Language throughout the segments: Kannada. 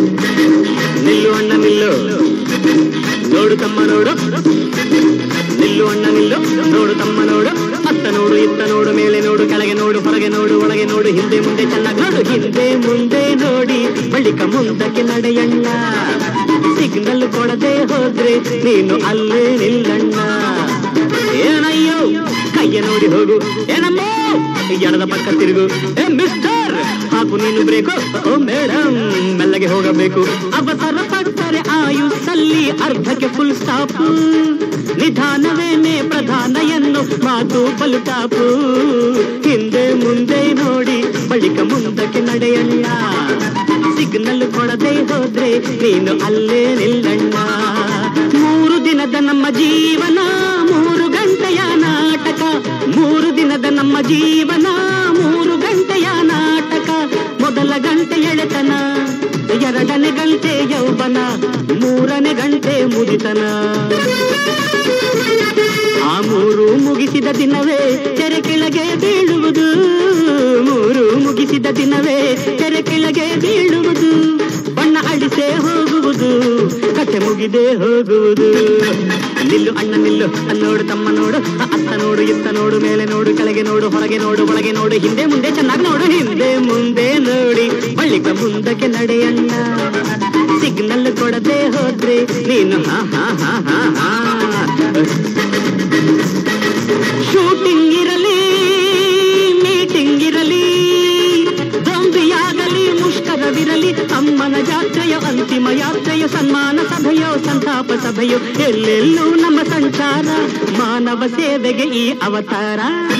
ನಿಲ್ಲು ಅಣ್ಣ ನಿಲ್ಲು ನೋಡು ತಮ್ಮ ನೋಡು ನಿಲ್ಲು ಅಣ್ಣ ನಿಲ್ಲು ನೋಡು ತಮ್ಮ ನೋಡು ಅತ್ತ ನೋಡು ಇತ್ತ ನೋಡು ಮೇಲೆ ನೋಡು ಕೆಳಗೆ ನೋಡು ಹೊರಗೆ ನೋಡು ಒಳಗೆ ನೋಡು ಹಿಂದೆ ಮುಂದೆ ಚೆನ್ನಾಗಿ ನೋಡು ಹಿಂದೆ ಮುಂದೆ ನೋಡಿ ಬಳಿಕ ಮುಂದಕ್ಕೆ ನಡೆಯಣ್ಣ ಸಿಗ್ನಲ್ ಕೊಡದೆ ಹೋದ್ರೆ ನೀನು ಅಲ್ಲೇ ನಿಲ್ಲಣ್ಣ ಏನಯ್ಯೋ ಕೈಯ ನೋಡಿ ಹೋಗು ಏನಮ್ಮೋ ಎಡದ ಪಕ್ಕ ತಿರುಗು ಏ ಮಿಸ್ಟರ್ ಹಾಕು ನೀನು ಬ್ರೇಕು ಓ ಮೇಡಮ್ ಮೆಲ್ಲಗೆ ಹೋಗಬೇಕು ಅವಸರ ಪಟ್ಟರೆ ಆಯುಸ್ಸಲ್ಲಿ ಅರ್ಧಕ್ಕೆ ಫುಲ್ ಸ್ಟಾಪ್ ನಿಧಾನವೇನೆ ಪ್ರಧಾನ ಎನ್ನು ಮಾತು ಬಲುಟಾಪು ಹಿಂದೆ ಮುಂದೆ ನೋಡಿ ಬಳಿಕ ಮುಂದಕ್ಕೆ ನಡೆಯಣ್ಣ ಸಿಗ್ನಲ್ ಕೊಡದೆ ಹೋದ್ರೆ ನೀನು ಅಲ್ಲೇ ನಿಲ್ಲಣ್ಣ ಮೂರು ದಿನದ ನಮ್ಮ ಜೀವನ ಮೂರು ಗಂಟೆಯ ನಾಟಕ ಮೂರು ದಿನದ ನಮ್ಮ ಜೀವನ ಮೂರು ಗಂಟೆಯ ನಾಟಕ ಮೊದಲ ಗಂಟೆ ಎಳೆತನ ಎರಡನೇ ಗಂಟೆ ಯೌವನ ಮೂರನೇ ಗಂಟೆ ಮುದಿತನ ಆ ಮೂರು ಮುಗಿಸಿದ ದಿನವೇ ತೆರೆ ಕೆಳಗೆ ಬೀಳುವುದು ಮೂರು ಮುಗಿಸಿದ ದಿನವೇ ತೆರೆ ಕೆಳಗೆ ಬೀಳುವುದು ಬಣ್ಣ ಅಳಿಸೇ ಹೋಗುವುದು ಕಥೆ ಮುಗಿದೆ ಹೋಗುವುದು ನಿಲ್ಲು ಅಣ್ಣ ನಿಲ್ಲು ನೋಡು ತಮ್ಮ ನೋಡು ಅತ್ತ ನೋಡು ಇತ್ತ ನೋಡು ಮೇಲೆ ನೋಡು ಕೆಳಗೆ ನೋಡು ಹೊರಗೆ ನೋಡು ಒಳಗೆ ನೋಡು ಹಿಂದೆ ಮುಂದೆ ಚೆನ್ನಾಗಿ ನೋಡು ಹಿಂದೆ ಮುಂದೆ ನೋಡಿ ಬಳಿಕ ಮುಂದಕ್ಕೆ ನಡೆಯಣ್ಣ ಸಿಗ್ನಲ್ ಕೊಡದೆ ಹೋದ್ರೆ ನೀನು ಹಾ ಹಾ ಹಾ ಹಾ ಹಾ ಶೂಟಿಂಗ್ ಇರಲಿ ಮೀಟಿಂಗ್ ಇರಲಿ ದೊಂಬಿಯಾಗಲಿ ಮುಷ್ಕರವಿರಲಿ ಅಮ್ಮನ ಜಾತ್ರೆಯ ಅಂತಿಮ ಯಾತ್ರೆಯ ಸನ್ಮಾನ ಸಭೆಯೋ ಸಂತಾಪ ಸಭೆಯೋ ಎಲ್ಲೆಲ್ಲೂ ನಮ್ಮ ಸಂಚಾರ ಮಾನವ ಸೇವೆಗೆ ಈ ಅವತಾರ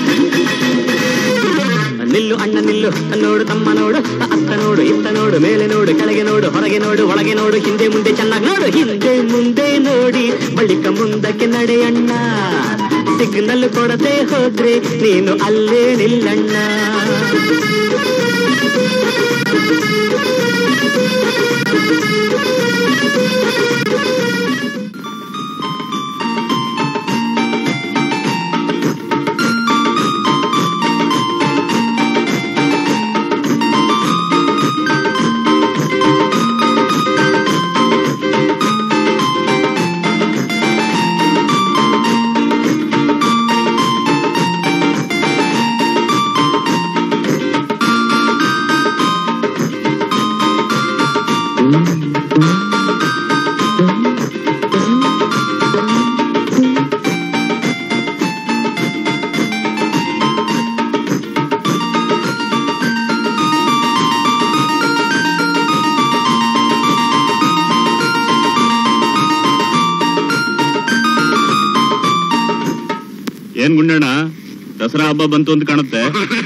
ನಿಲ್ಲು ಅಣ್ಣ ನಿಲ್ಲು ನೋಡು ತಮ್ಮ ನೋಡು ಅತ್ತ ನೋಡು ಇತ್ತ ನೋಡು ಮೇಲೆ ನೋಡು ಕೆಳಗೆ ನೋಡು ಹೊರಗೆ ನೋಡು ಒಳಗೆ ನೋಡು ಹಿಂದೆ ಮುಂದೆ ಚೆನ್ನಾಗಿ ನೋಡು ಹಿಂದೆ ಮುಂದೆ ನೋಡಿ ಬಳಿಕ ಮುಂದಕ್ಕೆ ನಡೆಯಣ್ಣ ಸಿಗ್ನಲ್ ಕೊಡದೆ ಹೋದ್ರೆ ನೀನು ಅಲ್ಲೇ ನಿಲ್ಲಣ್ಣ ಏನ್ ಗುಂಡಣ್ಣ ದಸರಾ ಹಬ್ಬ ಬಂತು ಅಂತ ಕಾಣುತ್ತೆ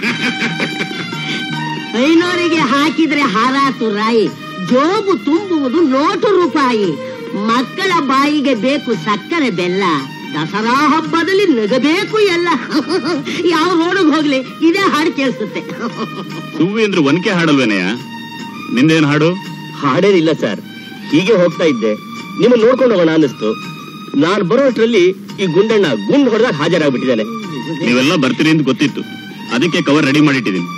ಐನೋರಿಗೆ ಹಾಕಿದ್ರೆ ಹಾರಾತು ರಾಯಿ ಜೋಬು ತುಂಬುವುದು ನೋಟು ರೂಪಾಯಿ ಮಕ್ಕಳ ಬಾಯಿಗೆ ಬೇಕು ಸಕ್ಕರೆ ಬೆಲ್ಲ ದಸರಾ ಹಬ್ಬದಲ್ಲಿ ನಗಬೇಕು ಎಲ್ಲ ಯಾವ ರೋಡಿಗೆ ಹೋಗ್ಲಿ ಇದೇ ಹಾಡು ಕೇಳಿಸುತ್ತೆ ಸುವ್ವಿ ಅಂದ್ರೆ ಒನಕೆ ಹಾಡಲ್ವೇನಯ್ಯ ನಿಂದೇನ್ ಹಾಡು ಹಾಡೇನಿಲ್ಲ ಸರ್ ಹೀಗೆ ಹೋಗ್ತಾ ಇದ್ದೆ ನಿಮ್ಮನ್ನ ನೋಡ್ಕೊಂಡು ಹೋಗೋಣ ಅನ್ನಿಸ್ತು ನಾನು ಬರೋಷ್ಟ್ರಲ್ಲಿ ಈ ಗುಂಡಣ್ಣ ಗುಂಡ್ ಹೊಡೆದಾಗ ಹಾಜರಾಗ್ಬಿಟ್ಟಿದ್ದಾನೆ ನೀವೆಲ್ಲ ಬರ್ತೀರಿ ಅಂತ ಗೊತ್ತಿತ್ತು ಅದಕ್ಕೆ ಕವರ್ ರೆಡಿ ಮಾಡಿಟ್ಟಿದ್ದೀನಿ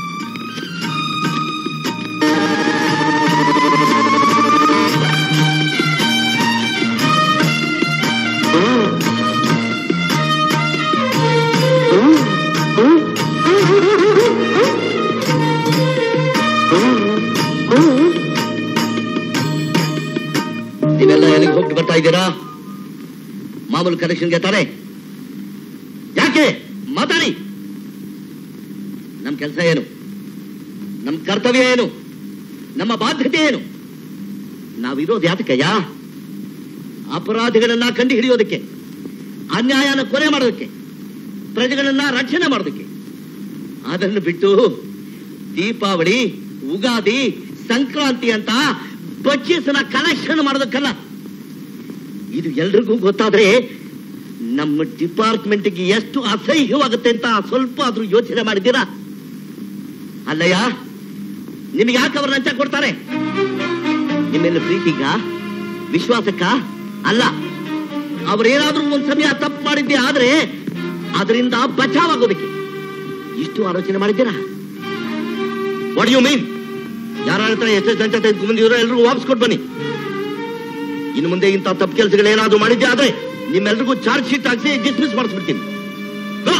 ನೀವೆಲ್ಲ ಎಲ್ಲಿಗೆ ಹೋಗಿ ಬರ್ತಾ ಇದ್ದೀರಾ ಮಾಮೂಲು ಕನೆಕ್ಷನ್ಗೆ ತಾನೆ ಯಾಕೆ ಮಾತಾಡಿ ನಮ್ ಕೆಲಸ ಏನು ನಮ್ ಕರ್ತವ್ಯ ಏನು ನಮ್ಮ ಬಾಧ್ಯತೆ ಏನು ನಾವಿರೋದು ಯಾತಕ್ಕಯ್ಯ ಅಪರಾಧಿಗಳನ್ನ ಕಂಡು ಹಿಡಿಯೋದಕ್ಕೆ ಅನ್ಯಾಯನ ಕೊನೆ ಮಾಡೋದಕ್ಕೆ ಪ್ರಜೆಗಳನ್ನ ರಕ್ಷಣೆ ಮಾಡೋದಕ್ಕೆ ಅದನ್ನು ಬಿಟ್ಟು ದೀಪಾವಳಿ ಉಗಾದಿ ಸಂಕ್ರಾಂತಿ ಅಂತ ಬಚ್ಚೀಸನ ಕಲೆಕ್ಷನ್ ಮಾಡೋದಕ್ಕಲ್ಲ ಇದು ಎಲ್ರಿಗೂ ಗೊತ್ತಾದ್ರೆ ನಮ್ಮ ಡಿಪಾರ್ಟ್ಮೆಂಟ್ಗೆ ಎಷ್ಟು ಅಸಹ್ಯವಾಗುತ್ತೆ ಅಂತ ಸ್ವಲ್ಪ ಆದ್ರೂ ಯೋಚನೆ ಮಾಡಿದ್ದೀರಾ ಅಲ್ಲಯ್ಯ ನಿಮಗೆ ಯಾಕೆ ಅವ್ರ ಲಂಚ ಕೊಡ್ತಾರೆ ನಿಮ್ಮೆಲ್ಲ ಪ್ರೀತಿಗ ವಿಶ್ವಾಸಕ್ಕ ಅಲ್ಲ ಅವ್ರೇನಾದ್ರೂ ಒಂದ್ ಸಮಯ ತಪ್ಪು ಮಾಡಿದ್ದೆ ಆದ್ರೆ ಅದರಿಂದ ಬಚಾವಾಗೋದಕ್ಕೆ ಇಷ್ಟು ಆಲೋಚನೆ ಮಾಡಿದ್ದೀರಾ ವಾಟ್ ಯು ಮೀನ್ ಯಾರ ಹತ್ರ ಎಷ್ಟು ಲಂಚ ತೆಗೆದುಕೊಂಡಿರೋ ಎಲ್ರಿಗೂ ವಾಪಸ್ ಕೊಟ್ಟು ಬನ್ನಿ ಇನ್ನು ಮುಂದೆ ಇಂಥ ತಪ್ಪು ಕೆಲಸಗಳು ಏನಾದ್ರು ಮಾಡಿದ್ದೆ ಆದ್ರೆ ನಿಮ್ಮೆಲ್ರಿಗೂ ಚಾರ್ಜ್ ಶೀಟ್ ಹಾಕ್ಸಿ ಡಿಸ್ಮಿಸ್ ಮಾಡಿಸ್ಬಿಡ್ತೀನಿ ಗೋ!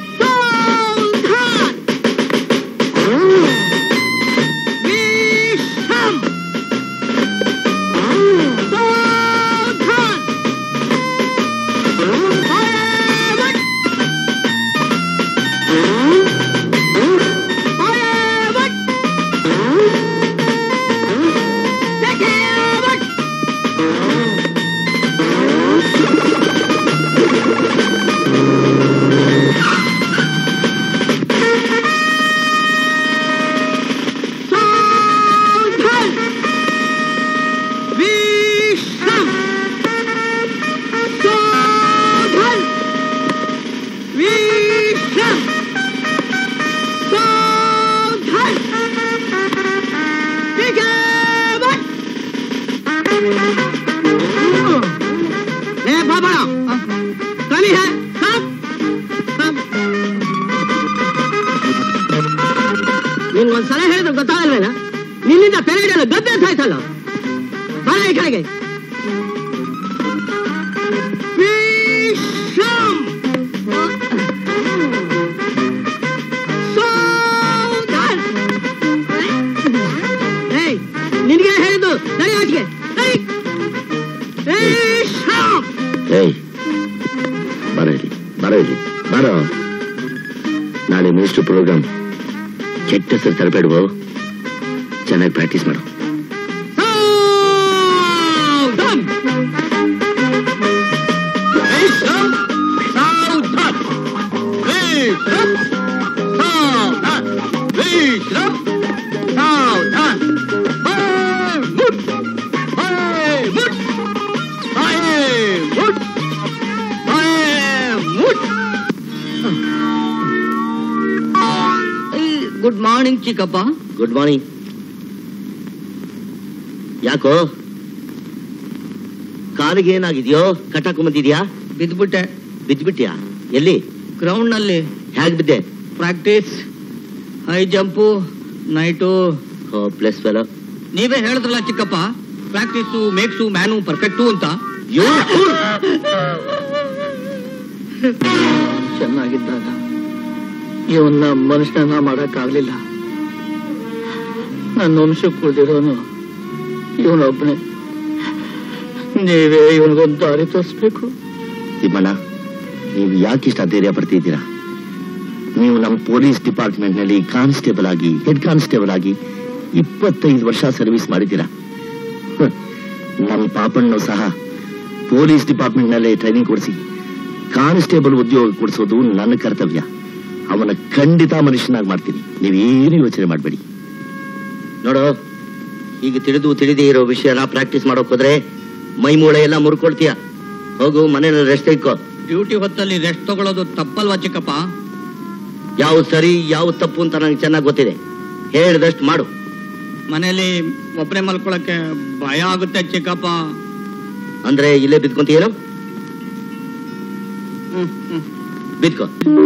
ए बाबा कमी है सब सब ನಿನ್ಗೊಂದ್ಸಲ ಹೇಳಿದ್ರೆ ಗೊತ್ತಾಗಲ್ವೇನ ನಿನ್ನಿಂದ ಪೆರೇಡ್ ಎಲ್ಲ ಗದ್ದೆ ಸಾಯ್ತಲ್ಲ ಬರ ಈ ಕಡೆಗೆ ವಿಶ್ರಮ್! ಸೌಧನ್! ಏಯ್, ನಿನಗೆ ಹೇಳಿದ್ದು ನಡಿ ಆಚೆಗೆ ನಡಿ ವಿಶ್ರಮ್! ಏಯ್ ಬರ ಇಲ್ಲಿ ಬರ ಇಲ್ಲಿ ಬರೋ ನಾಳೆ ಮಿನಿಸ್ಟರ್ ಪ್ರೋಗ್ರಾಮ್ ಕೆಟ್ಟ ಹೆಸರು ತರಬೇಡುವ ಚೆನ್ನಾಗಿ ಪ್ರಾಕ್ಟೀಸ್ ಮಾಡು ಸೌಧನ್! ವಿಶ್ರಮ್! ಸೌಧನ್! ವಿಶ್ರಮ್! ಸೌಧನ್! ವಿಶ್ರಮ್! ಸೌಧನ್! ಬಾಯ್ಮುಟ್! ಬಾಯ್ಮುಟ್! ಬಾಯ್ಮುಟ್! ಬಾಯ್ಮುಟ್! ಗುಡ್ ಮಾರ್ನಿಂಗ್ ಚಿಕ್ಕಪ್ಪ ಗುಡ್ ಮಾರ್ನಿಂಗ್ ಯಾಕೋ ಕಾಲಿಗೆ ಏನಾಗಿದೆಯೋ ಕಟ್ಟಾಕೊಂಬಂದಿದ್ಯಾ ಬಿದ್ಬಿಟ್ಟೆ ಬಿದ್ದ್ಬಿಟ್ಯಾ ಎಲ್ಲಿ ಗ್ರೌಂಡ್ ನಲ್ಲಿ ಹೇಗ್ ಬಿದ್ದೆ practice high jump night O plus fellow ನೀವೇ ಹೇಳಿದ್ರಲ್ಲ ಚಿಕ್ಕಪ್ಪ ಪ್ರಾಕ್ಟೀಸು ಮೇಕ್ಸು ಮ್ಯಾನು ಪರ್ಫೆಕ್ಟು ಅಂತ ಚೆನ್ನಾಗಿದ್ದಾಗ ಇವನ್ನ ಮನುಷ್ಯನ ಮಾಡಕ್ಕಾಗ್ಲಿಲ್ಲ ನನ್ನ ವಂಶಕ್ಕೆ ಉಳಿದಿರೋನು ಇವನೊಬ್ಬನೇ ನೀವೇ ಇವನಿಗೊಂದು ದಾರಿ ತೋರಿಸ್ಬೇಕು ತಿಮ್ಮಣ್ಣ ನೀವು ಯಾಕೆ ಇಷ್ಟ ಧೈರ್ಯ ಪಡ್ತಿದ್ದೀರಾ ನೀವು ನಮ್ಮ ಪೊಲೀಸ್ ಡಿಪಾರ್ಟ್ಮೆಂಟ್ ನಲ್ಲಿ ಕಾನ್ಸ್ಟೇಬಲ್ ಆಗಿ ಹೆಡ್ ಕಾನ್ಸ್ಟೇಬಲ್ ಆಗಿ ಇಪ್ಪತ್ತೈದು ವರ್ಷ ಸರ್ವಿಸ್ ಮಾಡಿದ್ದೀರಾ ಹ್ಮ್. ನಮ್ಮ ಪಾಪಣ್ಣು ಸಹ ಪೊಲೀಸ್ ಡಿಪಾರ್ಟ್ಮೆಂಟ್ ನಲ್ಲೇ ಟ್ರೈನಿಂಗ್ ಕೊಡಿಸಿ ಕಾನ್ಸ್ಟೇಬಲ್ ಉದ್ಯೋಗ ಕೊಡಿಸೋದು ನನ್ನ ಕರ್ತವ್ಯ ಅವನ ಖಂಡಿತ ಮನುಷ್ಯನಾಗಿ ಮಾಡ್ತೀನಿ ನೀವೇನು ಯೋಚನೆ ಮಾಡಬೇಡಿ ನೋಡು ಈಗ ತಿಳಿದು ತಿಳಿದೇ ಇರೋ ವಿಷಯನ ಪ್ರಾಕ್ಟೀಸ್ ಮಾಡೋಕ್ ಹೋದ್ರೆ ಮೈ ಮೂಳೆ ಎಲ್ಲ ಮುರ್ಕೊಳ್ತೀಯ ಹೋಗು ಮನೇಲಿ ರೆಸ್ಟ್ ತೆಗೆಕೋ ಡ್ಯೂಟಿ ಹೊತ್ತಲ್ಲಿ ರೆಸ್ಟ್ ತಗೊಳ್ಳೋದು ತಪ್ಪಲ್ವಾ ಚಿಕ್ಕಪ್ಪ ಯಾವ್ದು ಸರಿ ಯಾವ್ದು ತಪ್ಪು ಅಂತ ನನಗೆ ಚೆನ್ನಾಗಿ ಗೊತ್ತಿದೆ ಹೇಳಿದಷ್ಟು ಮಾಡು ಮನೇಲಿ ಒಬ್ಬರೇ ಮಲ್ಕೊಳಕ್ಕೆ ಭಯ ಆಗುತ್ತೆ ಚಿಕ್ಕಪ್ಪ ಅಂದ್ರೆ ಇಲ್ಲೇ ಬಿದ್ಕೊಂತೀಯೇನು ಹ್ಮ್ ಹ್ಮ್ ಬಿದ್ಕೋ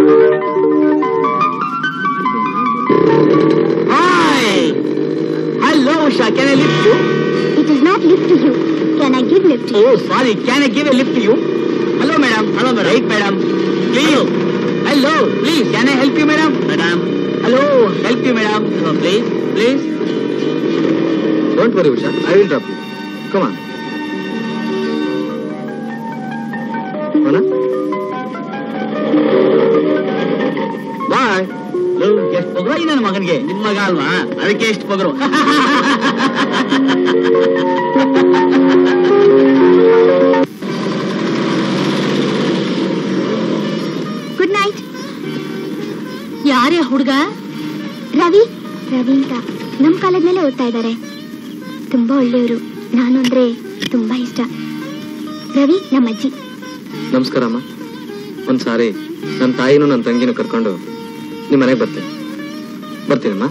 hello Usha can I lift you It is not lift to you. Can I give lift to you? Oh sorry can I give a lift you hello madam hello madam right madam please hello please can I help you madam madam hello help you madam please please Don't worry, Usha. I will drop you. Come on. Mona? Bye. ಎಷ್ಟು ಪೊಗರು ಈ ನನ್ನ ಮಗನಿಗೆ ನಿನ್ ಮಗ ಅಲ್ವಾ ಅದಕ್ಕೆ ಎಷ್ಟು ಪೊಗರು Good night. ಯಾರೇ ಹುಡುಗ ರವಿ ರವಿ ಅಂತ ನಮ್ ಕಾಲೇಜ್ನಲ್ಲೇ ಓದ್ತಾ ಇದ್ದಾರೆ ತುಂಬಾ ಒಳ್ಳೆಯವರು ನಾನು ಅಂದ್ರೆ ತುಂಬಾ ಇಷ್ಟ ರವಿ ನಮ್ಮ ಅಜ್ಜಿ ನಮಸ್ಕಾರ ಅಮ್ಮ ಒಂದ್ಸಾರಿ ನನ್ನ ತಾಯಿನೂ ನನ್ನ ತಂಗಿನೂ ಕರ್ಕೊಂಡು ನಿಮ್ಮ ಮನೆಗೆ ಬರ್ತೀನಿ ಬರ್ತೀನಮ್ಮ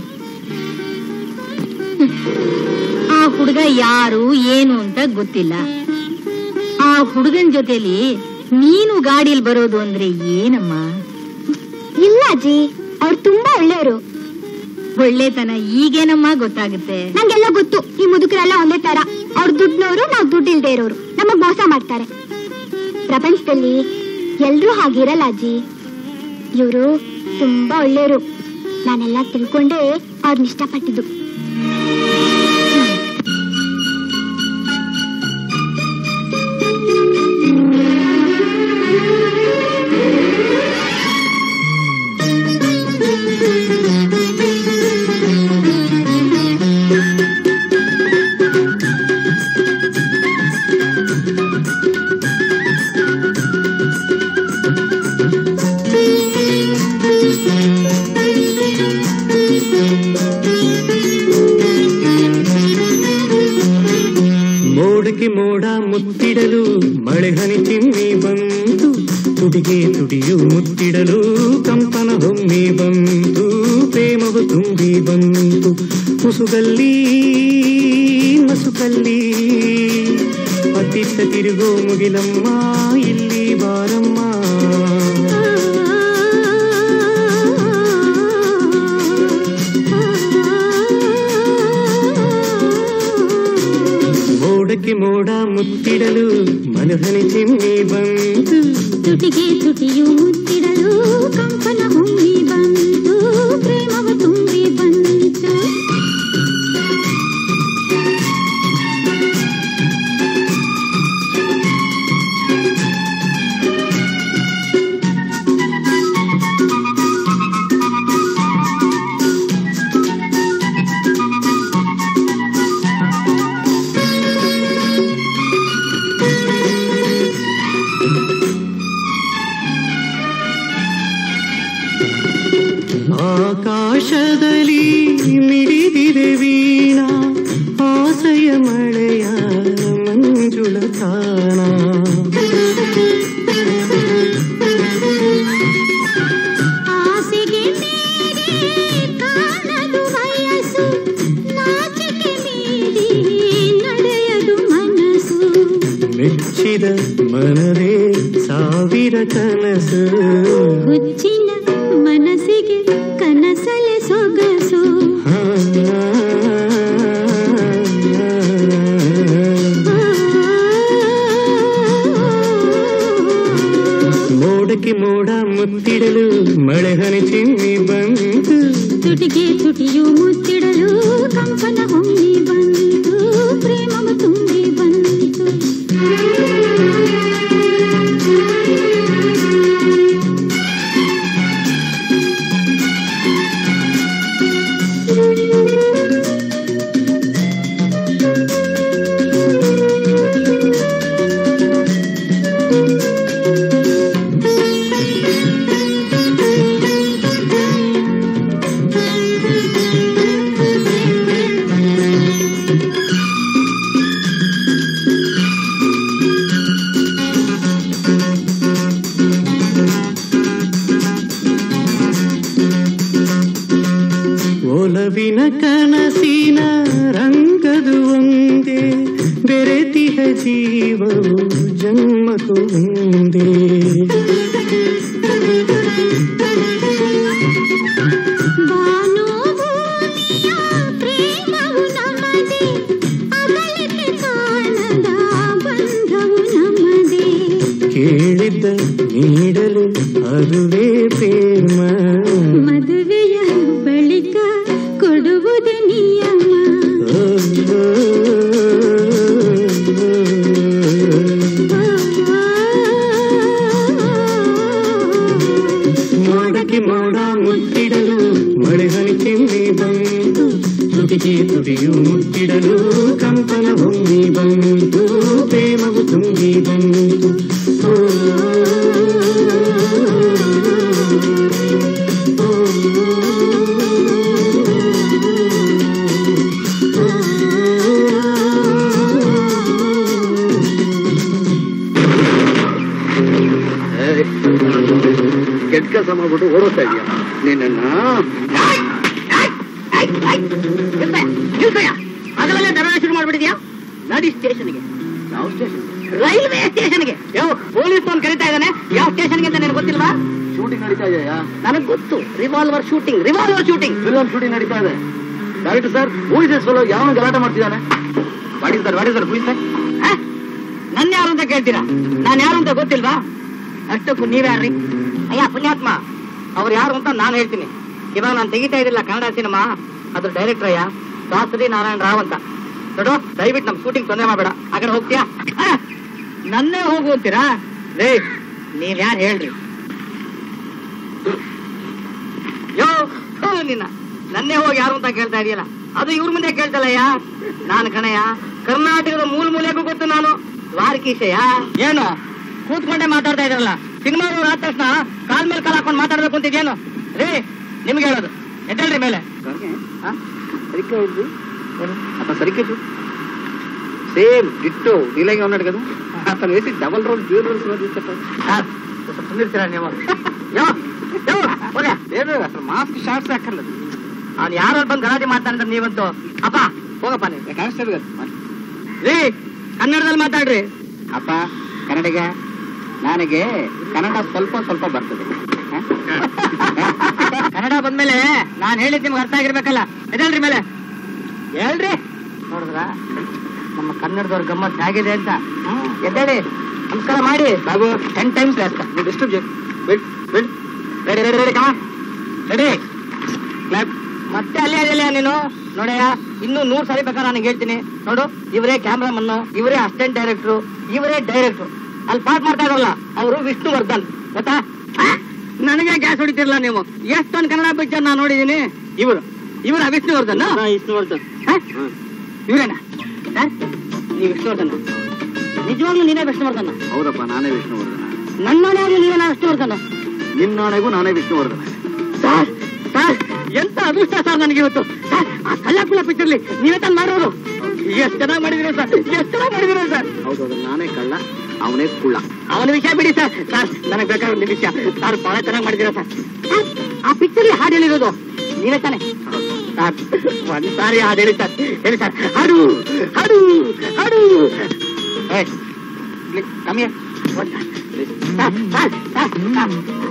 ಆ ಹುಡುಗ ಯಾರು ಏನು ಅಂತ ಗೊತ್ತಿಲ್ಲ ಆ ಹುಡುಗನ್ ಜೊತೆಲಿ ನೀನು ಗಾಡಿಯಲ್ಲಿ ಬರೋದು ಅಂದ್ರೆ ಏನಮ್ಮ ಇಲ್ಲ ಅಜ್ಜಿ ಅವ್ರು ತುಂಬಾ ಒಳ್ಳೆಯವರು ಒಳ್ಳೆತನ ಈಗೇನಮ್ಮ ಗೊತ್ತಾಗುತ್ತೆ ನಂಗೆಲ್ಲ ಗೊತ್ತು ಈ ಮುದುಕರೆಲ್ಲ ಒಂದೇ ತರ ಅವ್ರ ದುಡ್ನವರು ನಾವ್ ದುಡ್ಡು ಇಲ್ದೇ ಇರೋರು ನಮಗ್ ಮೋಸ ಮಾಡ್ತಾರೆ ಪ್ರಪಂಚದಲ್ಲಿ ಎಲ್ರೂ ಹಾಗಿರಲ್ಲ ಅಜ್ಜಿ ಇವರು ತುಂಬಾ ಒಳ್ಳೆಯವರು ನಾನೆಲ್ಲ ತಿಳ್ಕೊಂಡೇ ಅವ್ರನ್ನ ಇಷ್ಟಪಟ್ಟಿದ್ದು ಮೋಡಕ್ಕೆ ಮೋಡ ಮುತ್ತಿಡಲು ಮಳೆ ಹನಿ ಚಿಮ್ಮಿ ಬಂತು ತುಡಿಗೆ ತುಡಿಯು ಮುತ್ತಿಡಲು ಕಂಪನ ಹೊಮ್ಮಿ ಬಂತು ಪ್ರೇಮವು ತುಂಬಿ ಬಂತು ಮುಸುಗಲ್ಲಿ ಮಸುಕಲ್ಲಿ ಅತ್ತಿತ್ತ ತಿರುಗೋ ಮುಗಿಲಮ್ಮ ಇಲ್ಲಿ ಬಾರಮ್ಮ ಮೋಡಕ್ಕೆ ಮೋಡ ಮುತ್ತಿಡಲು ಮನಹನಿ ಚಿಮ್ಮಿ ಬಂತು ತುಟಿಗೆ ತುಟಿಯು ಮುತ್ತಿಡಲು ಕಂಪನ ಹೊಮ್ಮಿ ಬಂತು ಪ್ರೇಮವು ತುಂಬಿ ಬಂತು ಆಕಾಶದಲ್ಲಿ ಮಿಡಿದಿದೆ ವೀಣಾ ಆಸೆಯ ಮಳೆಯ ಮಂಜುಳ ತಾಣ ಆಸೆಗೆ ಮೀರಿ ಕಾಣದು ವಯಸ್ಸು ನಾಚಿಕೆ ಮೀರಿ ನಡೆಯದು ಮನಸ್ಸು ಮೆಚ್ಚಿದ ಮನದೇ ಸಾವಿರ ಕನಸು ಹುಚ್ಚಿನ ಮನಸ್ಸಿಗೆ ಕನಸಲೆ ಸೊಗಸು ಹಾ. ಮೋಡಕ್ಕೆ ಮೋಡ ಮುತ್ತಿಡಲು ಮಳೆ ಹನಿ ಚಿಮ್ಮಿ ಬಂತು ತುಟಿಗೆ ತುಟಿಯು ಮುತ್ತಿಡಲು ಕಂಪನ ಹೊಮ್ಮಿ ಬಂತು ಪ್ರೇಮವು ತುಂಬಿ ಬಂತು ಒಲವಿನ ಕನಸಿನ ರಂಗದು ಒಂದೇ ಬೆರೆತಿಹ ಜೀವವು ಜನ್ಮಕ್ಕೂ ಒಂದೇ ಬಾನು ಭೂಮಿಯ ಪ್ರೇಮವು ನಮ್ಮದೇ ಅಗಲಿಕೆ ಕಾಣದ ಬಂಧವು ನಮ್ಮದೇ ಕೇಳಿದ್ದ ನೀಡಲು ಅದುವೇ ಪ್ರೇಮ ಮದುವೆಯ ಬಳಿಕ ಕೊಡುವುದು ನಿಯಮ ಓ, ಓ, ಮೋಡಕ್ಕೆ ಮೋಡ ಮುತ್ತಿಡಲು ಮಳೆ ಹನಿ ಚಿಮ್ಮಿ ಬಂತು ತುಟಿಗೆ ತುಡಿಯು ಮುತ್ತಿಡಲು ಕಂಪನ ಹೊಮ್ಮಿ ಬಂತು ಪ್ರೇಮವು ತುಂಬಿ ಬಂತು ಓ, ಕೆಟ್ಟ ಕೆಲಸ ಮಾಡ್ಬಿಟ್ಟು ಓಡಿಸ್ತಾ ಇದೀಯ ನಿನ್ನ ಹಗಲಲ್ಲೇ ದರೋಡೆ ಶುರು ಮಾಡ್ಬಿಟ್ಟಿದ್ಯಾ ನಡಿ ಸ್ಟೇಷನ್ಗೆ ಯಾವ ಸ್ಟೇಷನ್ ರೈಲ್ವೆ ಸ್ಟೇಷನ್ಗೆ ಯಾವ ಪೊಲೀಸ್ ಅವ್ನು ಕರೀತಾ ಇದ್ದಾನೆ ಯಾವ ಸ್ಟೇಷನ್ಗೆ ಅಂತ ನಿನಗೆ ಗೊತ್ತಿಲ್ವಾ ಶೂಟಿಂಗ್ ನಡೀತಾ ಇದೆಯಾ ನನಗೆ ಗೊತ್ತು revolver shooting revolver shooting film shooting ನಡೀತಾ ಇದೆ director sir who is fellow ಯಾವ ಗಲಾಟೆ ಮಾಡ್ತಿದ್ದಾನೆ ಮಾಡಿ ಸರ್ ಮಾಡಿ ಸರ್ ಸರ್ ನನ್ನ ಯಾರು ಅಂತ ಕೇಳ್ತೀರಾ ನಾನು ಯಾರು ಅಂತ ಗೊತ್ತಿಲ್ವಾ ಅಷ್ಟಕ್ಕೂ ನೀವ್ಯಾರ್ರಿ ಅಯ್ಯ ಪುಣ್ಯಾತ್ಮ ಅವ್ರು ಯಾರು ಅಂತ ನಾನು ಹೇಳ್ತೀನಿ ಇವಾಗ ನಾನು ತೆಗಿತಾ ಇದ್ದಿಲ್ಲ ಕನ್ನಡ ಸಿನಿಮಾ ಅದ್ರ ಡೈರೆಕ್ಟರ್ ಅಯ್ಯ ಶಾಸ್ತ್ರಿ ನಾರಾಯಣ ರಾವ್ ಅಂತ ನೋಡು ದಯವಿಟ್ಟು ನಮ್ ಶೂಟಿಂಗ್ ತೊಂದರೆ ಮಾಡಬೇಡ ಆ ಕಡೆ ಹೋಗ್ತೀಯಾ ಆ, ನನ್ನೇ ಹೋಗು ಅಂತೀರಾ ರೇ ನೀವ್ ಯಾರು ಹೇಳ್ರಿ ಯೋ ಹೋ ನಿನ್ನ ನನ್ನೇ ಹೋಗಿ ಯಾರು ಅಂತ ಕೇಳ್ತಾ ಇದೆಯಲ್ಲ ಅದು ಇವ್ರ ಮುಂದೆ ಕೇಳ್ತಲ್ಲಯ್ಯ ನಾನು ಕಣಯ್ಯ ಕರ್ನಾಟಕದ ಮೂಲ ಮೂಲೆಗೂ ಗೊತ್ತು ನಾನು ದ್ವಾರಕೀಶಯ್ಯ ಏನು ಕೂತ್ಕೊಂಡೆ ಮಾತಾಡ್ತಾ ಇದ್ರಲ್ಲ ಸಿನಿಮಾ ಆದ ತಕ್ಷಣ ಕಾಲ್ ಮೇಲೆ ಕಾಲ್ ಹಾಕೊಂಡು ಮಾತಾಡ್ಬೇಕು ಅಂತಿದ್ಯೇನು ರೀ ನಿಮ್ಗೆ ಹೇಳೋದು ಎದ್ದೇಳ್ರಿ ಮೇಲೆ అతను సరిగ్గా సేమ్ డిట్టో నీలాగే ఉన్నాడు కదా అతను వేసి డబల్ రోల్ డ్యూల్ రోల్స్ తీసుకుంటాడు ಸಾರ್, ಸ್ವಲ್ಪ ಸುಮ್ನಿರ್ತೀರಾ ನೀವು ಯೋ, ಯೋ, ಹೋಗ್ಯಾ? లేదు అసలు మాస్క్ షార్ట్స్ అక్కర్లేదు ಅವ್ನು ಯಾರು ಬಂದು ಗಲಾಟೆ ಮಾಡ್ತಾನೆ ನೀವಂತೂ ಅಪ್ಪ ಹೋಗಪ್ಪ ನೀವು కానిస్టేబుల్ గారు ರೀ ಕನ್ನಡದಲ್ಲಿ ಮಾತಾಡ್ರಿ ಅಪ್ಪ ಕನ್ನಡಿಗ ನನಗೆ ಕನ್ನಡ ಸ್ವಲ್ಪ ಸ್ವಲ್ಪ ಬರ್ತದೆ ಹ? ಕನ್ನಡ ಬಂದ್ಮೇಲೆ ನಾನ್ ಹೇಳಿದ್ ನಿಮ್ಗೆ ಅರ್ಥ ಆಗಿರ್ಬೇಕಲ್ಲ ಎದೇಳ್ರಿ ಮೇಲೆ ಹೇಳ್ರಿ ನೋಡಿದ್ರ ನಮ್ಮ ಕನ್ನಡದವ್ರ ಗಮ್ಮತ್ ಆಗಿದೆ ಅಂತ ಹ್ಮ್, ಎದ್ದೇಳಿ ನಮಸ್ಕಾರ ಮಾಡಿ ಬಾಬು ಟೆನ್ ಟೈಮ್ಸ್ ಲೆಕ್ಕ ನೀವು ಡಿಸ್ಟರ್ಬ್ చేయి wait wait ready ready ready ಕಮ ರೆಡಿ ಕ್ಲಾಪ್ ಮತ್ತೆ ಅಲ್ಲಿ ಅಲ್ಲಿಯ ನೀನು ನೋಡಯ್ಯ ಇನ್ನು ನೂರ್ ಸಾರಿ ಬೇಕಾದ್ರೆ ನನಗೆ ಹೇಳ್ತೀನಿ ನೋಡು ಇವರೇ ಕ್ಯಾಮ್ರಾಮನ್ ಇವರೇ ಅಸಿಸ್ಟೆಂಟ್ ಡೈರೆಕ್ಟ್ರು ಇವರೇ ಡೈರೆಕ್ಟ್ರು ಅಲ್ಲಿ ಪಾಠ ಮಾಡ್ತಾ ಇರಲ್ಲ ಅವರು ವಿಷ್ಣುವರ್ಧನ್ ಗೊತ್ತಾ ಆ? ನನಗೆ ಗ್ಯಾಸ್ ಹೊಡಿತಿರಲ್ಲ ನೀವು ಎಷ್ಟೊಂದು ಕನ್ನಡ ಪಿಕ್ಚರ್ ನಾನು ನೋಡಿದೀನಿ ಇವರು ಇವರ ವಿಷ್ಣುವರ್ಧನ್ ವಿಷ್ಣುವರ್ಧನ್ ಇವರೇನಾ ಸರ್ ನೀವು ವಿಷ್ಣುವರ್ಧನ್ ನಿಜವಾಗ್ಲೂ ನೀನೇ ವಿಷ್ಣುವರ್ಧನ್ ಹೌದಪ್ಪ ನಾನೇ ವಿಷ್ಣುವರ್ಧನ ನನ್ನೊಳಗೆ ನೀವೇ ವಿಷ್ಣುವರ್ಧನ್ ನಿನ್ನಾಣೆಗೂ ನಾನೇ ವಿಷ್ಣುವರ್ಧನ ಸರ್ ಸರ್ ಎಂತ ಅದೃಷ್ಟ ಸರ್ ನನಗೆ ಇವತ್ತು ಸರ್ ಆ ಕಲ್ಲಾಪುಳ ಪಿಕ್ಚರ್ಲಿ ನೀವೇ ತಂದು ಮಾಡೋರು ಎಷ್ಟು ಚೆನ್ನಾಗಿ ಮಾಡಿದಿರ ಸರ್ ಎಷ್ಟು ಚೆನ್ನಾಗಿ ಮಾಡಿದಿರ ಸರ್ ಹೌದು ನಾನೇ ಕಳ್ಳ ಅವನೇ ಕುಳ್ಳ ಅವನ ವಿಷಯ ಬಿಡಿ ಸರ್ ಸರ್ ನನಗೆ ಬೇಕಾದ ಒಂದು ವಿಷಯ ಸರ್ ಬಹಳ ಚೆನ್ನಾಗಿ ಮಾಡಿದಿರ ಸರ್ ಸರ್, ಆ ಪಿಕ್ಚರ್ಲಿ ಹಾಡು ಹೇಳಿರೋದು ನೀವೇ ತಾನೆ ಸರ್ ಒಂದ್ ಸಾರಿ ಹಾಡು ಹೇಳಿ ಸರ್ ಹೇಳಿ ಸರ್ ಹಾಡು ಹಾಡು ಹಾಡು ಏಯ್, ಇಲ್ಲಿ, come here. ಒಂದ್ ಸರ್, ಸರ್, ಸರ್, ಸರ್,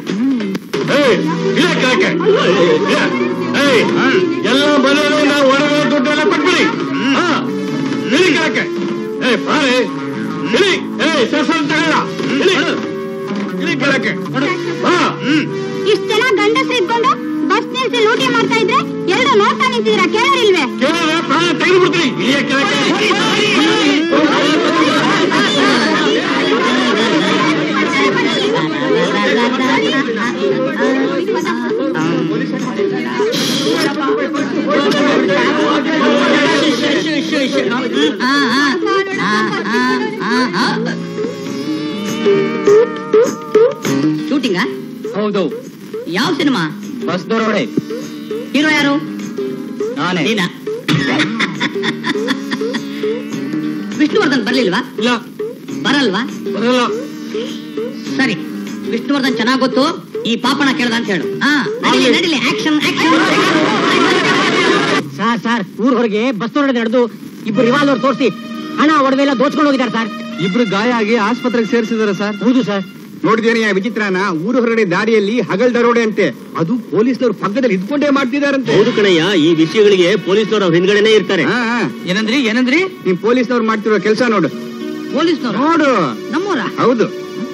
ಎಲ್ಲ ಮನೆಯಲ್ಲೂ ನಾವು ಒಡವೆ ದುಡ್ಡೆಲ್ಲ ಕೊಟ್ಬಿಡಿ ಹಾ ಇಳಿ ಕೆಳಕ್ಕೆ ಏ ಬಾರೆ ಇಳಿ ಏ ಸೆಸಲ್ ತಗೊಳ್ಳ ಇಳಿ ಇಳಿ ಕೆಳಕ್ಕೆ ಹಾ ಹ್ಮ್ ಇಷ್ಟ ಜನ ಗಂಡಸ್ರು ಇದ್ಕೊಂಡು ಬಸ್ ನಿಲ್ಸಿ ಲೂಟಿ ಮಾಡ್ತಾ ಇದ್ರೆ ಎರಡು ನೋಡ್ತಾ ನಿಂತಿದ್ದೀರಾ ಕೇಳೋರಿಲ್ವೇ ಕೇಳಿದ್ರೆ ಪ್ರಾಣ ತೆಗೆದುಬಿಡ್ತೀನಿ ಇಳಿಯ ಕೆಳಕ್ಕೆ ಶೂಟಿಂಗ ಹೌದು ಯಾವ ಸಿನಿಮಾ ಬಸ್ ದೊರೊಡೆ ಹೀರೋ ಯಾರು ನಾನೇ ನೀನಾ ವಿಷ್ಣುವರ್ಧನ್ ಬರ್ಲಿಲ್ವಾ ಇಲ್ಲ ಬರಲ್ವಾ ಬರಲ್ಲ ಸರಿ ವಿಷ್ಣುವರ್ಧನ್ ಚೆನ್ನಾಗ್ ಗೊತ್ತು ಈ ಪಾಪಣ ಕೇಳ್ದ ಅಂತ ಹೇಳು ಹಾ ನಡಿಲಿ ನಡಿಲಿ ಆಕ್ಷನ್ ಆಕ್ಷನ್ ಸರ್ ಸರ್ ಊರ್ ಹೊರಗೆ ಬಸ್ ಹೊರಗೆ ನಡೆದು ಇಬ್ರು ರಿವಾಲ್ವರ್ ತೋರಿಸಿ ಹಣ ಒಡವೆ ಎಲ್ಲ ದೋಚ್ಕೊಂಡು ಹೋಗಿದ್ದಾರೆ ಸರ್ ಇಬ್ರು ಗಾಯ ಆಗಿ ಆಸ್ಪತ್ರೆಗೆ ಸೇರಿಸಿದಾರೆ ಸರ್ ಹೌದು ಸರ್ ನೋಡಿದೇನೆ ಆ ವಿಚಿತ್ರನ ಊರು ಹೊರಗಡೆ ದಾರಿಯಲ್ಲಿ ಹಗಲ್ ದರೋಡೆ ಅಂತೆ ಅದು ಪೊಲೀಸ್ನವ್ರು ಪಕ್ಕದಲ್ಲಿ ಇದ್ಕೊಂಡೇ ಮಾಡ್ತಿದಾರಂತೆ ಹೌದು ಕಣಯ್ಯ ಈ ವಿಷಯಗಳಿಗೆ ಪೊಲೀಸರು ಅವ್ರ ಹಿಂದ್ಗಡೆನೆ ಇರ್ತಾರೆ ಹಾ, ಹಾ. ಏನಂದ್ರಿ ಏನಂದ್ರಿ ನಿಮ್ ಪೊಲೀಸ್ನವ್ರು ಮಾಡ್ತಿರೋ ಕೆಲಸ ನೋಡು ಪೊಲೀಸ್ನವರು ನೋಡು ನಮ್ಮೂರ ಹೌದು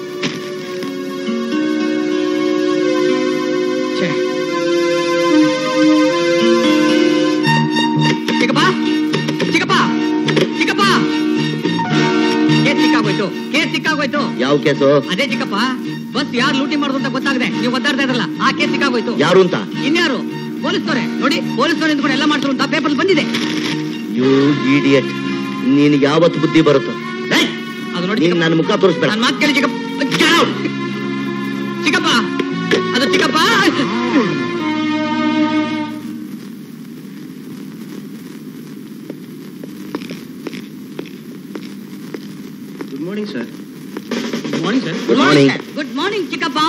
ಚಿಕ್ಕಪ್ಪ ಚಿಕ್ಕಪ್ಪ ಚಿಕ್ಕಪ್ಪ ಕೇಸ್ ಸಿಕ್ಕಾಗೋಯ್ತು ಕೇಸ್ ಸಿಕ್ಕಾಗೋಯ್ತು ಯಾವ ಕೇಸು ಅದೇ ಚಿಕ್ಕಪ್ಪ ಬಸ್ ಯಾರು ಲೂಟಿ ಮಾಡುದು ಅಂತ ಗೊತ್ತಾಗದೆ ನೀವು ಒದ್ದಾಡ್ತಾ ಇದ್ರಲ್ಲ ಆ ಕೇಸ್ ಸಿಕ್ಕಾಗೋಯ್ತು ಯಾರು ಅಂತ ಇನ್ಯಾರು ಪೊಲೀಸ್ನವರೇ ನೋಡಿ ಪೊಲೀಸ್ನವ್ರು ನಿಂತ್ಕೊಂಡು ಎಲ್ಲ ಮಾಡ್ತಾರೆ ಅಂತ ಪೇಪರ್ ಬಂದಿದೆ ಯು ಇಡಿಯಟ್ ನೀನ್ ಯಾವತ್ತು ಬುದ್ಧಿ ಬರುತ್ತೋ ಏಯ್, ಅದು ನೋಡಿ ನೀನ್ ನನ್ನ ಮುಖ ತೋರಿಸ್ಬೇಡ ನಾನು ಮಾತು ಕೇಳಿ ಚಿಕ್ಕಪ್ಪ Get out! ಚಿಕ್ಕಪ್ಪ ಅದು ಚಿಕ್ಕಪ್ಪ good morning sir good morning sir Good morning. Good morning ಚಿಕ್ಕಪ್ಪ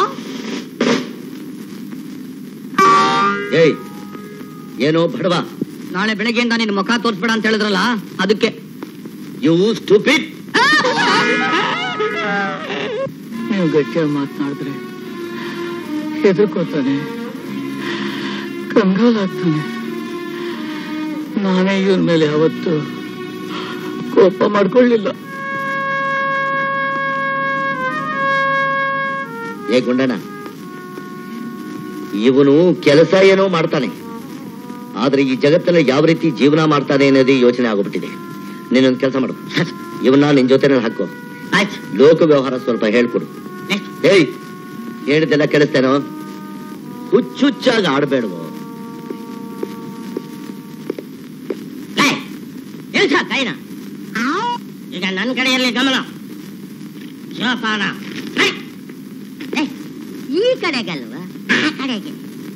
ಏಯ್ ಏನೋ ಬಡವ ನಾಳೆ ಬೆಳಗ್ಗೆಯಿಂದ ನಿನ್ನ ಮುಖ ತೋರಿಸ್ಬೇಡ ಅಂತ ಹೇಳಿದ್ರಲ್ಲ ಅದಕ್ಕೆ ಯು ಸ್ಟೂಪಿಡ್ ಆ! ನೀವು ಗಟ್ಟಿಯಾಗಿ ಮಾತನಾಡಿದ್ರೆ ಹೆದರ್ಕೋತಾನೆ ಕಂಗಾಲಾಗ್ತಾನೆ ನಾನೇ ಇವನ ಮೇಲೆ ಯಾವತ್ತು ಕೋಪ ಮಾಡ್ಕೊಳ್ಳಿಲ್ಲ ಏ ಗುಂಡಣ್ಣ ಇವನು ಕೆಲಸ ಏನೋ ಮಾಡ್ತಾನೆ ಆದ್ರೆ ಈ ಜಗತ್ತಲ್ಲಿ ಯಾವ ರೀತಿ ಜೀವನ ಮಾಡ್ತಾನೆ ಅನ್ನೋದೇ ಯೋಚನೆ ಆಗೋಗ್ಬಿಟ್ಟಿದೆ ನೀನೊಂದು ಕೆಲಸ ಮಾಡು ಇವನ್ನ ನಿನ್ ಜೊತೆ ಹಾಕೋ ಆಯ್ತು ಲೋಕ ವ್ಯವಹಾರ ಸ್ವಲ್ಪ ಹೇಳ್ಕೊಡು ಏಯ್ ಹೇಳಿದ್ದೆಲ್ಲ ಕೇಳಿಸ್ತೇನೋ ಹುಚ್ಚುಚ್ಚಾಗಿ ಆಡ್ಬೇಡ್ವೋ ಏಯ್, ಇಳ್ಸ ಕೈನ ಈಗ ನನ್ನ ಕಡೆಯಲ್ಲಿ ಗಮನ ಜೋಪಾನ ಏಯ್, ಏಯ್, ಈ ಕಡೆಗಲ್ವಾ ಆ ಕಡೆಗೆ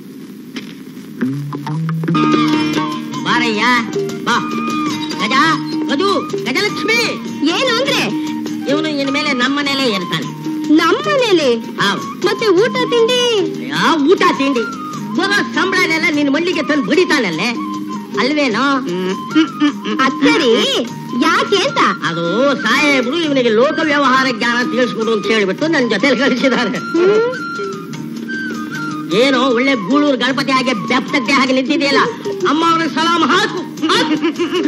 ಬಾರಯ್ಯ ಬಾ ಗಜ ಗಜು ಗಜಲಕ್ಷ್ಮಿ ಏನು ಅಂದ್ರೆ ಇವನು ಇನ್ಮೇಲೆ ನಮ್ಮನೇಲೆ ಇರ್ತಾನೆ ನಮ್ಮ ಮನೇಲಿ ಹೌದು ಮತ್ತೆ ಊಟ ತಿಂಡಿ ಯಾವ ಊಟ ತಿಂಡಿ ಬರೋ ಸಂಬಳನೆಲ್ಲ ನಿನ್ ಮಳ್ಳಿಗೆ ತಂದು ಬಡಿತಾನಲ್ಲೇ ಅಲ್ವೇನೋ ಅತ್ತರಿ ಯಾಕೆ ಅಂತ ಅದು ಸಾಹೇಬ್ರು ಇವನಿಗೆ ಲೋಕ ವ್ಯವಹಾರ ಜ್ಞಾನ ತಿಳಿಸ್ಕೊಡು ಅಂತ ಹೇಳಿಬಿಟ್ಟು ನನ್ನ ಜೊತೆ ಕಳಿಸಿದ್ದಾರೆ ಏನೋ ಒಳ್ಳೆ ಗೂಳೂರು ಗಣಪತಿ ಹಾಗೆ ಬೆಪ್ತಕ್ಕೆ ಹಾಗೆ ನಿಂತಿದೆಯಲ್ಲ ಅಮ್ಮ ಅವ್ರಿಗೆ ಸಲಾಮ್ ಹಾಕು ಹಾಕು.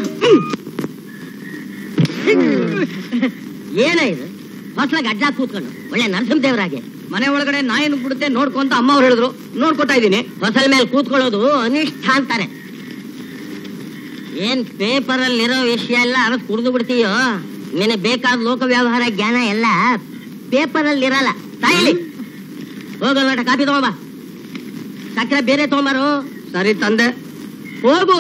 ಏನ ಇದು ಹೊಸಲಾಗ ಅಡ್ಡ ಕೂತ್ಕೊಂಡು ಒಳ್ಳೆ ನರಸಿಂಹದೇವರಾಗೆ ಮನೆ ಒಳಗಡೆ ನಾಯಿ ಬಿಡುತ್ತೆ ನೋಡ್ಕೊಂತ ಅಮ್ಮ ಅವ್ರು ಹೇಳಿದ್ರು ನೋಡ್ಕೊತಾ ಇದ್ದೀನಿ ಹೊಸಲ ಮೇಲೆ ಕೂತ್ಕೊಳ್ಳೋದು ಅನಿಷ್ಠ ಅಂತಾರೆ ಏನ್ ಪೇಪರ್ ಅಲ್ಲಿರೋ ವಿಷಯ ಎಲ್ಲ ಅರಸ್ ಕುಡಿದು ಬಿಡ್ತೀಯೋ ನಿನಗೆ ಬೇಕಾದ ಲೋಕ ವ್ಯವಹಾರ ಜ್ಞಾನ ಎಲ್ಲ ಪೇಪರ್ ಅಲ್ಲಿ ಇರಲ್ಲ ತಾಯಿಲಿ ಹೋಗೋ ಬೇಟ ಕಾಪಿ ತಗೊಂಬ ಸಕ್ಕರೆ ಬೇರೆ ತಗೊಂಬಾರು ಸರಿ ತಂದೆ ಹೋಗು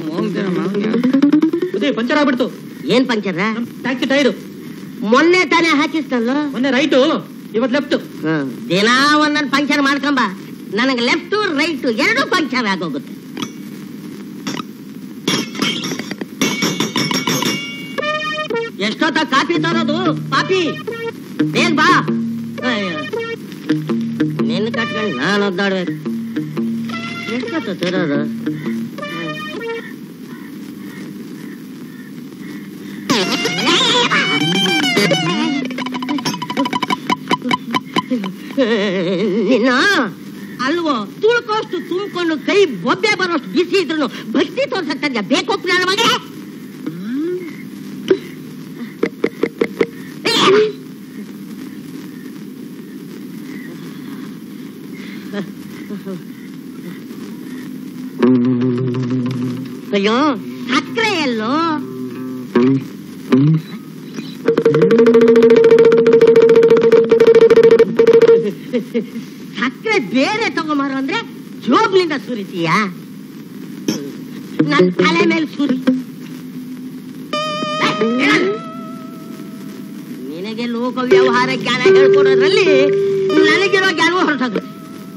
ಪಂಚರ್ ಆಗ್ಬಿಡ್ತು ಏನ್ ಪಂಚರ ಟ್ಯಾಕ್ಸಿ ಟೈರು ಮೊನ್ನೆ ತಾನೇ ಹಾಕಿಸ್ತಲ್ಲ ಮೊನ್ನೆ ರೈಟು ಇವತ್ ಲೆಫ್ಟ್ ದಿನ ಒಂದೊಂದು ಪಂಚರ್ ಮಾಡ್ಕೊಂಬ ನನಗೆ ಲೆಫ್ಟ್ ರೈಟ್ ಎರಡೂ ಪಂಚರ್ ಆಗೋಗುತ್ತೆ ಎಷ್ಟೊತ್ತ ಕಾಫಿ ತರೋದು ಪಾಪಿ ಬೇಗ ಬಾ ಅಯ್ಯೋ. ನಿನ್ನ ಕಟ್ಕೊಂಡು ನಾನು ಒದ್ದಾಡ್ಬೇಕು ಎಷ್ಟೊತ್ತ ತರೋದು ನಿನ್ನ ಅಲ್ವೋ ತುಳ್ಕೋಷ್ಟು ತುಂಬಿಕೊಂಡು ಕೈ ಬೊಬ್ಬೆ ಬರೋಷ್ಟು ಬಿಸಿ ಇದ್ರು ಭಕ್ತಿ ತೋರ್ಸಕ್ಕಾಗ ಬೇಕು ನನ್ನ ಮಗ ಅಯ್ಯೋ ಸಕ್ಕರೆ ಎಲ್ಲೋ ಸಕ್ಕರೆ ಬೇರೆ ತಗೊಂಬಾರು ಅಂದ್ರೆ ಜೋಬ್ನಿಂದ ಸುರಿತೀಯ ನನ್ ತಲೆ ಮೇಲೆ ಸುರಿ ಏ, ಹೇಳಲ್ಲ. ನಿನಗೆ ಲೋಕ ವ್ಯವಹಾರ ಜ್ಞಾನ ಹೇಳ್ಕೊಡೋದ್ರಲ್ಲಿ ನನಗಿರೋ ಜ್ಞಾನವೂ ಹೊರಟೋಗುತ್ತೆ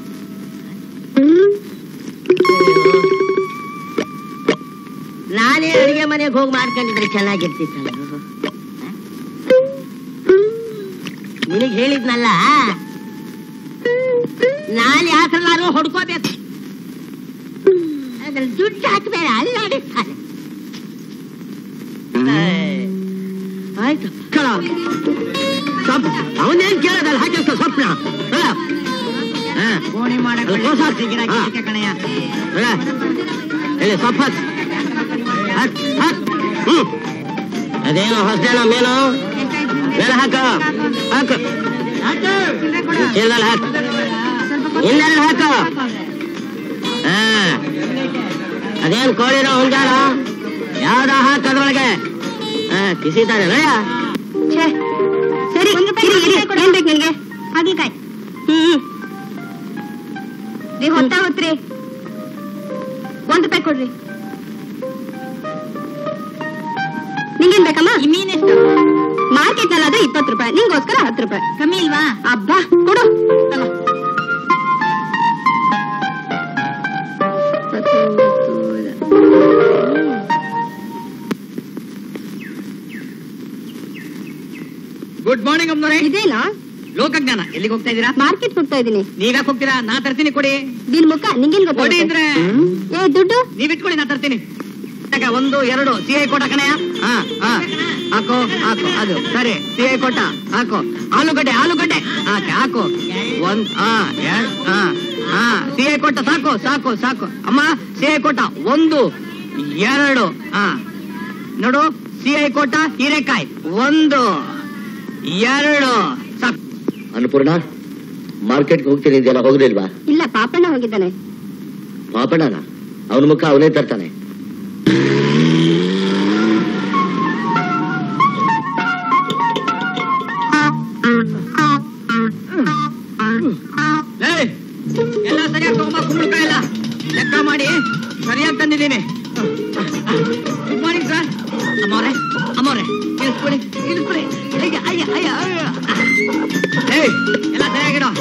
ನಾನೇ ಅಡಿಗೆ ಮನೆಗೆ ಹೋಗಿ ಮಾಡ್ಕೊಂಡಿದ್ರೆ ಚೆನ್ನಾಗಿರ್ತಿತ್ತಲ್ಲ ನಿನಗೆ ಹೇಳಿದ್ನಲ್ಲ ನಾನು ಯಾಕಲ್ಲಾರು ಹೊಡ್ಕೋಬೇಕು ಅದ್ರಲ್ಲಿ ದುಡ್ಡು ಹಾಕ್ಬೇಡ ಅಲ್ಲಾಡಿಸ್ತಾನೆ ಆಯ್ತು ಕಳ ಸೊಪ್ಪು ಅವನೇನ್ ಕೇಳೋದಲ್ಲ ಹಾಕಿಸ್ತ ಸೊಪ್ಪನ ಕೋಣಿ ಮಾಡಕ್ಕೆ ಹೇಳಿ ಸೊಪ್ಪು ಹಾಕ್. ಹಾಕ್, ಹಾಕ್. ಹ್ಮ್. ಅದೇನೋ ಹೊಸದೇನೋ ಮೇನು ಮೇಲೆ ಹಾಕ ಹಾಕು ಚೀಲದಲ್ಲಿ ಹಾಕು ಇನ್ನೆರಡು ಹಾಕು ಹಾ ಅದೇನ್ ಕೋಳಿನೋ ಹುಂಜಾಳ ಯಾವ್ದ ಹಾಕ ಅದ್ರೊಳಗೆ ಹಾ ಕಿಸಿತಾನೆ ರಯ್ಯ ಛೇ ಸರಿ ಇರಿ, ಇರಿ. ಏನ್ ಬೇಕು ನಿನ್ಗೆ ಹಾಗಲಕಾಯಿ ಹ್ಮ್ ನೀವ್ ಹೊತ್ತ ಹೊತ್ರಿ ಒಂದ್ ರೂಪಾಯಿ ಕೊಡ್ರಿ ನಿಂಗೇನ್ ಬೇಕಮ್ಮ ಮೀನೆಷ್ಟು ಮಾರ್ಕೆಟ್ ನಲ್ಲಿ ಆದ್ರೆ ಇಪ್ಪತ್ತು ರೂಪಾಯಿ ನಿಂಗೋಸ್ಕರ ಹತ್ತು ರೂಪಾಯಿ ಕಮ್ಮಿ ಇಲ್ವಾ ಅಬ್ಬಾ ಕೊಡು ತಗೋ. ಗುಡ್ ಮಾರ್ನಿಂಗ್ ಅಮ್ಮನವ್ರೆ ಇದೇನಾ ಲೋಕಜ್ಞಾನ ಎಲ್ಲಿಗೆ ಹೋಗ್ತಾ ಇದ್ದೀರಾ ಮಾರ್ಕೆಟ್ ಹೋಗ್ತಾ ಇದೀನಿ ನೀವ್ಯಾಕೆ ಹೋಗ್ತೀರಾ ನಾ ತರ್ತೀನಿ ಕೊಡಿ ನಿನ್ ಮುಖ ನಿಂಗೇನ್ ಕೊಡಿ ಗೊತ್ತಾಗುತ್ತೆ ಅಂದ್ರೆ ಏ ದುಡ್ಡು ನೀವ್ ಇಟ್ಕೊಳ್ಳಿ ನಾ ತರ್ತೀನಿ ತಗ, ಒಂದು ಎರಡು ಸಿಹಿ ಕೊಡ ಕಣಯ್ಯ ಹಾ ಹಾ ಹಾಕೋ ಹಾಕೋ ಅದು ಸರಿ ಸಿಹಿ ಕೊಟ್ಟ ಹಾಕೋ ಆಲೂಗಡ್ಡೆ ಆಲೂಗಡ್ಡೆ ಹಾಕಿ ಹಾಕೋ ಒಂದ್ ಹಾ ಎರಡ್ ಹಾ ಹಾ ಸಿಹಿ ಕೊಟ್ಟ ಸಾಕು ಸಾಕು ಸಾಕು ಅಮ್ಮ ಸಿಹಿ ಕೊಟ್ಟ ಒಂದು ಎರಡು ಹಾ ನೋಡು ಸಿಹಿ ಕೊಟ್ಟ ಹೀರೆಕಾಯಿ ಒಂದು ಎರಡು ಸಾಕು ಅನ್ನಪೂರ್ಣ ಮಾರ್ಕೆಟ್ಗೆ ಹೋಗ್ತೀನಿ ಇದೆಯಲ್ಲ ಹೋಗಲಿಲ್ವಾ ಇಲ್ಲ ಪಾಪಣ್ಣ ಹೋಗಿದ್ದಾನೆ ಪಾಪಣ್ಣನ ಅವನ ಮುಖ ಅವನೇ ತರ್ತಾನೆ ಏಯ್, ಎಲ್ಲ ಸರಿಯಾಗಿ ತಗೊಂಬ ಕುಂಬಳಕಾಯಿ ಎಲ್ಲ ಲೆಕ್ಕ ಮಾಡಿ ಸರಿಯಾಗಿ ತಂದಿದ್ದೀನಿ ಗುಡ್ ಮಾರ್ನಿಂಗ್ ಸರ್ ಅಮ್ಮವ್ರೆ ಅಮ್ಮವ್ರೆ ಇಳಿಸ್ಬಿಡಿ ಇಳಿಸ್ಬಿಡಿ ಅಯ್ಯ ಅಯ್ಯ ಅಯ್ಯ ಅಯ್ಯ. ಏಯ್ ಎಲ್ಲ ಸರಿಯಾಗಿಡೋ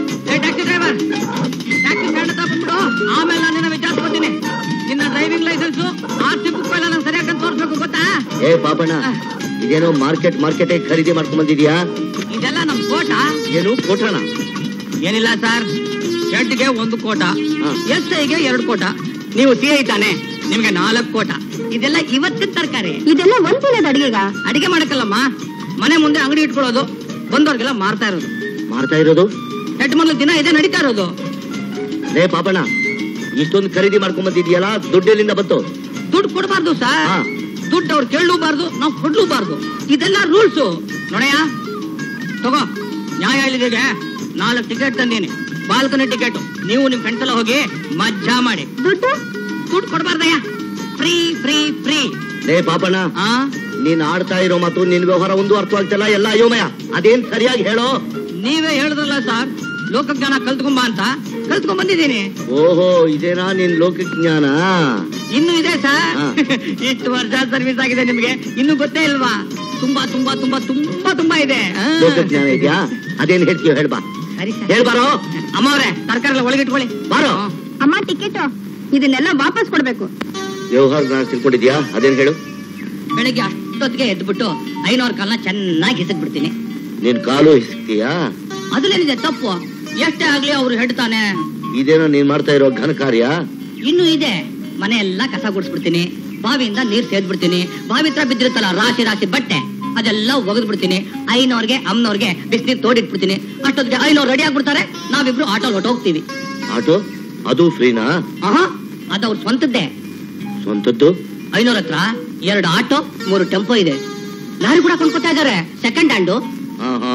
ಏ ಟ್ಯಾಕ್ಸಿ ಡ್ರೈವರ್ ಟ್ಯಾಕ್ಸಿ ಕಂಡ ಬಂದ್ಬಿಡು ಆಮೇಲೆ ನಾನು ನಿನ್ನ ವಿಚಾರಿಸ್ಕೊತೀನಿ ನಿನ್ನ driving licence R C book ಎಲ್ಲ ನಾನು ಸರಿಯಾಗಿ ತೋರಿಸ್ಬೇಕು ಗೊತ್ತಾ ಏ ಪಾಪಣ್ಣ ಇದೇನೋ ಮಾರ್ಕೆಟ್ ಮಾರ್ಕೆಟ್ ಖರೀದಿ ಮಾಡ್ಕೊಂಡ್ ಬಂದಿದ್ಯಾ ಇದೆಲ್ಲ ನಮ್ ಕೋಟ ಏನು ಕೋಟಣ ಏನಿಲ್ಲ ಸರ್ ಶೆಡ್ಗೆ ಒಂದು ಕೋಟ ಹಾ. ಎಸ್ ಐಗೆ ಎರಡು ಕೋಟ ನೀವು ಸಿ ಐ ತಾನೆ ನಿಮ್ಗೆ ನಾಲ್ಕು ಕೋಟ ಇದೆಲ್ಲ ಇವತ್ತಿನ ತರಕಾರಿ ಇದೆಲ್ಲ ಒಂದ್ ದಿನದ ಅಡಿಗೆಗ ಅಡಿಗೆ ಮಾಡಕ್ಕಲ್ಲಮ್ಮ ಮನೆ ಮುಂದೆ ಅಂಗಡಿ ಇಟ್ಕೊಳ್ಳೋದು ಬಂದವ್ರಿಗೆಲ್ಲ ಮಾರ್ತಾ ಇರೋದು ಮಾಡ್ತಾ ಇರೋದು ಹೆಡ್ ಮೊದಲು ದಿನ ಇದೇ ನಡೀತಾ ಇರೋದು ಲೇ ಪಾಪಣ್ಣ ಇಷ್ಟೊಂದು ಖರೀದಿ ಮಾಡ್ಕೊಂಡ್ ಬಂದಿದ್ಯಲ್ಲ ದುಡ್ಡೆಲ್ಲಿಂದ ಬಂತು ದುಡ್ಡು ಕೊಡಬಾರ್ದು ಸರ್ ಹಾ. ದುಡ್ಡು ಅವ್ರು ಕೇಳಲೂಬಾರ್ದು ನಾವು ಕೊಡ್ಲೂಬಾರ್ದು ಇದೆಲ್ಲ ರೂಲ್ಸು ನೋಡಯ್ಯ ತಗೋ ನ್ಯಾಯ ಇಲ್ಲಿದೆ ನಾಲ್ಕು ಟಿಕೆಟ್ ತಂದೀನಿ ಬಾಲ್ಕನಿ ಟಿಕೆಟ್ ನೀವು ನಿಮ್ ಫ್ರೆಂಡ್ಸ್ ಎಲ್ಲ ಹೋಗಿ ಮಜ್ಜಾ ಮಾಡಿ ದುಡ್ಡು ದುಡ್ಡು ಕೊಡಬಾರ್ದಯ್ಯ ಫ್ರೀ ಫ್ರೀ ಫ್ರೀ ಲೇ ಪಾಪಣ್ಣ ಆ ನೀನ್ ಆಡ್ತಾ ಇರೋ ಮತ್ತು ನಿನ್ ವ್ಯವಹಾರ ಒಂದು ಅರ್ಥವಾಗ್ತಿಲ್ಲ ಎಲ್ಲ ಅಯೋಮಯ ಅದೇನ್ ಸರಿಯಾಗಿ ಹೇಳೋ ನೀವೇ ಹೇಳಿದ್ರಲ್ಲ ಸರ್ ಲೋಕಜ್ಞಾನ ಕಲ್ತ್ಕೊಂಬ ಅಂತ ಕಲ್ತ್ಕೊಂಡ್ ಬಂದಿದ್ದೀನಿ ಓಹೋ ಇದೇನಾ ನಿನ್ ಲೋಕಜ್ಞಾನ ಇನ್ನು ಇದೆ ಸರ್ ಹಾ. ಇಷ್ಟು ವರ್ಷ ಸರ್ವಿಸ್ ಆಗಿದೆ ನಿಮ್ಗೆ ಇನ್ನು ಗೊತ್ತೇ ಇಲ್ವಾ ತುಂಬಾ ತುಂಬಾ ತುಂಬಾ ತುಂಬಾ ತುಂಬಾ ಇದೆ ಆ. ಲೋಕಜ್ಞಾನ ಇದೆಯಾ ಅದೇನ್ ಹೇಳ್ತೀಯ ಹೇಳ್ಬಾ ಸರಿ ಸರ್ ಹೇಳ್ಬಾರೋ ಅಮ್ಮವ್ರೆ ತರಕಾರಿ ಎಲ್ಲ ಒಳಗಿಟ್ಕೊಳ್ಳಿ ಬಾರೋ ಅಮ್ಮ ಟಿಕೆಟ್ ಇದನ್ನೆಲ್ಲ ವಾಪಸ್ ಕೊಡ್ಬೇಕು ವ್ಯವಹಾರ ನಾನು ತಿಳ್ಕೊಂಡಿದ್ಯಾ ಅದೇನ್ ಹೇಳು ಬೆಳಿಗ್ಗೆ ಅಷ್ಟೊತ್ತಿಗೆ ಎದ್ಬಿಟ್ಟು ಐನೂರು ಕಾಲನ್ನ ಚೆನ್ನಾಗಿ ಹಿಸಕ್ ಬಿಡ್ತೀನಿ ನೀನ್ ಕಾಲು ಹಿಸ್ತೀಯಾ ಅದ್ರಲ್ಲೇನಿದೆ ತಪ್ಪು ಎಷ್ಟೇ ಆಗ್ಲಿ ಅವ್ರು ಹೇಳ್ತಾನೆ ಇದೇನೋ ನೀನ್ ಮಾಡ್ತಾ ಇರೋ ಘನ ಕಾರ್ಯ ಇನ್ನು ಇದೆ ಮನೆ ಎಲ್ಲ ಕಸ ಗುಡಿಸ್ಬಿಡ್ತೀನಿ ಬಾವಿಯಿಂದ ನೀರ್ ಸೇದ್ಬಿಡ್ತೀನಿ ಬಾವಿ ಹತ್ರ ಬಿದ್ದಿರುತ್ತಲ್ಲ ರಾಶಿ ರಾಶಿ ಬಟ್ಟೆ ಅದೆಲ್ಲ ಒಗೆದ್ ಬಿಡ್ತೀನಿ ಐನವ್ರಿಗೆ ಅಮ್ಮನವ್ರಿಗೆ ಬಿಸಿನೀರ್ ತೋಡಿಟ್ಬಿಡ್ತೀನಿ ಅಷ್ಟೊತ್ತಿಗೆ ಐನವ್ರು ರೆಡಿ ಆಗ್ಬಿಡ್ತಾರೆ ನಾವಿಬ್ರು ಆಟೋ ಹೋಗ್ತೀವಿ ಆಟೋ ಅದು ಫ್ರೀನಾ ಆಹಾ ಅದು ಅವ್ರ ಸ್ವಂತದ್ದೇ ಸ್ವಂತದ್ದು ಐನೂರ ಹತ್ರ ಎರಡು ಆಟೋ ಮೂರು ಟೆಂಪೋ ಇದೆ ಲಾರಿ ಕೂಡ ಕೊಂಡ್ಕೊತಾ ಇದಾರೆ ಸೆಕೆಂಡ್ ಹ್ಯಾಂಡು ಹಾ ಹಾ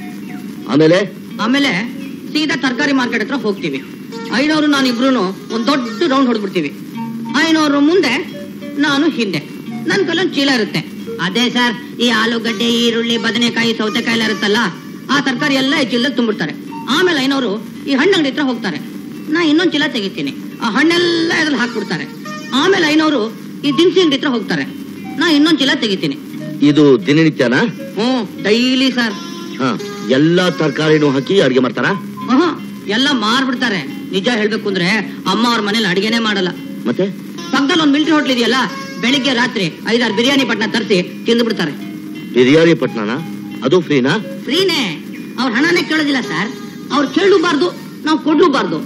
ಆಮೇಲೆ ಆಮೇಲೆ ಸೀದಾ ತರಕಾರಿ ಮಾರ್ಕೆಟ್ ಹತ್ರ ಹೋಗ್ತೀವಿ ಐನೂರು ನಾನು ಇಬ್ರು ಒಂದ್ ದೊಡ್ಡ ರೌಂಡ್ ಹೊಡ್ಬಿಡ್ತೀವಿ ಐನೂರು ಮುಂದೆ ನಾನು ಹಿಂದೆ ನನ್ ಕಲ್ಲೊಂದ್ ಚೀಲ ಇರುತ್ತೆ ಅದೇ ಸರ್ ಈ ಆಲೂಗಡ್ಡೆ ಈರುಳ್ಳಿ ಬದನೆಕಾಯಿ ಸೌತೆಕಾಯಿ ಎಲ್ಲ ಇರುತ್ತಲ್ಲ ಆ ತರಕಾರಿ ಎಲ್ಲ ಈ ಚೀಲದಲ್ಲಿ ತುಂಬಿಡ್ತಾರೆ ಆಮೇಲೆ ಐನೂರು ಈ ಹಣ್ಣು ಅಂಗಡಿ ಹತ್ರ ಹೋಗ್ತಾರೆ ನಾ ಇನ್ನೊಂದ್ ಚೀಲ ತೆಗಿತೀನಿ ಆ ಹಣ್ಣೆಲ್ಲ ಇದ್ರಲ್ಲಿ ಹಾಕ್ಬಿಡ್ತಾರೆ ಆಮೇಲೆ ಐನೂರು ಈ ದಿನಸಿ ಅಂಗಡಿ ಹತ್ರ ಹೋಗ್ತಾರೆ ನಾ ಇನ್ನೊಂದ್ ಚೀಲ ತೆಗಿತೀನಿ ಇದು ದಿನನಿತ್ಯನಾ ಹ್ಮ್ ಡೈಲಿ ಸರ್ ಹಾ ಎಲ್ಲಾ ತರಕಾರಿನೂ ಹಾಕಿ ಅಡ್ಗೆ ಮಾಡ್ತಾರಾ ಆಹಾ, ಎಲ್ಲ ಮಾರ್ಬಿಡ್ತಾರೆ ನಿಜ ಹೇಳ್ಬೇಕು ಅಂದ್ರೆ ಅಮ್ಮ ಅವ್ರ ಮನೇಲಿ ಅಡಿಗೆನೆ ಮಾಡಲ್ಲ ಮತ್ತೆ ಪಕ್ಕದಲ್ಲಿ ಒಂದ್ ಮಿಲ್ಟ್ರಿ ಹೋಟ್ಲ್ ಇದೆಯಲ್ಲ ಬೆಳಿಗ್ಗೆ ರಾತ್ರಿ ಐದಾರು ಬಿರಿಯಾನಿ ಪಟ್ನ ತರಿಸಿ ತಿಂದು ಬಿಡ್ತಾರೆ ಬಿರಿಯಾನಿ ಪಟ್ನಾನ ಅದು ಫ್ರೀನಾ ಫ್ರೀನೇ ಅವ್ರ ಹಣನೇ ಕೇಳೋದಿಲ್ಲ ಸರ್ ಅವ್ರು ಕೇಳಲೂಬಾರ್ದು ನಾವು ಕೊಡ್ಲೂಬಾರ್ದು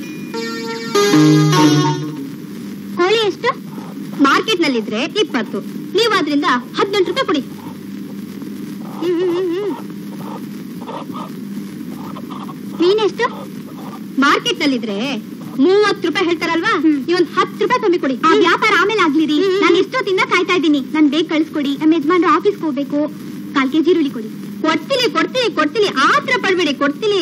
ಕೋಳಿ ಎಷ್ಟು ಮಾರ್ಕೆಟ್ ನಲ್ಲಿದ್ರೆ ಇಪ್ಪತ್ತು ನೀವು ಅದ್ರಿಂದ ಹದಿನೆಂಟು ರೂಪಾಯಿ ಕೊಡಿ ಹ್ಮ್, ಹ್ಮ್, ಹ್ಮ್, ಹ್ಮ್. ಮೀನೆಷ್ಟು ಮಾರ್ಕೆಟ್ ನಲ್ಲಿದ್ರೆ ಮೂವತ್ತು ರೂಪಾಯಿ ಹೇಳ್ತಾರಲ್ವಾ ನೀವೊಂದ್ ಹತ್ತು ರೂಪಾಯಿ ಕಮ್ಮಿ ಕೊಡಿ ಆ ವ್ಯಾಪಾರ ಆಮೇಲೆ ಆಗ್ಲಿರಿ ನಾನು ಎಷ್ಟೊತ್ತಿಂದ ಕಾಯ್ತಾ ಇದ್ದೀನಿ ನನ್ ಬೇಗ ಕಳ್ಸ್ಕೊಡಿ ನಮ್ಮ ಯಜಮಾನ್ರು ಆಫೀಸ್ಗೆ ಹೋಗ್ಬೇಕು ಕಾಲ್ ಕೆಜಿ ಈರುಳ್ಳಿ ಕೊಡಿ ಕೊಡ್ತೀನಿ ಕೊಡ್ತೀನಿ ಕೊಡ್ತೀನಿ ಆತ್ರ ಪಡ್ಬೇಡಿ ಕೊಡ್ತೀನಿ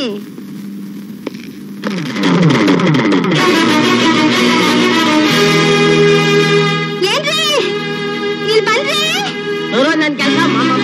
ಏನ್ರಿ ಇಲ್ಲಿ ಬನ್ರಿ ನನ್ ಕೆಲಸ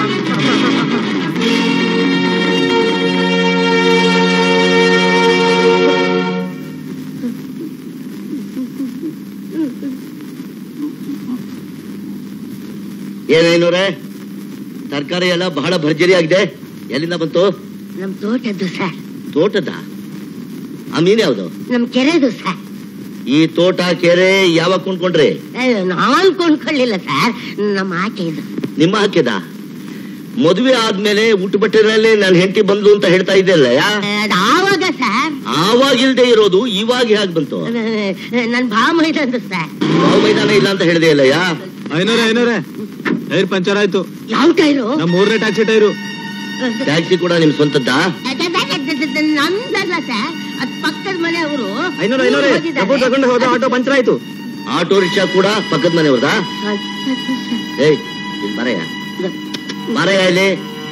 ಏನೇನೂರೇ ತರಕಾರಿ ಎಲ್ಲ ಬಹಳ ಭರ್ಜರಿ ಆಗಿದೆ ಎಲ್ಲಿಂದ ಬಂತು ನಮ್ ತೋಟದ್ದು ಸರ್ ತೋಟದ ಆ ಮೀನ್ ಯಾವ್ದು ನಮ್ ಕೆರೆದು ಸರ್ ಈ ತೋಟ ಕೆರೆ ಯಾವಾಗ ಕೊಂಡ್ಕೊಂಡ್ರಿ ನಾನ್ ಕೊಂಡ್ಕೊಳ್ಳಿಲ್ಲ ಸರ್ ನಮ್ಮ ಆಚೆ ಇದು ನಿಮ್ಮ ಹಾಕಿದ ಮದುವೆ ಆದ್ಮೇಲೆ ಊಟ ಬಟ್ಟೆನಲ್ಲಿ ನನ್ನ ಹೆಂಡತಿ ಬಂದ್ಲು ಅಂತ ಹೇಳ್ತಾ ಇದ್ದಲ್ಲ ಯಾ ಅದ್ ಆವಾಗ ಸರ್ ಆವಾಗ ಇಲ್ದೇ ಇರೋದು ಇವಾಗ ಹೇಗ್ ಬಂತು ನನ್ ಭಾವ ಮೈದಂದು ಸರ್ ಯಾವ ಮೈದಾನ ಇಲ್ಲ ಅಂತ ಹೇಳಿದೆ ಅಲ್ಲ ಯಾ ಐನೂರೇ ಐನೂರೇ ಟೈರ್ ಪಂಚರ್ ಆಯ್ತು ಯಾವ ಟೈರು ನಮ್ಮ ಮೂರನೇ ಟ್ಯಾಕ್ಸಿ ಟೈರು ಟ್ಯಾಕ್ಸಿ ಕೂಡ ನಿಮ್ ಸ್ವಂತದ್ದಾ ನಂದಲ್ಲ ಸರ್ ಅದ್ ಪಕ್ಕದ ಮನೆಯವರು ಐನೂರು ಐನೂರು ಡಬ್ಬು ತಗೊಂಡು ಹೋದ ಆಟೋ ಪಂಚರ್ ಆಯ್ತು ಆಟೋ ರಿಕ್ಷಾ ಕೂಡ ಪಕ್ಕದ ಮನೆಯವ್ರದಾ ಏಯ್ ಇಲ್ಲಿ ಬರೆಯ ಬರೆಯ ಇಲ್ಲಿ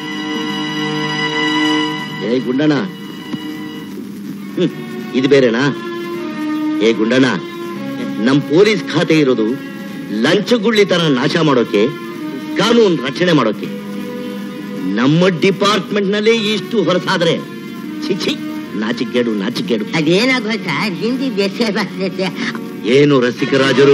ಏಯ್ ಗುಂಡಣ್ಣ ಹ್ಮ್, ಇದು ಬೇರೆನಾ ಏ ಗುಂಡಣ್ಣ ನಮ್ ಪೊಲೀಸ್ ಖಾತೆ ಇರೋದು ಲಂಚಗುಳ್ಳಿ ತರ ನಾಶ ಮಾಡೋಕೆ ಕಾನೂನು ರಕ್ಷಣೆ ಮಾಡೋಕೆ ನಮ್ಮ ಡಿಪಾರ್ಟ್ಮೆಂಟ್ ನಲ್ಲಿ ಇಷ್ಟು ಹೊರಸಾದ್ರೆ ಚಿಚಿ ನಾಚಿಕೇಡು ನಾಚಿಕೇಡು ಅದೇನಾಗೋ ಸರ್ ಹಿಂದಿ ಬೇಸೆ ಬರ್ತೈತೆ ಏನು ರಸಿಕರಾಜರು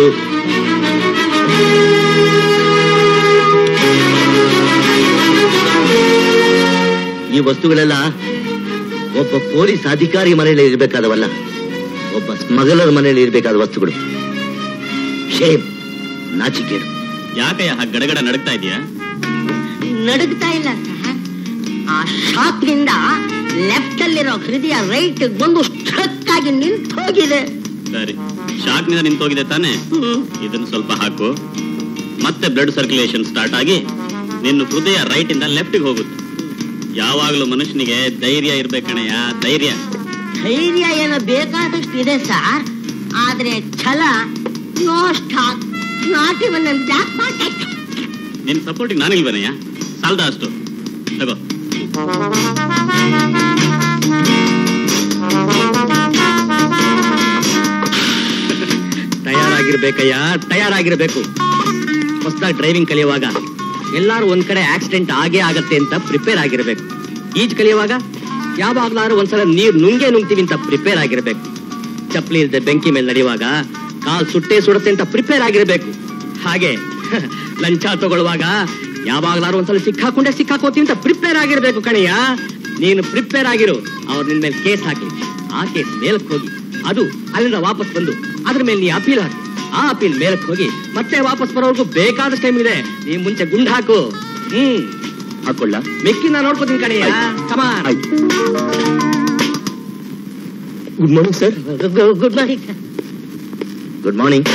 ಈ ವಸ್ತುಗಳೆಲ್ಲ ಒಬ್ಬ ಪೊಲೀಸ್ ಅಧಿಕಾರಿ ಮನೆಯಲ್ಲಿ ಇರಬೇಕಾದವಲ್ಲ ಒಬ್ಬ ಸ್ಮಗಲರ್ ಮನೆಯಲ್ಲಿ ಇರಬೇಕಾದ ವಸ್ತುಗಳು ಶೇಮ್ ನಾಚಿಕೇಡು ಯಾಕಯ್ಯ ಹಾಗೆ ಗಡಗಡ ನಡಕ್ತಾ ಇದೆಯಾ ನಡುಗ್ತಾ ಇಲ್ಲ ಸರ್ ಆ ಶಾಕ್ನಿಂದ ಲೆಫ್ಟ್ ಅಲ್ಲಿರೋ ಹೃದಯ ರೈಟ್ ಬಂದು ಸ್ಟ್ರಕ್ ಆಗಿ ನಿಂತು ಹೋಗಿದೆ ಸರಿ ಶಾಕ್ನಿಂದ ನಿಂತೋಗಿದೆ ತಾನೆ ಇದನ್ನ ಸ್ವಲ್ಪ ಹಾಕು ಮತ್ತೆ ಬ್ಲಡ್ ಸರ್ಕ್ಯುಲೇಷನ್ ಸ್ಟಾರ್ಟ್ ಆಗಿ ನಿನ್ನ ಹೃದಯ ರೈಟ್ ಇಂದ ಲೆಫ್ಟ್ಗೆ ಹೋಗುತ್ತೆ ಯಾವಾಗ್ಲೂ ಮನುಷ್ಯನಿಗೆ ಧೈರ್ಯ ಇರ್ಬೇಕಣಯ್ಯ ಧೈರ್ಯ ಧೈರ್ಯ ಏನೋ ಬೇಕಾದಷ್ಟು ಇದೆ ಸರ್ ಆದ್ರೆ ಛಲ no stock not even black market ನಿನ್ ಸಪೋರ್ಟಿಗೆ ನಾನಿಲ್ವೇನಯ್ಯ ಸಾಲ್ದ ಅಷ್ಟು ತಗೋ ತಯಾರಾಗಿರ್ಬೇಕಯ್ಯ ತಯಾರಾಗಿರ್ಬೇಕು ಹೊಸದಾಗಿ ಡ್ರೈವಿಂಗ್ ಕಲಿಯುವಾಗ ಎಲ್ಲಾರು ಒಂದ್ ಕಡೆ ಆಕ್ಸಿಡೆಂಟ್ ಆಗೇ ಆಗತ್ತೆ ಅಂತ ಪ್ರಿಪೇರ್ ಆಗಿರ್ಬೇಕು ಈಜ್ ಕಲಿಯುವಾಗ ಯಾವಾಗ್ಲಾರು ಒಂದ್ಸಲ ನೀರ್ ನುಂಗೆ ನುಂಗ್ತೀವಿ ಅಂತ ಪ್ರಿಪೇರ್ ಆಗಿರ್ಬೇಕು ಚಪ್ಪಲಿ ಇಲ್ಲದೆ ಬೆಂಕಿ ಮೇಲೆ ನಡೆಯುವಾಗ ಕಾಲ್ ಸುಟ್ಟೆ ಸುಡುತ್ತೆ ಅಂತ ಪ್ರಿಪೇರ್ ಆಗಿರ್ಬೇಕು ಹಾಗೆ ಲಂಚ ತಗೊಳ್ಳುವಾಗ ಯಾವಾಗ್ಲಾರು ಒಂದ್ಸಲ ಸಿಕ್ಕಾಕೊಂಡೆ ಸಿಕ್ಕಾಕೋತೀವಿ ಅಂತ ಪ್ರಿಪೇರ್ ಆಗಿರ್ಬೇಕು ಕಣಯ್ಯ ನೀನು ಪ್ರಿಪೇರ್ ಆಗಿರು ಅವ್ರ ನಿನ್ ಮೇಲೆ ಕೇಸ್ ಹಾಕಿ ಆ ಕೇಸ್ ಮೇಲಕ್ಕೆ ಹೋಗಿ ಅದು ಅಲ್ಲಿಂದ ವಾಪಸ್ ಬಂದು ಅದ್ರ ಮೇಲೆ ನೀ ಅಪೀಲ್ ಹಾಕು ಆ ಅಪೀಲ್ ಮೇಲಕ್ಕೆ ಹೋಗಿ ಮತ್ತೆ ವಾಪಸ್ ಬರೋವರೆಗೂ ಬೇಕಾದಷ್ಟು ಟೈಮ್ ಇದೆ ನೀ ಮುಂಚೆ ಗುಂಡ್ ಹಾಕು ಹ್ಮ್ ಹಾಕೊಳ್ಳ ಮೆಕ್ಕಿ ನಾ ನೋಡ್ಕೋತೀನಿ ಕಣಯ್ಯ come on good morning sir good morning sir good morning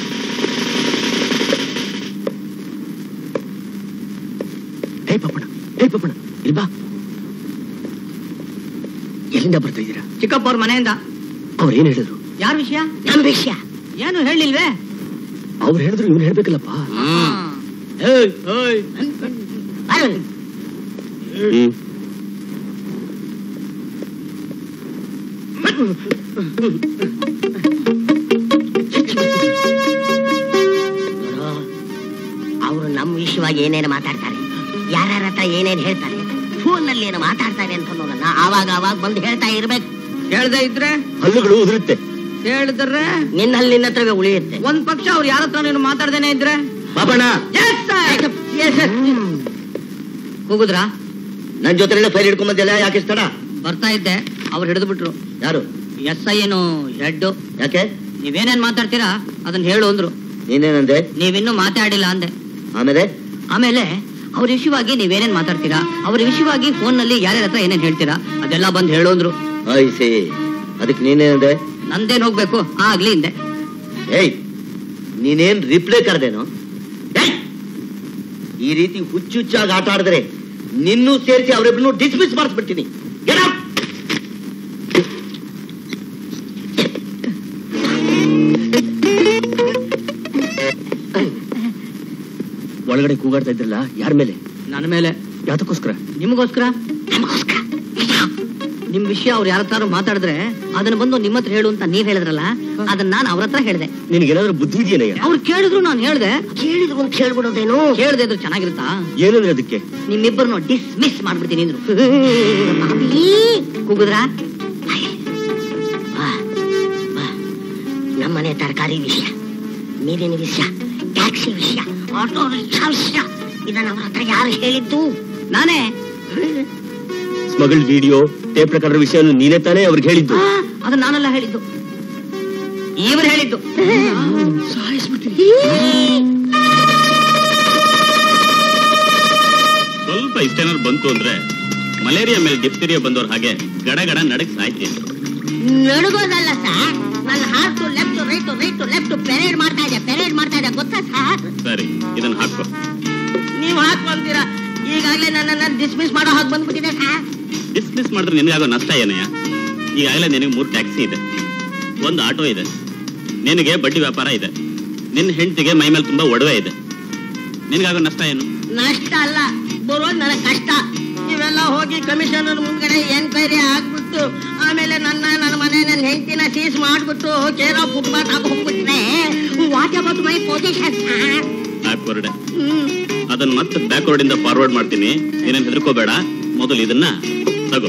ಹೇ ಪಪ್ಪಣ ಹೇ ಪಪ್ಪಣ ಇಲ್ಲಿ ಬಾ ಎಲ್ಲಿಂದ ಬರ್ತಾ ಇದ್ದೀರಾ ಚಿಕ್ಕಪ್ಪವ್ರ ಮನೆಯಿಂದ ಅವ್ರು ಏನ್ ಹೇಳಿದ್ರು ಯಾರ ವಿಷಯ ನಮ್ ವಿಷಯ ಏನು ಹೇಳಿಲ್ವೇ ಅವ್ರು ಹೇಳಿದ್ರು ಇವ್ನು ಹೇಳ್ಬೇಕಲ್ಲಪ್ಪ ಬರೋಣ. ಹ್ಮ್ ಅವರು ನಮ್ಮ ವಿಷಯವಾಗಿ ಏನೇನು ಮಾತಾಡ್ತಾರೆ ಯಾರ್ಯಾರ ಹತ್ರ ಏನೇನು ಹೇಳ್ತಾರೆ ಫೋನ್ ನಲ್ಲಿ ಏನು ಮಾತಾಡ್ತಾರೆ ಅಂತ ಅನ್ನೋದನ್ನ ಆವಾಗ ಆವಾಗ ಬಂದು ಹೇಳ್ತಾ ಇರ್ಬೇಕು ಹೇಳ್ದೆ ಇದ್ರೆ ಹಲ್ಲುಗಳು ಉದುರುತ್ತೆ ಹೇಳಿದ್ರೆ ನಿನ್ನಲ್ಲಿ ನಿನ್ನ ಹತ್ರವೇ ಉಳಿಯುತ್ತೆ ಒಂದ್ ಪಕ್ಷ ಅವ್ರು ಯಾರ ಹತ್ರ ನೀನು ಮಾತಾಡ್ದೇನೆ ಇದ್ರೆ ಪಾಪಣ್ಣ ಹೋಗುದ್ರಾ ನನ್ ಜೊತೆ ಫೈಲ್ ಹಿಡ್ಕೊಂಡ್ ಬಂದಿಲ್ಲ ಯಾಕೆ ಇಷ್ಟ ಬರ್ತಾ ಇದ್ದೆ ಅವ್ರು ಹಿಡಿದು ಬಿಟ್ರು ಯಾರು ಎಸ್ ಐ ಏನು ಹೆಡ್ ಯಾಕೆ ನೀವೇನೇನ್ ಮಾತಾಡ್ತೀರಾ ಅದನ್ನ ಹೇಳು ಅಂದ್ರು ನೀನೇನಂದೆ ನೀವಿನ್ನೂ ಮಾತಾಡಿಲ್ಲ ಅಂದೆ ಆಮೇಲೆ ಆಮೇಲೆ ಅವ್ರ ವಿಷಯವಾಗಿ ನೀವೇನೇನ್ ಮಾತಾಡ್ತೀರಾ ಅವ್ರ ವಿಷಯವಾಗಿ ಫೋನ್ ನಲ್ಲಿ ಯಾರ್ಯಾರ ಹತ್ರ ಏನೇನ್ ಹೇಳ್ತೀರಾ ಅದೆಲ್ಲ ಬಂದ್ ಹೇಳು ಅಂದ್ರು ಐಸಿ ಅದಕ್ಕೆ ನೀನೇನಂದೆ ನಂದೇನ್ ಹೋಗ್ಬೇಕು ಆಗ್ಲಿ ಹಿಂದೆ ಏಯ್ ನೀನೇನ್ ರಿಪ್ಲೈ ಕರೆದೇನು ಈ ರೀತಿ ಹುಚ್ಚುಚ್ಚಾಗಿ ಆಟ ಆಡಿದ್ರೆ ನಿನ್ನೂ ಸೇರಿಸಿ ಅವರಿಬ್ಬರನ್ನು ಡಿಸ್ಮಿಸ್ ಮಾಡಿಸ್ಬಿಡ್ತೀನಿ Get out! ಒಳಗಡೆ ಕೂಗಾಡ್ತಾ ಇದ್ರಲ್ಲ ಯಾರ ಮೇಲೆ ನನ್ನ ಮೇಲೆ ಯಾತಕ್ಕೋಸ್ಕರ ನಿಮಗೋಸ್ಕರ ನಿಮ್ ವಿಷಯ ಅವ್ರು ಯಾರ ಹತ್ರ ಮಾತಾಡಿದ್ರೆ ಅದನ್ನ ಬಂದು ನಿಮ್ಮ ಹತ್ರ ಹೇಳು ಅಂತ ನೀವ್ ಹೇಳಿದ್ರಲ್ಲ ಅದನ್ನ ನಾನು ಅವ್ರ ಹತ್ರ ಹೇಳ್ದೆ ನಿನಗೇನಾದ್ರೂ ಬುದ್ಧಿ ಇದೆಯೇನಯ್ಯ ಅವ್ರು ಕೇಳಿದ್ರು ನಾನು ಹೇಳ್ದೆ ಕೇಳಿದ್ರು ಅಂತ ಹೇಳ್ಬಿಡೋದೇನು ಕೇಳ್ದೆ ಇದ್ರು ಚೆನ್ನಾಗಿರುತ್ತಾ ಏನಂದ್ರೆ ಅದಕ್ಕೆ ನಿಮ್ಮಿಬ್ಬರನ್ನು ಡಿಸ್ಮಿಸ್ ಮಾಡ್ಬಿಡ್ತೀನಿ ಅಂದ್ರು ಕೂಗುದ್ರಾ ನಮ್ಮನೆ ತರಕಾರಿ ವಿಷಯ ನೀರಿನ ವಿಷಯ ಟ್ಯಾಕ್ಸಿ ವಿಷಯ ಆಟೋ ರಿಕ್ಷಾ ವಿಷಯ ಇದನ್ನ ಅವ್ರ ಹತ್ರ ಯಾರು ಹೇಳಿದ್ದು ನಾನೇ ಸ್ಮಗಲ್ ವಿಡಿಯೋ ಟೇಪ್ ರೆಕಾರ್ಡರ್ ವಿಷಯ ನೀನೇ ತಾನೇ ಅವ್ರಿಗೆ ಹೇಳಿದ್ದು ಆ, ಅದನ್ನ ನಾನೆಲ್ಲ ಹೇಳಿದ್ದು ಇವ್ರು ಹೇಳಿದ್ದು ಸ್ವಲ್ಪ ಇಷ್ಟೇನಾದ್ರು ಬಂತು ಅಂದ್ರೆ ಮಲೇರಿಯಾ ಮೇಲೆ ಡಿಪ್ತೀರಿಯಾ ಬಂದವ್ರ ಹಾಗೆ ಗಡ ಗಡ ನಡಕ್ ಸಾಯ್ತೀನಿ ನಡುಗೋದಲ್ಲ ಸರ್ ನನ್ನ heart left right right left parade ಮಾಡ್ತಾ ಇದೆ ಪೆರೇಡ್ ಮಾಡ್ತಾ ಇದೆ ಗೊತ್ತಾ ಸರ್ ಸರಿ ಇದನ್ನ ಹಾಕೋ ಈಗಾಗಲೇ ನನ್ನನ್ನ ಡಿಸ್ಮಿಸ್ ಮಾಡೋ ಹಾಗೆ ಬಂದ್ಬಿಟ್ಟಿದೆ ಸರ್ ಡಿಸ್ಮಿಸ್ ಮಾಡಿದ್ರೆ ನಿನಗಾಗೋ ನಷ್ಟ ಏನಯ್ಯ ಈಗಾಗಲೇ ನಿನಗೆ ಮೂರು ಟ್ಯಾಕ್ಸಿ ಇದೆ ಒಂದು ಆಟೋ ಇದೆ ನಿನಗೆ ಬಡ್ಡಿ ವ್ಯಾಪಾರ ಇದೆ ನಿನ್ನ ಹೆಂಡತಿಗೆ ಮೈ ಮೇಲೆ ತುಂಬಾ ಒಡವೆ ಇದೆ ನಿನಗಾಗೋ ನಷ್ಟ ಏನು ನಷ್ಟ ಅಲ್ಲ ಬರೋದು ನನಗೆ ಕಷ್ಟ ನೀವೆಲ್ಲ ಹೋಗಿ ಕಮಿಷನರ್ ಮುಂದ್ಗಡೆ ಎನ್ಕ್ವೈರಿ ಆಗ್ಬಿಟ್ಟು ಆಮೇಲೆ ನನ್ನ ನನ್ನ ಮನೆ ನನ್ನ ಹೆಂಡತಿನ ಸೀಸ್ ಮಾಡ್ಬಿಟ್ಟು ಕೇರ್ ಆಫ್ ಫುಟ್ಬಾಲ್ ಆಗಿ ಹೋಗ್ಬಿಟ್ರೆ what about my position sir backward ಅದನ್ನ ಮತ್ತೆ ಬ್ಯಾಕ್ವರ್ಡ್ ಇಂದ ಫಾರ್ವರ್ಡ್ ಮಾಡ್ತೀನಿ ನೀನೇನ್ ಹೆದರ್ಕೋಬೇಡ ಮೊದಲು ಇದನ್ನ ತಗೋ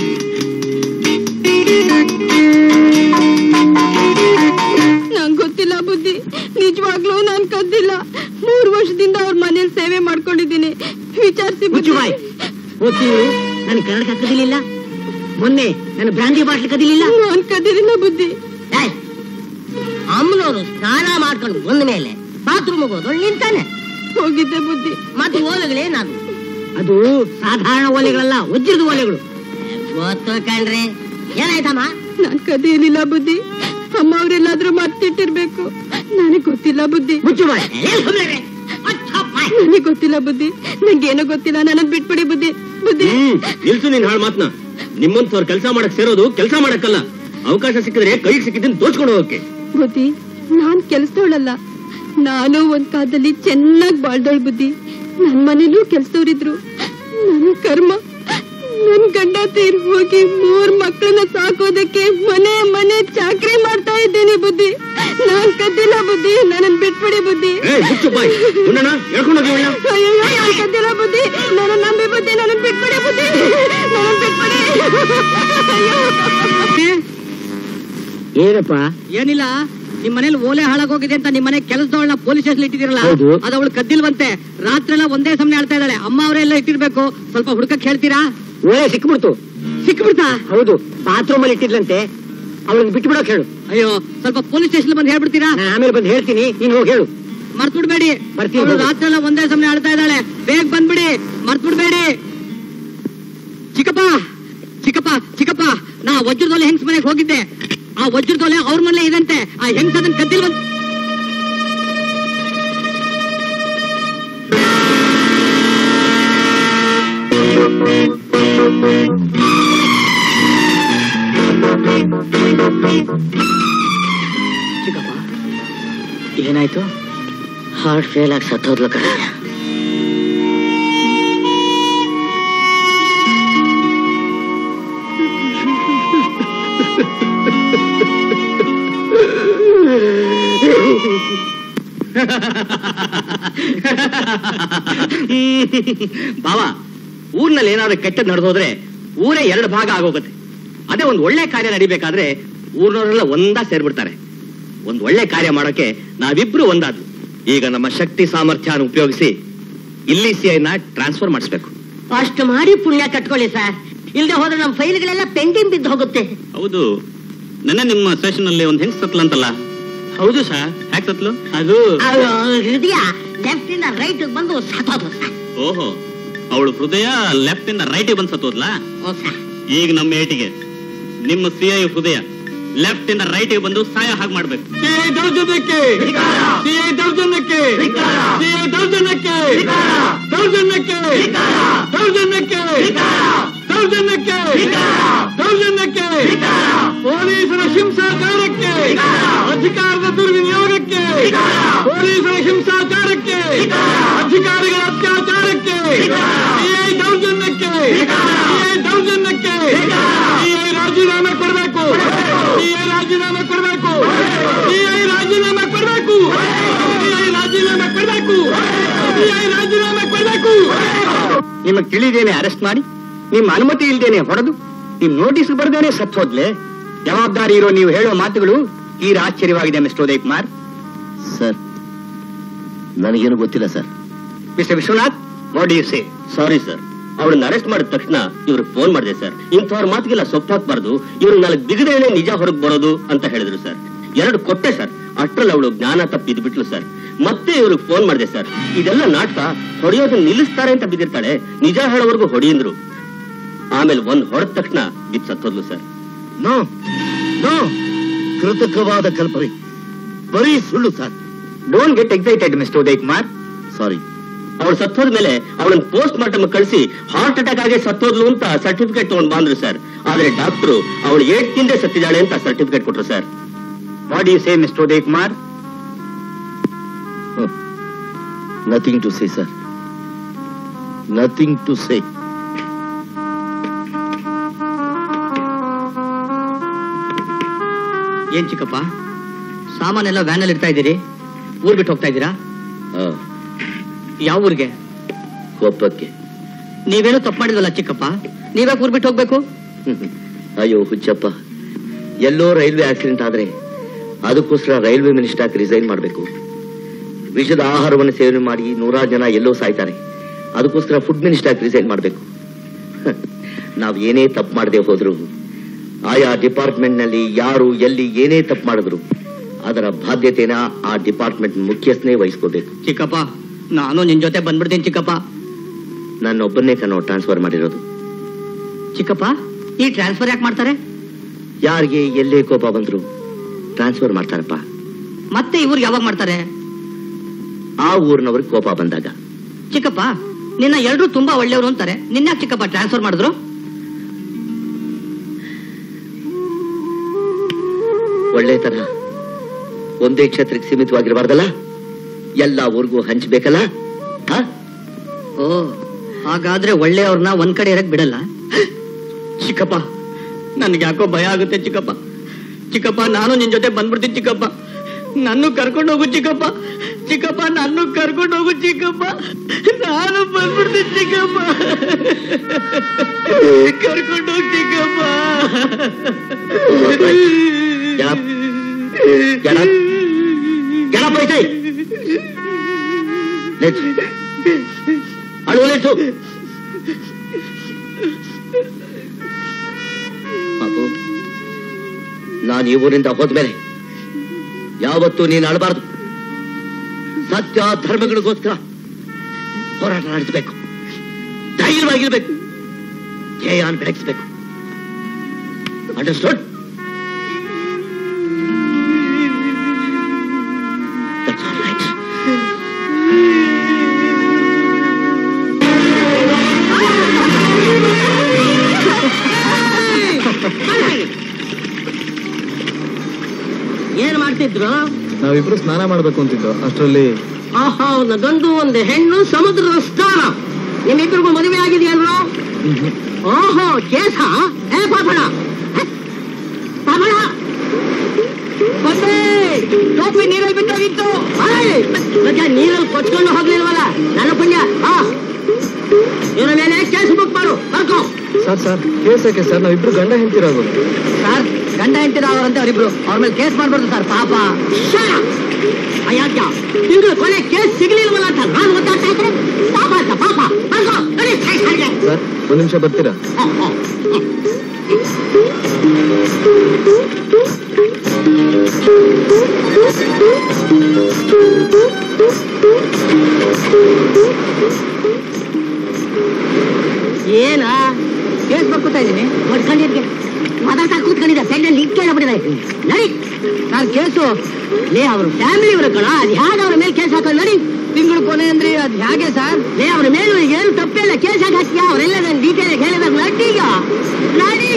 ನಂಗ್ ಗೊತ್ತಿಲ್ಲ ಬುದ್ಧಿ ನಿಜವಾಗ್ಲೂ ನಾನ್ ಕದ್ದಿಲ್ಲ ಮೂರ್ ವರ್ಷದಿಂದ ಅವ್ರ ಮನೇಲಿ ಸೇವೆ ಮಾಡ್ಕೊಂಡಿದ್ದೀನಿ ವಿಚಾರಿಸಿ ಮುಚ್ಚು ಬಾಯ್ ಓದ್ತಿ ನಾನು ಕನ್ನಡ ಕದಿಲಿಲ್ಲ ಮೊನ್ನೆ ನನ್ನ ಬ್ರಾಂಡಿ ಬಾಟ್ಲಿ ಕದಿಲಿಲ್ಲ ನಾನ್ ಕದ್ದಿರಿಲ್ಲ ಬುದ್ಧಿ ಏಯ್, ಅಮ್ಮನವರು ಸ್ನಾನ ಮಾಡ್ಕೊಂಡು ಬಂದ ಮೇಲೆ ಬಾತ್ರೂಮ್ ಹೋಗೋದು ನಿಂತಾನೆ ಹೋಗಿದ್ದೆ ಬುದ್ಧಿ ಮತ್ತೆ ಓಲೆಗಳೇನದು ಅದು ಸಾಧಾರಣ ಓಲೆಗಳಲ್ಲ ವಜ್ರದ ಓಲೆಗಳು ಗೊತ್ತು ಕಣ್ರಿ ಏನಾಯ್ತಮ್ಮ ನಾನ್ ಕದಿಯಲಿಲ್ಲ ಬುದ್ಧಿ ಅಮ್ಮ ಅವ್ರೆಲ್ಲಾದ್ರೂ ಮರ್ತಿಟ್ಟಿರ್ಬೇಕು ನನಗ್ ಗೊತ್ತಿಲ್ಲ ಬುದ್ಧಿ ಮುಚ್ಚು ಬಾಯ್ ಏನ್ ಸುಮ್ನೆ ಇರಿ? ಮುಚ್ಚು ಬಾಯ್. ನನಗ್ ಗೊತ್ತಿಲ್ಲ ಬುದ್ಧಿ ನಂಗೇನೋ ಗೊತ್ತಿಲ್ಲ ನನಗ್ ಬಿಟ್ಬಿಡಿ ಬುದ್ಧಿ ಬುದ್ಧಿ ಹ್ಮ್ ನಿಲ್ಸು ನಿನ್ ಹಾಳು ಮಾತ್ನ ನಿಮ್ಮಂತವ್ರ ಕೆಲಸ ಮಾಡಕ್ ಸೇರೋದು ಕೆಲಸ ಮಾಡಕ್ಕಲ್ಲ ಅವಕಾಶ ಸಿಕ್ಕಿದ್ರೆ ಕೈ ಸಿಕ್ಕಿದ್ದನ್ನ ದೋಚ್ಕೊಂಡು ಹೋಗಕ್ಕೆ ಬುದ್ಧಿ ನಾನ್ ಕೆಲ್ಸದವಳಲ್ಲ ನಾನು ಒಂದ್ ಕಾಲದಲ್ಲಿ ಚೆನ್ನಾಗ್ ಬಾಳ್ದೋಳ್ ಬುದ್ಧಿ ನನ್ ಮನೇಲೂ ಕೆಲ್ಸದವ್ರಿದ್ರು ನನ್ ಕರ್ಮ ನನ್ ಗಂಡ ತೀರ್ ಹೋಗಿ ಮೂರ್ ಮಕ್ಕಳನ್ನ ಸಾಕೋದಕ್ಕೆ ಮನೆ ಮನೆ ಚಾಕ್ರಿ ಮಾಡ್ತಾ ಇದ್ದೀನಿ ಬುದ್ಧಿ ನಾನ್ ಕದ್ದಿಲ್ಲ ಬುದ್ಧಿ ನನ್ನ ಬಿಟ್ಬಿಡಿ ಬುದ್ಧಿ ಏ ಮುಚ್ಚು ಬಾಯ್ ಗುಂಡಣ್ಣ ಹೇಳ್ಕೊಂಡು ಹೋಗಿ ಒಳ್ಳೆ ಅಯ್ಯೋ ನಾನ್ ಕದ್ದಿಲ್ಲ ಬುದ್ಧಿ ನನ್ನ ನಂಬಿ ಬುದ್ಧಿ ನನ್ನ ಬಿಟ್ಬಿಡಿ ಬುದ್ಧಿ ನನ್ನ ಬಿಟ್ಬಿಡಿ ಅಯ್ಯೋ ಏನಪ್ಪ ಏನಿಲ್ಲ ನಿಮ್ ಮನೇಲಿ ಓಲೆ ಹಾಳಾಗೋಗಿದೆ ಅಂತ ನಿಮ್ ಮನೆ ಕೆಲಸದವಳನ್ನ ಪೊಲೀಸ್ ಸ್ಟೇಷನ್ ಇಟ್ಟಿದಿರಲ್ಲ ಹೌದು. ಅದು ಅವಳು ಕದ್ದಿಲ್ವಂತೆ ರಾತ್ರಿ ಎಲ್ಲ ಒಂದೇ ಸಮನೆ ಆಡ್ತಾ ಇದ್ದಾಳೆ ಅಮ್ಮ ಅವರೆಲ್ಲ ಇಟ್ಟಿರ್ಬೇಕು ಸ್ವಲ್ಪ ಹುಡುಕಕ್ ಹೇಳ್ತೀರಾ ಓಲೆ ಸಿಕ್ಬಿಡ್ತು ಸಿಕ್ಬಿಡ್ತಾ ಹೌದು ಬಾತ್ರೂಮ್ ಅಲ್ಲಿ ಇಟ್ಟಿದ್ಲಂತೆ ಅವಳನ್ನ ಬಿಟ್ಬಿಡೋಕ್ ಹೇಳು ಅಯ್ಯೋ ಸ್ವಲ್ಪ ಪೊಲೀಸ್ ಸ್ಟೇಷನ್ ಬಂದು ಹೇಳ್ಬಿಡ್ತೀರಾ ನಾನು ಆಮೇಲೆ ಬಂದು ಹೇಳ್ತೀನಿ ನೀನ್ ಹೋಗಿ ಹೇಳು ಮರ್ತ್ ಬಿಡ್ಬೇಡಿ ಬರ್ತೀನಿ, ಅವಳು ಹೋಗು. ರಾತ್ರಿ ಎಲ್ಲ ಒಂದೇ ಸಮನೆ ಆಡ್ತಾ ಇದ್ದಾಳೆ ಬೇಗ ಬಂದ್ಬಿಡಿ ಮರ್ತ್ ಬಿಡ್ಬೇಡಿ ಚಿಕ್ಕಪ್ಪ ಚಿಕ್ಕಪ್ಪ ಚಿಕ್ಕಪ್ಪ ನಾ ವಜ್ರದೊಲೆ ಹೆಂಗ್ಸ್ ಮನೆಗೆ ಹೋಗಿದ್ದೆ ಆ ವಜ್ರದೊಲೆ ಅವ್ರ ಮನೆ ಇದಂತೆ ಆ ಹೆಂಗ್ಸ್ ಅದನ್ನ ಕದ್ದಿಲ್ವಂತ ಚಿಕ್ಕಪ್ಪ ಏನಾಯ್ತು ಹಾರ್ಟ್ ಫೇಲ್ ಆಗಿ ಸತ್ತೋದ್ಲ ಕಣ ಬಾವ ಊರ್ನಲ್ಲಿ ಏನಾದ್ರು ಕೆಟ್ಟದ್ ನಡೆದೋದ್ರೆ ಊರೇ ಎರಡು ಭಾಗ ಆಗೋಗುತ್ತೆ ಅದೇ ಒಂದು ಒಳ್ಳೆ ಕಾರ್ಯ ನಡಿಬೇಕಾದ್ರೆ ಊರ್ನವರೆಲ್ಲ ಒಂದಾ ಸೇರ್ಬಿಡ್ತಾರೆ ಒಂದು ಒಳ್ಳೆ ಕಾರ್ಯ ಮಾಡೋಕೆ ನಾವಿಬ್ರು ಒಂದಾದ್ವು ಈಗ ನಮ್ಮ ಶಕ್ತಿ ಸಾಮರ್ಥ್ಯನ ಉಪಯೋಗಿಸಿ ಇಲ್ಲಿ ಸಿ ಐನ ಟ್ರಾನ್ಸ್ಫರ್ ಮಾಡಿಸ್ಬೇಕು ಅಷ್ಟು ಮಾಡಿ ಪುಣ್ಯ ಕಟ್ಕೊಳ್ಳಿ ಸರ್ ಇಲ್ದೆ ಹೋದ್ರೆ ನಮ್ಮ ಫೈಲ್ಗಳೆಲ್ಲ ಪೆಂಡಿಂಗ್ ಬಿದ್ದು ಹೋಗುತ್ತೆ ಹೌದು ನೆನ್ನೆ ನಿಮ್ಮ ಸ್ಟೇಷನ್ ಅಲ್ಲಿ ಒಂದು ಹೆಂಗ್ ಸತ್ಲ ಅಂತಲ್ಲ ಹೌದು ಸರ್ ಹ್ಯಾಕ್ ಸತ್ಲು ಅದು ಅದು ಹೃದಯ ಲೆಫ್ಟ್ ಇಂದ ರೈಟ್ ಬಂದು ಸತ್ತೋದು ಸರ್ ಓಹೋ ಅವಳು ಹೃದಯ ಲೆಫ್ಟ್ ಇಂದ ರೈಟ್ ಬಂದ್ ಸತ್ತೋದ್ಲಾ ಓ ಸರ್ ಈಗ ನಮ್ಮ ಏಟಿಗೆ ನಿಮ್ಮ ಸಿ ಐ ಹೃದಯ ಲೆಫ್ಟ್ ಇಂದ ರೈಟ್ ಬಂದು ಸಾಯ ಹಾಗೆ ಮಾಡ್ಬೇಕು ಸಿಐ ದೌರ್ಜನ್ಯಕ್ಕೆ ಸಿಐ ದೌರ್ಜನ್ಯಕ್ಕೆ ಸಿಐ ದೌರ್ಜನ್ಯಕ್ಕೆ ದೌರ್ಜನ್ಯಕ್ಕೆ ದೌರ್ಜನ್ಯಕ್ಕೆ ದೌರ್ಜನ್ಯಕ್ಕೆ ದೌರ್ಜನ್ಯಕ್ಕೆ ಪೊಲೀಸರ ಹಿಂಸಾಚಾರಕ್ಕೆ ಅಧಿಕಾರದ ದುರ್ವಿನಿಯೋಗಕ್ಕೆ ಪೊಲೀಸರ ಹಿಂಸಾಚಾರಕ್ಕೆ ಅಧಿಕಾರಿಗಳ ಅತ್ಯಾಚಾರಕ್ಕೆ ಸಿಐ ದೌರ್ಜನ್ಯಕ್ಕೆ ಸಿಐ ದೌರ್ಜನ್ಯಕ್ಕೆ ಸಿಐ ರಾಜೀನಾಮೆ ಕೊಡಬೇಕು ಸಿಐ ರಾಜೀನಾಮೆ ಕೊಡಬೇಕು ಸಿಐ ರಾಜೀನಾಮೆ ಕೊಡಬೇಕು ಸಿಐ ರಾಜೀನಾಮೆ ಕೊಡಬೇಕು ಸಿಐ ರಾಜೀನಾಮೆ ಕೊಡಬೇಕು ನಿಮಗೆ ತಿಳಿದೇನೆ ಅರೆಸ್ಟ್ ಮಾಡಿ ನಿಮ್ಮ ಅನುಮತಿ ಇಲ್ದೇನೆ ಹೊಡೆದು ನಿಮ್ ನೋಟಿಸ್ ಬರ್ದೇನೆ ಸತ್ ಹೋದ್ಲೆ ಜವಾಬ್ದಾರಿ ಇರೋ ನೀವು ಹೇಳೋ ಮಾತುಗಳು ತೀರಾ ಆಶ್ಚರ್ಯವಾಗಿದೆ ಮಿಸ್ಟರ್ ಉದಯ್ ಕುಮಾರ್ ಸರ್ ನನಗೇನು ಗೊತ್ತಿಲ್ಲ sir mister Vishwanath what you say sorry sir ಅವಳನ್ನ ಅರೆಸ್ಟ್ ಮಾಡಿದ ತಕ್ಷಣ ಇವ್ರಿಗೆ ಫೋನ್ ಮಾಡಿದೆ ಸರ್ ಇಂಥವ್ರ ಮಾತಿಗೆಲ್ಲ ಸೊಪ್ಪಾಕ್ಬಾರ್ದು ಇವ್ರು ನಾಲ್ಕು ಬಿಗದೇನೆ ನಿಜ ಹೊರಗೆ ಬರೋದು ಅಂತ ಹೇಳಿದ್ರು ಸರ್ ಎರಡು ಕೊಟ್ಟೆ ಸರ್ ಅಷ್ಟ್ರಲ್ಲಿ ಅವಳು ಜ್ಞಾನ ತಪ್ಪಿದ್ ಬಿಟ್ಲು ಸರ್ ಮತ್ತೆ ಇವ್ರಿಗೆ ಫೋನ್ ಮಾಡಿದೆ ಸರ್ ಇದೆಲ್ಲ ನಾಟಕ ಹೊಡೆಯೋದನ್ನ ನಿಲ್ಲಿಸ್ತಾರೆ ಅಂತ ಬಿದ್ದಿರ್ತಾಳೆ ನಿಜ ಹೇಳೋವರೆಗೂ ಹೊಡೆಯಂದ್ರು ಆಮೇಲೆ ಒಂದ್ ಹೊಡೆದ ತಕ್ಷಣ ಬಿದ್ದು ಸತ್ತೋದ್ಲು ಸರ್ ನೋ ನೋ ಕೃತಕವಾದ ಕಲ್ಪನೆ ಬರೀ ಸುಳ್ಳು sir don't get excited mister Uday Kumar sorry ಅವಳು ಸತ್ತೋದ ಮೇಲೆ ಅವಳನ್ನ ಪೋಸ್ಟ್ ಮಾರ್ಟಮ್ ಕಳಿಸಿ ಹಾರ್ಟ್ ಅಟ್ಯಾಕ್ ಆಗಿ ಸತ್ತೋದ್ಲು ಅಂತ ಸರ್ಟಿಫಿಕೇಟ್ ತಗೊಂಡ್ ಬಂದ್ರು ಸರ್ ಆದ್ರೆ ಡಾಕ್ಟ್ರು ಅವಳು ಏಟ್ ತಿಂದೆ ಸತ್ತಿದ್ದಾಳೆ ಅಂತ ಸರ್ಟಿಫಿಕೇಟ್ ಕೊಟ್ರು sir what you say mister Uday Kumar nothing to say sir nothing to say ಏನ್ ಚಿಕ್ಕಪ್ಪ ಸಾಮಾನೆಲ್ಲ ವ್ಯಾನಲ್ಲಿ ಇಡ್ತಾ ಇದ್ದೀರಿ ಊರ್ ಬಿಟ್ಟು ಹೋಗ್ತಾ ಇದ್ದೀರಾ ಯಾವ ಊರಿಗೆ ಕೊಪ್ಪಕ್ಕೆ ನೀವೇನೋ ತಪ್ಪು ಮಾಡಿದ್ವಲ್ಲ ಚಿಕ್ಕಪ್ಪ ನೀವ್ಯಾಕೆ ಊರ್ ಬಿಟ್ಟು ಹೋಗ್ಬೇಕು ಅಯ್ಯೋ ಹುಚ್ಚಪ್ಪ ಎಲ್ಲೋ ರೈಲ್ವೆ ಆಕ್ಸಿಡೆಂಟ್ ಆದ್ರೆ ಅದಕ್ಕೋಸ್ಕರ ರೈಲ್ವೆ ಮಿನಿಸ್ಟರ್ ರಿಸೈನ್ ಮಾಡಬೇಕು ವಿಷದ ಆಹಾರವನ್ನು ಸೇವನೆ ಮಾಡಿ ನೂರಾರು ಜನ ಎಲ್ಲೋ ಸಾಯ್ತಾರೆ ಅದಕ್ಕೋಸ್ಕರ ಫುಡ್ ಮಿನಿಸ್ಟರ್ ರಿಸೈನ್ ಮಾಡಬೇಕು ನಾವು ಏನೇ ತಪ್ಪು ಮಾಡದೆ ಹೋದ್ರು ಆಯಾ ಡಿಪಾರ್ಟ್ಮೆಂಟ್ ನಲ್ಲಿ ಯಾರು ಎಲ್ಲಿ ಏನೇ ತಪ್ಪು ಮಾಡಿದ್ರು ಅದರ ಬಾಧ್ಯತೆನ ಆ ಡಿಪಾರ್ಟ್ಮೆಂಟ್ ಮುಖ್ಯಸ್ಥನೇ ವಹಿಸ್ಕೋಬೇಕು ಚಿಕ್ಕಪ್ಪ ನಾನು ನಿನ್ ಜೊತೆ ಬಂದ್ಬಿಡ್ತೀನಿ ಚಿಕ್ಕಪ್ಪ ನನ್ನೊಬ್ಬನ್ನೇ ಕನ್ನೋ ಟ್ರಾನ್ಸ್ಫರ್ ಮಾಡಿರೋದು ಚಿಕ್ಕಪ್ಪ ಈ ಟ್ರಾನ್ಸ್ಫರ್ ಯಾಕೆ ಮಾಡ್ತಾರೆ ಯಾರಿಗೆ ಎಲ್ಲೇ ಕೋಪ ಬಂದ್ರು ಟ್ರಾನ್ಸ್ಫರ್ ಮಾಡ್ತಾರಪ್ಪ ಮತ್ತೆ ಇವ್ರು ಯಾವಾಗ ಮಾಡ್ತಾರೆ ಆ ಊರಿನವ್ರಿಗೆ ಕೋಪ ಬಂದಾಗ ಚಿಕ್ಕಪ್ಪ ನಿನ್ನ ಎಲ್ರು ತುಂಬಾ ಒಳ್ಳೆಯವರು ಅಂತಾರೆ ನಿನ್ನ ಚಿಕ್ಕಪ್ಪ ಟ್ರಾನ್ಸ್ಫರ್ ಮಾಡಿದ್ರು ಒಳ್ಳೆತನ ಒಂದೇ ಕ್ಷೇತ್ರಕ್ಕೆ ಸೀಮಿತವಾಗಿರಬಾರ್ದಲ್ಲ ಎಲ್ಲ ಊರಿಗೂ ಹಂಚ್ಬೇಕಲ್ಲ ಆ? ಓ ಹಾಗಾದ್ರೆ ಒಳ್ಳೆಯವ್ರನ್ನ ಒಂದ್ ಕಡೆ ಇರಕ್ ಬಿಡಲ್ಲ ಚಿಕ್ಕಪ್ಪ ನನ್ಗೆ ಯಾಕೋ ಭಯ ಆಗುತ್ತೆ ಚಿಕ್ಕಪ್ಪ ಚಿಕ್ಕಪ್ಪ ನಾನು ನಿನ್ ಜೊತೆ ಬಂದ್ಬಿಡ್ತೀನಿ ಚಿಕ್ಕಪ್ಪ ನನ್ನ ಕರ್ಕೊಂಡು ಹೋಗು ಚಿಕ್ಕಪ್ಪ ಚಿಕ್ಕಪ್ಪ ನನ್ನ ಕರ್ಕೊಂಡು ಹೋಗು ಚಿಕ್ಕಪ್ಪ ನಾನು ಬಂದ್ಬಿಡ್ತೀನಿ ಚಿಕ್ಕಪ್ಪ ಕರ್ಕೊಂಡು ಹೋಗ್ ಚಿಕ್ಕಪ್ಪ Get up. Get up. Get up, I say. ನಿಲ್ಸು. ಅಳುವ ನಿಲ್ಸು. ಪಾಪು ನಾನು ಈ ಊರಿಂದ ಹೋದ್ಮೇಲೆ ಯಾವತ್ತೂ ನೀನು ಅಳಬಾರ್ದು ಸತ್ಯ ಧರ್ಮಗಳಿಗೋಸ್ಕರ ಹೋರಾಟ ನಡೆಸಬೇಕು ಧೈರ್ಯವಾಗಿರ್ಬೇಕು ಧ್ಯೇಯಾನ್ ಬೆಳಗಿಸ್ಬೇಕು ಅಂಡರ್ಸ್ಟುಡ್ That's all right. ಏನ್ ಮಾಡ್ತಿದ್ರು ನಾವಿಬ್ರು ಸ್ನಾನ ಮಾಡ್ಬೇಕು ಅಂತಿದ್ದು ಅಷ್ಟರಲ್ಲಿ ಆಹಾ ಒಂದು ಗಂಡು ಒಂದು ಹೆಣ್ಣು ಸಮುದ್ರದ ಸ್ನಾನ ನಿಮ್ಮಿಬ್ಬರಿಗೂ ಮದುವೆ ಆಗಿದೆಯಲ್ವಾ ಓಹೋ ಕೇಸ ಏ ಪಾಪಣ ಹೆ? ಪಾಪಣ ಬಂದೆ ಟೋಪಿ ನೀರಲ್ಲಿ ಬಿಟ್ಟೋಗಿತ್ತು ಏಯ್! ಮತ್ತೆ ನೀರಲ್ಲಿ ಕೊಚ್ಕೊಂಡು ಹೋಗ್ಲಿಲ್ವಲ್ಲ ನನ್ನ ಪುಣ್ಯ ಹಾ ಇವರ ಮೇಲೆ ಕೇಸ್ ಬುಕ್ ಮಾಡು ಬರ್ಕೋ ಸರ್ ಸರ್ ಕೇಸಕ್ಕೆ ಸರ್ ನಾವಿಬ್ರು ಗಂಡ ಹೆಂಡ್ತಿರಾಗೋದು ಸರ್ ಗಂಡ ಹೆಂಡತಿರ ಅವರಂತೆ ಅವರಿಬ್ರು ಅವ್ರ ಮೇಲೆ ಕೇಸ್ ಮಾಡ್ಬಾರ್ದು ಸರ್ ಪಾಪ ಅಯ್ಯಾಕ್ಯ ತಿಂಗಳು ಕೊನೆ ಕೇಸ್ ಸಿಗ್ಲಿಲ್ವಲ್ಲ ಅಂತ ನಾನು ಒದ್ದಾಡ್ತಾ ಇದ್ರೆ ಪಾಪ ಅಂತ ಪಾಪ ಬರ್ಕೋ ನಡಿ ಸ್ಟೇಷನ್ಗೆ. ಸರ್ ಒಂದ್ ನಿಮಿಷ ಬರ್ತೀರಾ ಹ, ಹ, ಹ. ಏನ ಕೇಸ್ ಬರ್ಕೊತಾ ಇದೀನಿ ಮಾಡ್ಕೊಂಡಿದ್ದೆ ಮಾತಾಡ್ತಾ ಕೂತ್ಕೊಂಡಿದ್ದೆ ಸೈಡಲ್ಲಿ ಇಟ್ಕೊಂಡ್ಬಿಟ್ಟಿದೆ ನಡಿ ನಾನು ಕೇಸು ಲೇ ಅವ್ರ ಫ್ಯಾಮಿಲಿ ಇವ್ರ ಕಣ ಅದು ಹೇಗೆ ಅವ್ರ ಮೇಲೆ ಕೇಸ್ ಹಾಕೋದು ನಡಿ ತಿಂಗಳು ಕೊನೆ ಅಂದ್ರೆ ಅದು ಹೇಗೆ ಸರ್ ಲೇ ಅವ್ರ ಮೇಲೂ ಈಗ ಏನು ತಪ್ಪಿಲ್ಲ ಕೇಸ್ ಹಾಕಿ ಹಾಕ್ತೀಯಾ ಅವರೆಲ್ಲ ನನ್ನ ಡೀಟೇಲ್ ಹೇಳಿದಾಗ ನಡೀಗ ನಡಿ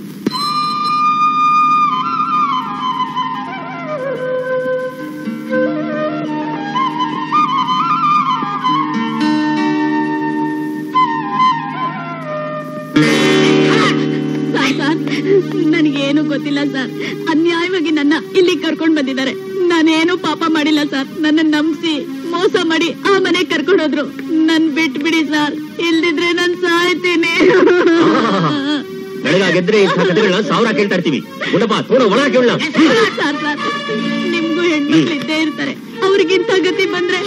ಸರ್ ನನಗೇನು ಗೊತ್ತಿಲ್ಲ ಸರ್ ಅನ್ಯಾಯವಾಗಿ ನನ್ನ ಇಲ್ಲಿ ಕರ್ಕೊಂಡ್ ಬಂದಿದ್ದಾರೆ ನಾನೇನು ಪಾಪ ಮಾಡಿಲ್ಲ ಸರ್ ನನ್ನ ನಂಬಿಸಿ ಮೋಸ ಮಾಡಿ ಆ ಮನೆಗೆ ಕರ್ಕೊಂಡು ಹೋದ್ರು ನನ್ ಬಿಟ್ಬಿಡಿ ಸರ್ ಇಲ್ದಿದ್ರೆ ನಾನ್ ಸಾಯ್ತೀನಿ ಬೆಳಗಾಗೆದ್ರೆ ಇಂಥ ಕಥೆಗಳನ್ನ ಸಾವಿರ ಕೇಳ್ತಾ ಇರ್ತೀವಿ ಗುಡಪ್ಪ ತೋಡ ಒಳ ಕೇಳ ಸರ್ ಸರ್ ನಿಮ್ಗೂ ಹೆಣ್ಮಕ್ಳು ಇದ್ದೇ ಇರ್ತಾರೆ ಅವ್ರಿಗಿಂತ ಗತಿ ಬಂದ್ರೆ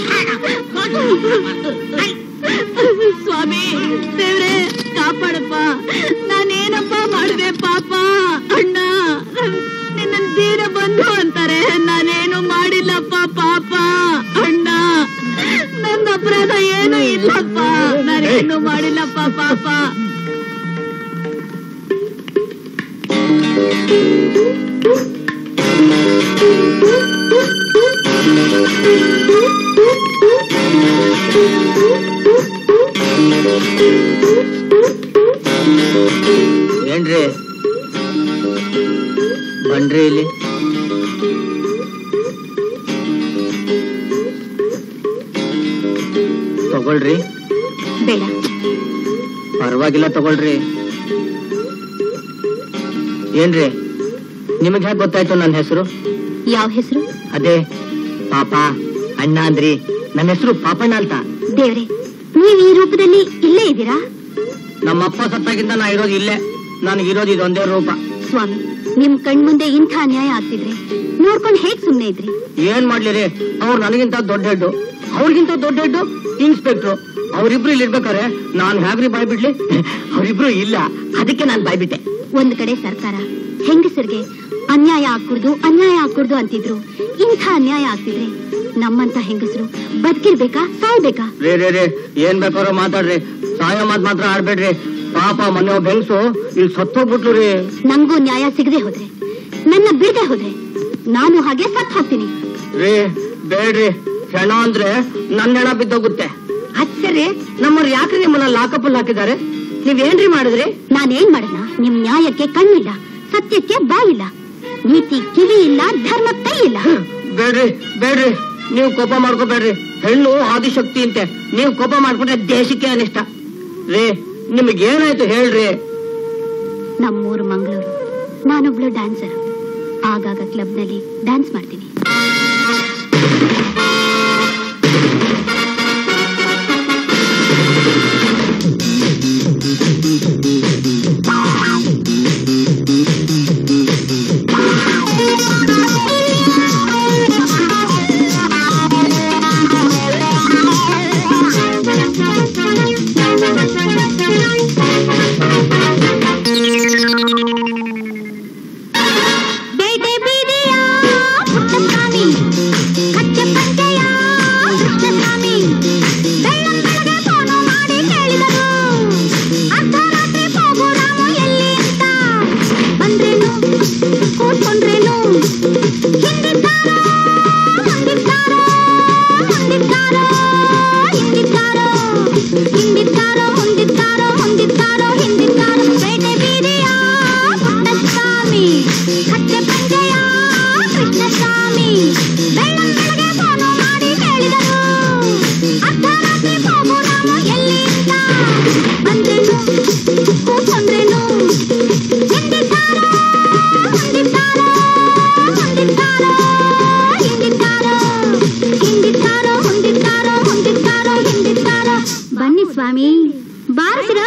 ಸ್ವಾಮಿ ದೇವ್ರೆ ಕಾಪಾಡಪ್ಪ ನಾನೇನಪ್ಪ ಮಾಡಿದೆ ಪಾಪ ಅಣ್ಣ ನಿನ್ನ ದೀರ ಬಂಧು ಅಂತಾರೆ ನಾನೇನು ಮಾಡಿಲ್ಲಪ್ಪ ಪಾಪ ಅಣ್ಣ ನನ್ನ ಅಪರಾಧ ಏನು ಇಲ್ಲಪ್ಪ ನಾನೇನು ಮಾಡಿಲ್ಲಪ್ಪ ಪಾಪ Thank you. ಏನ್ರಿ ಬನ್ರಿ ಇಲ್ಲಿ ತಗೊಳ್ರಿ ಬೇಡ ಪರವಾಗಿಲ್ಲ ತಗೊಳ್ರಿ ಏನ್ರಿ ನಿಮಗೆ ಹೇಗೆ ಗೊತ್ತಾಯ್ತು ನನ್ನ ಹೆಸರು ಯಾವ ಹೆಸರು ಅದೇ ಪಾಪ ಅಣ್ಣ ಅಂದ್ರಿ ನನ್ನ ಹೆಸರು ಪಾಪಣ್ಣ ಅಂತ ದೇವ್ರೆ ನೀವ್ ಈ ರೂಪದಲ್ಲಿ ಇಲ್ಲೇ ಇದ್ದೀರಾ ನಮ್ಮಪ್ಪ ಸತ್ತಾಗಿಂದ ನಾ ಇರೋದು ಇಲ್ಲೇ ನನಗೆ ಇರೋದು ಇದೊಂದೇ ರೂಪ ಸ್ವಾಮಿ ನಿಮ್ ಕಣ್ಮುಂದೆ ಇಂಥ ಅನ್ಯಾಯ ಆಗ್ತಿದ್ರೆ ನೋಡ್ಕೊಂಡ್ ಹೇಗ್ ಸುಮ್ನೆ ಇದ್ರಿ ಏನ್ ಮಾಡ್ಲಿರಿ ಅವ್ರು ನನಗಿಂತ ದೊಡ್ಡ ಹೆಡ್ಡು ಅವ್ರಿಗಿಂತ ದೊಡ್ಡ ಹೆಡ್ಡು ಇನ್ಸ್ಪೆಕ್ಟ್ರು ಅವ್ರಿಬ್ರು ಇಲ್ಲಿ ಇರ್ಬೇಕಾರೆ ನಾನ್ ಹೇಗ್ರಿ ಬಾಯ್ ಬಿಡ್ಲಿ ಅವ್ರಿಬ್ರು ಇಲ್ಲ ಅದಕ್ಕೆ ನಾನ್ ಬಾಯ್ ಬಿಟ್ಟೆ ಒಂದ್ ಕಡೆ ಸರ್ಕಾರ ಹೆಂಗಸರಿಗೆ ಅನ್ಯಾಯ ಆಗ್ಕೂಡ್ದು ಅನ್ಯಾಯ ಆಗ್ಕೂಡ್ದು ಅಂತಿದ್ರು ಇಂಥ ಅನ್ಯಾಯ ಆಗ್ತಿದ್ರೆ ನಮ್ಮಂತ ಹೆಂಗಸರು ಬದುಕಿರ್ಬೇಕಾ ಸಾಯ್ಬೇಕಾ ರೇ ರೇ ರೇ ಏನ್ ಬೇಕಾದ್ರೂ ಮಾತಾಡ್ರಿ ಸಾಯೋ ಮಾತ್ ಮಾತ್ರ ಆಡ್ಬೇಡ್ರಿ ಪಾಪ ಮೊನ್ನೆ ಒಬ್ಬ ಹೆಂಗ್ಸು ಇಲ್ಲಿ ಸತ್ತೋಗ್ಬಿಟ್ಲು ರೀ ನಂಗೂ ನ್ಯಾಯ ಸಿಗದೆ ಹೋದ್ರೆ ನನ್ನ ಬಿಡದೆ ಹೋದ್ರೆ ನಾನು ಹಾಗೆ ಸತ್ ಹೋಗ್ತೀನಿ ರೀ ಬೇಡ್ರಿ ಹೆಣ ಅಂದ್ರೆ ನನ್ನ ಹೆಣ ಬಿದ್ದೋಗುತ್ತೆ ಅಚ್ಚರಿ ನಮ್ಮವ್ರು ಯಾಕ್ರಿ ನಿಮ್ಮನ್ನ ಲಾಕಪ್ ಅಲ್ಲಿ ಹಾಕಿದ್ದಾರೆ ನೀವೇನ್ರಿ ಮಾಡಿದ್ರಿ ನಾನೇನ್ ಮಾಡಣ ನಿಮ್ ನ್ಯಾಯಕ್ಕೆ ಕಣ್ಣಿಲ್ಲ ಸತ್ಯಕ್ಕೆ ಬಾಯಿಲ್ಲ ನೀತಿ ಕಿವಿ ಇಲ್ಲ ಧರ್ಮ ಕೈ ಇಲ್ಲ ಬೇಡ್ರಿ ಬೇಡ್ರಿ ನೀವು ಕೋಪ ಮಾಡ್ಕೋಬೇಡ್ರಿ ಹೆಣ್ಣು ಆದಿಶಕ್ತಿ ಅಂತೆ ನೀವು ಕೋಪ ಮಾಡ್ಕೊಂಡ್ರೆ ದೇಶಕ್ಕೆ ಅನಿಷ್ಟ ರೀ ನಿಮಗೇನಾಯ್ತು ಹೇಳ್ರಿ ನಮ್ಮೂರು ಮಂಗಳೂರು ನಾನೊಬ್ಳು ಡ್ಯಾನ್ಸರ್ ಆಗಾಗ ಕ್ಲಬ್ನಲ್ಲಿ ಡ್ಯಾನ್ಸ್ ಮಾಡ್ತೀನಿ ಬೇಟೆ ಬೀದಿಯ ಪುಟ್ಟಸ್ವಾಮಿ ಕಚ್ಚೆ ಪಂಚೆಯ ಕೃಷ್ಣಸ್ವಾಮಿ ಬೆಳ್ಳಂ ಬೆಳಗ್ಗೆ ಫೋನು ಮಾಡಿ ಕೇಳಿದರು ಅರ್ಧರಾತ್ರಿ ಹೋಗು ರಾಮು ಎಲ್ಲಿ ಅಂತ ಬಂದ್ರೇನು ಕೂತ್ಕೊಂಡ್ರೇನು ಹಿಂದಿದ್ದಾರೋ ಮುಂದಿದ್ದಾರೋ ಮುಂದಿದ್ದಾರೋ ಹಿಂದಿದ್ದಾರೋ ಹಿಂದಿದ್ದಾರೋ ಮುಂದಿದ್ದಾರೋ ಮುಂದಿದ್ದಾರೋ ಹಿಂದಿದ್ದಾರೋ ಬೇಟೆ ಬೀದಿಯ ಪುಟ್ಟಸ್ವಾಮಿ ಕಚ್ಚೆ ಪಂಚೆಯ ಕೃಷ್ಣಸ್ವಾಮಿ ಬೆಳ್ಳಂ ಬೆಳಗ್ಗೆ ಫೋನು ಮಾಡಿ ಕೇಳಿದರು ಅರ್ಧರಾತ್ರಿ ಹೋಗು ರಾಮು ಎಲ್ಲಿ ಅಂತ ಬಂದ್ರೇನು ಕೂತ್ಕೊಂಡ್ರೇನು ಹಿಂದಿದ್ದಾರೋ ಮುಂದಿದ್ದಾರೋ ಮುಂದಿದ್ದಾರೋ ಹಿಂದಿದ್ದಾರೋ ಹಿಂದಿದ್ದಾರೋ ಮುಂದಿದ್ದಾರೋ ಮುಂದಿದ್ದಾರೋ ಹಿಂದಿದ್ದಾರೋ ಬನ್ನಿ ಸ್ವಾಮಿ ಬಾರಿಸಿರೋ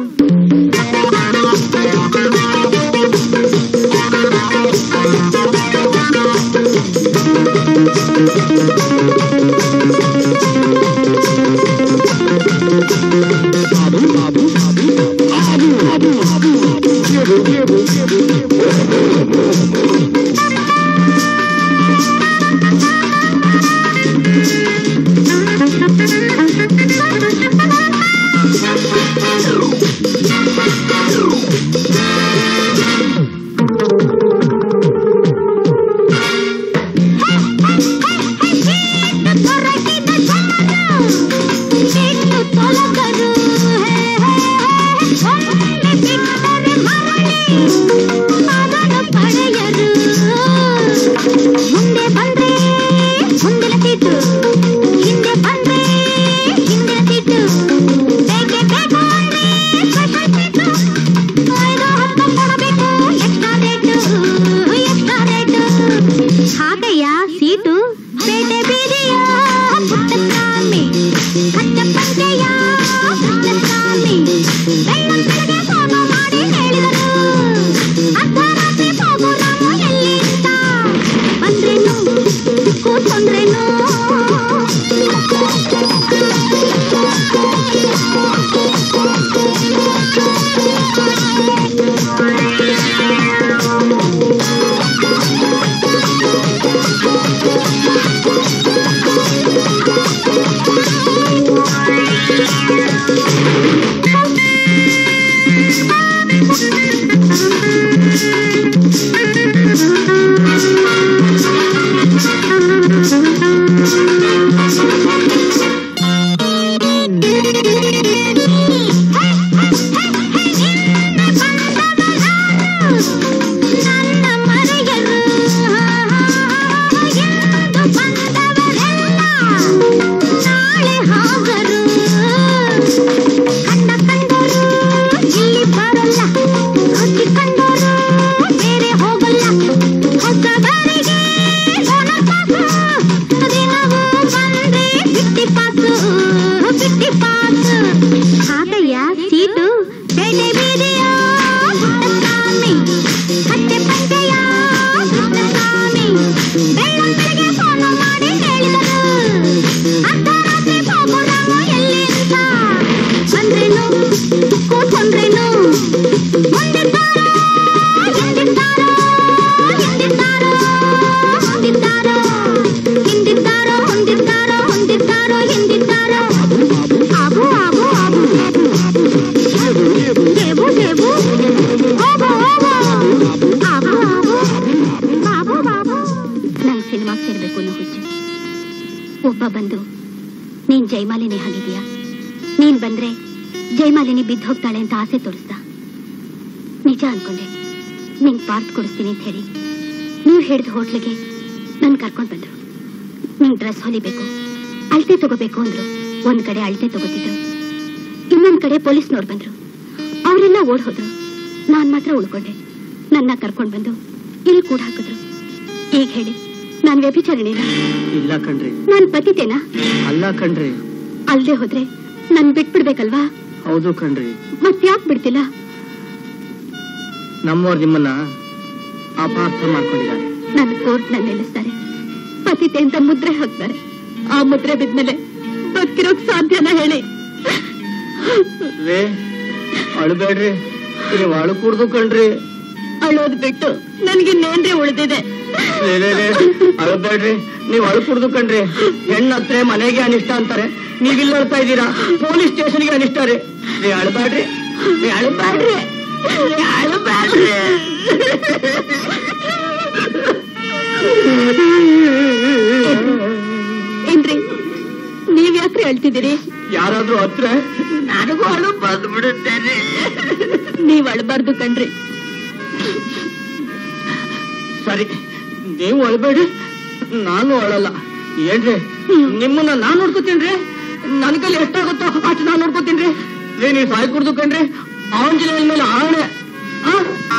ಹೊರಟಿದ ಜನರು ಬಿಟ್ಟು ತೊಲಗರು ಒಮ್ಮೆ ಬಿಟ್ಟರೆ ಮರಳಿ ಅದನ್ನು ಪಡೆಯರು ಮುಂದೆ ಬಂದ್ರೆ ಮುಂದಿನ ಸೀಟು ಹಿಂದೆ ಬಂದ್ರೆ ಹಿಂದಿನ ಸೀಟು ಬೇಕೆ ಬೇಕು ಅಂದ್ರೆ ಸ್ಪೆಷಲ್ ಸೀಟು ಐದು ಹತ್ತು ಕೊಡಬೇಕು ಎಕ್ಸ್ಟ್ರಾ ರೇಟು ಎಕ್ಸ್ಟ್ರಾ ರೇಟು ಹಾಗಯ್ಯ ಸೀಟು ಬೇಟೆ ಬೀದಿಯ ಪುಟ್ಟಸ್ವಾಮಿ ಕಚ್ಚ ಪಂಚೆಯ ಕೃಷ್ಣಸ್ವಾಮಿ ಬೆಳ್ಳಂ ಬೆಳಗ್ಗೆ ಫೋನು ಮಾಡಿ ಹೇಳಿದರು ಅರ್ಧರಾತ್ರಿ ಹೋಗು ರಾಮು ಎಲ್ಲಿ ಅಂತ ಬಂದ್ರೇನು ಕೂತ್ಕೊಂಡ್ರೇನು ನೀನ್ ಜೈಮಾಲಿನಿ ಹಾಗಿದೀಯಾ ನೀನ್ ಬಂದ್ರೆ ಜೈಮಾಲಿನಿ ಬಿದ್ದು ಹೋಗ್ತಾಳೆ ಅಂತ ಆಸೆ ತೋರಿಸ್ದ ನಿಜ ಅನ್ಕೊಂಡೆ ನಿಂಗ್ ಪಾರ್ಟ್ ಕೊಡಿಸ್ತೀನಿ ಅಂತ ಹೇಳಿ ನೀವ್ ಹಿಡಿದ ಹೋಟ್ಲಿಗೆ ನನ್ ಕರ್ಕೊಂಡ್ ಬಂದ್ರು ನಿಂಗ್ ಡ್ರೆಸ್ ಹೊಲಿಬೇಕು ಅಳತೆ ತಗೋಬೇಕು ಅಂದ್ರು ಒಂದ್ ಕಡೆ ಅಳತೆ ತಗೋತಿದ್ರು ಇನ್ನೊಂದ್ ಕಡೆ ಪೊಲೀಸ್ನವ್ರು ಬಂದ್ರು ಅವರೆಲ್ಲ ಓಡ್ ಹೋದ್ರು ನಾನ್ ಮಾತ್ರ ಉಳ್ಕೊಂಡೆ ನನ್ನ ಕರ್ಕೊಂಡ್ ಬಂದು ಇಲ್ಲಿ ಕೂಡ ಹಾಕಿದ್ರು ಈಗ ಹೇಳಿ ನಾನ್ ವ್ಯಭಿಚಾರಿಣಿನ ಇಲ್ಲ ಕಣ್ರಿ ನಾನ್ ಪತಿತೇನಾ ಅಲ್ಲ ಕಣ್ರಿ ಅಲ್ದೆ ಹೋದ್ರೆ ನನ್ ಬಿಟ್ಬಿಡ್ಬೇಕಲ್ವಾ ಹೌದು ಕಣ್ರಿ ಮತ್ಯಾಕ್ ಬಿಡ್ತಿಲ್ಲ ನಮ್ಮವ್ರು ನಿಮ್ಮನ್ನ ಅಪಾರ್ಥ ಮಾಡ್ಕೊಂಡಿದ್ದಾರೆ ನನ್ ಕೋರ್ಟ್ ನಲ್ಲಿ ನಿಲ್ಲಿಸ್ತಾರೆ ಪತಿತೆ ಅಂತ ಮುದ್ರೆ ಹಾಕ್ತಾರೆ ಆ ಮುದ್ರೆ ಬಿದ್ಮೇಲೆ ಬದುಕಿರೋಕ್ ಸಾಧ್ಯನಾ ಹೇಳಿ ರೇ ಅಳ್ಬೇಡ್ರಿ ನೀವು ಅಳು ಕುಡ್ದು ಕಣ್ರಿ ಅಳೋದ್ ಬಿಟ್ಟು ನನ್ಗಿನ್ನೇನ್ರಿ ಉಳಿದಿದೆ ಲೇ, ಲೇ, ಲೇ, ಅಳ್ಬೇಡ್ರಿ ನೀವ್ ಅಳು ಕುಡ್ದು ಕಣ್ರಿ ಹೆಣ್ಣತ್ರೆ ಮನೆಗೆ ಅನಿಷ್ಟ ಅಂತಾರೆ ನೀವಿಲ್ಲ ಅಳ್ತಾ ಇದ್ದೀರಾ ಪೊಲೀಸ್ ಸ್ಟೇಷನ್ಗೆ ಅನಿಷ್ಟ ರೀ ನೀ ಅಳ್ಬೇಡ್ರಿ ನೀ ಅಳ್ಬೇಡ್ರಿ ನೀ ಅಳ್ಬೇಡ್ರಿ ಏನ್ರಿ ನೀವ್ ಯಾಕ್ರಿ ಅಳ್ತಿದ್ದೀರಿ ಯಾರಾದ್ರೂ ಹತ್ರ ನನಗೂ ಅಳು ಬಂದ್ಬಿಡುತ್ತೇನೆ ನೀವ್ ಅಳ್ಬಾರ್ದು ಕಣ್ರಿ ಸರಿ ನೀವು ಅಳ್ಬೇಡಿ ನಾನು ಅಳಲ್ಲ ಏನ್ರಿ ನಿಮ್ಮನ್ನ ನಾನ್ ನೋಡ್ಕೋತೀನ್ರಿ ನನ್ ಕೈಲಿ ಎಷ್ಟಾಗುತ್ತೋ ಅಷ್ಟು ನಾನ್ ನೋಡ್ಕೋತೀನ್ರಿ ಏ ನೀವು ಸಾಯ್ ಕುಡ್ದು ಕಣ್ರಿ ಆಂಜನೇಯನ ಮೇಲೆ ಆಣೆ ಆ?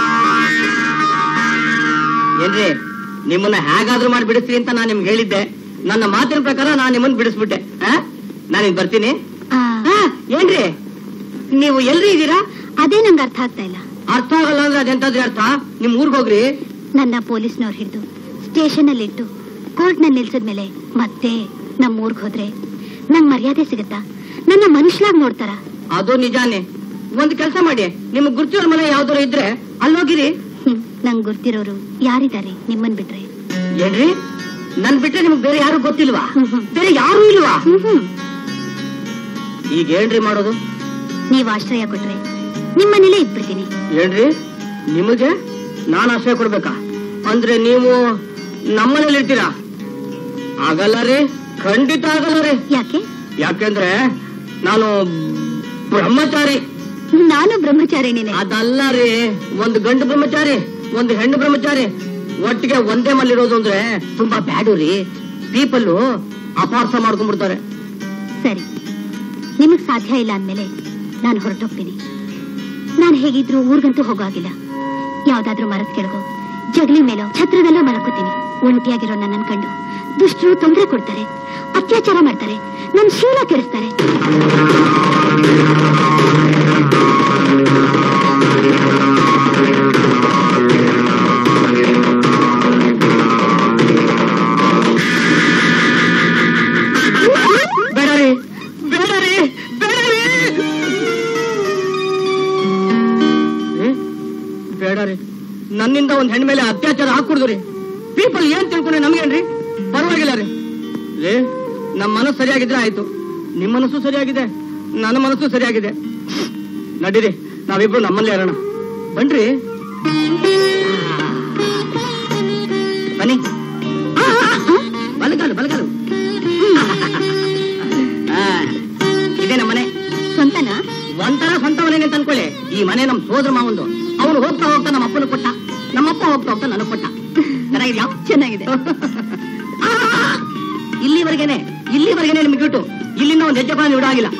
ಏನ್ರಿ ನಿಮ್ಮನ್ನ ಹೇಗಾದ್ರೂ ಮಾಡಿ ಬಿಡಿಸ್ರಿ ಅಂತ ನಾನ್ ನಿಮ್ಗೆ ಹೇಳಿದ್ದೆ ನನ್ನ ಮಾತಿನ ಪ್ರಕಾರ ನಾನ್ ನಿಮ್ಮನ್ನ ಬಿಡಿಸ್ಬಿಟ್ಟೆ ಆ? ನಾನೀಗ ಬರ್ತೀನಿ ಆ, ಆ, ಏನ್ರಿ ನೀವು ಎಲ್ರಿ ಇದ್ದೀರಾ ಅದೇ ನಂಗೆ ಅರ್ಥ ಆಗ್ತಾ ಇಲ್ಲ ಅರ್ಥ ಆಗಲ್ಲ ಅಂದ್ರೆ ಅದೆಂತದ್ರಿ ಅರ್ಥ ನಿಮ್ ಊರ್ಗ್ ಹೋಗ್ರಿ ನನ್ನ ಪೊಲೀಸ್ನವ್ರು ಹಿಡಿದು ಸ್ಟೇಷನ್ ಅಲ್ಲಿ ಇಟ್ಟು ಕೋರ್ಟ್ ನಲ್ಲಿ ನಿಲ್ಸಿದ್ಮೇಲೆ ಮತ್ತೆ ನಮ್ಮ ಊರ್ಗ್ ಹೋದ್ರೆ ನಂಗ್ ಮರ್ಯಾದೆ ಸಿಗುತ್ತಾ ನನ್ನ ಮನುಷ್ಯಲಾಗ್ ನೋಡ್ತಾರ ಅದು ನಿಜಾನೇ ಒಂದ್ ಕೆಲಸ ಮಾಡಿ ನಿಮ್ಗ್ ಗುರ್ತಿರೋ ಮನೆ ಯಾವ್ದಾರು ಇದ್ರೆ ಅಲ್ಲೋಗಿರಿ ಹ್ಮ್ ನಂಗ್ ಗೊತ್ತಿರೋರು ಯಾರಿದ್ದಾರೆ ನಿಮ್ಮನ್ ಬಿಟ್ರೆ ಏನ್ರಿ ನನ್ ಬಿಟ್ರೆ ನಿಮ್ಗ್ ಬೇರೆ ಯಾರು ಗೊತ್ತಿಲ್ವಾ ಹ್ಮ್ ಹ್ಮ್. ಬೇರೆ ಯಾರು ಇಲ್ವಾ ಹ್ಮ್ ಹ್ಮ್ ಈಗ ಏನ್ರಿ ಮಾಡೋದು ನೀವ್ ಆಶ್ರಯ ಕೊಟ್ರೆ ನಿಮ್ಮನೇಲೇ ಇದ್ಬಿಡ್ತೀನಿ ಏನ್ರಿ ನಿಮಗೆ ನಾನ್ ಆಶ್ರಯ ಕೊಡ್ಬೇಕಾ ಅಂದ್ರೆ ನೀವು ನಮ್ಮನೇಲಿ ಇರ್ತೀರಾ ಆಗಲ್ಲ ರೀ ಖಂಡಿತ ಆಗಲ್ಲ ರೀ ಯಾಕೆ ಯಾಕೆಂದ್ರೆ ನಾನು ಬ್ರಹ್ಮಚಾರಿ ನಾನು ಬ್ರಹ್ಮಚಾರಿಣಿನೇ ಅದಲ್ಲ ರೀ ಒಂದು ಗಂಡು ಬ್ರಹ್ಮಚಾರಿ ಒಂದು ಹೆಣ್ಣು ಬ್ರಹ್ಮಚಾರಿ ಒಟ್ಟಿಗೆ ಒಂದೇ ಮಲ್ಲಿರೋದು ಅಂದ್ರೆ ತುಂಬಾ ಬ್ಯಾಡು ರೀ ಪೀಪಲ್ಲು ಅಪಾರ್ಥ ಮಾಡ್ಕೊಂಡ್ಬಿಡ್ತಾರೆ ಸರಿ ನಿಮಗ್ ಸಾಧ್ಯ ಇಲ್ಲ ಅಂದ್ಮೇಲೆ ನಾನು ಹೊರಟೋಗ್ತೀನಿ ನಾನು ಹೇಗಿದ್ರು ಊರ್ಗಂತೂ ಹೋಗಾಗಿಲ್ಲ ಯಾವ್ದಾದ್ರೂ ಮರದ ಕೆಳಗೋ ಜಗಲಿ ಮೇಲೋ ಛತ್ರದಲ್ಲೋ ಮಲ್ಕೋತೀನಿ ಒಂಟಿಯಾಗಿರೋ ನನ್ನ ಕಂಡು ದುಷ್ಟರು ತೊಂದರೆ ಕೊಡ್ತಾರೆ ಅತ್ಯಾಚಾರ ಮಾಡ್ತಾರೆ ನನ್ ಶೀಲ ಕೆಡಿಸ್ತಾರೆ ಬೇಡ ರೀ ಬೇಡ ರೀ ಬೇಡ ರೀ ಏ? ಬೇಡ ರೀ ನನ್ನಿಂದ ಒಂದ್ ಹೆಣ್ ಮೇಲೆ ಅತ್ಯಾಚಾರ ಹಾಕುಡ್ದು ರೀ ಪೀಪಲ್ ಏನ್ ತಿಳ್ಕೊಂಡ್ರೆ ನಮ್ಗೇನ್ರಿ ಪರವಾಗಿಲ್ಲ ರೀ ರೀ ನಮ್ಮ ಮನಸ್ಸು ಸರಿಯಾಗಿದ್ರೆ ಆಯ್ತು ನಿಮ್ ಮನಸ್ಸು ಸರಿಯಾಗಿದೆ ನನ್ನ ಮನಸ್ಸು ಸರಿಯಾಗಿದೆ ನಡೀರಿ ನಾವಿಬ್ರು ನಮ್ಮಲ್ಲೇ ಇರೋಣ ಬನ್ರಿ ಬನ್ನಿ ಆ, ಆ, ಆ, ಬಲಗಾಲು ಬಲಗಾಲು ಆ, ಇದೇ ನಮ್ಮ ಮನೆ ಸ್ವಂತನಾ ಒಂಥರ ಸ್ವಂತ ಮನೆ ಅಂತ ಅನ್ಕೊಳ್ಳಿ ಈ ಮನೆ ನಮ್ ಸೋದರ ಮಾವಂದು ಅವನು ಹೋಗ್ತಾ ಹೋಗ್ತಾ ನಮ್ಮ ಅಪ್ಪನ ಕೊಟ್ಟ ನಮ್ಮಪ್ಪ ಹೋಗ್ತಾ ಹೋಗ್ತಾ ನನಗ್ ಕೊಟ್ಟ ಚೆನ್ನಾಗಿದ್ಯಾ ಚೆನ್ನಾಗಿದೆ ಆ, ಇಲ್ಲಿವರೆಗೇನೆ ಇಲ್ಲಿವರೆಗೇನೆ ನಿಮ್ಗೆ ಬಿಟ್ಟು ಇಲ್ಲಿಂದ ಒಂದು ಹೆಜ್ಜೆ ಕೂಡ ಬಿಡಾಗಿಲ್ಲ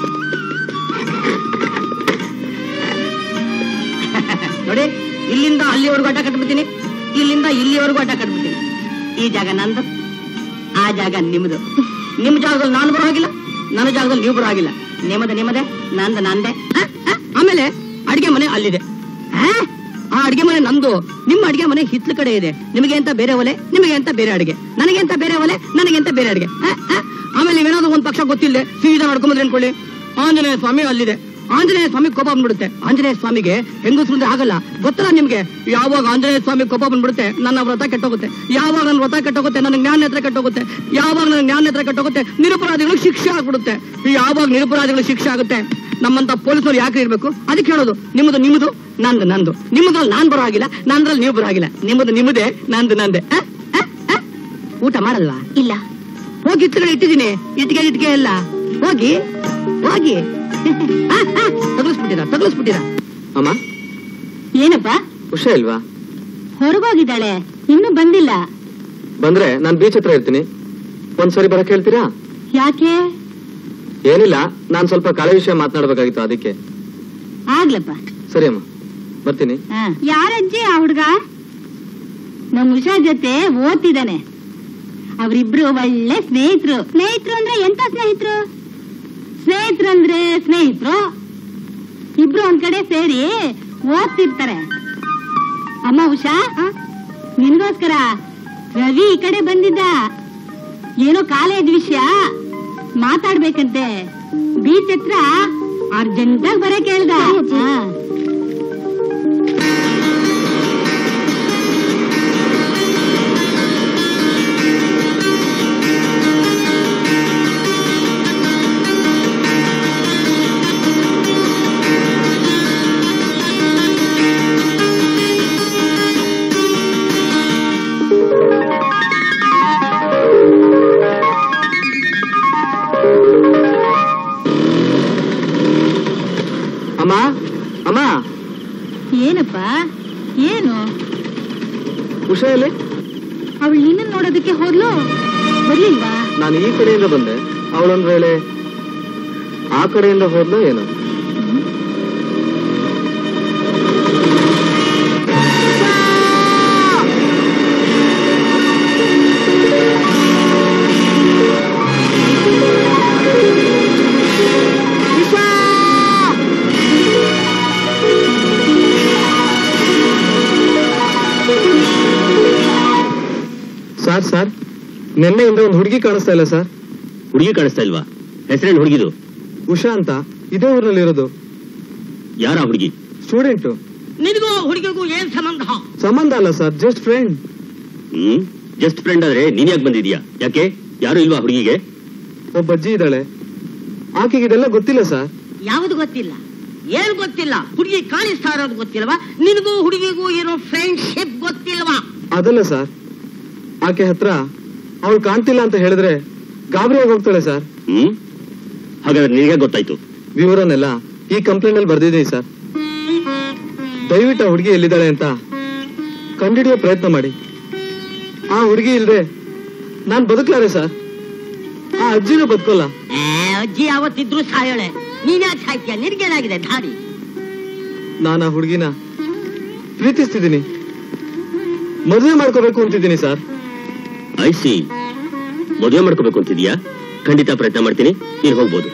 ನೋಡಿ ಇಲ್ಲಿಂದ ಅಲ್ಲಿವರೆಗೂ ಅಡ್ಡ ಕಟ್ಬಿಡ್ತೀನಿ ಇಲ್ಲಿಂದ ಇಲ್ಲಿವರೆಗೂ ಅಡ್ಡ ಕಟ್ಬಿಡ್ತೀನಿ ಈ ಜಾಗ ನಂದು ಆ ಜಾಗ ನಿಮ್ದು ನಿಮ್ ಜಾಗದಲ್ಲಿ ನಾನು ಬರೋ ಹಾಗಿಲ್ಲ ನನ್ನ ಜಾಗದಲ್ಲಿ ನೀವು ಬರೋ ಹಾಗಿಲ್ಲ ನಿಮ್ಮದೆ ನಿಮ್ಮದೆ ನಂದ ನಂದೆ ಆ, ಆ, ಆಮೇಲೆ ಅಡಿಗೆ ಮನೆ ಅಲ್ಲಿದೆ ಆ, ಆ ಅಡಿಗೆ ಮನೆ ನಂದು ನಿಮ್ಮ ಅಡಿಗೆ ಮನೆ ಹಿತ್ಲ ಕಡೆ ಇದೆ ನಿಮಗೆ ಅಂತ ಬೇರೆ ಒಲೆ ನಿಮಗೆ ಅಂತ ಬೇರೆ ಅಡಿಗೆ ನನಗೆ ಅಂತ ಬೇರೆ ಒಲೆ ನನಗೆ ಅಂತ ಬೇರೆ ಅಡಿಗೆ ಆ, ಆ, ಆಮೇಲೆ ನೀವೇನಾದ್ರು ಒಂದ್ ಪಕ್ಷ ಗೊತ್ತಿಲ್ಲದೆ ಸೀದಾ ನಡ್ಕೊಂಬಂದ್ರೆ ಅನ್ಕೊಳ್ಳಿ ಆಂಜನೇಯ ಸ್ವಾಮಿ ಅಲ್ಲಿದೆ ಆಂಜನೇಯ ಸ್ವಾಮಿ ಕೋಪ ಬಂದ್ಬಿಡುತ್ತೆ ಆಂಜನೇಯ ಸ್ವಾಮಿಗೆ ಹೆಂಗಸ್ರು ಆಗಲ್ಲ ಗೊತ್ತಲ್ಲ ನಿಮ್ಗೆ ಯಾವಾಗ ಆಂಜನೇಯ ಸ್ವಾಮಿ ಕೋಪ ಬಂದ್ಬಿಡುತ್ತೆ ನನ್ನ ವ್ರತ ಕೆಟ್ಟೋಗುತ್ತೆ ಯಾವಾಗ ನನ್ನ ವ್ರತ ಕೆಟ್ಟೋಗುತ್ತೆ ನನ್ನ ಜ್ಞಾನ ಹತ್ರ ಕೆಟ್ಟೋಗುತ್ತೆ ಯಾವಾಗ ನನ್ನ ಜ್ಞಾನ ಹತ್ರ ಕೆಟ್ಟೋಗುತ್ತೆ ನಿರಪರಾಧಿಗಳು ಶಿಕ್ಷೆ ಆಗ್ಬಿಡುತ್ತೆ ಯಾವಾಗ ನಿರಪರಾಧಿಗಳು ಶಿಕ್ಷೆ ಆಗುತ್ತೆ ನಮ್ಮಂತ ಪೊಲೀಸರು ಯಾಕೆ ಇರ್ಬೇಕು ಅದಕ್ಕೆ ಹೇಳೋದು ನಿಮ್ಮದು ನಿಮ್ಮದು ನಂದು ನಂದು ನಿಮ್ಮದ್ರಲ್ಲಿ ನಾನ್ ಬರೋ ಹಾಗಿಲ್ಲ ನಂದ್ರಲ್ಲಿ ನೀವು ಬರೋ ಹಾಗಿಲ್ಲ ನಿಮ್ಮದು ನಿಮ್ಮದೇ ನಂದು ನಂದೆ ಆ? ಆ? ಆ? ಊಟ ಮಾಡಲ್ವಾ ಇಲ್ಲ ಹೋಗಿ ಇಟ್ಕಡೆ ಇಟ್ಟಿದ್ದೀನಿ ಇಟ್ಕೆ ಇಟ್ಕೆ ಎಲ್ಲ ಹೋಗಿ ಹೋಗಿ ಆ, ಆ, ತಗಲಿಸ್ಬಿಟ್ಟಿರ ತಗಲಿಸ್ಬಿಟ್ಟಿರ ಅಮ್ಮ ಏನಪ್ಪ ಹುಷಾ ಇಲ್ವಾ ಹೊರಗೋಗಿದ್ದಾಳೆ ಇನ್ನೂ ಬಂದಿಲ್ಲ ಬಂದ್ರೆ ನಾನ್ ಬೀಚ್ ಹತ್ರ ಇರ್ತೀನಿ ಒಂದ್ಸರಿ ಬರಕ್ ಹೇಳ್ತೀರಾ ಯಾಕೆ ಏನಿಲ್ಲ ನಾನ್ ಸ್ವಲ್ಪ ಕಳೆ ವಿಷಯ ಮಾತನಾಡ್ಬೇಕಾಗಿತ್ತು ಅದಕ್ಕೆ ಆಗ್ಲಪ್ಪ ಸರಿ ಅಮ್ಮ ಬರ್ತೀನಿ ಯಾರಜ್ಜಿ ಆ ಹುಡ್ಗ ನಮ್ ಉಷಾ ಜೊತೆ ಓದ್ತಿದ್ದಾನೆ ಅವರಿಬ್ರು ಒಳ್ಳೆ ಸ್ನೇಹಿತರು ಸ್ನೇಹಿತರು ಅಂದ್ರೆ ಎಂತ ಸ್ನೇಹಿತರು ಸ್ನೇಹಿತರು ಅಂದ್ರೆ ಸ್ನೇಹಿತರು ಇಬ್ರು ಒಂದ್ ಕಡೆ ಸೇರಿ ಓದ್ತಿರ್ತಾರೆ ಅಮ್ಮ ಉಷಾ ನಿನ್ಗೋಸ್ಕರ ರವಿ ಈ ಕಡೆ ಬಂದಿದ್ದ ಏನೋ ಕಾಲೇಜ್ ವಿಷಯ ಮಾತಾಡ್ಬೇಕಂತೆ ಬೀಚ್ ಹತ್ರ ಅರ್ಜೆಂಟಾಗಿ ಬರಕ್ ಹೇಳ್ದ ಹಾ. ಅಮ್ಮ ಅಮ್ಮ ಏನಪ್ಪ ಏನು ಹುಷಾ ಎಲ್ಲಿ ಅವಳು ನಿನ್ನ ನೋಡೋದಕ್ಕೆ ಹೋದ್ಲು ಬರ್ಲಿಲ್ವಾ ನಾನು ಈ ಕಡೆಯಿಂದ ಬಂದೆ ಅವಳೊಂದ್ ವೇಳೆ ಆ ಕಡೆಯಿಂದ ಹೋದ್ಲೋ ಏನೋ ಸರ್ ಸರ್ ನಿನ್ನೆಯಿಂದ ಒಂದು ಹುಡುಗಿ ಕಾಣಿಸ್ತಾ ಇಲ್ಲ ಸರ್ ಹುಡುಗಿ ಕಾಣಿಸ್ತಾ ಇಲ್ವಾ ಹೆಸರೇನು ಹುಡುಗಿದು ಉಷಾ ಅಂತ ಇದೇ ಊರಲ್ಲಿ ಇರೋದು ಯಾರ ಹುಡುಗಿ ಸ್ಟೂಡೆಂಟು ನಿನಗೂ ಹುಡುಗಿಗೂ ಏನ್ ಸಂಬಂಧ ಸಂಬಂಧ ಅಲ್ಲ sir just friend hmm just friend ಆದ್ರೆ ನೀನ್ ಯಾಕೆ ಬಂದಿದ್ಯಾ ಯಾಕೆ ಯಾರು ಇಲ್ವಾ ಹುಡುಗಿಗೆ ಒಬ್ಬ ಅಜ್ಜಿ ಇದ್ದಾಳೆ ಆಕೆಗೆ ಇದೆಲ್ಲ ಗೊತ್ತಿಲ್ಲ ಸರ್ ಯಾವ್ದು ಗೊತ್ತಿಲ್ಲ ಏನ್ ಗೊತ್ತಿಲ್ಲ ಹುಡುಗಿ ಕಾಣಿಸ್ತಾ ಇರೋದು ಗೊತ್ತಿಲ್ವಾ ನಿನಗೂ ಹುಡುಗಿಗೂ ಇರೋ ಫ್ರೆಂಡ್ಶಿಪ್ ಗೊತ್ತಿಲ್ವಾ ಅದಲ್ಲ ಸರ್ ಆಕೆ ಹತ್ರ ಅವಳು ಕಾಣ್ತಿಲ್ಲ ಅಂತ ಹೇಳಿದ್ರೆ ಗಾಬರಿಯಾಗಿ ಹೋಗ್ತಾಳೆ ಸರ್ ಹ್ಮ್ ಹಾಗಾದ್ರೆ ನಿನಗೆ ಗೊತ್ತಾಯ್ತು ವಿವರನೆಲ್ಲ ಈ ಕಂಪ್ಲೇಂಟ್ ಅಲ್ಲಿ ಬರ್ದಿದ್ದೀನಿ ಸರ್ ದಯವಿಟ್ಟು ಆ ಹುಡುಗಿ ಎಲ್ಲಿದ್ದಾಳೆ ಅಂತ ಕಂಡಿಡಿಯೋ ಪ್ರಯತ್ನ ಮಾಡಿ ಆ ಹುಡುಗಿ ಇಲ್ದೆ ನಾನ್ ಬದುಕ್ಲಾರೆ ಸರ್ ಆ ಅಜ್ಜಿನೂ ಬದುಕೋಲ್ಲ ಏ, ಅಜ್ಜಿ ಯಾವತ್ತಿದ್ರು ಸಾಯೋಳೆ ನೀನ್ಯಾಕೆ ಸಾಯ್ತೀಯ ನಿನ್ಗೇನಾಗಿದೆ ದಾರಿ ನಾನು ಆ ಹುಡುಗಿನ ಪ್ರೀತಿಸ್ತಿದ್ದೀನಿ ಮದುವೆ ಮಾಡ್ಕೋಬೇಕು ಅಂತಿದ್ದೀನಿ ಸರ್ ಐ ಸಿ ಮದುವೆ ಮಾಡ್ಕೋಬೇಕು ಅಂತಿದ್ಯಾ ಖಂಡಿತ ಪ್ರಯತ್ನ ಮಾಡ್ತೀನಿ ನೀನ್ ಹೋಗ್ಬೋದು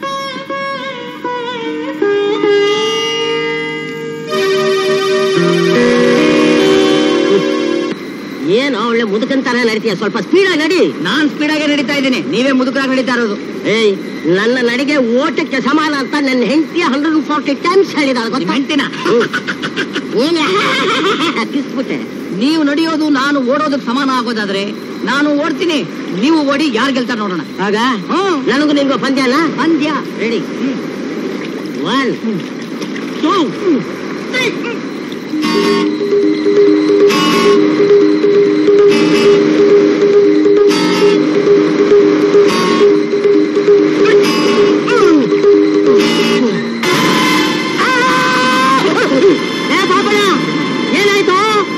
ಏನು ಒಳ್ಳೆ ಮುದುಕಂತಾನೆ ನಡೀತೀಯ ಸ್ವಲ್ಪ ಸ್ಪೀಡಾಗಿ ನಡಿ ನಾನ್ ಸ್ಪೀಡ್ ಆಗಿ ನಡೀತಾ ಇದ್ದೀನಿ ನೀವೇ ಮುದುಕರಾಗಿ ನಡೀತಾ ಇರೋದು ಏಯ್ ನನ್ನ ನಡಿಗೆ ಓಟಕ್ಕೆ ಸಮಾನ ಅಂತ ನನ್ನ ಹೆಂಡತಿ ಹಂಡ್ರೆಡ್ ಫಾರ್ಟಿ ಟೈಮ್ಸ್ ಹೇಳಿದಾಳೆ ಗೊತ್ತಾ ಹೆಂಡತಿನ ಏನ್ ಕಿಸ್ಬಿಟ್ಟೆ ನೀವು ನಡೆಯೋದು ನಾನು ಓಡೋದಕ್ಕೆ ಸಮಾನ ಆಗೋದಾದ್ರೆ ನಾನು ಓಡ್ತೀನಿ ನೀವು ಓಡಿ ಯಾರು ಗೆಲ್ತಾರೆ ನೋಡೋಣ ಆಗ ನನಗೂ ನಿಂಗೂ ಪಂದ್ಯನ ಪಂದ್ಯ ರೆಡಿ ಒನ್ ಟೂ ಏ ಪಾಪಣ್ಣ ಏನಾಯ್ತು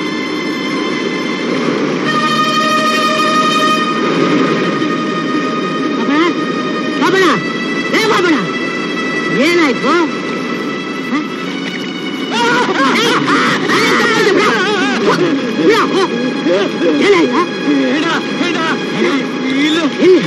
ಪಾಪಣ್ಣ ಪಾಪಣ್ಣ ಏ ಪಾಪಣ್ಣ ಏನಾಯ್ತು ಹ? ಏನಾಯ್ತಾ ಎಲ್ಲಿ?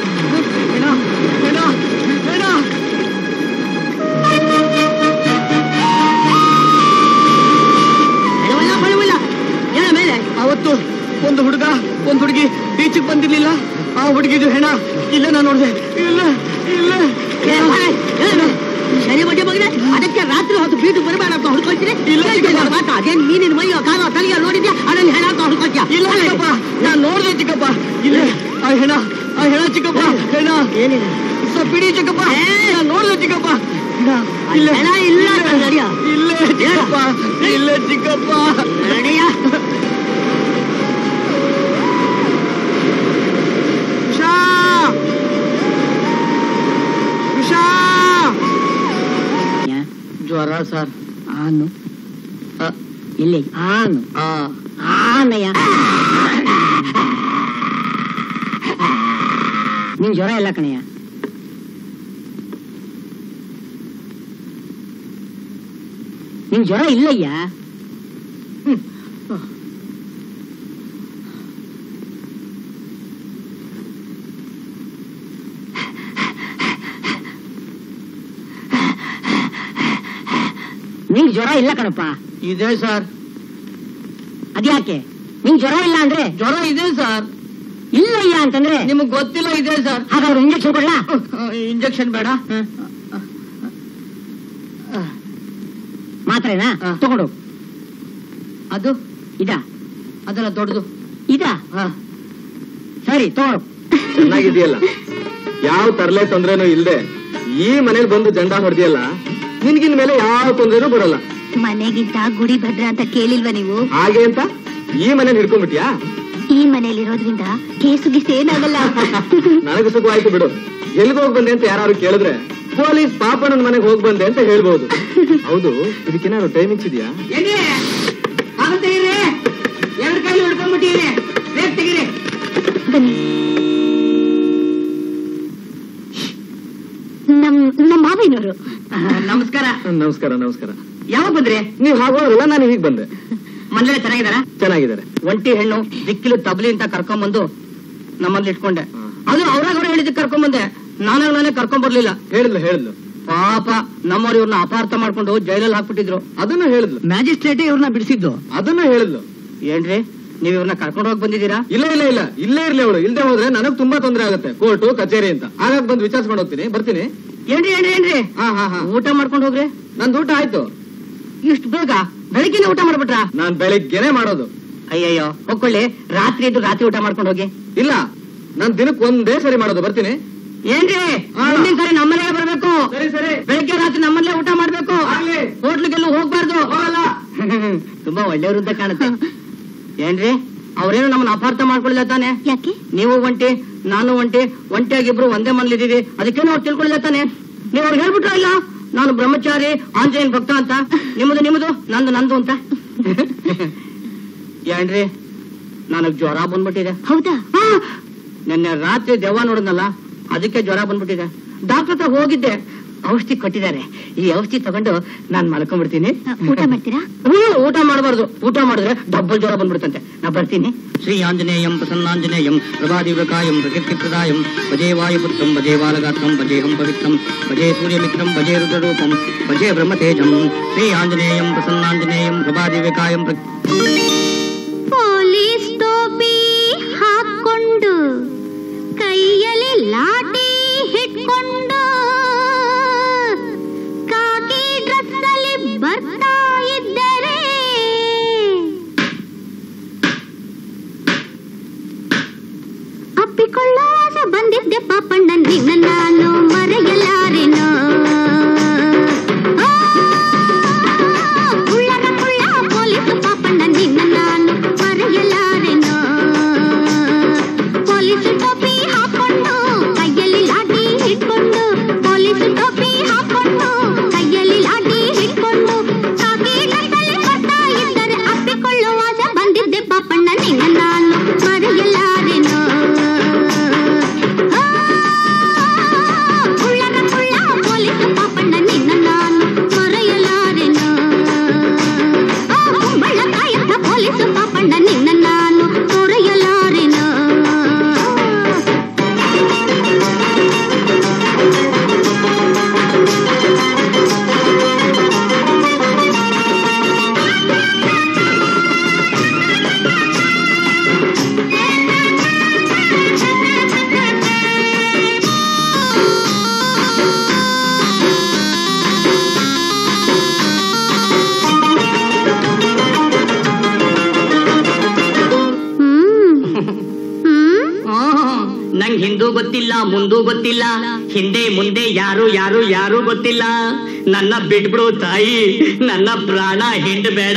ಹೆಣವಲ್ಲ, ಬಣವಲ್ಲ. ಏನ ಮೇಲೆ ಅವತ್ತು ಒಂದು ಹುಡುಗ ಒಂದು ಹುಡುಗಿ ಬೀಚಿಗೆ ಬಂದಿರ್ಲಿಲ್ಲ ಆ ಹುಡುಗಿದು ಹೆಣ ಇಲ್ಲ ನಾನು ನೋಡಿದೆ ಇಲ್ಲ ಇಲ್ಲ ಏ, ಬಾರೆ, ಏನು? ಶನಿ ಬಡ್ಡಿ ಮಗನೆ ಅದಕ್ಕೆ ರಾತ್ರಿ ಹೊತ್ತು ಬೀಟು ಬರಬೇಡ ಅಂತ ಹುಡ್ಕೊಳ್ತೀನಿ ಇಲ್ಲ, ಚಿಕ್ಕಪ್ಪ. ಮಾತಾ ಅದೇನ್ ಮೀನಿನ ಮೈಯೋ ಕಾಲೋ ತಲೆಯೋ ನೋಡಿದ್ಯಾ ಅದನ್ನ ಹೆಣ ಅಂತ ಹುಡ್ಕೊಳ್ತೀಯ ಇಲ್ಲ ಚಿಕ್ಕಪ್ಪ ನಾನ್ ನೋಡ್ದೆ ಚಿಕ್ಕಪ್ಪ ಇಲ್ಲ ಆ ಹೆಣ ಆ ಹೆಣ ಚಿಕ್ಕಪ್ಪ ಹೆಣ ಏನಿದೆ ಸ್ವಲ್ಪ ಬಿಡಿ ಚಿಕ್ಕಪ್ಪ ನಾನ್ ನೋಡ್ದೆ ಚಿಕ್ಕಪ್ಪ ಹೆಣ ಆ ಹೆಣ ಇಲ್ಲ ಅಂತ ನಡೆಯೋ ಇಲ್ಲ ಚಿಕ್ಕಪ್ಪ ಇಲ್ಲ ಚಿಕ್ಕಪ್ಪ ನಡೆಯ ಉಷಾ ಜ್ವರ ಸರ್ ಆನು ಅ, ಇಲ್ಲಿ ಆನು ಆನಯ್ಯ ನಿನ್ ಜ್ವರ ಇಲ್ಲ ಕಣಯ್ಯ ನಿನ್ ಜ್ವರ ಇಲ್ಲಯ್ಯ ಹ್ಮ್. ನಿಂಗ್ ಜ್ವರ ಇಲ್ಲ ಕಣಪ್ಪ ಇದೆ ಸರ್ ಅದ್ಯಾಕೆ ನಿಂಗ್ ಜ್ವರ ಇಲ್ಲ ಅಂದ್ರೆ ಜ್ವರ ಇದೆ ಸರ್ ಇಲ್ಲಯ್ಯ ಅಂತಂದ್ರೆ ನಿಮಗ್ ಗೊತ್ತಿಲ್ಲ ಇದೆ ಸರ್ ಹಾಗಾದ್ರೆ ಇಂಜೆಕ್ಷನ್ ಕೊಡ್ಲಾ ಇಂಜೆಕ್ಷನ್ ಬೇಡ ಮಾತ್ರೆನಾ ಹಾ. ತಗೊಂಡು ಅದು ಇದ ಅದೆಲ್ಲ ದೊಡ್ಡದು ಇದ ಸರಿ ತಗೊಂಡು ಚೆನ್ನಾಗಿದೆಯಲ್ಲ ಯಾವ ತರಲೆ ತೊಂದ್ರೆನೂ ಇಲ್ದೆ ಈ ಮನೇಲಿ ಬಂದು ಜಂಡ ಹೊಡೆದಿಯಲ್ಲ ನಿನ್ಗಿನ್ ಮೇಲೆ ಯಾವ ತೊಂದ್ರೆನೂ ಬರಲ್ಲ ಮನೆಗಿಂತ ಗುಡಿ ಭದ್ರ ಅಂತ ಕೇಳಿಲ್ವಾ ನೀವು ಹಾಗೆ ಅಂತ ಈ ಮನೇಲಿ ಹಿಡ್ಕೊಂಡ್ಬಿಟ್ಯಾ ಈ ಮನೇಲಿರೋದ್ರಿಂದ ಕೇಸು ಗೀಸು ಏನಾಗಲ್ಲ ನನಗೆ ಸುಖವಾಯ್ತು ಬಿಡು ಎಲ್ಲಿಗೆ ಹೋಗ್ ಬಂದೆ ಅಂತ ಯಾರು ಕೇಳಿದ್ರೆ ಪೊಲೀಸ್ ಪಾಪಣ್ಣನ ಮನೆಗೆ ಹೋಗ್ ಬಂದೆ ಅಂತ ಹೇಳ್ಬೋದು ಹೌದು ಇದಕ್ಕೇನಾದ್ರು ಟೈಮಿಂಗ್ಸ್ ಇದೆಯಾ ಏನ್ರಿ ಆಗುತ್ತೆ ಇರ್ರಿ ಎರಡು ಕೈಲಿ ಹಿಡ್ಕೊಂಡ್ಬಿಟ್ಟಿರಿ ಬೇಗ ತೆಗೀರಿ ಬನ್ನಿ ನಮ್ ನಮ್ಮ ಮಾವಿನವರು ನಮಸ್ಕಾರ ನಮಸ್ಕಾರ ನಮಸ್ಕಾರ ಯಾವಾಗ ಬಂದ್ರಿ ನೀವ್ ಹಾಗೋದ್ರಲ್ಲ ನಾನು ಹೀಗ್ ಬಂದೆ ಮನೇಲಿ ಚೆನ್ನಾಗಿದಾರ ಚೆನ್ನಾಗಿದ್ದಾರೆ ಒಂಟಿ ಹೆಣ್ಣು ದಿಕ್ಕಿಲು ತಬ್ಲಿ ಅಂತ ಕರ್ಕೊಂಬಂದು ನಮ್ಮಲ್ಲಿ ಇಟ್ಕೊಂಡೆ ಅದು ಅವ್ರಾಗ ಅವ್ರು ಹೇಳಿದ್ದಕ್ಕೆ ಕರ್ಕೊಂಬಂದೆ ನಾನಾಗ ನಾನೇ ಕರ್ಕೊಂಡ್ ಬರ್ಲಿಲ್ಲ ಹೇಳಿದ್ಲು ಹೇಳಿದ್ಲು ಪಾಪ ನಮ್ಮವ್ರು ಇವ್ರನ್ನ ಅಪಾರ್ಥ ಮಾಡ್ಕೊಂಡು ಜೈಲಲ್ಲಿ ಹಾಕ್ಬಿಟ್ಟಿದ್ರು ಅದನ್ನ ಹೇಳಿದ್ಲು ಮ್ಯಾಜಿಸ್ಟ್ರೇಟೇ ಇವ್ರನ್ನ ಬಿಡಿಸಿದ್ದು ಅದನ್ನ ಹೇಳಿದ್ಲು ಏನ್ರಿ ನೀವ್ ಇವ್ರನ್ನ ಕರ್ಕೊಂಡು ಹೋಗಿ ಬಂದಿದ್ದೀರಾ ಇಲ್ಲ ಇಲ್ಲ ಇಲ್ಲ ಇಲ್ಲೇ ಇರ್ಲಿ ಅವಳು ಇಲ್ಲದೆ ಹೋದ್ರೆ ನನಗ್ ತುಂಬಾ ತೊಂದರೆ ಆಗುತ್ತೆ ಕೋರ್ಟು ಕಚೇರಿ ಅಂತ ಆಗಾಗ ಬಂದು ವಿಚಾರಿಸ್ಕೊಂಡು ಹೋಗ್ತೀನಿ ಬರ್ತೀನಿ ಏನ್ರಿ ಏನ್ರಿ ಏನ್ರಿ ಹಾ ಹಾ ಹಾ ಊಟ ಮಾಡ್ಕೊಂಡು ಹೋಗ್ರಿ ನಂದು ಊಟ ಆಯ್ತು ಇಷ್ಟು ಬೇಗ ಬೆಳಿಗ್ಗೆನೆ ಊಟ ಮಾಡ್ಬಿಟ್ರಾ ನಾನ್ ಬೆಳಿಗ್ಗೆನೆ ಮಾಡೋದು ಅಯ್ಯಯ್ಯೋ ಹೊಕ್ಕೊಳ್ಳಿ ರಾತ್ರಿ ಇದ್ದು ರಾತ್ರಿ ಊಟ ಮಾಡ್ಕೊಂಡು ಹೋಗಿ ಇಲ್ಲ ನಾನ್ ದಿನಕ್ಕೆ ಒಂದೇ ಸರಿ ಮಾಡೋದು ಬರ್ತೀನಿ ಏನ್ರಿ ಮುಂದಿನ ಸರಿ ನಮ್ಮಲ್ಲೇ ಬರ್ಬೇಕು ಸರಿ ಸರಿ ಬೆಳಿಗ್ಗೆ ರಾತ್ರಿ ನಮ್ಮಲ್ಲೇ ಊಟ ಮಾಡ್ಬೇಕು ಆಗ್ಲಿ. ಹೋಟ್ಲಿಗೆಲ್ಲೂ ಹೋಗ್ಬಾರ್ದು ತುಂಬಾ ಒಳ್ಳೆಯವರು ಅಂತ ಕಾಣುತ್ತೆ ಏನ್ರಿ ಅವ್ರೇನು ನಮ್ಮನ್ನ ಅಪಾರ್ಥ ಮಾಡ್ಕೊಳ್ಳಿಲ್ಲ ತಾನೆ ಯಾಕೆ ನೀವು ಒಂಟಿ ನಾನು ಒಂಟಿ ಒಂಟಿಯಾಗಿಬ್ರು ಒಂದೇ ಮನೇಲಿದ್ದೀವಿ ಅದಕ್ಕೇನು ಅವ್ರು ತಿಳ್ಕೊಳ್ಳಿಲ್ಲ ತಾನೆ ನೀವು ಅವ್ರಿಗೆ ಹೇಳ್ಬಿಟ್ರ ಇಲ್ಲ ನಾನು ಬ್ರಹ್ಮಚಾರಿ ಆಂಜನೇಯನ್ ಭಕ್ತ ಅಂತ ನಿಮ್ಮದು ನಿಮ್ಮದು ನಂದು ನಂದು ಅಂತ ಏನ್ರಿ ನನಗ್ ಜ್ವರ ಬಂದ್ಬಿಟ್ಟಿದೆ ಹೌದಾ ಆ! ನಿನ್ನೆ ರಾತ್ರಿ ದೆವ್ವ ನೋಡಿದ್ನಲ್ಲ ಅದಕ್ಕೆ ಜ್ವರ ಬಂದ್ಬಿಟ್ಟಿದೆ ಡಾಕ್ಟರ್ ಹತ್ರ ಹೋಗಿದ್ದೆ ಔಷಧಿ ಕೊಟ್ಟಿದ್ದಾರೆ ಈ ಔಷಧಿ ತಗೊಂಡು ನಾನ್ ಮಲ್ಕೊಂಡ್ಬಿಡ್ತೀನಿ ಆ, ಊಟ ಮಾಡ್ತೀರಾ ಹ್ಮ್, ಊಟ ಮಾಡಬಾರ್ದು ಊಟ ಮಾಡಿದ್ರೆ ಡಬ್ಬಲ್ ಜ್ವರ ಬಂದ್ಬಿಡುತ್ತಂತೆ ನಾ ಬರ್ತೀನಿ ಶ್ರೀ ಆಂಜನೇಯಂ ಪ್ರಸನ್ನಾಂಜನೇಯಂ ಪ್ರಭಾದಿವ್ರಕಾಯಂ ಪ್ರಕೀರ್ತಿಪ್ರದಾಯಂ ಭಜೇ ವಾಯುಪುತ್ರಂ ಭಜೇ ಬಾಲಗಾತ್ರಂ ಭಜೇಹಂ ಪವಿತ್ರಂ ಭಜೇ ಸೂರ್ಯಮಿತ್ರಂ ಭಜೇ ರುದ್ರರೂಪಂ ಭಜೇ ಬ್ರಹ್ಮತೇಜಂ ಶ್ರೀ ಆಂಜನೇಯಂ ಪ್ರಸನ್ನಾಂಜನೇಯಂ ಪ್ರಭಾದಿವ್ರಕಾಯಂ ಪ್ರ ಪೊಲೀಸ್ ಟೋಪಿ ಹಾಕೊಂಡು ಕೈಯಲ್ಲಿ ಲಾಠಿ ಹಿಡ್ಕೊಂಡು ಕಾಕಿ ಡ್ರೆಸ್ ಅಲ್ಲಿ ಬರ್ತಾ ಇದ್ದರೆ ಅಪ್ಪಿಕೊಳ್ಳಾಸ ಬಂದಿದ್ದೆ ಪಾಪಣ್ಣ ನಿನ್ನ ನಾನು ಮರೆಯಲಾರೆನೋ ಆ, ಉಳ್ಳನ ಮುಳ್ಳ ಪೊಲೀಸ್ ಪಾಪಣ್ಣ ನಿನ್ನ ನಾನು ಮರೆಯಲಾರೆನೋ ಪೊಲೀಸ್ ಟೋಪಿ ಹಾಕೊಂಡು ಕೈಯಲ್ಲಿ ಲಾಠಿ ಹಿಡ್ಕೊಂಡು ಪೊಲೀಸ್ ಟೋಪಿ ಹಾಕೊಂಡು ಕೈಯಲ್ಲಿ ಲಾಠಿ ಹಿಡ್ಕೊಂಡು ಕಾಕಿ ಡ್ರೆಸ್ಸಲ್ಲಿ ಬರ್ತಾ ಇದ್ದರೆ ಅಪ್ಪಿಕೊಳ್ಳುವ ಆಸೆ ಬಂದಿದ್ದೆ ಪಾಪಣ್ಣ ನಿನ್ನ ನಾನು ಮರೆಯಲಾರೆನೋ ಆ, ಉಳ್ಳನ ಮುಳ್ಳ ಪೊಲೀಸ್ ಪಾಪಣ್ಣ ನಿನ್ನ ನಾನು ಮರೆಯಲಾರೆನೋ ಆ ಕುಂಬಳಕಾಯಂಥ ಪೊಲೀಸ್ ಪಾಪಣ್ಣ ನಿನ್ನ ನಾನು ತೊರೆಯಲಾರೆನೋ ಹ್ಮ್ ಹ್ಮ್ ನಂಗ್ ಹಿಂದೂ ಗೊತ್ತಿಲ್ಲ ಮುಂದೂ ಗೊತ್ತಿಲ್ಲ ಹಿಂದೆ ಮುಂದೆ ಯಾರು ಯಾರು ಯಾರು ಗೊತ್ತಿಲ್ಲ ನನ್ನ ಬಿಟ್ಬಿಡು ತಾಯಿ ನನ್ನ ಪ್ರಾಣ ಹಿಂಡ್ಬೇಡ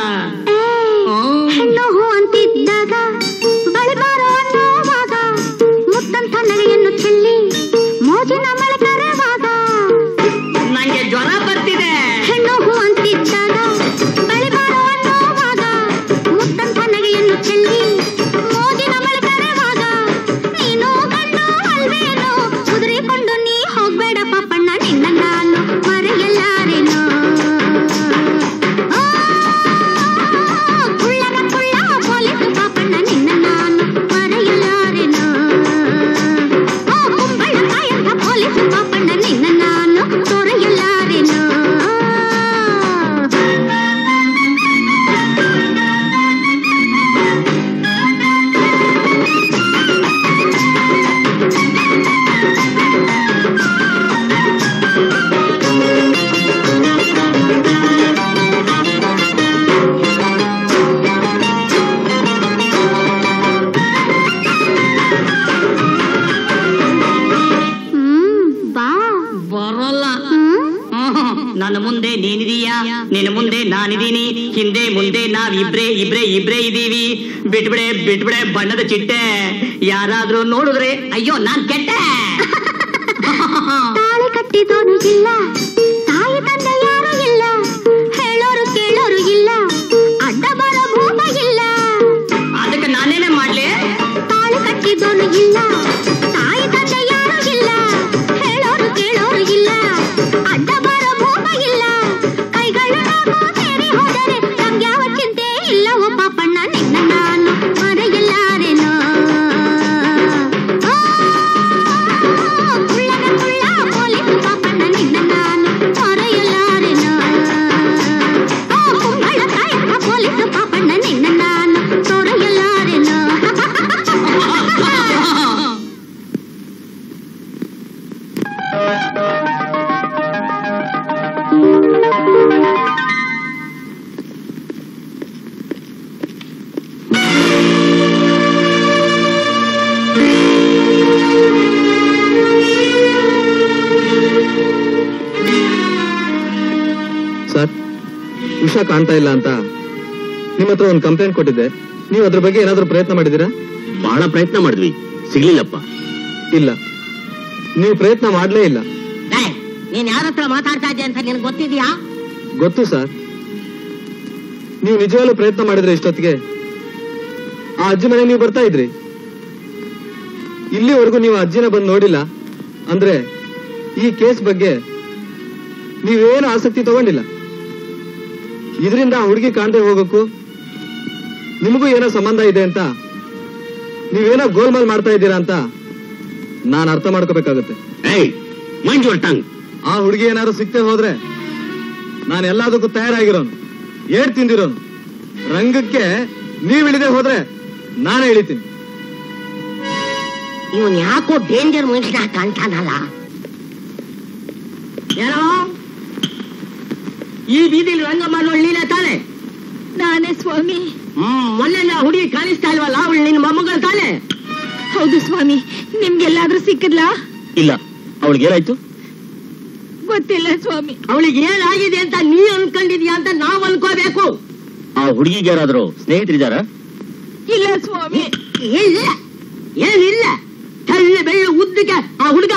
ಹೆಣ್ಣು ಹೂ ಅಂತಿದ್ದಾಗ ಬಳಿಬಾರೋ ಅನ್ನೋವಾಗ ಮುತ್ತಂಥ ನಗೆಯನ್ನು ಚೆಲ್ಲಿ ಮೋಜಿನ ಮಳೆ ಕರೆವಾಗ ನಂಗೆ ಜ್ವರ ಬರ್ತಿದೆ ಹೆಣ್ಣು ನನ್ನ ಮುಂದೆ ನೀನಿದೀಯಾ ನಿನ್ನ ಮುಂದೆ ನಾನಿದೀನಿ ಹಿಂದೆ ಮುಂದೆ ನಾವ್ ಇಬ್ರೇ ಇಬ್ರೇ ಇಬ್ರೇ ಇದೀವಿ ಬಿಟ್ಬಿಡೆ ಬಿಟ್ಬಿಡೆ ಬಣ್ಣದ ಚಿಟ್ಟೆ ಯಾರಾದ್ರೂ ನೋಡಿದ್ರೆ ಅಯ್ಯೋ ನಾನ್ ಕೆಟ್ಟೆ ತಾಳಿ ಕಟ್ಟಿದೋನು ಇಲ್ಲ ತಾಯಿ ತಂದೆ ಯಾರು ಇಲ್ಲ ಹೇಳೋರು ಕೇಳೋರು ಇಲ್ಲ ಅಡ್ಡ ಬರೋ ಭೂಮ ಇಲ್ಲ ಅದಕ್ಕೆ ನಾನೇನೇ ಮಾಡ್ಲಿ ತಾಳಿ ಕಟ್ಟಿದೋನು ಇಲ್ಲ ತಾಯಿ ತಂದೆ ಯಾರು ಇಲ್ಲ ಹೇಳೋರು ಕೇಳೋರು ಇಲ್ಲ ಅಡ್ಡ ಬರೋ ಭೂಮ ಇಲ್ಲ ಕೈಗಳು ನಾವು ಸೇರಿ ಹೋದರೆ ನಮ್ಗ್ಯಾವ ಚಿಂತೆ ಇಲ್ಲ ಒಬ್ಬ ಪಣ್ಣ ನಿನ್ನ ನಾನು ಮರೆಯಲಾರೆನೋ ಆ, ಕುಳ್ಳನ ಕುಳ್ಳ ಪೊಲೀಸ್ ಪಾಪಣ್ಣ ನಿನ್ನ ನಾನು ಮರೆಯಲಾರೆನೋ ಆ, ಕುಂಬಳ ಕಾಯಕ ಪೊಲೀಸ್ ಪಾಪಣ್ಣ ನಿನ್ನ ನಾನು ತೊರೆಯಲಾರೆನೋ ಸರ್ ಉಷಾ ಕಾಣ್ತಾ ಇಲ್ಲ ಅಂತ ನಿಮ್ಮ ಹತ್ರ ಒಂದು ಕಂಪ್ಲೇಂಟ್ ಕೊಟ್ಟಿದ್ದೆ ನೀವು ಅದ್ರ ಬಗ್ಗೆ ಏನಾದ್ರೂ ಪ್ರಯತ್ನ ಮಾಡಿದ್ದೀರಾ ಬಹಳ ಪ್ರಯತ್ನ ಮಾಡಿದ್ವಿ ಸಿಗ್ಲಿಲ್ಲಪ್ಪ ಇಲ್ಲ ನೀವು ಪ್ರಯತ್ನ ಮಾಡ್ಲೇ ಇಲ್ಲ ಏಯ್, ನೀನ್ ಯಾರ ಹತ್ರ ಮಾತಾಡ್ತಾ ಇದ್ದೆ ಅಂತ ನಿನ್ಗೆ ಗೊತ್ತಿದ್ಯಾ ಗೊತ್ತು ಸರ್ ನೀವು ನಿಜವಾಗ್ಲೂ ಪ್ರಯತ್ನ ಮಾಡಿದ್ರೆ ಇಷ್ಟೊತ್ತಿಗೆ ಆ ಅಜ್ಜಿ ಮನೆ ನೀವು ಬರ್ತಾ ಇದ್ರಿ ಇಲ್ಲಿವರೆಗೂ ನೀವು ಆ ಅಜ್ಜಿನ ಬಂದು ನೋಡಿಲ್ಲ ಅಂದ್ರೆ ಈ ಕೇಸ್ ಬಗ್ಗೆ ನೀವೇನು ಆಸಕ್ತಿ ತಗೊಂಡಿಲ್ಲ ಇದರಿಂದ ಆ ಹುಡುಗಿ ಕಾಣದೆ ಹೋಗೋಕ್ಕೂ ನಿಮಗೂ ಏನೋ ಸಂಬಂಧ ಇದೆ ಅಂತ ನೀವೇನೋ ಗೋಲ್ಮಾಲ್ ಮಾಡ್ತಾ ಇದ್ದೀರಾ ಅಂತ ನಾನು ಅರ್ಥ ಮಾಡ್ಕೋಬೇಕಾಗುತ್ತೆ ಏಯ್ ಮೈಂಡ್ ಯುವರ್ ಟಂಗ್ ಆ ಹುಡುಗಿ ಏನಾದ್ರು ಸಿಕ್ತೆ ಹೋದ್ರೆ ನಾನು ಎಲ್ಲದಕ್ಕೂ ತಯಾರಾಗಿರೋನು ಏಟ್ ತಿಂದಿರೋನು ರಂಗಕ್ಕೆ ನೀವ್ ಇಳಿದೆ ಹೋದ್ರೆ ನಾನೇ ಇಳಿತೀನಿ ಇವನ್ ಯಾಕೋ ಡೇಂಜರ್ ಮನುಷ್ಯನ ಕಾಣ್ತಾನಲ್ಲ ಏನೋ ಈ ಬೀದಿಲಿ ರಂಗ ಮಾಡೋ ನೀನೇ ತಾನೆ ನಾನೇ ಸ್ವಾಮಿ ಹ್ಮ್ ಮೊನ್ನೆ ಆ ಹುಡುಗಿ ಕಾಣಿಸ್ತಾ ಇಲ್ವಲ್ಲ ಅವಳು ನಿನ್ನ ಮೊಮ್ಮಗಳು ತಾನೆ ಹೌದು ಸ್ವಾಮಿ ನಿಮ್ಗೆಲ್ಲಾದ್ರೂ ಸಿಕ್ಕಿದ್ಲಾ ಇಲ್ಲ ಅವಳಿಗೆ ಏನಾಯ್ತು ಗೊತ್ತಿಲ್ಲ ಸ್ವಾಮಿ ಅವಳಿಗೆ ಏನಾಗಿದೆ ಅಂತ ನೀ ಅನ್ಕೊಂಡಿದ್ಯಾ ಅಂತ ನಾವ್ ಅನ್ಕೋಬೇಕು ಆ ಹುಡುಗಿಗೆ ಯಾರಾದ್ರೂ ಸ್ನೇಹಿತರಿದ್ದಾರ ಇಲ್ಲ ಸ್ವಾಮಿ ಇಲ್ಲ ಏನಿಲ್ಲ ತೆಳ್ಳ ಬೆಳ್ಳ ಉದ್ದಕ್ಕೆ ಆ ಹುಡುಗ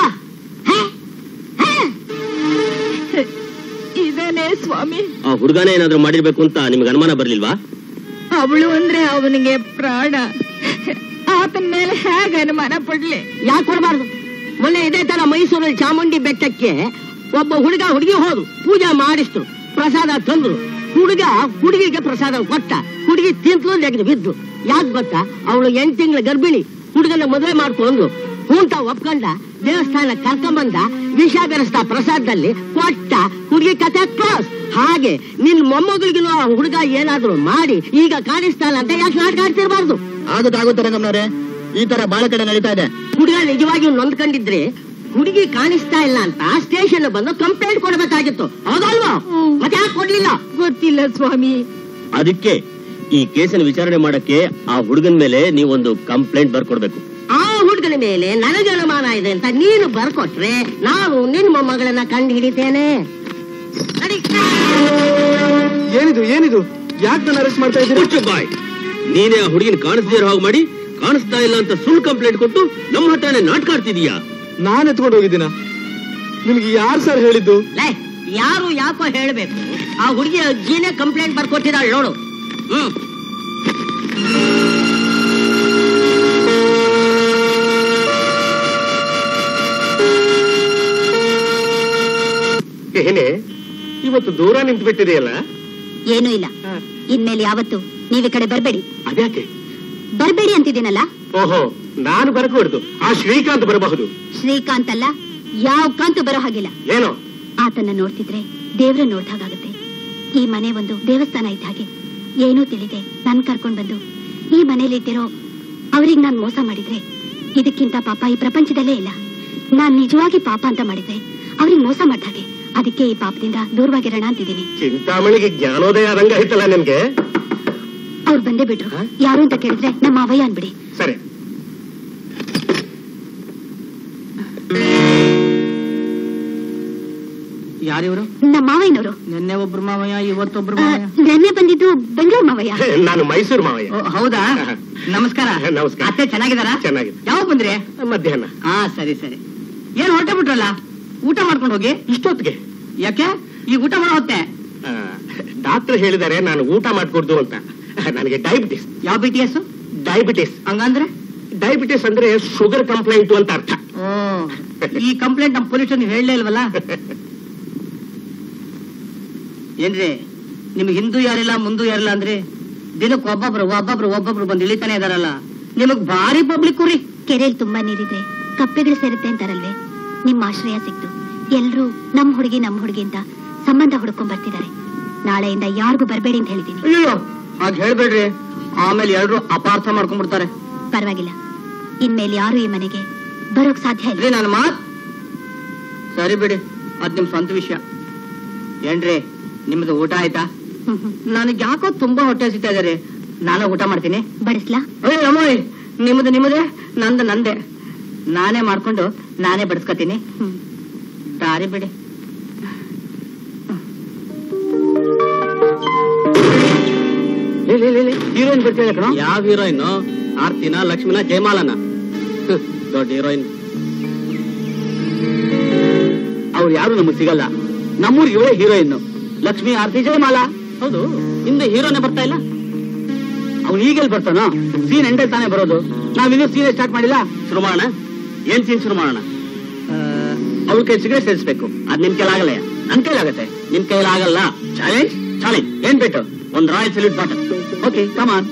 ಇದೇನೆ ಸ್ವಾಮಿ ಆ ಹುಡುಗನೇ ಏನಾದ್ರೂ ಮಾಡಿರ್ಬೇಕು ಅಂತ ನಿಮ್ಗೆ ಅನುಮಾನ ಬರ್ಲಿಲ್ವಾ ಅವಳು ಅಂದ್ರೆ ಅವನಿಗೆ ಪ್ರಾಣ ಆತನ ಮೇಲೆ ಹೇಗೆ ಅನುಮಾನ ಪಡ್ಲಿ ಯಾಕೆ ಕೊಡಬಾರ್ದು ಮೊನ್ನೆ ಇದೇ ತರ ಮೈಸೂರಲ್ಲಿ ಚಾಮುಂಡಿ ಬೆಟ್ಟಕ್ಕೆ ಒಬ್ಬ ಹುಡುಗ ಹುಡುಗಿ ಹೋದ್ರು ಪೂಜೆ ಮಾಡಿಸ್ರು ಪ್ರಸಾದ ತಂದ್ರು ಹುಡುಗ ಹುಡುಗಿಗೆ ಪ್ರಸಾದ ಕೊಟ್ಟ ಹುಡುಗಿ ತಿಂತ್ಲು ನೆಗೆದು ಬಿದ್ದು ಯಾಕೆ ಗೊತ್ತಾ ಅವಳು ಎಂಟು ತಿಂಗಳ ಗರ್ಭಿಣಿ ಹುಡುಗನ ಮದುವೆ ಮಾಡ್ಕೊಂಡು ಹೂಂತ ಒಪ್ಕೊಂಡ ದೇವಸ್ಥಾನ ಕರ್ಕೊಂಬಂದ ವಿಷ ಬೆರೆಸ್ತಾ ಪ್ರಸಾದದಲ್ಲಿ ಕೊಟ್ಟ ಹುಡುಗಿ ಕತೆ ಕ್ಲೋಸ್ ಹಾಗೆ ನಿನ್ ಮೊಮ್ಮಗಳಿಗೂ ಆ ಹುಡುಗ ಏನಾದ್ರು ಮಾಡಿ ಈಗ ಕಾಣಿಸ್ತಾನ ಅಂತ ಯಾಕೆ ನಾಟಕ ಆಡ್ತಿರ್ಬಾರ್ದು ಆಗುತ್ತಾಗುತ್ತೆ ರಂಗಮ್ಮನವ್ರೆ ಈ ತರ ಬಹಳ ಕಡೆ ನಡೀತಾ ಇದೆ ಹುಡುಗ ನಿಜವಾಗಿಯೂ ನೊಂದ್ಕೊಂಡಿದ್ರೆ ಹುಡುಗಿ ಕಾಣಿಸ್ತಾ ಇಲ್ಲ ಅಂತ ಸ್ಟೇಷನ್ ಬಂದು ಕಂಪ್ಲೇಂಟ್ ಕೊಡಬೇಕಾಗಿತ್ತು ಹೌದಲ್ವಾ ಮತ್ತೆ ಯಾಕೆ ಕೊಡ್ಲಿಲ್ಲ ಗೊತ್ತಿಲ್ಲ ಸ್ವಾಮಿ ಅದಕ್ಕೆ ಈ ಕೇಸಿನ ವಿಚಾರಣೆ ಮಾಡಕ್ಕೆ ಆ ಹುಡುಗನ ಮೇಲೆ ನೀವೊಂದು ಕಂಪ್ಲೇಂಟ್ ಬರ್ಕೊಡ್ಬೇಕು ಆ ಹುಡುಗನ ಮೇಲೆ ನನಗೆ ಅನುಮಾನ ಇದೆ ಅಂತ ನೀನು ಬರ್ಕೊಟ್ರೆ ನಾನು ನಿನ್ನ ಮೊಮ್ಮಗಳನ್ನ ಕಂಡು ಹಿಡಿತೇನೆ ನಡಿ. ಏನಿದು ಏನಿದು ಯಾಕೆ ನಾನು ಅರೆಸ್ಟ್ ಮಾಡ್ತಾ ಇದ್ದೀರಿ ಬಾಯ್ ನೀನೇ ಆ ಹುಡುಗಿನ ಕಾಣಿಸ್ದೇ ಇರೋ ಹಾಗೆ ಮಾಡಿ ಕಾಣಿಸ್ತಾ ಇಲ್ಲ ಅಂತ ಸುಳ್ಳು ಕಂಪ್ಲೇಂಟ್ ಕೊಟ್ಟು ನಮ್ಮ ಹತ್ರನೇ ನಾಟಕ ಆಡ್ತಿದೀಯಾ ನಾನ್ ಎತ್ಕೊಂಡು ಹೋಗಿದ್ದೀನ ನಿಮ್ಗೆ ಯಾರು ಸರ್ ಹೇಳಿದ್ದು ಲೇ ಯಾರು ಯಾಕೋ ಹೇಳ್ಬೇಕು ಆ ಹುಡುಗಿ ಅಜ್ಜಿನೇ ಕಂಪ್ಲೇಂಟ್ ಬರ್ಕೊಟ್ಟಿದ್ದಾಳೆ ನೋಡು ಹ್ಮ್ ಏನೇ ಇವತ್ತು ದೂರ ನಿಂತು ಬಿಟ್ಟಿದೆಯಲ್ಲ ಏನೂ ಇಲ್ಲ ಇನ್ಮೇಲೆ ಯಾವತ್ತು ನೀವ್ ಈ ಕಡೆ ಬರ್ಬೇಡಿ ಅದ್ಯಾಕೆ ಬರ್ಬೇಡಿ ಅಂತಿದ್ದೀನಲ್ಲ ಓಹೋ ನಾನು ಬರಕೂಡ್ದು ಆ ಶ್ರೀಕಾಂತ್ ಬರಬಹುದು ಶ್ರೀಕಾಂತ್ ಅಲ್ಲ ಯಾವ ಕಾಂತು ಬರೋ ಹಾಗಿಲ್ಲ ಏನೋ ಆತನ್ನ ನೋಡ್ತಿದ್ರೆ ದೇವ್ರ ನೋಡ್ದಾಗುತ್ತೆ ಈ ಮನೆ ಒಂದು ದೇವಸ್ಥಾನ ಇದ್ದ ಹಾಗೆ ಏನೂ ತಿಳಿದೆ ನನ್ ಕರ್ಕೊಂಡ್ ಬಂದು ಈ ಮನೇಲಿ ಇಟ್ಟಿರೋ ಅವ್ರಿಗೆ ನಾನ್ ಮೋಸ ಮಾಡಿದ್ರೆ ಇದಕ್ಕಿಂತ ಪಾಪ ಈ ಪ್ರಪಂಚದಲ್ಲೇ ಇಲ್ಲ ನಾನ್ ನಿಜವಾಗಿ ಪಾಪ ಅಂತ ಮಾಡಿದ್ರೆ ಅವ್ರಿಗೆ ಮೋಸ ಮಾಡ್ದ ಹಾಗೆ ಅದಕ್ಕೆ ಈ ಪಾಪದಿಂದ ದೂರವಾಗಿರೋಣ ಅಂತಿದ್ದೀನಿ ಚಿಂತಾಮಣಿಗೆ ಜ್ಞಾನೋದಯ ರಂಗ ಐತಲ್ಲ ನಿಮ್ಗೆ ಅವ್ರು ಬಂದೇ ಬಿಟ್ರು ಯಾರು ಅಂತ ಕೇಳಿದ್ರೆ ನಮ್ಮ ಅವಯ್ಯ ಅನ್ಬಿಡಿ ಸರಿ ಯಾರಿವರು ನಮ್ಮ ಮಾವಯ್ಯನವರು ನಿನ್ನೆ ಒಬ್ರು ಮಾವಯ್ಯ ಇವತ್ತೊಬ್ರು ಮಾವಯ್ಯ ನೆನ್ನೆ ಬಂದಿದ್ದು ಬೆಂಗಳೂರು ಮಾವಯ್ಯ ನಾನು ಮೈಸೂರು ಮಾವಯ್ಯ ಓ, ಹೌದಾ ನಮಸ್ಕಾರ ನಮಸ್ಕಾರ. ಅತ್ತೆ ಚೆನ್ನಾಗಿದಾರ ಚೆನ್ನಾಗಿದೆ ಯಾವಾಗ ಬಂದ್ರಿ ಮಧ್ಯಾಹ್ನ ಹಾ ಸರಿ ಸರಿ ಏನ್ ಹೊರಟೆ ಬಿಟ್ರಲ್ಲ ಊಟ ಮಾಡ್ಕೊಂಡು ಹೋಗಿ ಇಷ್ಟೊತ್ತಿಗೆ ಯಾಕೆ ಈ ಊಟ ಮಾಡೋ ಹೊತ್ತೆ ಡಾಕ್ಟರ್ ಹೇಳಿದ್ದಾರೆ ನಾನು ಊಟ ಮಾಡ್ಕೊಡ್ದು ಅಂತ ನನಗೆ ಡಯಾಬಿಟಿಸ್ ಯಾವ ಬಿ ಟಿ ಎಸ್ ಡಯಾಬಿಟಿಸ್ ಹಂಗಂದ್ರೆ ಡಯಾಬಿಟಿಸ್ ಅಂದ್ರೆ ಶುಗರ್ ಕಂಪ್ಲೇಂಟ್ ಅಂತ ಅರ್ಥ ಓ ಈ ಕಂಪ್ಲೇಂಟ್ ನಮ್ಮ ಪೊಲೀಸ್ ಹೇಳಲೇ ಇಲ್ವಲ್ಲ ಏನ್ರಿ ನಿಮ್ಗೆ ಹಿಂದೂ ಯಾರಿಲ್ಲ ಮುಂದೂ ಯಾರಿಲ್ಲ ಅಂದ್ರೆ ದಿನಕ್ಕೆ ಒಬ್ಬೊಬ್ರು ಒಬ್ಬೊಬ್ರು ಒಬ್ಬೊಬ್ರು ಬಂದು ಇಳಿತಾನೆ ಇದಾರಲ್ಲ ನಿಮಗ್ ಭಾರಿ ಪಬ್ಲಿಕ್ ರೀ ಕೆರೆಯಲ್ಲಿ ತುಂಬಾ ನೀರಿದೆ ಕಪ್ಪೆಗಳು ಸೇರುತ್ತೆ ಅಂತಾರಲ್ವೇ ನಿಮ್ಮ ಆಶ್ರಯ ಸಿಕ್ತು ಎಲ್ರೂ ನಮ್ ಹುಡುಗಿ ನಮ್ ಹುಡುಗಿ ಅಂತ ಸಂಬಂಧ ಹುಡ್ಕೊಂಡ್ ಬರ್ತಿದ್ದಾರೆ ನಾಳೆಯಿಂದ ಯಾರಿಗೂ ಬರ್ಬೇಡಿ ಅಂತ ಹೇಳಿದೀನಿ ಅಯ್ಯೋ ಹಾಗೆ ಹೇಳ್ಬೇಡ್ರಿ ಆಮೇಲೆ ಎಲ್ರು ಅಪಾರ್ಥ ಮಾಡ್ಕೊಂಡ್ಬಿಡ್ತಾರೆ ಪರವಾಗಿಲ್ಲ ಇನ್ಮೇಲೆ ಯಾರು ಈ ಮನೆಗೆ ಬರೋಕ್ ಸಾಧ್ಯ ಇಲ್ಲ ಇದ್ರಿ ನನ್ನ ಮಾತ್ ಸರಿ ಬಿಡಿ ಅದ್ ನಿಮ್ ಸ್ವಂತ ವಿಷಯ ಏನ್ರಿ ನಿಮ್ದು ಊಟ ಆಯ್ತಾ ಹ್ಮ್ ಹ್ಮ್. ನನಗೆ ಯಾಕೋ ತುಂಬಾ ಹೊಟ್ಟೆ ಹಸಿತಾ ಇದಾರೆ ನಾನು ಊಟ ಮಾಡ್ತೀನಿ ಬಡಿಸ್ಲಾ ಅಯ್ಯೋ ಅಮ್ಮೋಯ್ ನಿಮ್ಮದು ನಿಮ್ಮದೇ ನಂದು ನಂದೆ ನಾನೇ ಮಾಡ್ಕೊಂಡು ನಾನೇ ಬಡಿಸ್ಕೊತೀನಿ ಹ್ಮ್ ದಾರಿ ಬಿಡಿ ಹೀರೋಯಿನ್ ಬರ್ತಿದೆ ಕಣ ಯಾವ ಹೀರೋಯಿನ್ ಆರ್ತಿನ ಲಕ್ಷ್ಮಿನ ಜಯಮಾಲನ ಹ್ಮ್, ದೊಡ್ಡ ಹೀರೋಯಿನ್ ಅವ್ರು ಯಾರು ನಮಗ್ ಸಿಗಲ್ಲ ನಮ್ಮೂರ್ ಇವಳೇ ಹೀರೋಯಿನ್ ಲಕ್ಷ್ಮಿ ಆರ್ತಿ ಜಯಮಾಲ ಹೌದು ಹಿಂದೆ ಹೀರೋನೇ ಬರ್ತಾ ಇಲ್ಲ ಅವ್ನು ಈಗೆಲ್ ಬರ್ತಾನ ಸೀನ್ ಎಂಡೇ ತಾನೇ ಬರೋದು ನಾವಿನ್ನೂ ಸೀನ್ ಸ್ಟಾರ್ಟ್ ಮಾಡಿಲ್ಲ ಶುರು ಮಾಡೋಣ ಏನ್ ಸೀನ್ ಶುರು ಮಾಡೋಣ ಅವ್ರ ಕೈ ಸಿಗರೇಟ್ ಸೇರಿಸ್ಬೇಕು ಅದ್ ನಿನ್ ಕೈಲಾಗಲ್ಲ ನನ್ ಕೈಲಾಗತ್ತೆ ನಿನ್ ಕೈಲಾಗಲ್ಲ ಚಾಲೆಂಜ್ ಚಾಲೆಂಜ್ ಏನ್ ಬೇಕು ಒಂದ್ Royal Salute bottle okay come on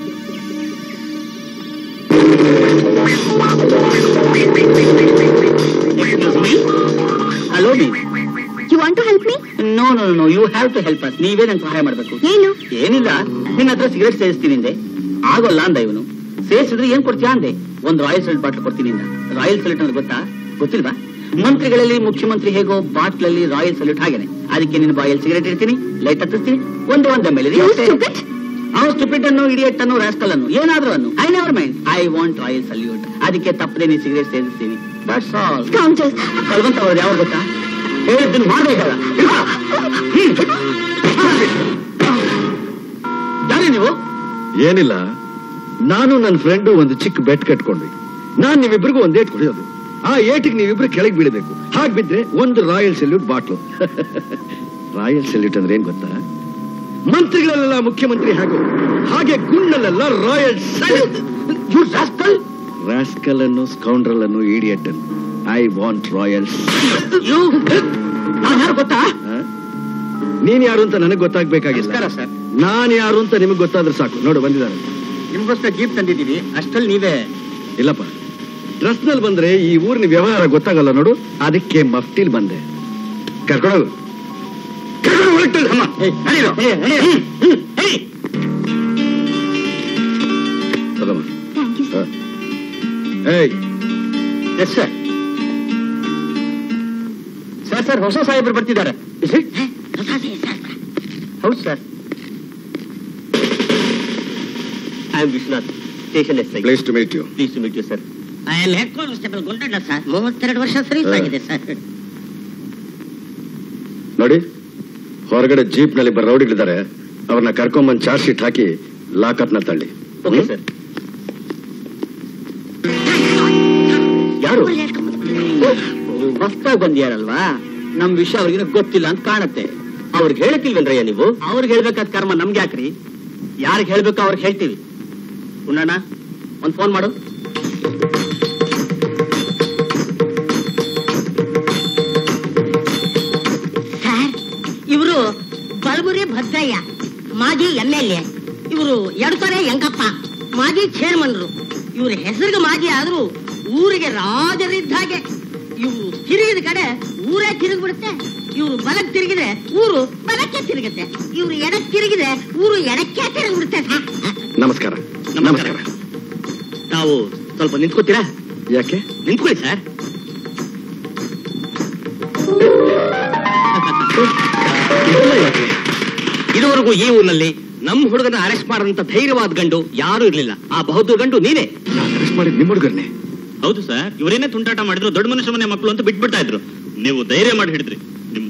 hello me you want to help me no no no you have to help us ನೀವೇ ನಂಗೆ ಸಹಾಯ ಮಾಡ್ಬೇಕು ಏನು ಏನಿಲ್ಲ ನಿನ್ನ ಹತ್ರ ಸಿಗರೇಟ್ ಸೇರಿಸ್ತೀನಿ ಅಂದೆ ಆಗೋಲ್ಲ ಅಂದ ಇವನು ಸೇರಿಸಿದ್ರೆ ಏನ್ ಕೊಡ್ತೀಯಾ ಅಂದೆ ಒಂದ್ ರಾಯಲ್ ಸಲ್ಯೂಟ್ ಬಾಟ್ಲ್ ಕೊಡ್ತೀನಿ ಅಂದ ರಾಯಲ್ ಸಲ್ಯೂಟ್ ಅಂದ್ರೆ ಗೊತ್ತಾ ಗೊತ್ತಿಲ್ವಾ ಮಂತ್ರಿಗಳಲ್ಲಿ ಮುಖ್ಯಮಂತ್ರಿ ಹೇಗೋ ಬಾಟ್ಲಲ್ಲಿ ರಾಯಲ್ ಸಲ್ಯೂಟ್ ಹಾಗೇನೆ ಅದಕ್ಕೆ ನಿನ್ನ ಬಾಯಲ್ಲಿ ಸಿಗರೇಟ್ ಇಡ್ತೀನಿ ಲೈಟ್ ಹತ್ತಿಸ್ತೀನಿ ಒಂದೇ ಒಂದೇ ಮೇಲೆ You stupid? ಅವ್ ಸ್ಟುಪಿಡ್ ಅನ್ನು ಇಡಿಯಟ್ ಅನ್ನು ರಾಸ್ಕಲ್ ಅನ್ನು ಏನಾದ್ರೂ ಅನ್ನು I never mind I want Royal Salute ಅದಕ್ಕೆ ತಪ್ಪದೆ ನೀ ಸಿಗರೇಟ್ ಸೇರಿಸ್ತೀನಿ ದಟ್ಸ್ ಆಲ್ ಕೌಂಟರ್ಸ್ ಕಲ್ವಂತ ಅವ್ರದ್ದು ಯಾವಾಗ ಗೊತ್ತಾ ಹೇಳಿದ್ದನ್ನು ಮಾಡ್ಬೇಕಲ್ಲ ಯಾರೇ ನೀವು ಏನಿಲ್ಲ ನಾನು ನನ್ನ ಫ್ರೆಂಡು ಒಂದು ಚಿಕ್ಕ ಬೆಟ್ ಕಟ್ಕೊಂಡ್ವಿ ನಾನ್ ನೀವಿಬ್ರಿಗೂ ಒಂದ್ ಏಟ್ ಕುಡಿಯೋದು ಆ ಏಟಿಗೆ ನೀವಿಬ್ರು ಕೆಳಗೆ ಬೀಳಬೇಕು ಹಾಗೆ ಬಿದ್ರೆ ಒಂದು Royal Salute bottle Royal Salute ಅಂದ್ರೆ ಏನ್ ಗೊತ್ತಾ ಮಂತ್ರಿಗಳಲ್ಲೆಲ್ಲ ಮುಖ್ಯಮಂತ್ರಿ ಹಾಗೂ ಹಾಗೆ ಗುಂಡಲ್ಲೆಲ್ಲ ರಾಯಲ್ ಸಲ್ಯೂಟ್ ರಾಸ್ಕಲ್ ಅನ್ನು ಸ್ಕೌಂಡ್ರಲ್ ಅನ್ನು ಇಡಿಯಟ್ ಅನ್ನು ಐ ವಾಂಟ್ ರಾಯಲ್ ನಾನು ಯಾರು ಗೊತ್ತಾ ನೀನ್ ಯಾರು ಅಂತ ನನಗೆ ಗೊತ್ತಾಗ್ಬೇಕಾಗಿಲ್ಲ ನಮಸ್ಕಾರ ಸರ್ ನಾನ್ ಯಾರು ಅಂತ ನಿಮಗೆ ಗೊತ್ತಾದ್ರೆ ಸಾಕು ನೋಡು ಬಂದಿದ್ದಾರೆ ನಿಮ್ಗೋಸ್ಕರ ಜೀಪ್ ತಂದಿದ್ದೀವಿ ಅಷ್ಟಲ್ಲಿ ನೀವೇ ಇಲ್ಲಪ್ಪ ಡ್ರೆಸ್ ನಲ್ಲಿ ಬಂದ್ರೆ ಈ ಊರಿನ ವ್ಯವಹಾರ ಗೊತ್ತಾಗಲ್ಲ ನೋಡು ಅದಕ್ಕೆ ಮಫ್ಟಿಲ್ ಬಂದೆ ಕರ್ಕೊಂಡೋಗು ಕರ್ಕೊಂಡೋಗು, ಒಳಗ್ ತಳ್ಳು, ಅಮ್ಮ. ನಡೀರು. ತಗೊಮ್ಮ. ಥ್ಯಾಂಕ್ ಯು ಸರ್ ಏಯ್ ಎಸ್ ಸರ್ ಸರ್ ಸರ್ ಹೊಸ ಸಾಹೇಬರು ಬರ್ತಿದ್ದಾರೆ ಹೌದು sir I am Vishwanath station S I pleased to meet you please to meet you sir I am head constable Gundanna sir ಮೂವತ್ತೆರಡು ವರ್ಷ ಸರ್ವಿಸ್ ಹಾ. ಆಗಿದೆ ಸರ್ ನೋಡಿ ಹೊರಗಡೆ ಜೀಪ್ ನಲ್ಲಿ ಬರೋ ರೌಡಿಗಳಿದ್ದಾರೆ ಅವ್ರನ್ನ ಕರ್ಕೊಂಬಂದ್ ಚಾರ್ಜ್ ಶೀಟ್ ಹಾಕಿ ಲಾಕಪ್ ನ ತಳ್ಳಿ ಓಕೆ ಸರ್ ಯಾರು ಹೊಸ್ತಾಗಿ ಬಂದಿಯಾರಲ್ವಾ ನಮ್ ವಿಷಯ ಅವ್ರಿಗೆ ಗೊತ್ತಿಲ್ಲ ಅಂತ ಕಾಣತ್ತೆ ಅವ್ರಿಗೆ ಹೇಳಕ್ಕಿಲ್ವೇನ್ರಯ್ಯ ನೀವು ಅವ್ರಿಗೆ ಹೇಳ್ಬೇಕಾದ ಕರ್ಮ ನಮ್ಗೆ ಯಾಕ್ರಿ ಯಾರಿಗೆ ಹೇಳ್ಬೇಕು ಅವ್ರಿಗೆ ಹೇಳ್ತೀವಿ ಉಣ್ಣಣ್ಣ ಒಂದ್ ಫೋನ್ ಮಾಡು ಸರ್ ಇವರು ಬಲಬುರಿ ಭದ್ರಯ್ಯ ಮಾಜಿ ಎಂ ಎಲ್ ಎ ಇವರು ಎಡ್ತೊರೆ ಯಂಕಪ್ಪ ಮಾಜಿ ಚೇರ್ಮನ್ರು ಇವ್ರ ಹೆಸರಿಗೆ ಮಾಜಿ ಆದ್ರೂ ಊರಿಗೆ ರಾಜರಿದ್ದ ಹಾಗೆ ಇವ್ರು ತಿರುಗಿದ ಕಡೆ ಊರೇ ತಿರುಗ್ಬಿಡುತ್ತೆ ಇವ್ರು ಬಲಕ್ ತಿರುಗಿದ್ರೆ ಊರು ಬಲಕ್ಕೆ ತಿರುಗುತ್ತೆ ಇವ್ರು ಎಡಕ್ ತಿರುಗಿದ್ರೆ ಊರು ಎಡಕ್ಕೆ ತಿರುಗ್ಬಿಡುತ್ತೆ ಸರ್ ನಮಸ್ಕಾರ ನಮಸ್ಕಾರ ತಾವು ಸ್ವಲ್ಪ ನಿಂತ್ಕೋತೀರಾ ಯಾಕೆ ನಿಂತ್ಕೊಳ್ಳಿ ಸರ್ ಇದುವರೆಗೂ ಈ ಊರಿನಲ್ಲಿ ನಮ್ಮ ಹುಡುಗನ ಅರೆಸ್ಟ್ ಮಾಡದಂತ ಧೈರ್ಯವಾದ ಗಂಡು ಯಾರು ಇರ್ಲಿಲ್ಲ ಆ ಬಹುದೂರ್ ಗಂಡು ನೀನೇ ಅರೆಸ್ಟ್ ಮಾಡಿದ್ ನಿಮ್ಮ ಹುಡುಗರ್ನೆ ಹೌದು ಸರ್ ಇವರೇನೇ ತುಂಟಾಟ ಮಾಡಿದ್ರು ದೊಡ್ಡ ಮನುಷ್ಯ ಮನೆ ಮಕ್ಕಳು ಅಂತ ಬಿಟ್ಬಿಡ್ತಾ ಇದ್ರು ನೀವು ಧೈರ್ಯ ಮಾಡಿ ಹಿಡಿದ್ರಿ ನಿಮ್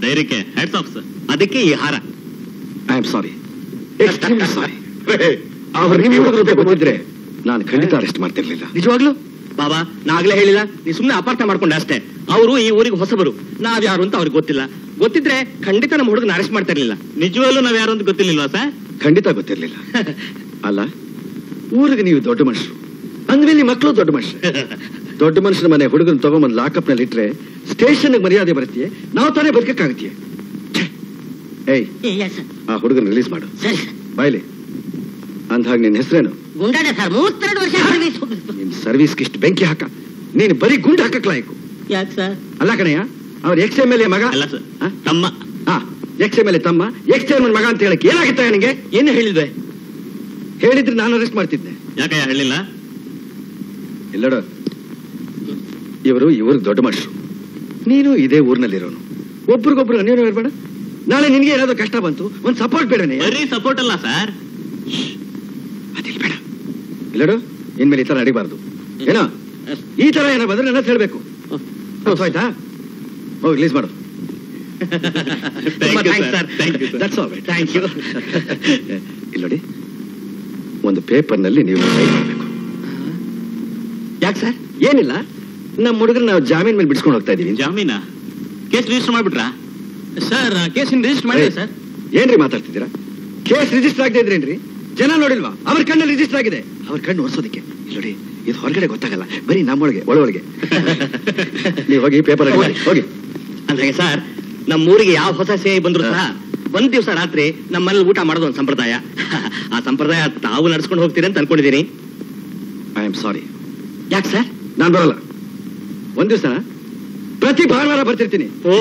ಧೈರ್ಯಕ್ಕೆ ಹ್ಯಾಟ್ಸ್ ಆಫ್ ಸರ್ ಅದಕ್ಕೆ ಈ ಹಾರ I am sorry extremely sorry ಅವ್ರು ನೀವು ಹುಡುಗರು ಬಂದಿದ್ರೆ ನಾನು ಖಂಡಿತ ಅರೆಸ್ಟ್ ಮಾಡ್ತಿರ್ಲಿಲ್ಲ ನಿಜವಾಗ್ಲು ಬಾಬಾ ನಾಗ್ಲೇ ಹೇಳಿಲ್ಲ ನೀ ಸುಮ್ನೆ ಅಪಾರ್ಥ ಮಾಡ್ಕೊಂಡೆ ಅಷ್ಟೇ ಅವರು ಈ ಊರಿಗೆ ಹೊಸಬರು ನಾವ್ಯಾರು ಅಂತ ಅವ್ರಿಗೆ ಗೊತ್ತಿಲ್ಲ ಗೊತ್ತಿದ್ರೆ ಖಂಡಿತ ನಮ್ಮ ಹುಡುಗನ ಅರೆಸ್ಟ್ ಮಾಡ್ತಾ ಇರ್ಲಿಲ್ಲ ನಿಜವಾಗ್ಲೂ ನಾವ್ ಯಾರು ಅಂತ ಗೊತ್ತಿರ್ಲಿಲ್ವಾ ಸರ್ ಖಂಡಿತ ಗೊತ್ತಿರ್ಲಿಲ್ಲ ಅಲ್ಲ ಊರಿಗೆ ನೀವು ದೊಡ್ಡ ಮನುಷ್ಯರು ಅಂದ್ಮೇಲೆ ನಿಮ್ಮ ಮಕ್ಕಳು ದೊಡ್ಡ ಮನುಷ್ಯರು ದೊಡ್ಡ ಮನುಷ್ಯನ ಮನೆ ಹುಡುಗನ ತಗೊಂಬಂದು ಲಾಕಪ್ ನಲ್ಲಿ ಇಟ್ರೆ ಸ್ಟೇಷನ್ ಮರ್ಯಾದೆ ಬರುತ್ತೀಯ ನಾವು ತಾನೇ ಬದುಕಕ್ಕಾಗತ್ತೀಯ ಛೆ. ಏಯ್ ಆ ಹುಡುಗನ ರಿಲೀಸ್ ಮಾಡು ಸರಿ ಬಾಯ್ಲಿ ಅಂದಾಗ ನಿನ್ನ ಹೆಸರೇನು ಗುಂಡಾಡೆ ಸರ್ ಮೂವತ್ತೆರಡು ವರ್ಷ ಸರ್ವಿಸ್ ನಿನ್ ಸರ್ವಿಸ್ಗೆ ಇಷ್ಟು ಬೆಂಕಿ ಹಾಕ ನೀನು ಬರೀ ಗುಂಡು ಹಾಕಕ್ ಲಾಯಕು ಯಾಕೆ ಸರ್ ಅಲ್ಲ ಕಣಯ್ಯ ಅವ್ರ ಎಕ್ಸ್ ಎಮ್ ಎಲ್ ಎ ಮಗ ಅಲ್ಲ ಸರ್ ತಮ್ಮ ಹಾ ಎಕ್ಸ್ ಎಮ್ ಎಲ್ ಎ ತಮ್ಮ ಎಕ್ಸ್ ಚೇರ್ಮನ್ ಮಗ ಅಂತ ಹೇಳಕ್ ಏನಾಗಿತ್ತ ನನಗೆ ಏನು ಹೇಳಿದ್ವೆ ಹೇಳಿದ್ರೆ ನಾನು ಅರೆಸ್ಟ್ ಮಾಡ್ತಿದ್ದೆ ಯಾಕೆ ಹೇಳಿಲ್ಲ ಎಲ್ಲಡ ಇವರು ಇವ್ರಿಗೆ ದೊಡ್ಡ ಮನುಷ್ಯರು ನೀನು ಇದೇ ಊರ್ನಲ್ಲಿರೋನು ಒಬ್ರಿಗೊಬ್ರು ಅನ್ಯೋನ್ಯ ಇರ್ಬೇಡ ನಾಳೆ ನಿನ್ಗೆ ಏನಾದ್ರು ಕಷ್ಟ ಬಂತು ಒಂದ್ ಸಪೋರ್ಟ್ ಬೇಡನೆ ಬರೀ ಸಪೋರ್ಟ್ ಅಲ್ಲ ಸರ್ ಅದಿಲ್ ಬೇಡ ಇಲ್ಲಡು ಇನ್ಮೇಲೆ ಈ ತರ ನಡಿಬಾರ್ದು ಏನೋ ಈ ತರ ಏನೋ ಬಂದ್ರೆ ನನ್ನ ಹತ್ರ ಹೇಳ್ಬೇಕು ಆಯ್ತಾ ಹೋಗಿ ರಿಲೀಸ್ ಮಾಡು Thank you, thanks, sir. sir. Thank you, sir. That's all right thank you ಇಲ್ಲಿ ನೋಡಿ ಒಂದು ಪೇಪರ್ನಲ್ಲಿ ನೀವು ಸೈನ್ ಮಾಡಬೇಕು ಯಾಕೆ ಸರ್ ಏನಿಲ್ಲ ನಮ್ಮ ಹುಡುಗರು ನಾವು ಜಾಮೀನ್ ಮೇಲೆ ಬಿಡಿಸ್ಕೊಂಡು ಹೋಗ್ತಾ ಇದೀವಿ ಜಾಮೀನಾ ಕೇಸ್ ರಿಜಿಸ್ಟರ್ ಮಾಡ್ಬಿಟ್ರಾ ಸರ್ ಕೇಸಿನ ರಿಜಿಸ್ಟರ್ ಮಾಡಿದೆ ಸರ್ ಏನ್ರಿ ಮಾತಾಡ್ತಿದ್ದೀರಾ ಕೇಸ್ ರಿಜಿಸ್ಟರ್ ಆಗದೆ ಇದ್ರೇನ್ರಿ ಜನ ನೋಡಿಲ್ವಾ ಅವ್ರ ಕಣ್ಣಲ್ಲಿ ರಿಜಿಸ್ಟರ್ ಆಗಿದೆ ಅವ್ರ ಕಣ್ಣು ಒರೆಸೋದಕ್ಕೆ ಇಲ್ಲಿ ನೋಡಿ ಇದು ಹೊರಗಡೆ ಗೊತ್ತಾಗಲ್ಲ ಬರೀ ನಮ್ಮೊಳಗೆ ಒಳೊಳಗೆ ನೀವು ಹೋಗಿ ಪೇಪರ್ ಹೋಗಿ ಅಂದ್ರೆ ಸರ್ ನಮ್ಮೂರಿಗೆ ಯಾವ ಹೊಸ ಸೇವೆ ಬಂದ್ರು ಸಹ ಒಂದ್ ದಿವಸ ರಾತ್ರಿ ನಮ್ಮಲ್ಲಿ ಊಟ ಮಾಡೋದು ಒಂದು ಸಂಪ್ರದಾಯ ಆ ಸಂಪ್ರದಾಯ ತಾವು ನಡ್ಸ್ಕೊಂಡು ಹೋಗ್ತೀರಿ ಅಂತ ಅನ್ಕೊಂಡಿದ್ದೀನಿ ಐ ಆಮ್ ಸಾರಿ ಯಾಕೆ ಸರ್ ನಾನ್ ಬರಲ್ಲ ಒಂದ್ ದಿವಸ ಪ್ರತಿ ಭಾನುವಾರ ಬರ್ತಿರ್ತೀನಿ ಓ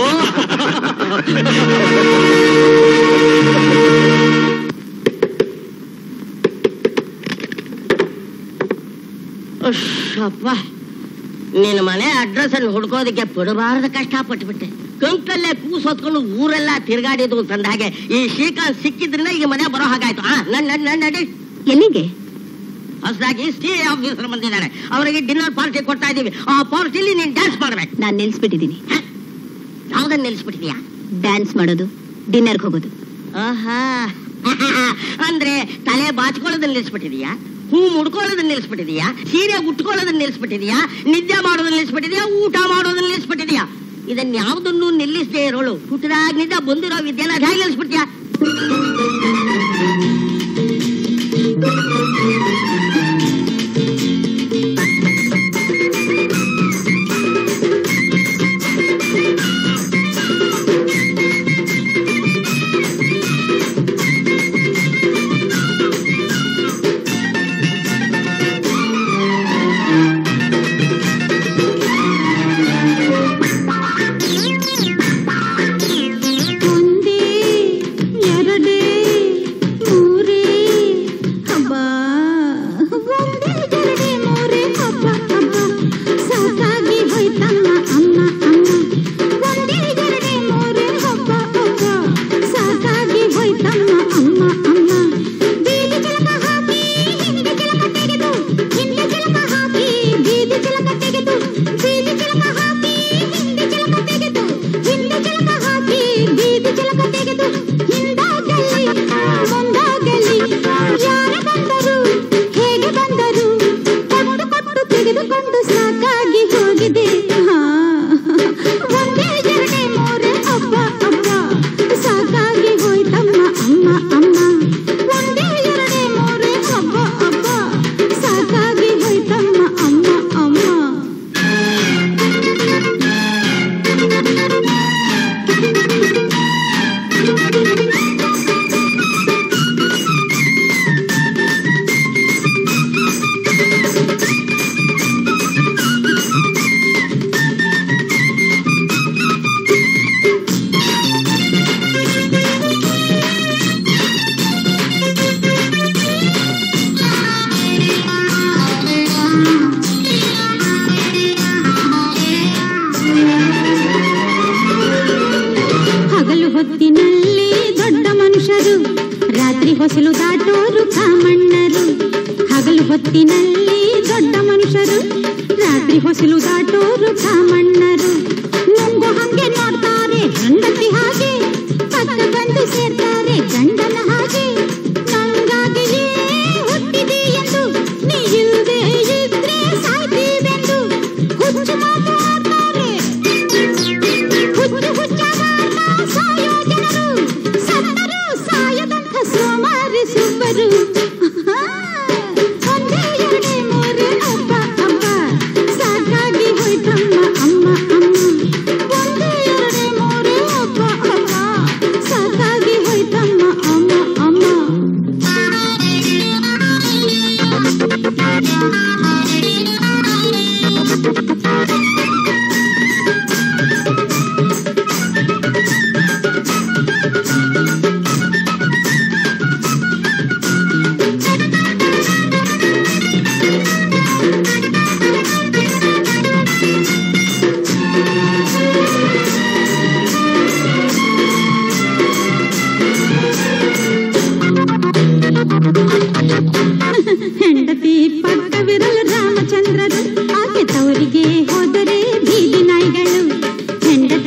ಅಪ್ಪ ನಿನ್ನ ಮನೆ ಅಡ್ರೆಸ್ ಅನ್ನು ಹುಡ್ಕೋದಕ್ಕೆ ಪಡಬಾರದ ಕಷ್ಟ ಪಟ್ಬಿಟ್ಟೆ ಕಂಕಲ್ಲೇ ಕೂಸ್ ಹೊತ್ಕೊಂಡು ಊರೆಲ್ಲ ತಿರ್ಗಾಡಿದ್ದು ತಂದ ಹಾಗೆ ಈ ಶ್ರೀಕಾಂತ್ ಸಿಕ್ಕಿದ್ರಿಂದ ಈಗ ಮನೆ ಬರೋ ಹಾಗಾಯ್ತು ಆ ನನ್ ನನ್ ನನ್ ನಡಿ ಎಲ್ಲಿಗೆ ಹೊಸದಾಗಿ ಸಿ ಆಫೀಸರ್ ಬಂದಿದ್ದಾರೆ ಅವರಿಗೆ ಡಿನ್ನರ್ ಪಾರ್ಟಿ ಕೊಡ್ತಾ ಇದೀವಿ ಆ ಪಾರ್ಟಿಲಿ ನೀನ್ ಡ್ಯಾನ್ಸ್ ಮಾಡ್ಬೇಕು ನಾನ್ ನಿಲ್ಸ್ಬಿಟ್ಟಿದ್ದೀನಿ ಯಾವ್ದನ್ನ ನಿಲ್ಸ್ಬಿಟ್ಟಿದ್ಯಾ ಡ್ಯಾನ್ಸ್ ಮಾಡೋದು ಡಿನ್ನರ್ಗೆ ಹೋಗೋದು ಆಹಾ ಅಂದ್ರೆ ತಲೆ ಬಾಚ್ಕೊಳ್ಳೋದನ್ನ ನಿಲ್ಸ್ಬಿಟ್ಟಿದೀಯಾ ಹೂ ಮುಡ್ಕೊಳ್ಳೋದನ್ನ ನಿಲ್ಸ್ಬಿಟ್ಟಿದೀಯಾ ಸೀರೆ ಉಟ್ಕೊಳ್ಳೋದನ್ನ ನಿಲ್ಸ್ಬಿಟ್ಟಿದೀಯಾ ನಿದ್ದೆ ಮಾಡೋದನ್ನ ನಿಲ್ಸ್ಬಿಟ್ಟಿದೀಯಾ ಊಟ ಮಾಡೋದನ್ನ ನಿಲ್ಸ್ಬಿಟ್ಟಿದೀಯಾ ಇದನ್ನ ಯಾವ್ದನ್ನು ನಿಲ್ಲಿಸದೇ ಇರೋಳು ಹುಟ್ಟಿದಾಗಿನಿಂದ ಬಂದಿರೋ ವಿದ್ಯೆನ ಹೇಗೆ ನಿಲ್ಸ್ಬಿಟ್ಯಾ ಒಂದೇ ಎರಡೇ ಮೂರೇ ಹಬ್ಬ ಒಂದೇ ಎರಡೇ ಮೂರೇ ಹಬ್ಬ ಹಬ್ಬ ಸಾಕಾಗಿ ಹೋಯ್ತಮ್ಮ ಅಮ್ಮ ಅಮ್ಮ ಒಂದೇ ಎರಡೇ ಮೂರೇ ಹಬ್ಬ ಹಬ್ಬ ಸಾಕಾಗಿ ಹೋಯ್ತಮ್ಮ ಅಮ್ಮ ಅಮ್ಮ ಬೀದಿ ಜಲಕ ಹಾಕಿ ಹಿಂದೆ ಜಲಕ ತೆಗೆದು ಹಿಂದೆ ಜಲಕ ಹಾಕಿ ಬೀದಿ ಜಲಕ ತೆಗೆದು ಬೀದಿ ಜಲಕ ಹಾಕಿ ಹಿಂದೆ ಜಲಕ ತೆಗೆದು ಹಿಂದೆ ಜಲಕ ಹಾಕಿ ಬೀದಿ ಜಲಕ ತೆಗೆದು ಹಿಂದಾಗಲಿ ಮುಂದಾಗಲಿ ಯಾರು ಬಂದರು ಹೇಗೆ ಬಂದರು ಕೊಟ್ಟು ಕೊಟ್ಟು ತೆಗೆದುಕೊಂಡು ಸಾಕಾಗಿ ಹೋಗಿದೆ ಹಾ. ಒಂದೇ ಎರಡೇ ಮೂರೇ ಹಬ್ಬ ಹಬ್ಬ ಸಾಕಾಗಿ ಹೋಯ್ತಮ್ಮ ಅಮ್ಮ ಅಮ್ಮ ಒಂದೇ ಎರಡೇ ಮೂರೇ ಹಬ್ಬ ಹಬ್ಬ ಸಾಕಾಗಿ ಹೋಯ್ತಮ್ಮ ಅಮ್ಮ ಅಮ್ಮ ಹಗಲು ಹೊತ್ತಿನಲ್ಲಿ ದೊಡ್ಡ ಮನುಷ್ಯರು ರಾತ್ರಿ ಹೊಸಲು ದಾಟೋರು ಕಾಮಣ್ಣರು ಹಗಲು ಹೊತ್ತಿನಲ್ಲಿ ದೊಡ್ಡ ಮನುಷ್ಯರು ರಾತ್ರಿ ಹೊಸಲು ದಾಟೋರು ಕಾಮಣ್ಣರು ನುಂಗು ಹಂಗೆ ನೋಡ್ತಾರೆ ಹೆಂಡತಿ ಹಾಗೆ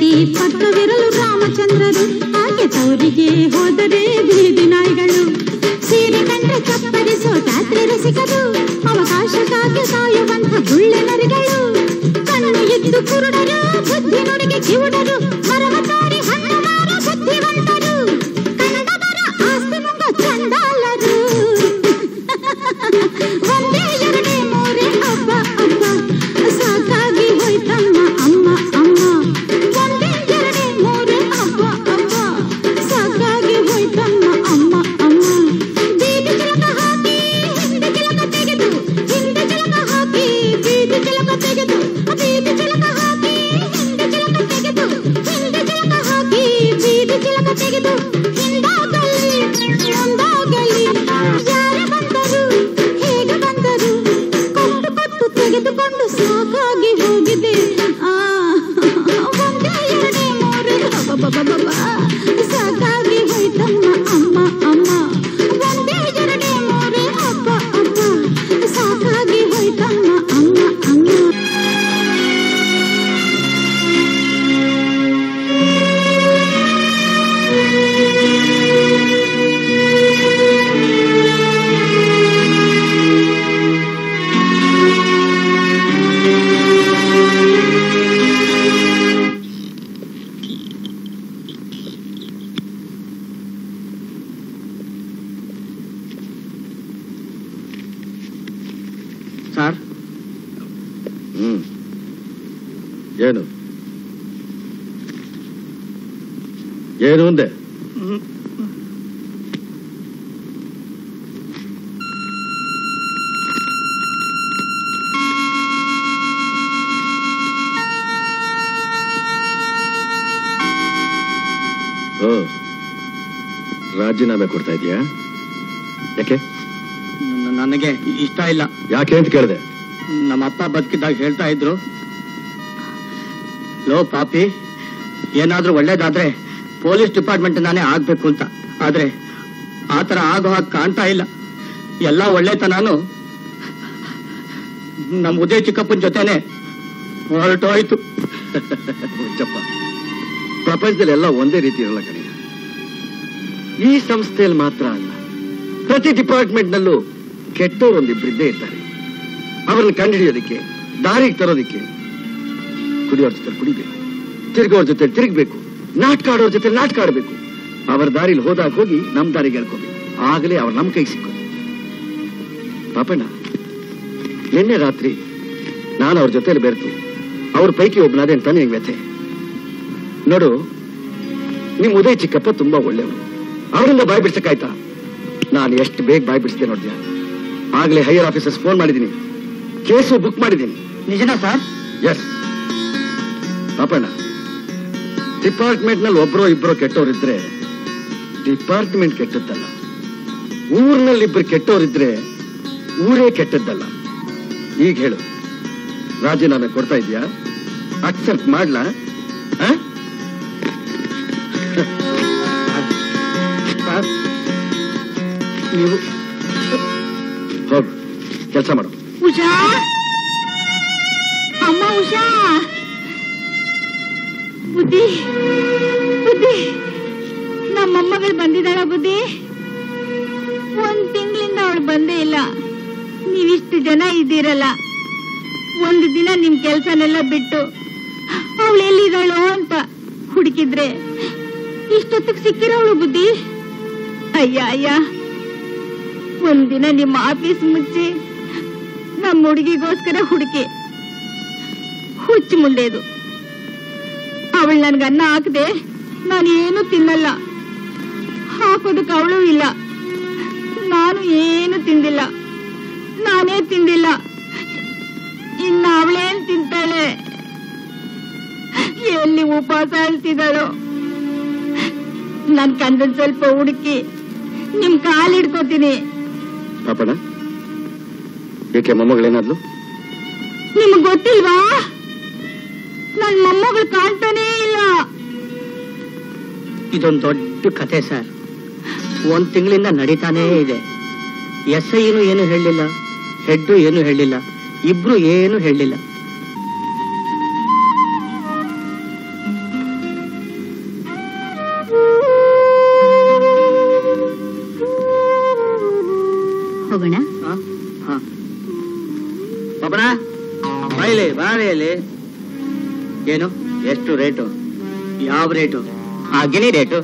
ಬರೆಸಿ ಪತ್ರವಿರಲು ರಾಮಚಂದ್ರರು ಹಾಗೆ ತವರಿಗೆ ಹೋದರೆ ಬೀದಿ ನಾಯಿಗಳು ಸೀರೆ ಕಂಡ್ರೆ ಚಪ್ಪರಿಸೋ ಜಾತ್ರೆ ರಸಿಕರು ಅವಕಾಶಕ್ಕಾಗಿ ಸಾಯುವಂತ ಗುಳ್ಳೆ ನರಿಗಳು ಕಣ್ಣು ಇದ್ದು ಕುರುಡರು ಬುದ್ಧಿ ನುಡಿಗೆ ಕಿವುಡರು ಮರಮತಾರಿ ಹಣ್ಣು ಮಾರ ಬುದ್ಧಿವಂತರು ಕನ್ನಡದರ ಆಸ್ತಿ ನುಂಗ ಚಂಡಾಲರು ಒಂದೇ ಎರಡೇ ಮೂರೇ ಅಬ್ಬ ಅಬ್ಬ ಸಾಕಾಗಿ ಹೋಯ್ತಮ್ಮ ಅಮ್ಮ ಅಮ್ಮ ಒಂದೇ ಎರಡೇ ಮೂರೇ ಅಬ್ಬ ಅಬ್ಬ ಸಾಕಾಗಿ ಹೋಯ್ತಮ್ಮ ಅಮ್ಮ ಅಮ್ಮ ಬೀದಿ ಚಿಲಕ ಹಾಕಿ ಹಿಂದೆ ಚಿಲಕ ತೆಗೆದು ಹಿಂದೆ ಚಿಲಕ ಹಾಕಿ ಬೀದಿ ಚಿಲಕ ತೆಗೆದು ಬೀದಿ ಚಿಲಕ ಹಾಕಿ ಹಿಂದೆ ಚಿಲಕ ತೆಗೆದು ಹಿಂದೆ ಚಿಲಕ ಹಾಕಿ ಬೀದಿ ಚಿಲಕ ತೆಗೆದು ಹಿಂದಾಗಲಿ ಮುಂದಾಗಲಿ ಯಾರು ಬಂದರು ಹೇಗೆ ಬಂದರು ಕೊಟ್ಟು ಕೊಟ್ಟು ತೆಗೆದುಕೊಂಡು ಸಾಕಾಗಿ ಹೋಗಿದೆ ಆ ಒಂದೇ ಎರಡೇ ಮೂರೇ ಅಬ್ಬಬ್ಬಬ್ಬಬ್ಬ. ಸಾಕಾಗಿ ಹೋಯ್ತಮ್ಮ ಅಮ್ಮ ಅಮ್ಮ ಒಂದೇ ಎರಡೇ ಮೂರೇ ಅಬ್ಬ ಅಬ್ಬ ಸಾಕಾಗಿ ಹೋಯ್ತಮ್ಮ ಅಮ್ಮ ಅಮ್ಮ ಸರ್ ಹ್ಮ್ ಏನು ಏನು ಅಂದೆ ಓ ರಾಜೀನಾಮೆ ಕೊಡ್ತಾ ಇದೀಯಾ ಯಾಕೆ ನ- ನನಗೆ ಇಷ್ಟ ಇಲ್ಲ ಯಾಕೆ ಅಂತ ಕೇಳಿದೆ ನಮ್ಮ ಅಪ್ಪ ಬದುಕಿದ್ದಾಗ ಹೇಳ್ತಾ ಇದ್ರು ಲೋ ಪಾಪಿ ಏನಾದ್ರೂ ಒಳ್ಳೇದಾದ್ರೆ ಪೊಲೀಸ್ ಡಿಪಾರ್ಟ್ಮೆಂಟ್ ನಾನೇ ಆಗ್ಬೇಕು ಅಂತ ಆದ್ರೆ ಆತರ ಆಗೋ ಹಾಗೆ ಕಾಣ್ತಾ ಇಲ್ಲ ಎಲ್ಲ ಒಳ್ಳೆತನಾನು ನಮ್ಮ ಉದಯ ಚಿಕ್ಕಪ್ಪನ ಜೊತೆನೆ ಹೊರಟೋಯ್ತು ಹುಚ್ಚಪ್ಪ ಪ್ರಪಂಚದಲ್ಲಿ ಎಲ್ಲ ಒಂದೇ ರೀತಿ ಇರಲ್ಲ ಕಣೆ ಈ ಸಂಸ್ಥೆಯಲ್ಲಿ ಮಾತ್ರ ಅಲ್ಲ ಪ್ರತಿ ಡಿಪಾರ್ಟ್ಮೆಂಟ್ ನಲ್ಲೂ ಕೆಟ್ಟವರು ಒಂದಿಬ್ಬರಿದ್ದೇ ಇರ್ತಾರೆ ಅವರನ್ನು ಕಂಡುಹಿಡಿಯೋದಕ್ಕೆ ದಾರಿಗೆ ತರೋದಕ್ಕೆ ಕುಡಿಯೋರ್ ಜೊತೆ ಕುಡಿಬೇಕು ತಿರುಗೋರ್ ಜೊತೆ ತಿರುಗಬೇಕು ನಾಟಕ ಆಡೋರ್ ಜೊತೆ ನಾಟಕ ಆಡಬೇಕು ಅವರ ದಾರಿಲಿ ಹೋದಾಗ ಹೋಗಿ ನಮ್ ದಾರಿಗೆ ಹೇಳ್ಕೋಬೇಕು ಆಗಲೇ ಅವ್ರು ನಮ್ ಕೈಗೆ ಸಿಕ್ಕೋದು ಪಾಪಣ್ಣ ನಿನ್ನೆ ರಾತ್ರಿ ನಾನು ಅವ್ರ ಜೊತೆಲಿ ಬೆರೆತು ಅವ್ರ ಪೈಕಿ ಒಬ್ಬನಾದೆ ಅಂತ ನಿನಗೆ ವ್ಯಥೆ ನೋಡು ನಿಮ್ ಉದಯ್ ಚಿಕ್ಕಪ್ಪ ತುಂಬಾ ಒಳ್ಳೆಯವರು ಅವರಿಂದ ಬಾಯ್ ಬಿಡ್ಸಕ್ಕಾಯ್ತಾ ನಾನು ಎಷ್ಟು ಬೇಗ ಬಾಯ್ ಬಿಡಿಸಿದೆ ನೋಡ್ತೀಯ ಆಗ್ಲೇ ಹೈಯರ್ ಆಫೀಸರ್ಸ್ ಫೋನ್ ಮಾಡಿದ್ದೀನಿ ಕೇಸು ಬುಕ್ ಮಾಡಿದ್ದೀನಿ ನಿಜನಾ ಸರ್ ಎಸ್ ಪಾಪಣ್ಣ ಡಿಪಾರ್ಟ್ಮೆಂಟ್ ನಲ್ಲಿ ಒಬ್ಬರೋ ಇಬ್ಬರೋ ಕೆಟ್ಟವರಿದ್ರೆ ಡಿಪಾರ್ಟ್ಮೆಂಟ್ ಕೆಟ್ಟದ್ದಲ್ಲ ಊರಿನಲ್ಲಿ ಇಬ್ಬರು ಕೆಟ್ಟವರಿದ್ರೆ ಊರೇ ಕೆಟ್ಟದ್ದಲ್ಲ ಈಗ ಹೇಳು ರಾಜೀನಾಮೆ ಕೊಡ್ತಾ ಇದೀಯಾ ಅಕ್ಸೆಪ್ಟ್ ಮಾಡ್ಲಾ ಆ? ಸರ್ ನೀವು ಹೋಗು ಕೆಲಸ ಮಾಡು ಉಷಾ ಅಮ್ಮ ಉಷಾ ಬುದ್ಧಿ ಬುದ್ಧಿ ನಮ್ಮ ಮೊಮ್ಮಗಳು ಬಂದಿದ್ದಾಳ ಬುದ್ಧಿ ಒಂದ್ ತಿಂಗಳಿಂದ ಅವಳು ಬಂದೇ ಇಲ್ಲ ನೀವಿಷ್ಟು ಜನ ಇದ್ದೀರಲ್ಲ ಒಂದು ದಿನ ನಿಮ್ ಕೆಲ್ಸನೆಲ್ಲ ಬಿಟ್ಟು ಅವಳು ಎಲ್ಲಿದ್ದಾಳೋ ಅಂತ ಹುಡುಕಿದ್ರೆ ಇಷ್ಟೊತ್ತಿಗೆ ಸಿಕ್ಕಿರೋಳು ಬುದ್ಧಿ ಅಯ್ಯ ಅಯ್ಯ ಒಂದಿನ ನಿಮ್ಮ ಆಫೀಸ್ ಮುಚ್ಚಿ ನಮ್ಮ ಹುಡುಗಿಗೋಸ್ಕರ ಹುಡುಕಿ ಹುಚ್ಚು ಮುಂಡೆದು ಅವಳು ನನ್ಗೆ ಅನ್ನ ಹಾಕದೆ ನಾನು ಏನು ತಿನ್ನಲ್ಲ ಹಾಕೋದಕ್ಕೆ ಅವಳು ಇಲ್ಲ ನಾನು ಏನು ತಿಂದಿಲ್ಲ ನಾನೇ ತಿಂದಿಲ್ಲ ಇನ್ನ ಅವಳೇನ್ ತಿಂತಾಳೆ ಎಲ್ಲಿ ಉಪವಾಸ ಹೇಳ್ತಿದ್ದಾಳೋ ನನ್ ಕಂದನ್ ಸ್ವಲ್ಪ ಹುಡುಕಿ ನಿಮ್ ಕಾಲ್ ಹಿಡ್ಕೋತೀನಿ ಪಾಪಣ್ಣ ಏಕೆ ಮೊಮ್ಮಗಳೇನಾದ್ಲು ನಿಮಗ್ ಗೊತ್ತಿಲ್ವಾ ನನ್ ಮೊಮ್ಮಗಳು ಕಾಣ್ತಾನೇ ಇಲ್ಲ ಇದೊಂದು ದೊಡ್ಡ ಕತೆ ಸರ್ ಒಂದ್ ತಿಂಗಳಿಂದ ನಡೀತಾನೇ ಇದೆ ಎಸ್ ಐನು ಏನು ಹೇಳಲಿಲ್ಲ ಹೆಡ್ ಏನು ಹೇಳಲಿಲ್ಲ ಇಬ್ರು ಏನು ಹೇಳಲಿಲ್ಲ ಏನು ಎಷ್ಟು ರೇಟು ಯಾವ ರೇಟು ಆ ಗಿಣಿ ರೇಟು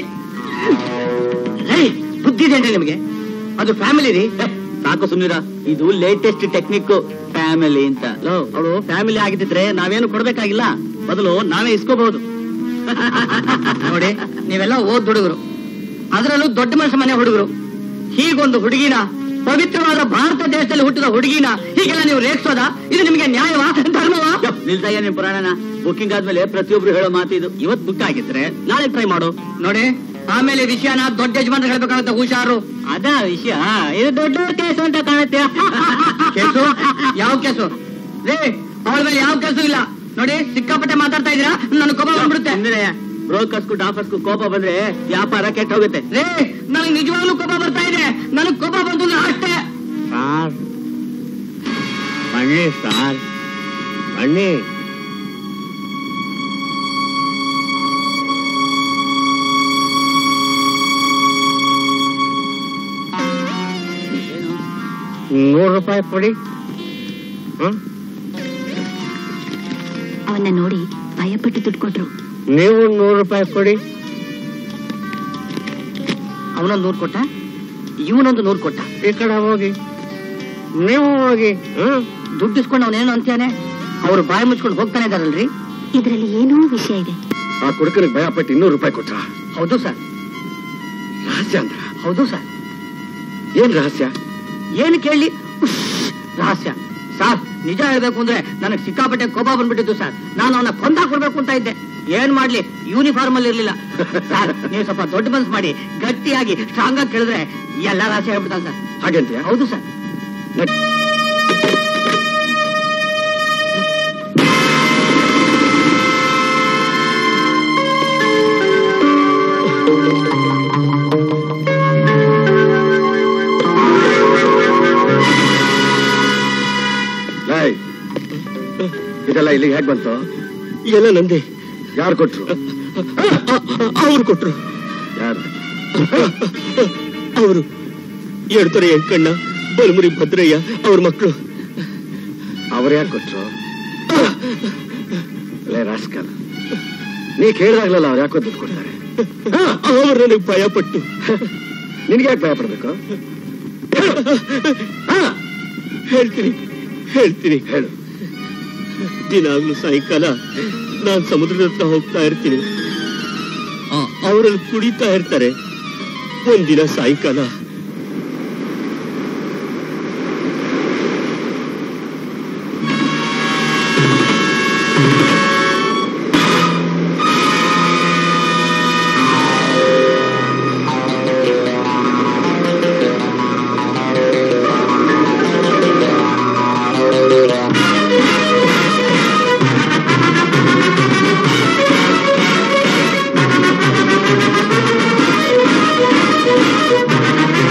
ಬುದ್ಧಿ ಇದೆ ನಿಮಗೆ ಅದು ಫ್ಯಾಮಿಲಿ ರೀ ಸಾಕು ಸುಮ್ನಿರ ಇದು ಲೇಟೆಸ್ಟ್ ಟೆಕ್ನಿಕ್ ಫ್ಯಾಮಿಲಿ ಅಂತ ಅವಳು ಫ್ಯಾಮಿಲಿ ಆಗಿದ್ದಿದ್ರೆ ನಾವೇನು ಕೊಡ್ಬೇಕಾಗಿಲ್ಲ ಬದಲು ನಾವೇ ಇಸ್ಕೋಬಹುದು ನೋಡಿ ನೀವೆಲ್ಲ ಓದ್ ಹುಡುಗರು ಅದರಲ್ಲೂ ದೊಡ್ಡ ಮನುಷ್ಯ ಮನೆ ಹುಡುಗರು ಹೀಗೊಂದು ಹುಡುಗಿನ ಪವಿತ್ರವಾದ ಭಾರತ ದೇಶದಲ್ಲಿ ಹುಟ್ಟಿದ ಹುಡುಗಿನ ಹೀಗೆಲ್ಲ ನೀವು ರೇಗಿಸೋದಾ ಇದು ನಿಮಗೆ ನ್ಯಾಯವಾ ಧರ್ಮವಾ ನಿಲ್ಸಯ್ಯ ನಿಮ್ ಪುರಾಣನ ಬುಕ್ಕಿಂಗ್ ಆದ್ಮೇಲೆ ಪ್ರತಿಯೊಬ್ರು ಹೇಳೋ ಮಾತು ಇದು ಇವತ್ ಬುಕ್ ಆಗಿದ್ರೆ ನಾಳೆ ಟ್ರೈ ಮಾಡು ನೋಡಿ ಆಮೇಲೆ ವಿಷಯನ ದೊಡ್ಡ ಯಜಮಾನ ಹೇಳ್ಬೇಕಾಗುತ್ತೆ ಹುಷಾರು ಅದ ವಿಷಯ ಇದು ದೊಡ್ಡ ಕೇಸು ಅಂತ ಕಾಣುತ್ತೆ ಕೇಸು ಯಾವ ಕೇಸು ರೇ ಅವಳ ಮೇಲೆ ಯಾವ ಕೇಸು ಇಲ್ಲ ನೋಡಿ ಸಿಕ್ಕಾಪಟ್ಟೆ ಮಾತಾಡ್ತಾ ಇದೀರಾ ನನ್ ಕೋಪ ಬಂದ್ಬಿಡುತ್ತೆ ಅಂದ್ರೆ ಬ್ರೋಕರ್ಸ್ಗೂ ಡಾಫರ್ಸ್ಗೂ ಕೋಪ ಬಂದ್ರೆ ವ್ಯಾಪಾರ ಕೆಟ್ಟ ಹೋಗುತ್ತೆ ರೇ ನನಗೆ ನಿಜವಾಗ್ಲೂ ಕೋಪ ಬರ್ತಾ ಇದೆ ನನಗ್ ಕೋಪ ಬಂತು ಅಂದ್ರೆ ಅಷ್ಟೇ ಸಾರ್ ಬನ್ನಿ ಸಾರ್ ಬನ್ನಿ ನೂರು ರೂಪಾಯಿ ಕೊಡಿ ಹ್ಮ್ ಅವನ್ನ ನೋಡಿ ಭಯಪಟ್ಟು ದುಡ್ಡು ಕೊಟ್ರು ನೀವು ನೂರು ರೂಪಾಯಿ ಕೊಡಿ ಅವನೊಂದು ನೂರು ಕೊಟ್ಟ ಇವನೊಂದು ನೂರು ಕೊಟ್ಟ ಈ ಕಡೆ ಹೋಗಿ ನೀವು ಹೋಗಿ ಹ್ಮ್ ದುಡ್ಡು ಇಸ್ಕೊಂಡು ಅವನೇನು ಅಂತಾನೆ ಅವ್ರು ಬಾಯಿ ಮುಚ್ಕೊಂಡು ಹೋಗ್ತಾನೆ ಇದಾರಲ್ರಿ ಇದರಲ್ಲಿ ಏನೋ ವಿಷಯ ಇದೆ ಆ ಕುಡುಕನಿಗೆ ಭಯ ಪಟ್ಟು ಇನ್ನೂರು ರೂಪಾಯಿ ಕೊಟ್ರ ಹೌದು ಸರ್ ರಹಸ್ಯ ಅಂದ್ರ ಹೌದು ಸರ್ ಏನ್ ರಹಸ್ಯ ಏನು ಕೇಳಿ ಉಶ್, ರಹಸ್ಯ ಸರ್ ನಿಜ ಹೇಳ್ಬೇಕು ಅಂದ್ರೆ ನನಗೆ ಸಿಕ್ಕಾಪಟ್ಟೆ ಕೋಪ ಬಂದ್ಬಿಟ್ಟಿತ್ತು ಸರ್ ನಾನು ಅವನ ಕೊಂದಾಕ್ ಕೊಡ್ಬೇಕು ಅಂತ ಇದ್ದೆ ಏನ್ ಮಾಡ್ಲಿ ಯೂನಿಫಾರ್ಮ್ ಅಲ್ಲಿ ಇರ್ಲಿಲ್ಲ ಸರ್ ನೀವು ಸ್ವಲ್ಪ ದೊಡ್ಡ ಮನ್ಸ್ ಮಾಡಿ ಗಟ್ಟಿಯಾಗಿ ಸ್ಟ್ರಾಂಗ್ ಆಗಿ ಕೇಳಿದ್ರೆ ಎಲ್ಲ ರಹಸ್ಯ ಹೇಳ್ಬಿಡ್ತಾನೆ ಸರ್ ಹಾಗಂತೀಯ ಹೌದು ಸರ್ ಲೈ ಇದೆಲ್ಲ ಇಲ್ಲಿಗೆ ಹೇಗ್ ಬಂತು ಎಲ್ಲ ನಂದೆ ಯಾರು ಕೊಟ್ರು ಅವ್ರು ಕೊಟ್ರು ಯಾರು ಅವರು ಎಡ್ತೊರೆ ಎಂಕಣ್ಣ ಬಲಮುರಿ ಭದ್ರಯ್ಯ ಅವ್ರ ಮಕ್ಕಳು ಅವ್ರು ಯಾಕೆ ಕೊಟ್ರು ಲೇ ರಾಸ್ಕಲ್ ನೀ ಕೇಳಿದಾಗ್ಲಲ್ಲ ಅವ್ರು ಯಾಕೋ ದುಡ್ಡು ಕೊಡ್ತಾರೆ ಅವರು ನನಗೆ ಭಯ ಪಟ್ಟು ನಿನ್ಗೆ ಯಾಕೆ ಭಯ ಪಡ್ಬೇಕು ಹೇಳ್ತೀನಿ ಹೇಳ್ತೀನಿ ಹೇಳು ದಿನಾಗ್ಲೂ ಸಾಯಂಕಾಲ ನಾನ್ ಸಮುದ್ರದ ಹತ್ರ ಹೋಗ್ತಾ ಇರ್ತೀನಿ ಅವರಲ್ಲಿ ಕುಡಿತಾ ಇರ್ತಾರೆ ಒಂದಿನ ಸಾಯಂಕಾಲ ಆ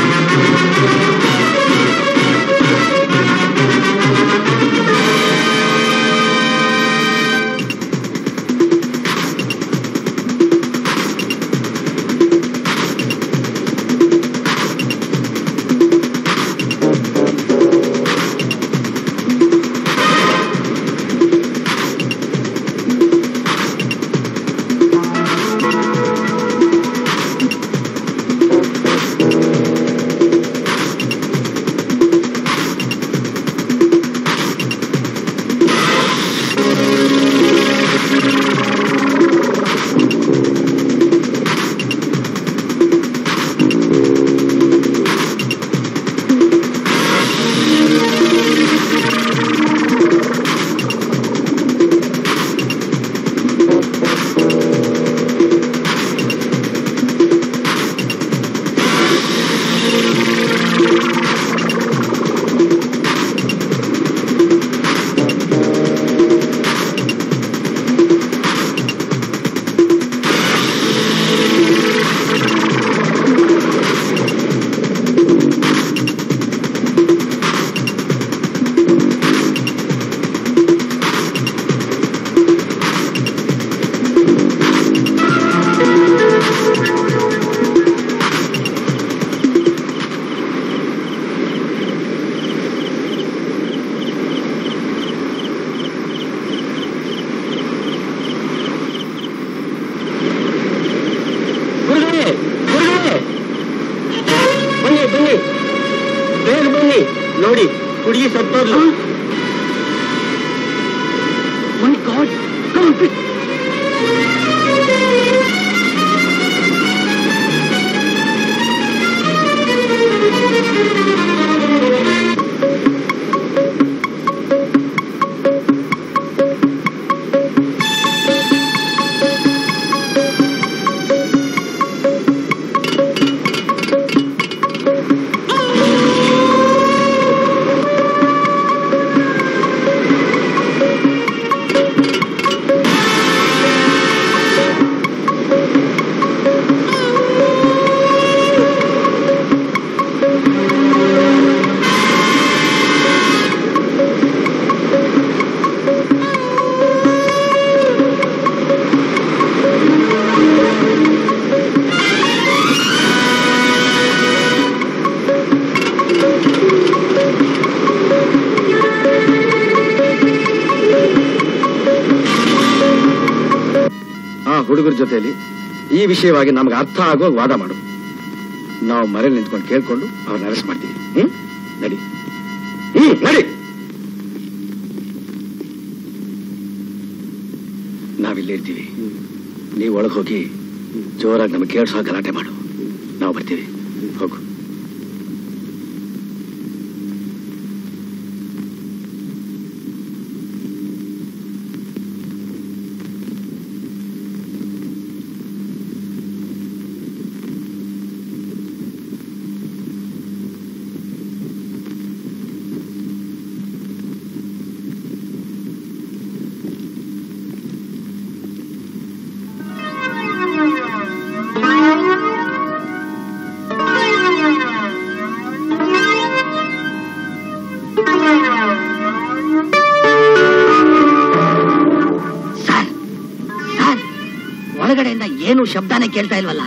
ನೋಡಿ ಹುಡುಗಿ ಸತ್ತೋದ್ಲು ಮೈ ಗಾಡ್ ಕಮ್ ಆ ಹುಡುಗರ ಜೊತೆಯಲ್ಲಿ ಈ ವಿಷಯವಾಗಿ ನಮ್ಗೆ ಅರ್ಥ ಆಗೋ ವಾದ ಮಾಡು ನಾವು ಮನೇಲಿ ನಿಂತ್ಕೊಂಡು ಕೇಳ್ಕೊಂಡು ಅವ್ರನ್ನ ಅರೆಸ್ಟ್ ಮಾಡ್ತೀವಿ ಹ್ಮ್ ನಡಿ ಹ್ಮ್ ನಡಿ ನಾವಿಲ್ಲೇ ಇರ್ತೀವಿ ನೀವು ಒಳಗೆ ಹೋಗಿ ಜೋರಾಗಿ ನಮಗೆ ಕೇಳಿಸೋ ಗಲಾಟೆ ಮಾಡು ನಾವು ಬರ್ತೀವಿ ಹೋಗು ಸರ್ ಸರ್ ಒಳಗಡೆಯಿಂದ ಏನು ಶಬ್ದನೇ ಕೇಳ್ತಾ ಇಲ್ವಲ್ಲ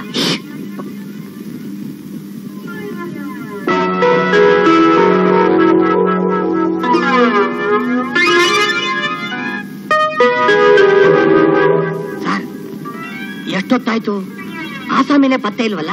ಸರ್ ಎಷ್ಟೊತ್ತಾಯ್ತು ಆಸಾಮಿನೇ ಪತ್ತೆ ಇಲ್ವಲ್ಲ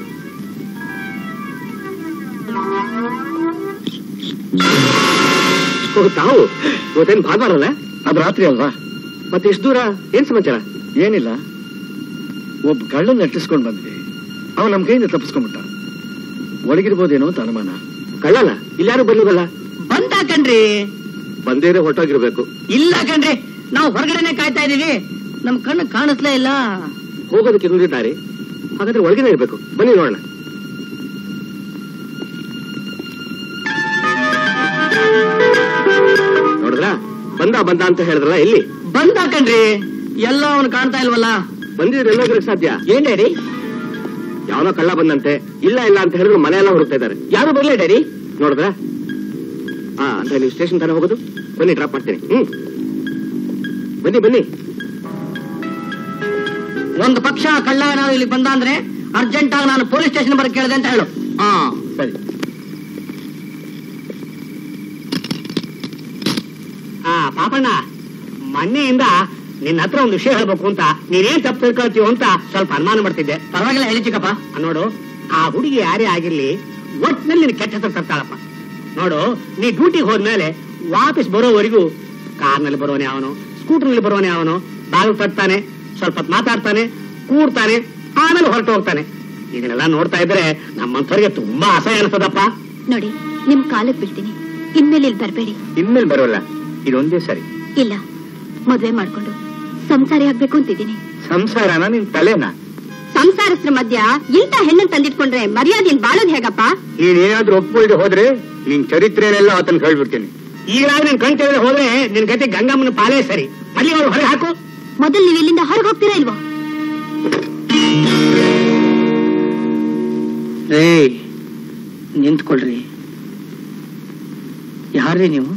ತಾವು ಇವತ್ತೇನು ಭಾನುವಾರ ಅಲ್ಲ ಅದು ರಾತ್ರಿ ಅಲ್ವಾ ಮತ್ತೆ ಎಷ್ಟು ದೂರ ಏನ್ ಸಮಾಚಾರ ಏನಿಲ್ಲ ಒಬ್ಬ ಕಳ್ಳನ್ನ ನೆಟ್ಟಿಸ್ಕೊಂಡು ಬಂದ್ವಿ ಅವನು ನಮ್ಮ ಕೈಯಿಂದ ತಪ್ಪಿಸ್ಕೊಂಡ್ಬಿಟ್ಟ ಒಳಗಿರ್ಬೋದೇನೋ ಅಂತ ಅನುಮಾನ ಕಳ್ಳನ ಇಲ್ಲಾರು ಬರ್ಲಿವಲ್ಲ ಬಂದ ಕಣ್ರಿ ಬಂದೇರೆ ಹೊಟ್ಟೋಗಿರ್ಬೇಕು ಇಲ್ಲ ಕಣ್ರಿ ನಾವು ಹೊರಗಡೆನೆ ಕಾಯ್ತಾ ಇದೀವಿ ನಮ್ ಕಣ್ಣು ಕಾಣಿಸ್ಲೇ ಇಲ್ಲ ಹೋಗೋದಕ್ಕೆ ಇನ್ನೊಂದೇ ದಾರಿ ಹಾಗಾದ್ರೆ ಒಳಗೇನೆ ಇರ್ಬೇಕು ಬನ್ನಿ ನೋಡೋಣ ನೋಡಿದ್ರ ಬಂದ ಬಂದ ಅಂತ ಹೇಳಿದ್ರಲ್ಲ ಎಲ್ಲಿ ಬಂದ ಕಣ್ರಿ ಎಲ್ಲ ಅವನು ಕಾಣ್ತಾ ಇಲ್ವಲ್ಲ ಬಂದಿದ್ರೆ ಎಲ್ಲೋಗಿರಕ್ ಸಾಧ್ಯ ಏನ್ ಡ್ಯಾಡಿ ಯಾವನೋ ಕಳ್ಳ ಬಂದಂತೆ ಇಲ್ಲ ಇಲ್ಲ ಅಂತ ಹೇಳಿದ್ರು ಮನೆ ಎಲ್ಲ ಹುಡುಕ್ತಾ ಇದ್ದಾರೆ ಯಾರು ಬರ್ಲೇ ಡ್ಯಾಡಿ ನೋಡಿದ್ರ ಹಾ ಅಂತ ನೀವು ಸ್ಟೇಷನ್ ತಾನೇ ಹೋಗೋದು ಬನ್ನಿ ಡ್ರಾಪ್ ಮಾಡ್ತೀನಿ ಹ್ಮ್ ಬನ್ನಿ ಬನ್ನಿ ಒಂದು ಪಕ್ಷ ಕಳ್ಳ ಏನಾದ್ರು ಇಲ್ಲಿ ಬಂದ ಅಂದ್ರೆ ಅರ್ಜೆಂಟ್ ಆಗಿ ನಾನು ಪೊಲೀಸ್ ಸ್ಟೇಷನ್ ಬರಕ್ ಕೇಳಿದೆ ಅಂತ ಹೇಳು ಹಾ ಸರಿ ಆ ಪಾಪಣ್ಣ ಮೊನ್ನೆಯಿಂದ ನಿನ್ನ ಹತ್ರ ಒಂದು ವಿಷಯ ಹೇಳ್ಬೇಕು ಅಂತ ನೀನೇನ್ ತಪ್ಪು ತಿಳ್ಕೊಳ್ತೀವೋ ಅಂತ ಸ್ವಲ್ಪ ಅನುಮಾನ ಮಾಡ್ತಿದ್ದೆ ಪರವಾಗಿಲ್ಲ ಹೇಳಿ ಚಿಕ್ಕಪ್ಪ ಆ, ನೋಡು ಆ ಹುಡುಗಿ ಯಾರೇ ಆಗಿರ್ಲಿ ಒಟ್ನಲ್ಲಿ ನಿನ್ ಕೆಟ್ಟ ಹೆಸರು ತರ್ತಾಳಪ್ಪ ನೋಡು ನೀ ಡ್ಯೂಟಿಗೆ ಹೋದ್ಮೇಲೆ ವಾಪಸ್ ಬರೋವರೆಗೂ ಕಾರ್ನಲ್ಲಿ ಬರೋನೆ ಅವನು ಸ್ಕೂಟರ್ನಲ್ಲಿ ಬರೋನೆ ಅವನು ಬಾಗಿಲು ತಟ್ತಾನೆ ಸ್ವಲ್ಪ ಹೊತ್ತು ಮಾತಾಡ್ತಾನೆ ಕೂಡ್ತಾನೆ ಆಮೇಲೆ ಹೊರಟು ಹೋಗ್ತಾನೆ ಇದನ್ನೆಲ್ಲ ನೋಡ್ತಾ ಇದ್ರೆ ನಮ್ಮಂಥವ್ರಿಗೆ ತುಂಬಾ ಅಸಹ್ಯ ಅನಿಸ್ತದಪ್ಪ ನೋಡಿ ನಿಮ್ ಕಾಲಕ್ಕೆ ಬೀಳ್ತೀನಿ ಇನ್ಮೇಲೆ ಇಲ್ಲಿ ಬರ್ಬೇಡಿ ಇನ್ಮೇಲೆ ಬರೋಲ್ಲ ಇದೊಂದೇ ಸರಿ ಇಲ್ಲ ಮದ್ವೆ ಮಾಡ್ಕೊಂಡು ಸಂಸಾರಿ ಆಗ್ಬೇಕು ಅಂತಿದ್ದೀನಿ ಸಂಸಾರನ ನಿನ್ ತಲೆನಾ ಸಂಸಾರಸ್ತ್ರ ಮಧ್ಯ ಇಂಥ ಹೆಣ್ಣನ್ ತಂದಿಟ್ಕೊಂಡ್ರೆ ಮರ್ಯಾದೆನ್ ಬಾಳೋದ್ ಹೇಗಪ್ಪ ನೀನೇನಾದ್ರೂ ಒಪ್ಕೊಳ್ದೆ ಹೋದ್ರೆ ನಿನ್ ಚರಿತ್ರೆನೆಲ್ಲ ಆತನ ಹೇಳ್ಬಿಡ್ತೀನಿ ಈಗಲಾಗ ನಿನ್ ಕಣ್ ತೆಗೆದ್ರೆ ಹೋದ್ರೆ ನಿನ್ ಗತಿ ಗಂಗಮ್ಮನ ಪಾಲೇ ಸರಿ ಅಲ್ಲಿ ಅವ್ರು ಹೊರಗೆ ಹಾಕು ಮೊದಲು ನೀವು ಇಲ್ಲಿಂದ ಹೊರಗೆ ಹೋಗ್ತೀರಾ ಇಲ್ವೋ ರೇ ನಿಂತ್ಕೊಳ್ರಿ ಯಾರ್ರಿ ನೀವು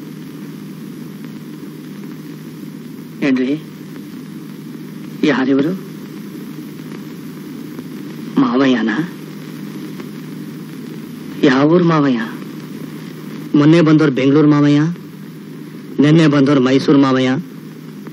ಏನ್ರಿ ಯಾರಿವರು ಮಾವಯ್ಯನ ಯಾವೂರ್ ಮಾವಯ್ಯ ಮೊನ್ನೆ ಬಂದವ್ರು ಬೆಂಗಳೂರು ಮಾವಯ್ಯ ನಿನ್ನೆ ಬಂದವ್ರು ಮೈಸೂರು ಮಾವಯ್ಯ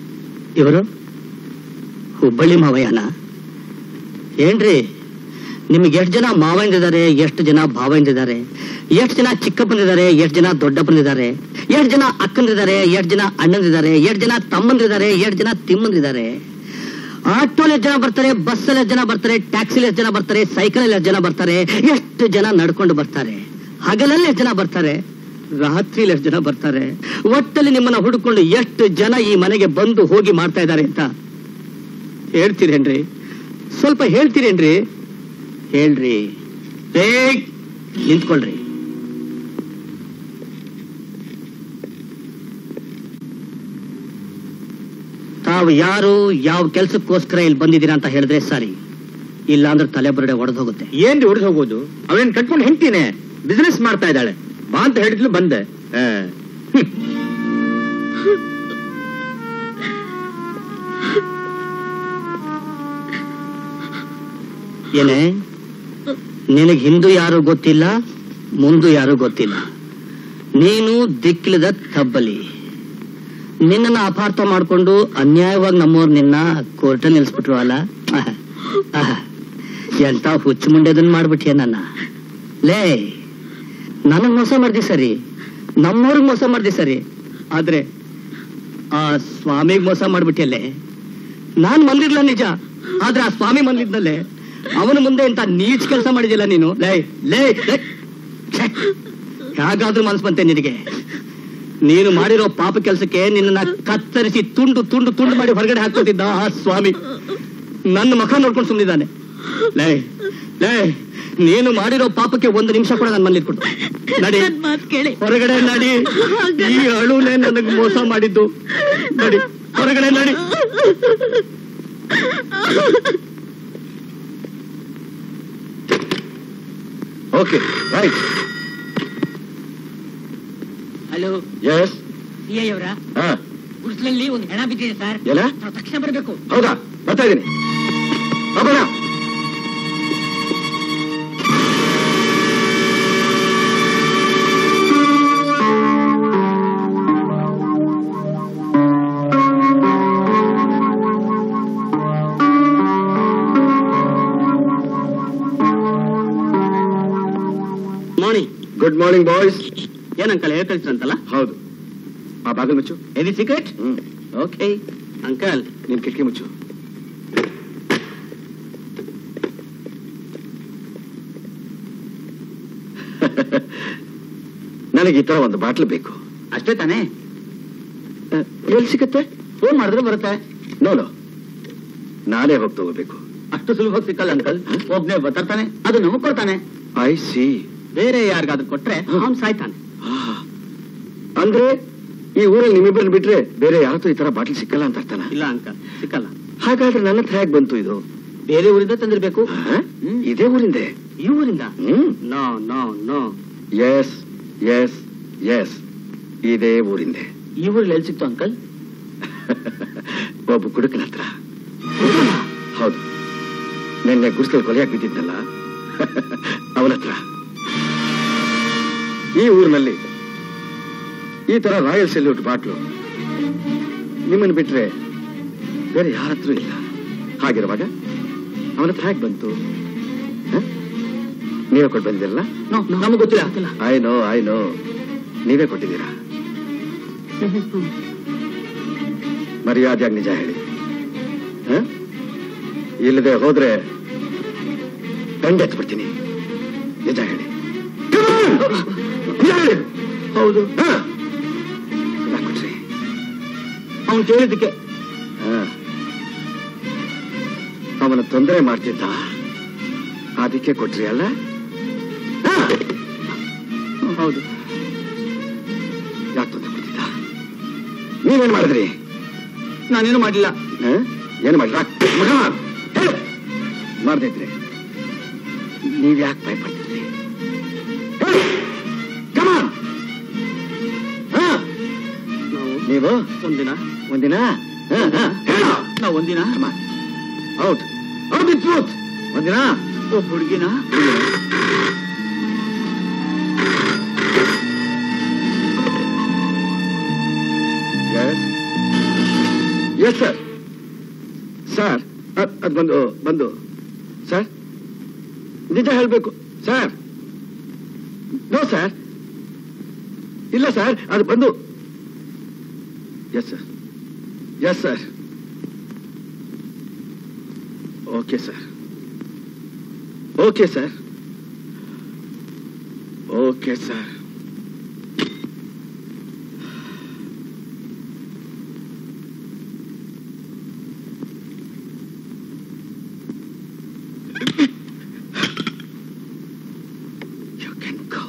ಇವರು ಹುಬ್ಬಳ್ಳಿ ಮಾವಯ್ಯನ ಏನ್ರಿ ನಿಮ್ಗೆ ಎಷ್ಟು ಜನ ಮಾವಂದಿದ್ದಾರೆ ಎಷ್ಟು ಜನ ಭಾವಂದಿದ್ದಾರೆ ಎಷ್ಟು ಜನ ಚಿಕ್ಕಪ್ಪಂದಿದ್ದಾರೆ ಎಷ್ಟು ಜನ ದೊಡ್ಡಪ್ಪಂದಿದ್ದಾರೆ ಎಷ್ಟು ಜನ ಅಕ್ಕಂದಿದ್ದಾರೆ ಎಷ್ಟು ಜನ ಅಣ್ಣಂದಿದ್ದಾರೆ ಎಷ್ಟು ಜನ ತಮ್ಮಂದಿದ್ದಾರೆ ಎಷ್ಟು ಜನ ತಿಮ್ಮಂದಿದ್ದಾರೆ ಆಟೋಲಿ ಎಷ್ಟು ಜನ ಬರ್ತಾರೆ ಬಸ್ಸಲ್ಲಿ ಎಷ್ಟು ಜನ ಬರ್ತಾರೆ ಟ್ಯಾಕ್ಸಿಲಿ ಎಷ್ಟು ಜನ ಬರ್ತಾರೆ ಸೈಕಲಲ್ಲಿ ಎಷ್ಟು ಜನ ಬರ್ತಾರೆ ಎಷ್ಟು ಜನ ನಡ್ಕೊಂಡು ಬರ್ತಾರೆ ಹಗಲಲ್ಲಿ ಎಷ್ಟು ಜನ ಬರ್ತಾರೆ ರಾತ್ರಿಲಿ ಎಷ್ಟು ಜನ ಬರ್ತಾರೆ ಒಟ್ಟಲ್ಲಿ ನಿಮ್ಮನ್ನ ಹುಡುಕೊಂಡು ಎಷ್ಟು ಜನ ಈ ಮನೆಗೆ ಬಂದು ಹೋಗಿ ಮಾಡ್ತಾ ಇದ್ದಾರೆ ಅಂತ ಹೇಳ್ತೀರೇನ್ರಿ ಸ್ವಲ್ಪ ಹೇಳ್ತೀರೇನ್ರಿ ಹೇಳ್ರಿ ಬೇಗ ನಿಂತ್ಕೊಳ್ರಿ ತಾವು ಯಾರು ಯಾವ ಕೆಲ್ಸಕ್ಕೋಸ್ಕರ ಇಲ್ಲಿ ಬಂದಿದ್ದೀರಾ ಅಂತ ಹೇಳಿದ್ರೆ ಸರಿ ಇಲ್ಲ ಅಂದ್ರೆ ತಲೆ ಬರಡೆ ಒಡೆದು ಹೋಗುತ್ತೆ ಏನ್ರಿ ಹೊಡೆದು ಹೋಗೋದು ಅವನೇನ್ ಕಟ್ಕೊಂಡು ಹೆಂಡ್ತೀನಿ ಬಿಸ್ನೆಸ್ ಮಾಡ್ತಾ ಇದ್ದಾಳೆ ಬಾ ಅಂತ ಹೇಳಿದ್ಲು ಬಂದೆ ಆ, ಹ್ಮ್. ಏನೇ ನಿನಗೆ ಹಿಂದೂ ಯಾರು ಗೊತ್ತಿಲ್ಲ ಮುಂದು ಯಾರು ಗೊತ್ತಿಲ್ಲ ನೀನು ದಿಕ್ಕಿಲ್ಲದ ತಬ್ಬಲಿ ನಿನ್ನನ್ನ ಅಪಾರ್ಥ ಮಾಡ್ಕೊಂಡು ಅನ್ಯಾಯವಾಗಿ ನಮ್ಮವ್ರು ನಿನ್ನ ಕೋರ್ಟಲ್ಲಿ ನಿಲ್ಸ್ಬಿಟ್ರು ಅಲ್ಲ ಆಹ್, ಆಹ್. ಎಂತ ಹುಚ್ಚು ಮುಂಡೆದನ್ ಮಾಡ್ಬಿಟ್ಟಿಯ ನನ್ನ ಲೇ ನನಗ್ ಮೋಸ ಮಾಡ್ದಿ ಸರಿ ನಮ್ಮವ್ರಿಗೆ ಮೋಸ ಮಾಡ್ದಿ ಸರಿ ಆದ್ರೆ ಆ ಸ್ವಾಮಿಗ್ ಮೋಸ ಮಾಡ್ಬಿಟ್ಟಿಯಲ್ಲೇ ನಾನ್ ಮಂದಿರ್ಲ ನಿಜ ಆದ್ರೆ ಆ ಸ್ವಾಮಿ ಮಂದಿದ್ನಲ್ಲೇ ಅವನ ಮುಂದೆ ಇಂತ ನೀಚ್ ಕೆಲಸ ಮಾಡಿದಿಲ್ಲ ನೀನು ಲೇ ಲೇ ಲೇ. ಛೆ, ಹೇಗಾದ್ರೂ ಮನ್ಸ್ ಬಂತೆ ನಿನಗೆ ನೀನು ಮಾಡಿರೋ ಪಾಪ ಕೆಲಸಕ್ಕೆ ನಿನ್ನ ಕತ್ತರಿಸಿ ತುಂಡು ತುಂಡು ತುಂಡು ಮಾಡಿ ಹೊರಗಡೆ ಹಾಕೋತಿದ್ದ ಆ ಸ್ವಾಮಿ ನನ್ನ ಮುಖ ನೋಡ್ಕೊಂಡು ಸುಮ್ಮನಿದ್ದಾನೆ ಲೇ ಲೇ ನೀನು ಮಾಡಿರೋ ಪಾಪಕ್ಕೆ ಒಂದು ನಿಮಿಷ ಕೂಡ ನನ್ನ ಮನೇಲಿ ಕೊಟ್ಟು ನಡಿ ನನ್ ಮಾತ್ ಕೇಳಿ ಹೊರಗಡೆ ನಡಿ ಈ ಅಳುನೇ ನನಗೆ ಮೋಸ ಮಾಡಿದ್ದು ನಡಿ ಹೊರಗಡೆ ನಡಿ okay right hello S C I ಅವರ ಹಾ ಗುಡಿಸಲಲ್ಲಿ ಒಂದು ಹೆಣ ಬಿದ್ದಿದೆ ಸರ್ ಎಲ್ಲ ತಾವು ತಕ್ಷಣ ಬರಬೇಕು ಹೌದಾ ಬರ್ತಾ ಇದ್ದೀನಿ ಅಬ್ಬರ ಮಾರ್ನಿಂಗ್ ಗುಡ್ ಮಾರ್ನಿಂಗ್ ಬಾಯ್ಸ್ ಏನಂಕಲ್ ಹೇಳಿ ಕಳ್ಸಿರಂತಲ್ಲ ಹೌದು ಆ ಬಾಗಿಲು ಮುಚ್ಚು any secret hmm okay uncle ನೀನ್ ಕಿಟಕಿ ಮುಚ್ಚು ನನಗೆ ಈ ತರ ಒಂದು ಬಾಟ್ಲು ಬೇಕು ಅಷ್ಟೇ ತಾನೇ ಎಲ್ಲಿ ಸಿಗುತ್ತೆ ಫೋನ್ ಮಾಡಿದ್ರೆ ಬರುತ್ತೆ ನೋ ನೋ ನಾನೇ ಹೋಗಿ ತಗೋಬೇಕು ಅಷ್ಟು ಸುಲಭವಾಗಿ ಸಿಕ್ಕಲ್ಲ ಅಂಕಲ್ ಒಬ್ನೇ ಬರ್ತರ್ತಾನೆ ಅದು ನಮಗ್ ಕೊಡ್ತಾನೆ ಐ ಸಿ ಬೇರೆ ಯಾರಿಗಾದ್ರೂ ಕೊಟ್ರೆ ಅವ್ನ್ ಸಾಯ್ತಾನೆ ಅಂದ್ರೆ ಈ ಊರಲ್ಲಿ ನಿಮ್ಮಿಬ್ಬರನ್ನ ಬಿಟ್ರೆ ಬೇರೆ ಯಾವತ್ತೂ ಈ ತರ ಬಾಟ್ಲಿ ಸಿಕ್ಕಲ್ಲ ಅಂತ ಅರ್ಥನ ಇಲ್ಲ ಅಂಕಲ್ ಸಿಕ್ಕಲ್ಲ ಹಾಗಾದ್ರೆ ನನ್ನ ಹತ್ರ ಹೇಗೆ ಬಂತು ಇದು ಬೇರೆ ಊರಿಂದ ತಂದಿರ್ಬೇಕು ಆ? ಇದೇ ಊರಿಂದೆ ಈ ಊರಿಂದ hmm no no no yes yes yes ಇದೇ ಊರಿಂದೆ ಈ ಊರಲ್ಲಿ ಎಲ್ಲಿ ಸಿಕ್ತು ಅಂಕಲ್ ಒಬ್ಬ ಕುಡುಕನ ಹತ್ರ ಹೌದು ನಿನ್ನೆ ಗುಡಿಸಲು ಕೊಲೆಯಾಗಿ ಬಿದ್ದಿದ್ನಲ್ಲ ಅವನ ಹತ್ರ ಈ ಊರಿನಲ್ಲಿ ಈ ತರ ರಾಯಲ್ ಸೆಲ್ಯೂಟ್ ಬಾಟ್ಲು ನಿಮ್ಮನ್ನು ಬಿಟ್ರೆ ಬೇರೆ ಯಾರ ಹತ್ರ ಇಲ್ಲ ಹಾಗಿರುವಾಗ ಅವನ ಹತ್ರ ಹೇಗೆ ಬಂತು ಹ? ನೀವೇ ಕೊಟ್ಟು ಬಂದಿರಲ್ಲ ನಮಗ್ ಗೊತ್ತಿಲ್ಲ ಐ ನೋ ಐ ನೋ ನೀವೇ ಕೊಟ್ಟಿದ್ದೀರಾ ಮರ್ಯಾದೆಯಾಗಿ ನಿಜ ಹೇಳಿ ಹ? ಇಲ್ಲದೆ ಹೋದ್ರೆ ದಂಡೆತ್ಬಿಡ್ತೀನಿ ನಿಜ ಹೇಳಿ Come on! ನಿಜ ಹೇಳಿ ಹೌದು ಹ? ಯಾಕ್ ಕೊಟ್ರಿ ಅವ್ನು ಕೇಳಿದ್ದಕ್ಕೆ ಹ. ಅವನ ತೊಂದರೆ ಮಾಡ್ತಿದ್ದ ಅದಕ್ಕೆ ಕೊಟ್ರಿ ಅಲ್ಲ ಹ? ಹೌದು ಯಾಕೆ ತೊಂದರೆ ಕೊಡ್ತಿದ್ದ ನೀವೇನ್ ಮಾಡಿದ್ರಿ ನಾನೇನು ಮಾಡಿಲ್ಲ ಹ? ಏನ್ ಮಾಡ್ರ ಮಗ ಹೇಳು ಮಾಡ್ದಿದ್ರೆ ನೀವ್ ಯಾಕೆ ಭಯ ಪಡ್ತಿದ್ರಿ ಹೇಳು. Come on. ಹ? ನಾವು ನೀವು ಒಂದಿನ ಒಂದಿನ ಹ, ಹ, ಹೇಳು. ನಾವು ಒಂದಿನ Come on. Out. Out the truth. ಒಂದಿನ ಒಬ್ಬ ಹುಡುಗಿನ ಎಸ್ ಎಸ್ ಸರ್ ಸರ್ ಅದ್ ಬಂದು ಬಂದು ಸರ್ ನಿಜ ಹೇಳ್ಬೇಕು ಸರ್ ನೋ ಸರ್ ಇಲ್ಲ ಸರ್ ಅದು ಬಂದು yes sir yes sir okay sir okay sir okay sir You can go.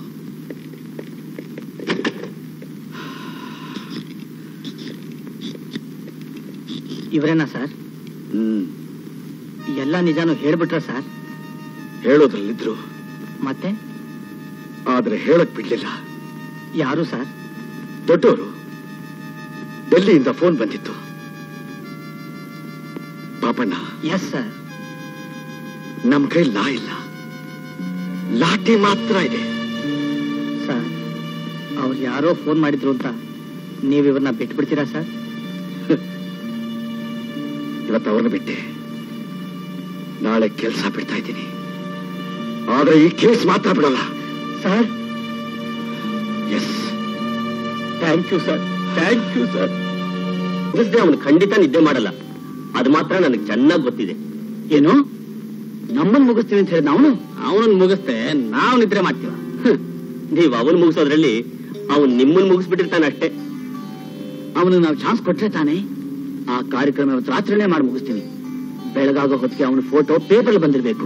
ಇವರೇನಾ ಸರ್ ಹ್ಮ್ ಎಲ್ಲ ನಿಜಾನು ಹೇಳ್ಬಿಟ್ರ ಸರ್ ಹೇಳೋದ್ರಲ್ಲಿದ್ರು ಮತ್ತೆ ಆದ್ರೆ ಹೇಳಕ್ ಬಿಡ್ಲಿಲ್ಲ ಯಾರು ಸರ್ ದೊಡ್ಡವರು ಡೆಲ್ಲಿಯಿಂದ ಫೋನ್ ಬಂದಿತ್ತು ಪಾಪಣ್ಣ ಎಸ್ ಸರ್ ನಮ್ ಕೈ ಲಾ ಇಲ್ಲ ಲಾಠಿ ಮಾತ್ರ ಇದೆ ಸರ್ ಅವ್ರು ಯಾರೋ ಫೋನ್ ಮಾಡಿದ್ರು ಅಂತ ನೀವು ಇವ್ರನ್ನ ಬಿಟ್ಬಿಡ್ತೀರಾ ಸರ್ ಇವತ್ತು ಅವ್ರನ್ನ ಬಿಟ್ಟೆ ನಾಳೆ ಕೆಲಸ ಬಿಡ್ತಾ ಇದ್ದೀನಿ ಆದ್ರೆ ಈ ಕೇಸ್ ಮಾತ್ರ ಬಿಡಲ್ಲ sir yes thank you sir thank you sir ಮುಗಿಸ್ದೆ ಅವನು ಖಂಡಿತ ನಿದ್ದೆ ಮಾಡಲ್ಲ ಅದು ಮಾತ್ರ ನನಗೆ ಚೆನ್ನಾಗಿ ಗೊತ್ತಿದೆ ಏನು ನಮ್ಮನ್ನ ಮುಗಿಸ್ತೀವಿ ಅಂತ ಹೇಳಿದ ಅವನು ಅವನನ್ನ ಮುಗಿಸ್ತೆ ನಾವು ನಿದ್ರೆ ಮಾಡ್ತೀವ ನೀವು ಅವನ್ ಮುಗಿಸೋದ್ರಲ್ಲಿ ಅವನ್ ನಿಮ್ಮನ್ ಮುಗಿಸ್ಬಿಟ್ಟಿರ್ತಾನೆ ಅಷ್ಟೇ ಅವನಿಗೆ ನಾವು ಚಾನ್ಸ್ ಕೊಟ್ರೆ ತಾನೇ ಆ ಕಾರ್ಯಕ್ರಮ ಇವತ್ತು ರಾತ್ರಿನೇ ಮಾಡಿ ಮುಗಿಸ್ತೀನಿ ಬೆಳಗಾಗೋ ಹೊತ್ತಿಗೆ ಅವನ ಫೋಟೋ ಪೇಪರ್ ಬಂದಿರಬೇಕು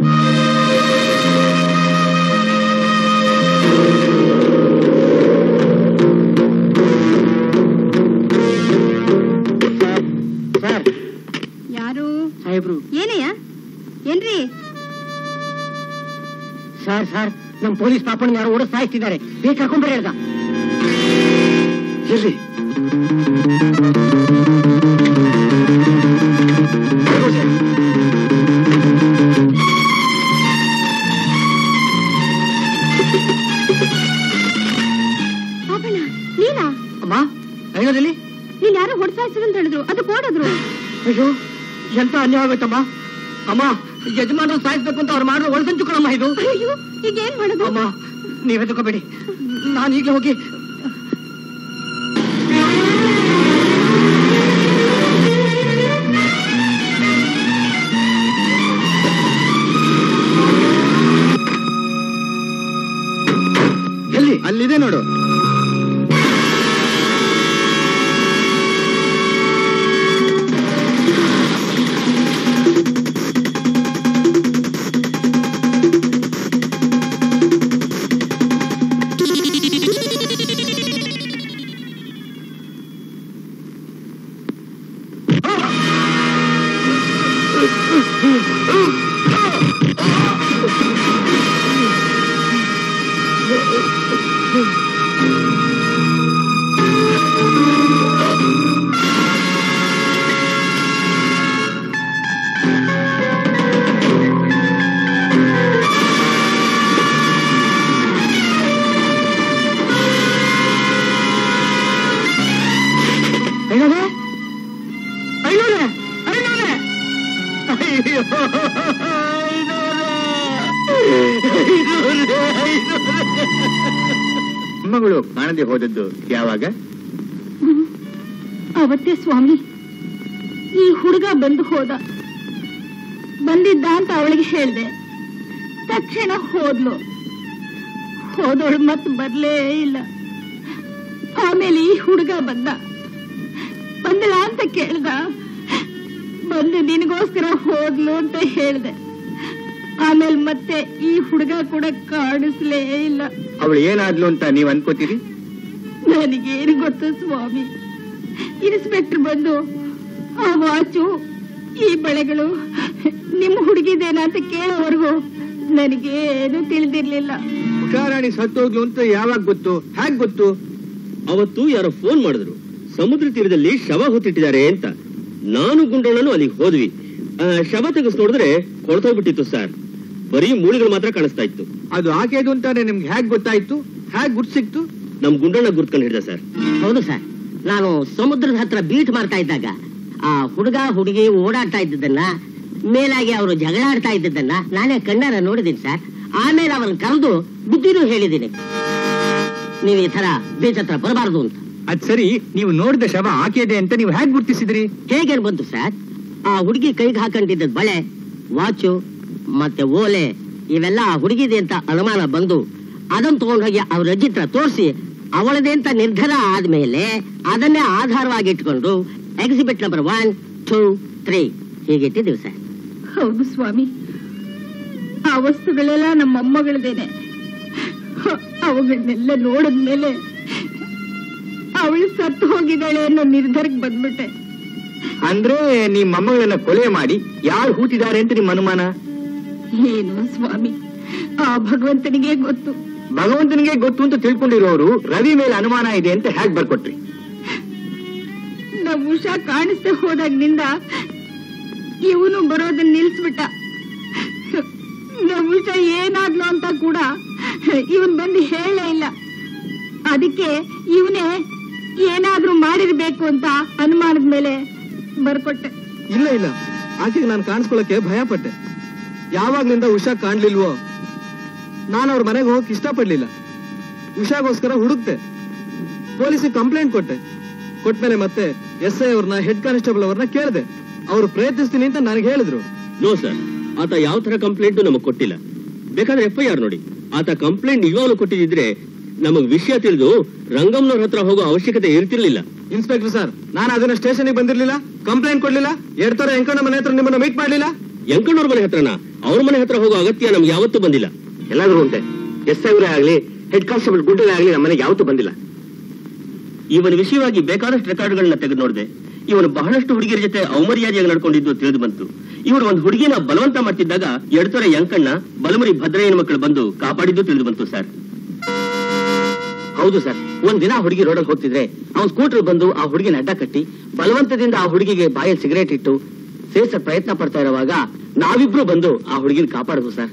ಸರ್ ಯಾರು ಸಾಹೇಬ್ರು ಏನಯ್ಯ ಏನ್ರಿ ಸರ್ ಸರ್ ನಮ್ ಪೊಲೀಸ್ ಪಾಪಣ್ಣ ಯಾರು ಓಡಿಸ್ತಾ ಇಟ್ಟಿದ್ದಾರೆ ಬೇಗ ಕರ್ಕೊಂಡ್ಬರ್ರಿ ಹೇಳ್ದ ಎಲ್ಲಿ ಪಾಪಣ್ಣ ನೀನಾ ಅಮ್ಮ ಐನೂರಲ್ಲಿ ನೀನ್ ಯಾರೋ ಹೊಡ್ಸಾಯ್ಸರು ಅಂತ ಹೇಳಿದ್ರು ಅದಕ್ಕೆ ಓಡಿದ್ರು ಅಯ್ಯೋ ಎಂತ ಅನ್ಯಾಯ ಆಗೋಯ್ತಮ್ಮ ಅಮ್ಮ ಯಜಮಾನರು ಸಾಯಿಸ್ಬೇಕು ಅಂತ ಅವ್ರು ಮಾಡೋ ಒಳಸಂಚು ಕಣಮ್ಮ ಇದು ಅಯ್ಯೋ ಈಗ ಏನ್ ಮಾಡೋದು ಅಮ್ಮ ನೀವ್ ಹೆದರ್ಕೋಬೇಡಿ ನಾನು ಈಗಲೇ ಹೋಗಿ ಎಲ್ಲಿ ಅಲ್ಲಿದೆ ನೋಡು ಐನೂರೇ ಐನೂರೇ ಐನೂರೇ ಅಯ್ಯೋ ಮಗಳು ಕಾಣದೆ ಹೋದದ್ದು ಯಾವಾಗ ಅವತ್ತೇ ಸ್ವಾಮಿ ಈ ಹುಡುಗ ಬಂದು ಹೋದ ಬಂದಿದ್ದ ಅಂತ ಅವಳಿಗೆ ಹೇಳ್ದೆ ತಕ್ಷಣ ಹೋದ್ಲು ಹೋದವಳು ಮತ್ತೆ ಬರ್ಲೇ ಇಲ್ಲ ಆಮೇಲೆ ಈ ಹುಡುಗ ಬಂದ ಬಂದಿಲ್ಲ ಅಂತ ಕೇಳ್ದ ಬಂದು ನಿನಗೋಸ್ಕರ ಹೋದ್ಲು ಅಂತ ಹೇಳ್ದೆ ಆಮೇಲೆ ಮತ್ತೆ ಈ ಹುಡುಗ ಕೂಡ ಕಾಣಿಸ್ಲೇ ಇಲ್ಲ ಅವಳು ಏನಾದ್ಲು ಅಂತ ನೀವ್ ಅನ್ಕೋತೀರಿ ನನಗೇನು ಗೊತ್ತು ಸ್ವಾಮಿ ಇನ್ಸ್ಪೆಕ್ಟರ್ ಬಂದು ಆ ವಾಚು ಈ ಬಳೆಗಳು ನಿಮ್ಮ ಹುಡುಗಿದೇನಾ ಅಂತ ಕೇಳೋವರೆಗೂ ನನಗೇನು ತಿಳಿದಿರ್ಲಿಲ್ಲ ಉಷಾರಾಣಿ ಸತ್ತೋಗ್ಲು ಅಂತ ಯಾವಾಗ ಗೊತ್ತು ಹ್ಯಾಗ್ ಗೊತ್ತು ಅವತ್ತು ಯಾರೋ ಫೋನ್ ಮಾಡಿದ್ರು ಸಮುದ್ರ ತೀರದಲ್ಲಿ ಶವ ಹೊತ್ತಿಟ್ಟಿದ್ದಾರೆ ಅಂತ ನಾನು ಗುಂಡಣ್ಣನು ಅಲ್ಲಿಗೆ ಹೋದ್ವಿ ಆ, ಶವ ತೆಗೆಸ್ ನೋಡಿದ್ರೆ ಕೊಳ್ತೋಗ್ಬಿಟ್ಟಿತ್ತು ಸರ್ ಬರೀ ಮೂಳೆಗಳು ಮಾತ್ರ ಕಾಣಿಸ್ತಾ ಇತ್ತು ಅದು ಆಕೆದು ಅಂತಾನೆ ನಿಮ್ಗೆ ಹ್ಯಾಗ್ ಗೊತ್ತಾಯ್ತು ಹ್ಯಾಗ್ ಗುರ್ತ್ ಸಿಕ್ತು ನಮ್ ಗುಂಡಣ್ಣ ಗುರ್ತ್ಕೊಂಡು ಹಿಡ್ದ ಸರ್ ಹೌದು ಸರ್ ನಾನು ಸಮುದ್ರದ ಹತ್ರ ಬೀಟ್ ಮಾಡ್ತಾ ಇದ್ದಾಗ ಆ ಹುಡುಗ ಹುಡುಗಿ ಓಡಾಡ್ತಾ ಇದ್ದದನ್ನ ಮೇಲಾಗಿ ಅವರು ಜಗಳ ಆಡ್ತಾ ಇದ್ದದ್ದನ್ನ ನಾನೇ ಕಣ್ಣಾರ ನೋಡಿದ್ದೀನಿ ಸರ್ ಆಮೇಲೆ ಅವನ್ ಕರೆದು ಬುದ್ಧಿನೂ ಹೇಳಿದ್ದೀನಿ ನೀವು ಈ ತರ ಬೀಚ್ ಹತ್ರ ಬರಬಾರ್ದು ಅಂತ ಅದ್ ಸರಿ ನೀವು ನೋಡಿದ ಶವ ಆಕೆದೆ ಅಂತ ನೀವು ಹೇಗ್ ಗುರ್ತಿಸಿದ್ರಿ ಹೇಗೆ ಬಂತು ಸರ್ ಆ ಹುಡುಗಿ ಕೈಗೆ ಹಾಕೊಂಡಿದ್ದ ಬಳೆ ವಾಚು ಮತ್ತೆ ಓಲೆ ಇವೆಲ್ಲ ಆ ಹುಡುಗಿದೆ ಅಂತ ಅನುಮಾನ ಬಂದು ಅದನ್ನ ತಗೊಂಡು ಹೋಗಿ ಅವ್ರ ಅಜ್ಜಿ ಹತ್ರ ತೋರಿಸಿ ಅವಳದೇ ಅಂತ ನಿರ್ಧಾರ ಆದ್ಮೇಲೆ ಅದನ್ನೇ ಆಧಾರವಾಗಿ ಇಟ್ಕೊಂಡು exhibit number one two three ಹೀಗಿಟ್ಟಿದ್ದೀವಿ ಸರ್ ಹೌದು ಸ್ವಾಮಿ ಆ ವಸ್ತುಗಳೆಲ್ಲ ನಮ್ಮ ಮೊಮ್ಮಗಳದೇನೆ ಅವುಗಳನ್ನೆಲ್ಲ ನೋಡಿದ್ಮೇಲೆ ಅವಳು ಸತ್ತು ಹೋಗಿದ್ದಾಳೆ ಅನ್ನೋ ನಿರ್ಧಾರಕ್ಕೆ ಬಂದ್ಬಿಟ್ಟೆ ಅಂದ್ರೆ ನಿಮ್ ಮೊಮ್ಮಗಳನ್ನ ಕೊಲೆ ಮಾಡಿ ಯಾರು ಹೂತಿದ್ದಾರೆ ಅಂತ ನಿಮ್ ಅನುಮಾನ ಏನು ಸ್ವಾಮಿ ಆ ಭಗವಂತನಿಗೆ ಗೊತ್ತು ಭಗವಂತನಿಗೆ ಗೊತ್ತು ಅಂತ ತಿಳ್ಕೊಂಡಿರೋರು ರವಿ ಮೇಲೆ ಅನುಮಾನ ಇದೆ ಅಂತ ಹೇಗ್ ಬರ್ಕೊಟ್ರಿ ನಮ್ಮ ಉಷಾ ಕಾಣಿಸ್ದೆ ಹೋದಾಗ್ನಿಂದ ಇವನು ಬರೋದನ್ನ ನಿಲ್ಸ್ಬಿಟ್ಟ ನಮ್ಮ ಉಷಾ ಏನಾದ್ಲು ಅಂತ ಕೂಡ ಇವನ್ ಬಂದು ಹೇಳೇ ಇಲ್ಲ ಅದಕ್ಕೆ ಇವನೇ ಏನಾದ್ರೂ ಮಾಡಿರ್ಬೇಕು ಅಂತ ಅನುಮಾನದ ಮೇಲೆ ಬರ್ಕೊಟ್ಟೆ ಇಲ್ಲ ಇಲ್ಲ ಆಕೆಗೆ ನಾನು ಕಾಣಿಸ್ಕೊಳಕ್ಕೆ ಭಯ ಪಟ್ಟೆ ಯಾವಾಗ್ಲಿಂದ ಉಷಾ ಕಾಣ್ಲಿಲ್ವೋ ನಾನು ಅವ್ರ ಮನೆಗೆ ಹೋಗಕ್ ಇಷ್ಟಪಡ್ಲಿಲ್ಲ ಉಷಾಗೋಸ್ಕರ ಹುಡುಕ್ತೆ ಪೊಲೀಸಿಗೆ ಕಂಪ್ಲೇಂಟ್ ಕೊಟ್ಟೆ ಕೊಟ್ಮೇಲೆ ಮತ್ತೆ ಎಸ್ ಐ ಅವ್ರನ್ನ ಹೆಡ್ ಕಾನ್ಸ್ಟೇಬಲ್ ಅವ್ರನ್ನ ಕೇಳಿದೆ ಅವ್ರು ಪ್ರಯತ್ನಿಸ್ತೀನಿ ಅಂತ ನನಗೆ ಹೇಳಿದ್ರು ನೋ ಸರ್ ಆತ ಯಾವ ತರ ಕಂಪ್ಲೇಂಟ್ ನಮಗ್ ಕೊಟ್ಟಿಲ್ಲ ಬೇಕಾದ್ರೆ ಎಫ್ ಐ ಆರ್ ನೋಡಿ ಆತ ಕಂಪ್ಲೇಂಟ್ ನಿಜವಾಗ್ಲೂ ಕೊಟ್ಟಿದ್ರೆ ನಮಗ್ ವಿಷಯ ತಿಳಿದು ರಂಗಮ್ನವ್ರ ಹತ್ರ ಹೋಗೋ ಅವಶ್ಯಕತೆ ಇರ್ತಿರ್ಲಿಲ್ಲ ಇನ್ಸ್ಪೆಕ್ಟರ್ ಸರ್ ನಾನು ಅದನ್ನ ಸ್ಟೇಷನ್ಗೆ ಬಂದಿರ್ಲಿಲ್ಲ ಕಂಪ್ಲೇಂಟ್ ಕೊಡ್ಲಿಲ್ಲ ಎರಡ್ ತರ ಎಂಕಣ್ಣ ಮನೆ ಹತ್ರ ನಿಮ್ಮನ್ನ ಮೀಟ್ ಮಾಡ್ಲಿಲ್ಲ ಯಂಕಣ್ಣವ್ರ ಮನೆ ಹತ್ರನ ಅವ್ರ ಮನೆ ಹತ್ರ ಹೋಗೋ ಅಗತ್ಯ ನಮ್ಗೆ ಯಾವತ್ತೂ ಬಂದಿಲ್ಲ ಎಲ್ಲಾದ್ರೂ ಅಂತೆ ಎಸ್ ಐ ಆಗ್ಲಿ ಹೆಡ್ ಕಾನ್ಸ್ಟೇಬಲ್ ಗುಡ್ಡಲೇ ಆಗ್ಲಿ ನಮ್ಮ ಮನೆಗೆ ಯಾವತ್ತೂ ಬಂದಿಲ್ಲ ಇವನ ವಿಷಯವಾಗಿ ಬೇಕಾದಷ್ಟು ರೆಕಾರ್ಡ್ಗಳನ್ನ ತೆಗೆದು ನೋಡಿದೆ ಇವನು ಬಹಳಷ್ಟು ಹುಡುಗಿಯರ ಜೊತೆ ಅವಮರ್ಯಾದೆಯಾಗಿ ನಡ್ಕೊಂಡಿದ್ದು ತಿಳಿದು ಬಂತು ಇವರು ಒಂದು ಹುಡುಗಿನ ಬಲವಂತ ಮಾಡ್ತಿದ್ದಾಗ ಎಡತೊರೆ ಯಂಕಣ್ಣ ಬಲಮುರಿ ಭದ್ರಯ್ಯನ ಮಕ್ಕಳು ಬಂದು ಕಾಪಾಡಿದ್ದು ತಿಳಿದು ಬಂತು ಸರ್ ಹೌದು ಸರ್ ಒಂದ್ ದಿನ ಹುಡುಗಿ ರೋಡಲ್ಲಿ ಹೋಗ್ತಿದ್ರೆ ಅವ್ನ್ ಸ್ಕೂಟರ್ ಬಂದು ಆ ಹುಡುಗಿನ ಅಡ್ಡ ಕಟ್ಟಿ ಬಲವಂತದಿಂದ ಆ ಹುಡುಗಿಗೆ ಬಾಯಲ್ಲಿ ಸಿಗರೇಟ್ ಇಟ್ಟು ಸೇರ್ಸ ಪ್ರಯತ್ನ ಪಡ್ತಾ ಇರುವಾಗ ನಾವಿಬ್ರು ಬಂದು ಆ ಹುಡುಗಿನ ಕಾಪಾಡುದು ಸರ್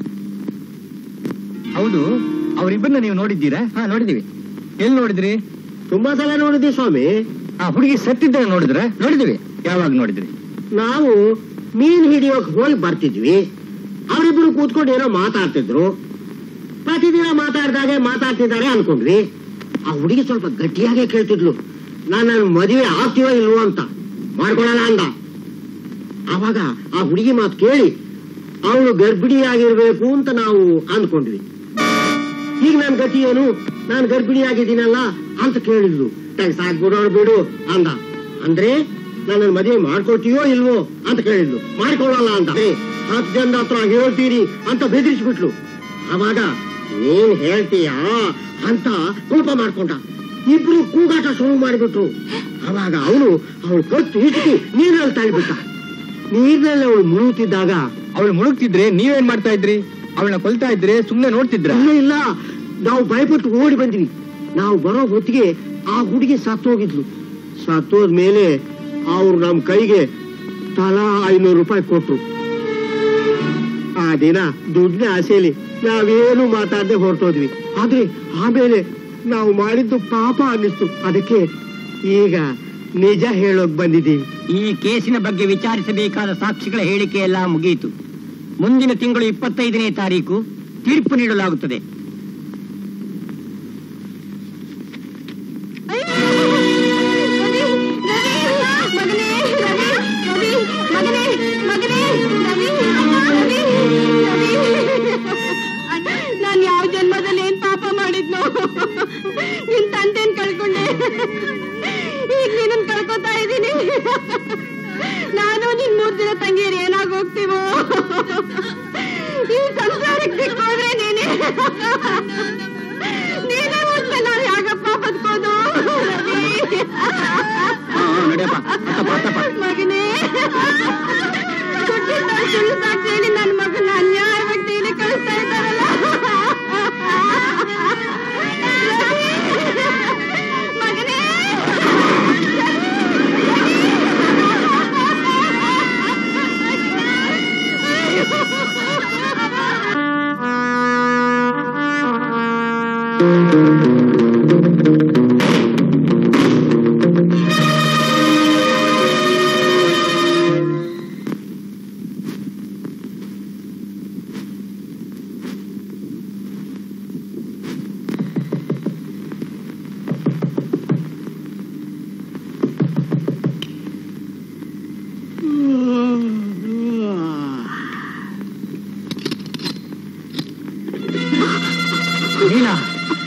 ಹೌದು ಅವರಿಬ್ಬರನ್ನ ನೀವು ನೋಡಿದ್ದೀರಾ ಹಾ ನೋಡಿದೀವಿ ಎಲ್ಲಿ ನೋಡಿದ್ರಿ ತುಂಬಾ ಸಲ ನೋಡಿದ್ವಿ ಸ್ವಾಮಿ ಆ ಹುಡುಗಿ ಸತ್ತಿದ್ದ ನೋಡಿದ್ರ ನೋಡಿದೀವಿ ಯಾವಾಗ ನೋಡಿದ್ರಿ ನಾವು ಮೀನ್ ಹಿಡಿಯೋಕ್ ಹೋಗಿ ಬರ್ತಿದ್ವಿ ಅವರಿಬ್ರು ಕೂತ್ಕೊಂಡು ಏನೋ ಮಾತಾಡ್ತಿದ್ರು ಪ್ರತಿದಿನ ಮಾತಾಡ್ದಾಗೆ ಮಾತಾಡ್ತಿದ್ದಾರೆ ಅನ್ಕೊಂಡ್ವಿ ಆ ಹುಡುಗಿ ಸ್ವಲ್ಪ ಗಟ್ಟಿಯಾಗೆ ಕೇಳ್ತಿದ್ಲು ನಾನು ನನ್ನ ಮದುವೆ ಆಗ್ತೀವೋ ಇಲ್ವೋ ಅಂತ ಮಾಡ್ಕೊಳಲ್ಲ ಅಂದ ಆವಾಗ ಆ ಹುಡುಗಿ ಮಾತು ಕೇಳಿ ಅವಳು ಗರ್ಭಿಣಿಯಾಗಿರ್ಬೇಕು ಅಂತ ನಾವು ಅಂದ್ಕೊಂಡ್ವಿ ಈಗ ನನ್ ಗತಿ ಏನು ನಾನು ಗರ್ಭಿಣಿಯಾಗಿದ್ದೀನಲ್ಲ ಅಂತ ಕೇಳಿದ್ಲು ಸಾಕ್ಬಿಡೋಣ ಬಿಡು ಅಂದ ಅಂದ್ರೆ ನನ್ನ ಮದುವೆ ಮಾಡ್ಕೊಳ್ತೀಯೋ ಇಲ್ವೋ ಅಂತ ಕೇಳಿದ್ಲು ಮಾಡ್ಕೊಳ್ಳಲ್ಲ ಅಂತ ಏ, ಹತ್ತು ಜನ ಹತ್ರ ಹೇಳ್ತೀರಿ ಅಂತ ಬೆದರಿಸ್ಬಿಟ್ಲು ಅವಾಗ ನೀನ್ ಹೇಳ್ತೀಯಾ ಅಂತ ಕೋಪ ಮಾಡ್ಕೊಂಡ ಇಬ್ರು ಕೂಗಾಟ ಶುರು ಮಾಡಿಬಿಟ್ರು ಅವಾಗ ಅವನು ಅವಳು ಕತ್ತು ಹಿಡಿದು ನೀರಲ್ಲಿ ತಳ್ಳಿಬಿಟ್ಟ ನೀರಿನಲ್ಲಿ ಅವಳು ಮುಳುಗುತ್ತಿದ್ದಾಗ ಅವಳು ಮುಳುಗ್ತಿದ್ರೆ ನೀವೇನ್ ಮಾಡ್ತಾ ಇದ್ರಿ ಅವಳನ್ನ ಕೊಲ್ತಾ ಇದ್ರೆ ಸುಮ್ನೆ ನೋಡ್ತಿದ್ರ ಇಲ್ಲ ಇಲ್ಲ ನಾವು ಭಯಪಟ್ಟು ಓಡಿ ಬಂದ್ವಿ ನಾವು ಬರೋ ಹೊತ್ತಿಗೆ ಆ ಹುಡುಗಿ ಸತ್ತೋಗಿದ್ಲು ಸತ್ತೋದ್ಮೇಲೆ ಅವ್ರು ನಮ್ ಕೈಗೆ ತಲಾ ಐನೂರು ರೂಪಾಯಿ ಕೊಟ್ರು ಆ ದಿನ ದುಡ್ಡಿನ ಆಸೆಯಲ್ಲಿ ನಾವೇನು ಮಾತಾಡದೆ ಹೊರಟೋದ್ವಿ ಆದ್ರೆ ಆಮೇಲೆ ನಾವು ಮಾಡಿದ್ದು ಪಾಪ ಅನ್ನಿಸ್ತು ಅದಕ್ಕೆ ಈಗ ನಿಜ ಹೇಳೋಕ್ ಬಂದಿದ್ದೀವಿ ಈ ಕೇಸಿನ ಬಗ್ಗೆ ವಿಚಾರಿಸಬೇಕಾದ ಸಾಕ್ಷಿಗಳ ಹೇಳಿಕೆ ಎಲ್ಲ ಮುಗಿಯಿತು ಮುಂದಿನ ತಿಂಗಳು ಇಪ್ಪತ್ತೈದನೇ ತಾರೀಕು ತೀರ್ಪು ನೀಡಲಾಗುತ್ತದೆ ನಾನು ಯಾವ ಜನ್ಮದಲ್ಲಿ ಏನ್ ಪಾಪ ಮಾಡಿದ್ನು ನಿನ್ ತಂದೆನ್ ಕಳ್ಕೊಂಡೆ ಈಗ ನೀನನ್ ಕಳ್ಕೊತಾ ಇದ್ದೀನಿ ನಾನು ನಿನ್ ಮೂರ್ ಜನ ತಂಗಿಯರು ಏನಾಗ್ ಹೋಗ್ತೀವೋ ಈ ಸಂಸಾರಕ್ಕೆ ಸಿಕ್ಕೋದ್ರೆ ನೀನೆ ನೀನೇ ಮುಂದೆ ನಾನು ಯಾಕಪ್ಪ ಬದುಕೋದು ನಡೆಯಪ್ಪ ಹತ್ತಪ್ಪ ಹತ್ತಪ್ಪ ಮಗನೇ ದುಡ್ಡಿಂದ ಸುಳ್ಳು ಸಾಕ್ಷಿ ಹೇಳಿ ನನ್ನ ಮಗನ ಅನ್ಯಾಯವಾಗಿ ಜೈಲಿಗೆ ಕಳಿಸ್ತಾ ಇದ್ದಾರಲ್ಲ ಮಗನೇ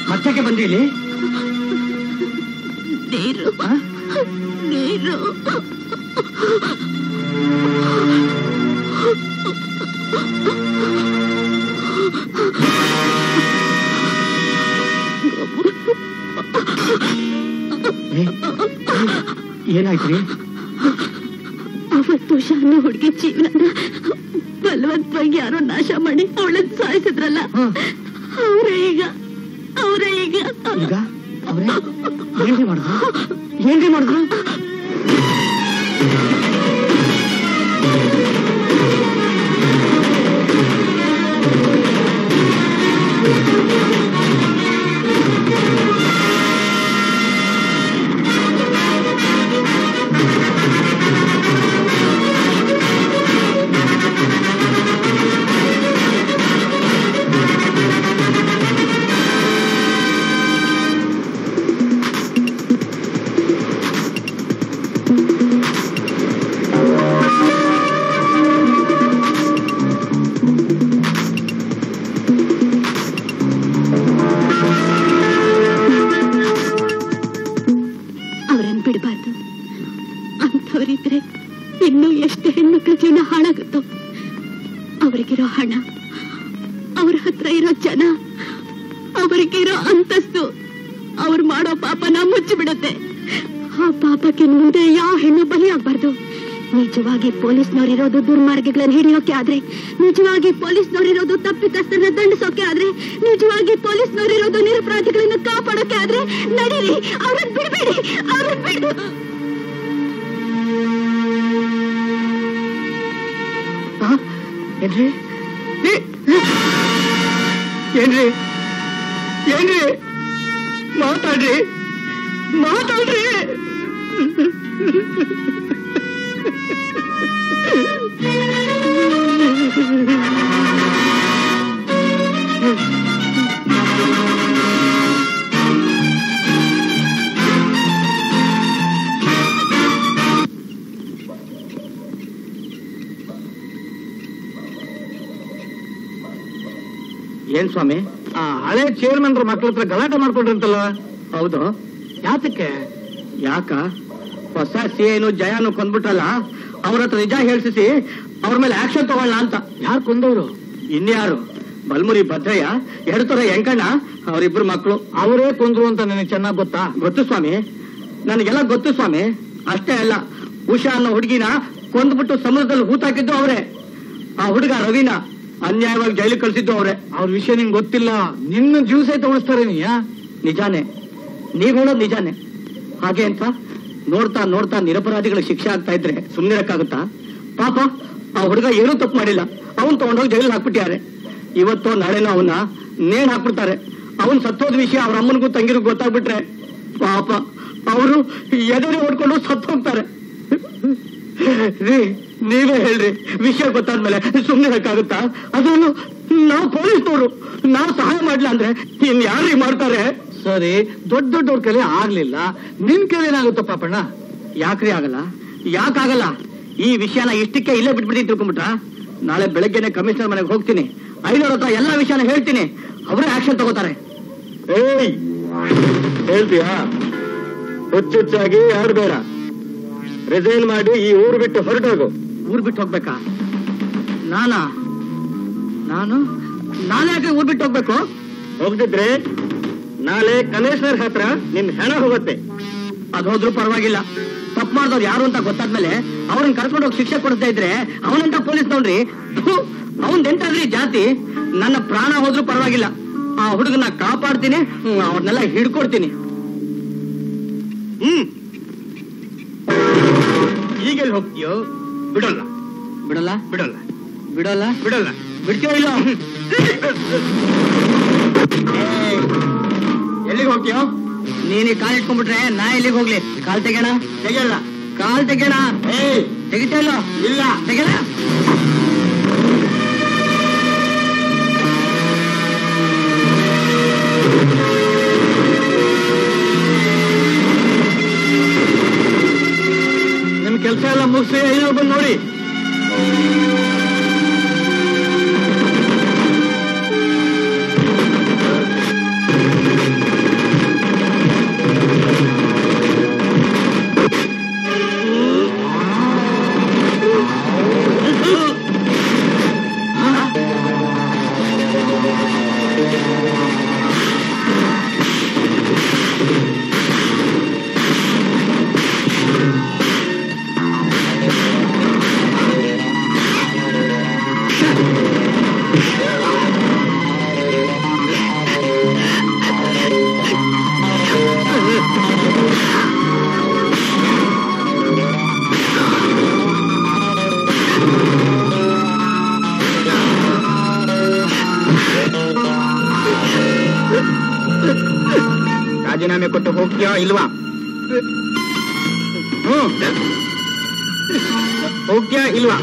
ಮತ್ತಕ್ಕೆ ಬಂದಿ ಇಲ್ಲಿ ನೀರು ನೀರು ಏನಾಯ್ತ್ರಿ ಅವತ್ತು ಶಾನ ಹುಡುಗಿ ಜೀವನ ಬಲವಂತವಾಗಿ ಯಾರೋ ನಾಶ ಮಾಡಿ ಅವಳನ್ನ ಸಾಯಿಸಿದ್ರಲ್ಲ ಅವರೇ ಈಗ ಅವರೇ ಈಗ ಈಗ ಅವ್ರೆ ಏನ್ರಿ ಮಾಡಿದ್ರು ಏನ್ರಿ ಮಾಡಿದ್ರು ಅವರನ್ನು ಬಿಡಬಾರ್ದು ಅಂಥವರಿದ್ರೆ ಇನ್ನೂ ಎಷ್ಟು ಹೆಣ್ಣುಗಳ ಜೀವನ ಹಾಳಾಗುತ್ತೋ ಅವರಿಗಿರೋ ಹಣ ಅವ್ರ ಹತ್ರ ಇರೋ ಜನ ಅವರಿಗಿರೋ ಅಂತಸ್ತು ಅವ್ರು ಮಾಡೋ ಪಾಪನ ಮುಚ್ಚಿಬಿಡುತ್ತೆ ಆ ಪಾಪಕ್ಕೆ ಮುಂದೆ ಯಾವ ಹೆಣ್ಣು ಬಲಿಯಾಗಬಾರ್ದು ನಿಜವಾಗಿ ಪೊಲೀಸ್ನವರಿರೋದು ದುರ್ಮಾರ್ಗಗಳನ್ನ ಹಿಡಿಯೋಕೆ ಆದ್ರೆ ನಿಜವಾಗಿ ಪೊಲೀಸ್ನವರಿರೋದು ತಪ್ಪಿತಸ್ಥರನ್ನ ದಂಡಿಸೋಕೆ ಆದ್ರೆ ನಿಜವಾಗಿ ಪೊಲೀಸ್ನವರಿರೋದು ನಿರಪರಾಧಿಗಳನ್ನ ಕಾಪಾಡೋಕೆ ಆದ್ರೆ ನಡೀರಿ ಅವ್ರನ್ನ ಬಿಡಬೇಡಿ ಅವ್ರನ್ನ ಬಿಡು ಏನ್ರಿ ಏ- ಏನ್ರಿ ಏನ್ರಿ ಮಾತಾಡ್ರಿ ಮಾತಾಡ್ರಿ ಏನ್ ಸ್ವಾಮಿ ಆ ಹಳೆ ಚೇರ್ಮನ್ರ ಮಕ್ಳ ಹತ್ರ ಗಲಾಟೆ ಮಾಡ್ಕೊಂಡ್ರಂತಲ್ಲ ಹೌದು ಯಾತಕ್ಕೆ ಯಾಕ ಹೊಸ ಸಿ ಏನು ಜಯನು ಕೊಂದ್ಬಿಟ್ರಲ್ಲ ಅವ್ರ ಹತ್ರ ನಿಜ ಹೇಳ್ಸಿಸಿ ಅವ್ರ ಮೇಲೆ ಆಕ್ಷನ್ ತಗೊಳ್ಳ ಅಂತ ಯಾರು ಕೊಂದವ್ರು ಇನ್ಯಾರು ಬಲ್ಮುರಿ ಭದ್ರಯ್ಯ ಎಡತರ ಎಂಕಣ್ಣ ಅವರಿಬ್ರು ಮಕ್ಕಳು ಅವರೇ ಕೊಂದ್ರು ಅಂತ ನನಗೆ ಚೆನ್ನಾಗ್ ಗೊತ್ತಾ ಗೊತ್ತು ಸ್ವಾಮಿ ನನಗೆಲ್ಲ ಗೊತ್ತು ಸ್ವಾಮಿ ಅಷ್ಟೇ ಅಲ್ಲ ಉಷಾ ಅನ್ನೋ ಹುಡುಗಿನ ಕೊಂದ್ಬಿಟ್ಟು ಸಮುದ್ರದಲ್ಲಿ ಹೂತಾಕಿದ್ದು ಅವರೇ ಆ ಹುಡುಗ ರವಿನ ಅನ್ಯಾಯವಾಗಿ ಜೈಲಿಗೆ ಕಳ್ಸಿದ್ದು ಅವರೇ ಅವ್ರ ವಿಷಯ ನಿಂಗೆ ಗೊತ್ತಿಲ್ಲ ನಿನ್ನ ಜೀವ ಸಹಿತ ಉಳಿಸ್ತಾರೆ ನೀಯಾ ನಿಜಾನೇ ನೀವ್ ಹೇಳೋದು ನಿಜಾನೇ ಹಾಗೆ ಅಂತ ನೋಡ್ತಾ ನೋಡ್ತಾ ನಿರಪರಾಧಿಗಳಿಗೆ ಶಿಕ್ಷೆ ಆಗ್ತಾ ಇದ್ರೆ ಸುಮ್ಮನಿರಕ್ಕಾಗುತ್ತಾ ಪಾಪ ಆ ಹುಡುಗ ಏನೂ ತಪ್ಪು ಮಾಡಿಲ್ಲ ಅವನ್ ತಗೊಂಡೋಗಿ ಜೈಲಿಗೆ ಹಾಕ್ಬಿಟ್ಟಿದ್ದಾರೆ ಇವತ್ತೋ ನಾಳೆನೋ ಅವನ್ನ ನೇಣ್ ಹಾಕ್ಬಿಡ್ತಾರೆ ಅವನ್ ಸತ್ತೋದ್ ವಿಷಯ ಅವ್ರ ಅಮ್ಮನಿಗೂ ತಂಗಿರಿಗೂ ಗೊತ್ತಾಗ್ಬಿಟ್ರೆ ಪಾಪ ಅವರು ಎದುರು ಹೊಡ್ಕೊಂಡು ಸತ್ತು ಹೋಗ್ತಾರೆ ರೀ ನೀವೇ ಹೇಳ್ರಿ ವಿಷಯ ಗೊತ್ತಾದ್ಮೇಲೆ ಸುಮ್ಮನಿರಕ್ಕಾಗುತ್ತಾ ಅದನ್ನು ನಾವು ಪೊಲೀಸ್ನವರು ನಾವು ಸಹಾಯ ಮಾಡ್ಲಾ ಅಂದ್ರೆ ಇನ್ ಯಾರೀ ಮಾಡ್ತಾರೆ ಸರಿ ದೊಡ್ಡ ದೊಡ್ಡವ್ರ ಕೈಲಿ ಆಗ್ಲಿಲ್ಲ ನಿನ್ ಕೈಲಿ ಏನಾಗುತ್ತ ಪಾಪಣ್ಣ ಯಾಕ್ರಿ ಆಗಲ್ಲ ಯಾಕಾಗಲ್ಲ ಈ ವಿಷಯನ ಇಷ್ಟಕ್ಕೆ ಇಲ್ಲೇ ಬಿಟ್ಬಿಟ್ಟು ತಿಳ್ಕೊಂಬಿಟ್ರ ನಾಳೆ ಬೆಳಗ್ಗೆನೆ ಕಮಿಷನರ್ ಮನೆಗೆ ಹೋಗ್ತೀನಿ ಐನೂರ ಹತ್ರ ಎಲ್ಲಾ ವಿಷಯನ ಹೇಳ್ತೀನಿ ಅವರೇ ಆಕ್ಷನ್ ತಗೋತಾರೆ ಏಯ್ ಹೇಳ್ತೀಯಾ ಹುಚ್ಚುಚ್ಚಾಗಿ ಆಡ್ಬೇಡ ರಿಸೈನ್ ಮಾಡಿ ಈ ಊರು ಬಿಟ್ಟು ಹೊರಟೋಗು ಊರ್ ಬಿಟ್ಟು ಹೋಗ್ಬೇಕಾ ನಾನಾ ನಾನು ನಾನೇ ಯಾಕೆ ಊರ್ ಬಿಟ್ಟು ಹೋಗ್ಬೇಕು ಹೋಗ್ದಿದ್ರೆ ನಾಳೆ ಕಮಿಷನರ್ ಹತ್ರ ನಿನ್ ಹೆಣ ಹೋಗುತ್ತೆ ಅದು ಹೋದ್ರೂ ಪರವಾಗಿಲ್ಲ ತಪ್ಪು ಮಾಡಿದವ್ರು ಯಾರು ಅಂತ ಗೊತ್ತಾದ್ಮೇಲೆ ಅವ್ರನ್ನ ಕರ್ಕೊಂಡು ಹೋಗಿ ಶಿಕ್ಷೆ ಕೊಡ್ತಾ ಇದ್ರೆ ಅವನಂತ ಪೊಲೀಸ್ ನೋಡ್ರಿ ಅವನ್ ಎಂತಾದ್ರಿ ಜಾತಿ ನನ್ನ ಪ್ರಾಣ ಹೋದ್ರೂ ಪರವಾಗಿಲ್ಲ ಆ ಹುಡುಗನ ಕಾಪಾಡ್ತೀನಿ ಹ್ಮ್, ಅವ್ರನ್ನೆಲ್ಲ ಹಿಡ್ಕೊಡ್ತೀನಿ ಹ್ಮ್ ಈಗೆಲ್ಲಿ ಹೋಗ್ತೀಯೋ ಬಿಡಲ್ಲ ಬಿಡಲ್ಲ ಬಿಡಲ್ಲ ಬಿಡಲ್ಲ ಬಿಡಲ್ಲ ಬಿಡ್ತೀಯೋ ಇಲ್ಲ ಎಲ್ಲಿಗೆ ಹೋಗ್ತೀಯೋ ನೀನು ಕಾಲ್ ಇಟ್ಕೊಂಡ್ಬಿಟ್ರೆ ನಾ ಎಲ್ಲಿಗೆ ಹೋಗ್ಲಿ ಕಾಲ್ ತೆಗೆಣ ತೆಗಿಯಲ್ಲ ಕಾಲ್ ತೆಗೆಣ ಏಯ್ ತೆಗಿತಾ ಇಲ್ಲ ಇಲ್ಲ ತೆಗೆಣ ನಿಮ್ ಕೆಲಸ ಎಲ್ಲ ಮುಗಿಸಿ ಐನೂರು ಬಂದು ನೋಡಿ ರಾಜೀನಾಮೆ ಕೊಟ್ಟು ಹೋಗ್ತೀಯಾ ಇಲ್ವಾ ಹ್ಮ್ ಹೋಗ್ತೀಯಾ ಇಲ್ವಾ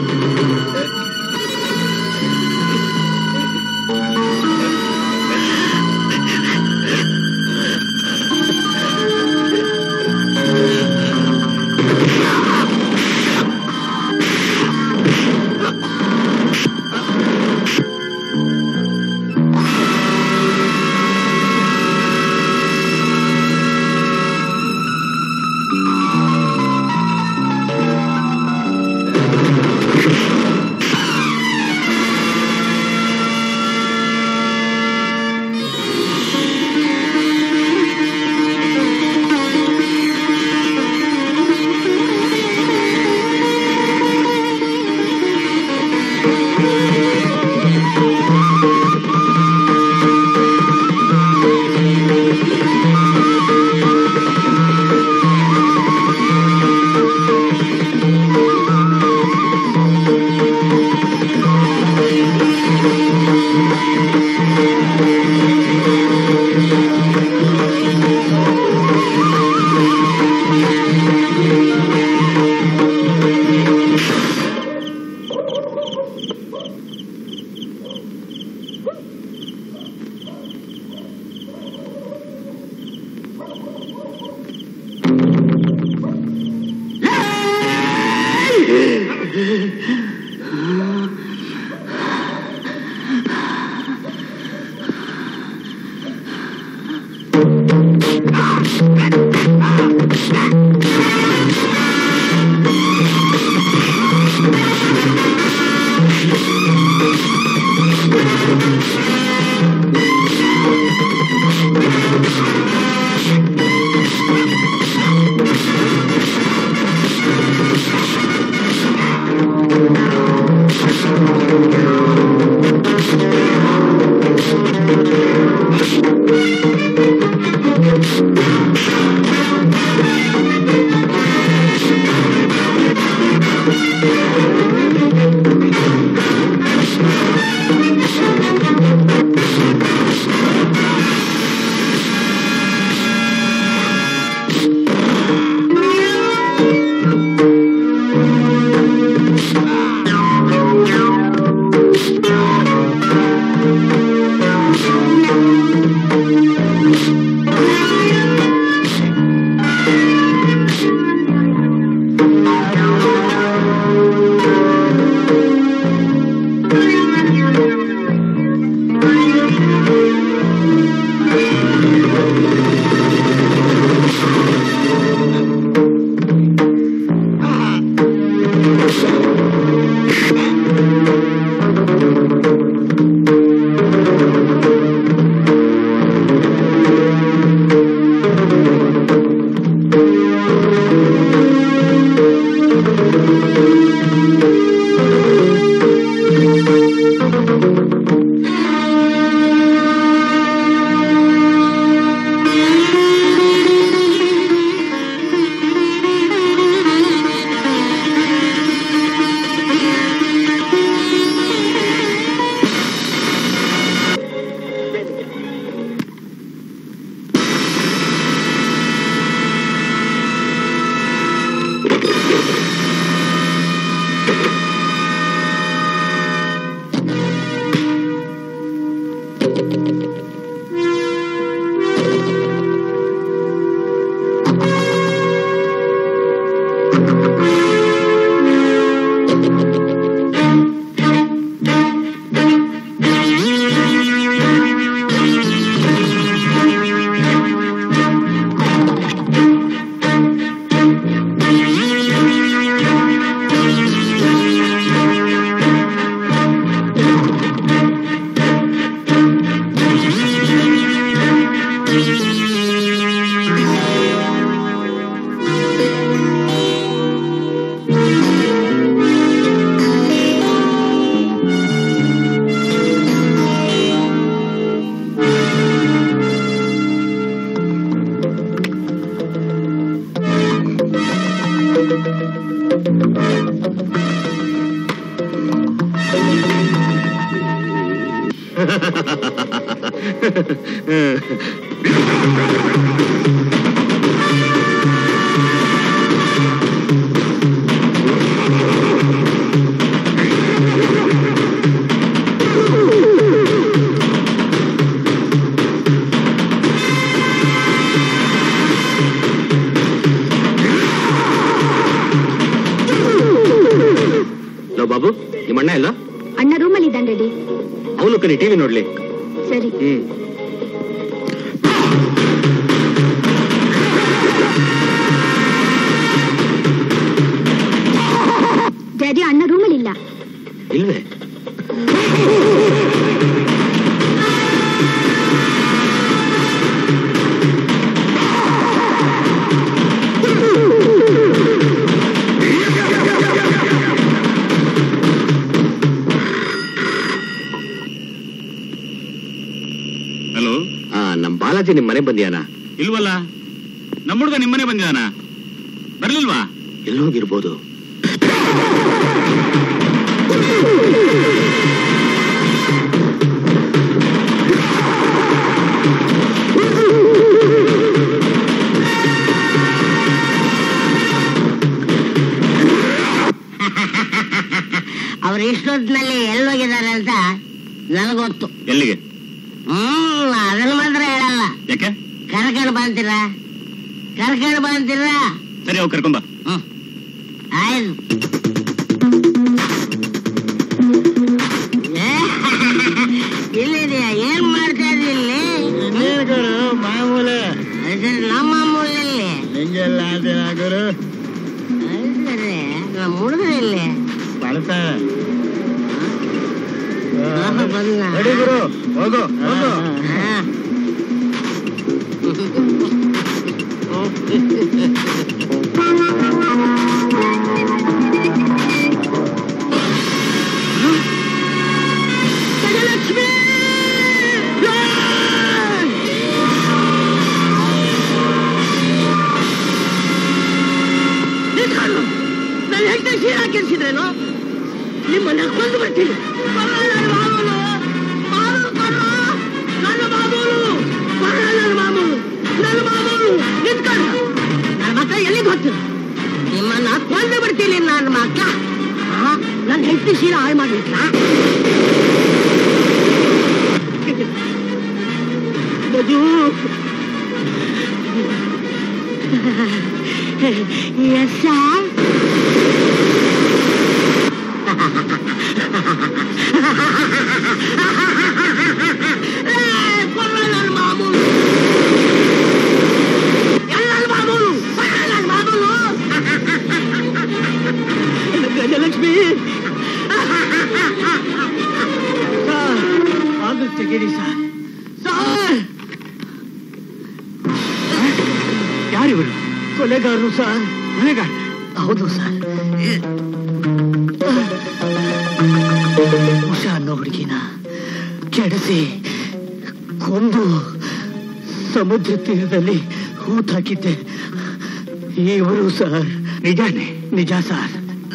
ಲೋ ಬಾಬು ನಿಮ್ಮ ಅಣ್ಣ ಇಲ್ಲ ಅಣ್ಣ ರೂಮಲ್ಲಿ ಇದ್ದಾನೆ ರೆಡಿ ಅವನು ಕರಿ ಟಿವಿ ನೋಡ್ಲಿ ಸರಿ ಹ್ಮ್ ಡ್ಯಾಡಿ ಅಣ್ಣ ರೂಮಲ್ಲಿ ಇಲ್ಲ ಇಲ್ವೇ ಹಲೋ ಆ ನಮ್ ಬಾಲಾಜಿ ನಿಮ್ ಮನೆ ಬಂದಿಯಾನ ಇಲ್ವಲ್ಲ ನಮ್ಮ ಹುಡುಗ ನಿಮ್ಮನೆ ಬಂದಿದಾನ ಬರ್ಲಿಲ್ವಾ ಎಲ್ಲೋಗಿರ್ಬೋದು ಅವ್ರು ಇಷ್ಟೊತ್ತಿನಲ್ಲಿ ಎಲ್ಲೋಗಿದ್ದಾರೆ ಅಂತ ನನಗೊತ್ತು ಎಲ್ಲಿಗೆ ಹ್ಮ್ ಅದನ್ನ ಮಾತ್ರ ಹೇಳಲ್ಲ ಯಾಕೆ ಕರ್ಕೊಂಡು ಬಂತೀರಾ ಕರ್ಕೊಂಡು ಬಂತೀರಾ ಸರಿ ಹೋಗಿ ಕರ್ಕೊಂಬ ಹ್ಮ್ ಆಯ್ತು ಏ, ಇಲ್ಲಿದೆಯಾ ಏನ್ ಮಾಡ್ತಾ ಇದ್ರಿ ಇಲ್ಲಿ ಮಾಮೂಲೆ ಅದು ನಮ್ಮ ಮಾಮೂಲಲ್ಲಿ ನಿಂಗೆಲ್ಲ ಗುರು ಸರಿ ನಮ್ಮ ಹುಡುಗರು ಇಲ್ಲಿ ಬರ್ತಾರೆ ಬಂದ ರೆಡಿ ಗುರು ಹೋಗು ಹೋಗು ನನ್ನ ಹೆಂಡತಿ ಸೀರೆ ಹಾಕಿರ್ಸಿದ್ರೇನು ನಿಮ್ಮನ್ನ ಕೊಂದು ಬಿಡ್ತೀನಿ ಬರಲ್ಲ ನನ್ನ ಮಾಮೂಲು ಮಾಮೂಲು ಕೊಡ್ರು ನನ್ನ ಮಾಮೂಲು ಬರಲ್ಲ ನನ್ನ ಮಾಮೂಲು ನನ್ನ ಮಾಮೂಲು ನಿಂತ್ಕೊಂಡು ನನ್ನ ಮಕ್ಕಳ ಎಲ್ಲಿಗೆ ಹೋಗ್ತೀನಿ ನಿಮ್ಮನ್ನ ಕೊಂದು ಬಿಡ್ತೀನಿ ನನ್ನ ಮಕ್ಕಳ ನನ್ನ ಹೆಂಡತಿ ಸೀರೆ ಹಾಳು ಮಾಡ್ಬಿಟ್ರಾ ಗಜು ಎಸ್ ಸರ್ ನನ್ನ ಮಾಮೂಲು ಎಲ್ಲ ಮಾಮೂಲು ನನ್ನ ಮಾಮೂಲು ಗಜಲಕ್ಷ್ಮಿ ಆಗುತ್ತೆ ತೆಗೀರಿ ಸರ್ ಸರ್ ಯಾರಿವರು ಕೊಲೆಗಾರರು ಸರ್ ಕೊಲೆಗಾರ ಹೌದು ಸರ್ ಉಷಾ ಅನ್ನೋ ಹುಡುಗಿನ ಕೆಡಿಸಿ ಕೊಂದು ಸಮುದ್ರ ತೀರದಲ್ಲಿ ಹೂತಾಕಿದ್ದೆ ಇವರು ಸರ್ ನಿಜಾನೇ ನಿಜ ಸರ್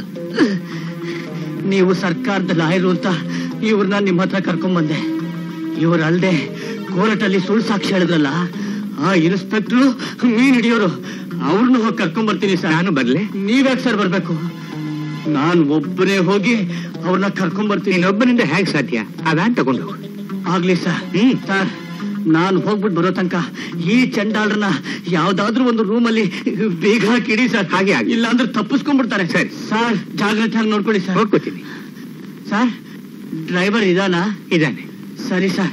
ನೀವು ಸರ್ಕಾರದ ಲಾಯರು ಅಂತ ಇವ್ರನ್ನ ನಿಮ್ಮ ಹತ್ರ ಕರ್ಕೊಂಬಂದೆ ಇವ್ರು ಅಲ್ದೆ ಕೋರ್ಟಲ್ಲಿ ಸುಳ್ಳು ಸಾಕ್ಷಿ ಹೇಳಿದ್ರಲ್ಲ ಆ ಇನ್ಸ್ಪೆಕ್ಟ್ರು ಮೀನ್ ಹಿಡಿಯೋರು ಅವ್ರನ್ನ ಹೋಗಿ ಕರ್ಕೊಂಡ್ ಬರ್ತೀನಿ ಸರ್ ನಾನು ಬರ್ಲಿ ನೀವ್ಯಾಕೆ ಸರ್ ಬರ್ಬೇಕು ನಾನ್ ಒಬ್ಬನೇ ಹೋಗಿ ಅವ್ರನ್ನ ಕರ್ಕೊಂಡ್ ಬರ್ತೀನಿ ಇನ್ನೊಬ್ಬನಿಂದ ಹೇಗ್ ಸಾಧ್ಯ ಅದಾನ್ ತಗೊಂಡು ಆಗ್ಲಿ ಸರ್ ಹ್ಮ್ ಸರ್ ನಾನು ಹೋಗ್ಬಿಟ್ಟು ಬರೋ ತನಕ ಈ ಚಂಡಾಳರನ್ನ ಯಾವ್ದಾದ್ರೂ ಒಂದು ರೂಮಲ್ಲಿ ಬೇಗ ಹಾಕಿ ಇಡಿ ಸರ್ ಹಾಗೆ ಇಲ್ಲ ಅಂದ್ರೆ ತಪ್ಪಿಸ್ಕೊಂಡ್ಬಿಡ್ತಾರೆ ಸರಿ ಸರ್ ಜಾಗ್ರತೆಯಾಗಿ ನೋಡ್ಕೊಳ್ಳಿ ಸರ್ ಹೋಗ್ಕೋತೀನಿ ಸರ್ ಡ್ರೈವರ್ ಇದಾನ ಇದ್ದಾನೆ ಸರಿ ಸರ್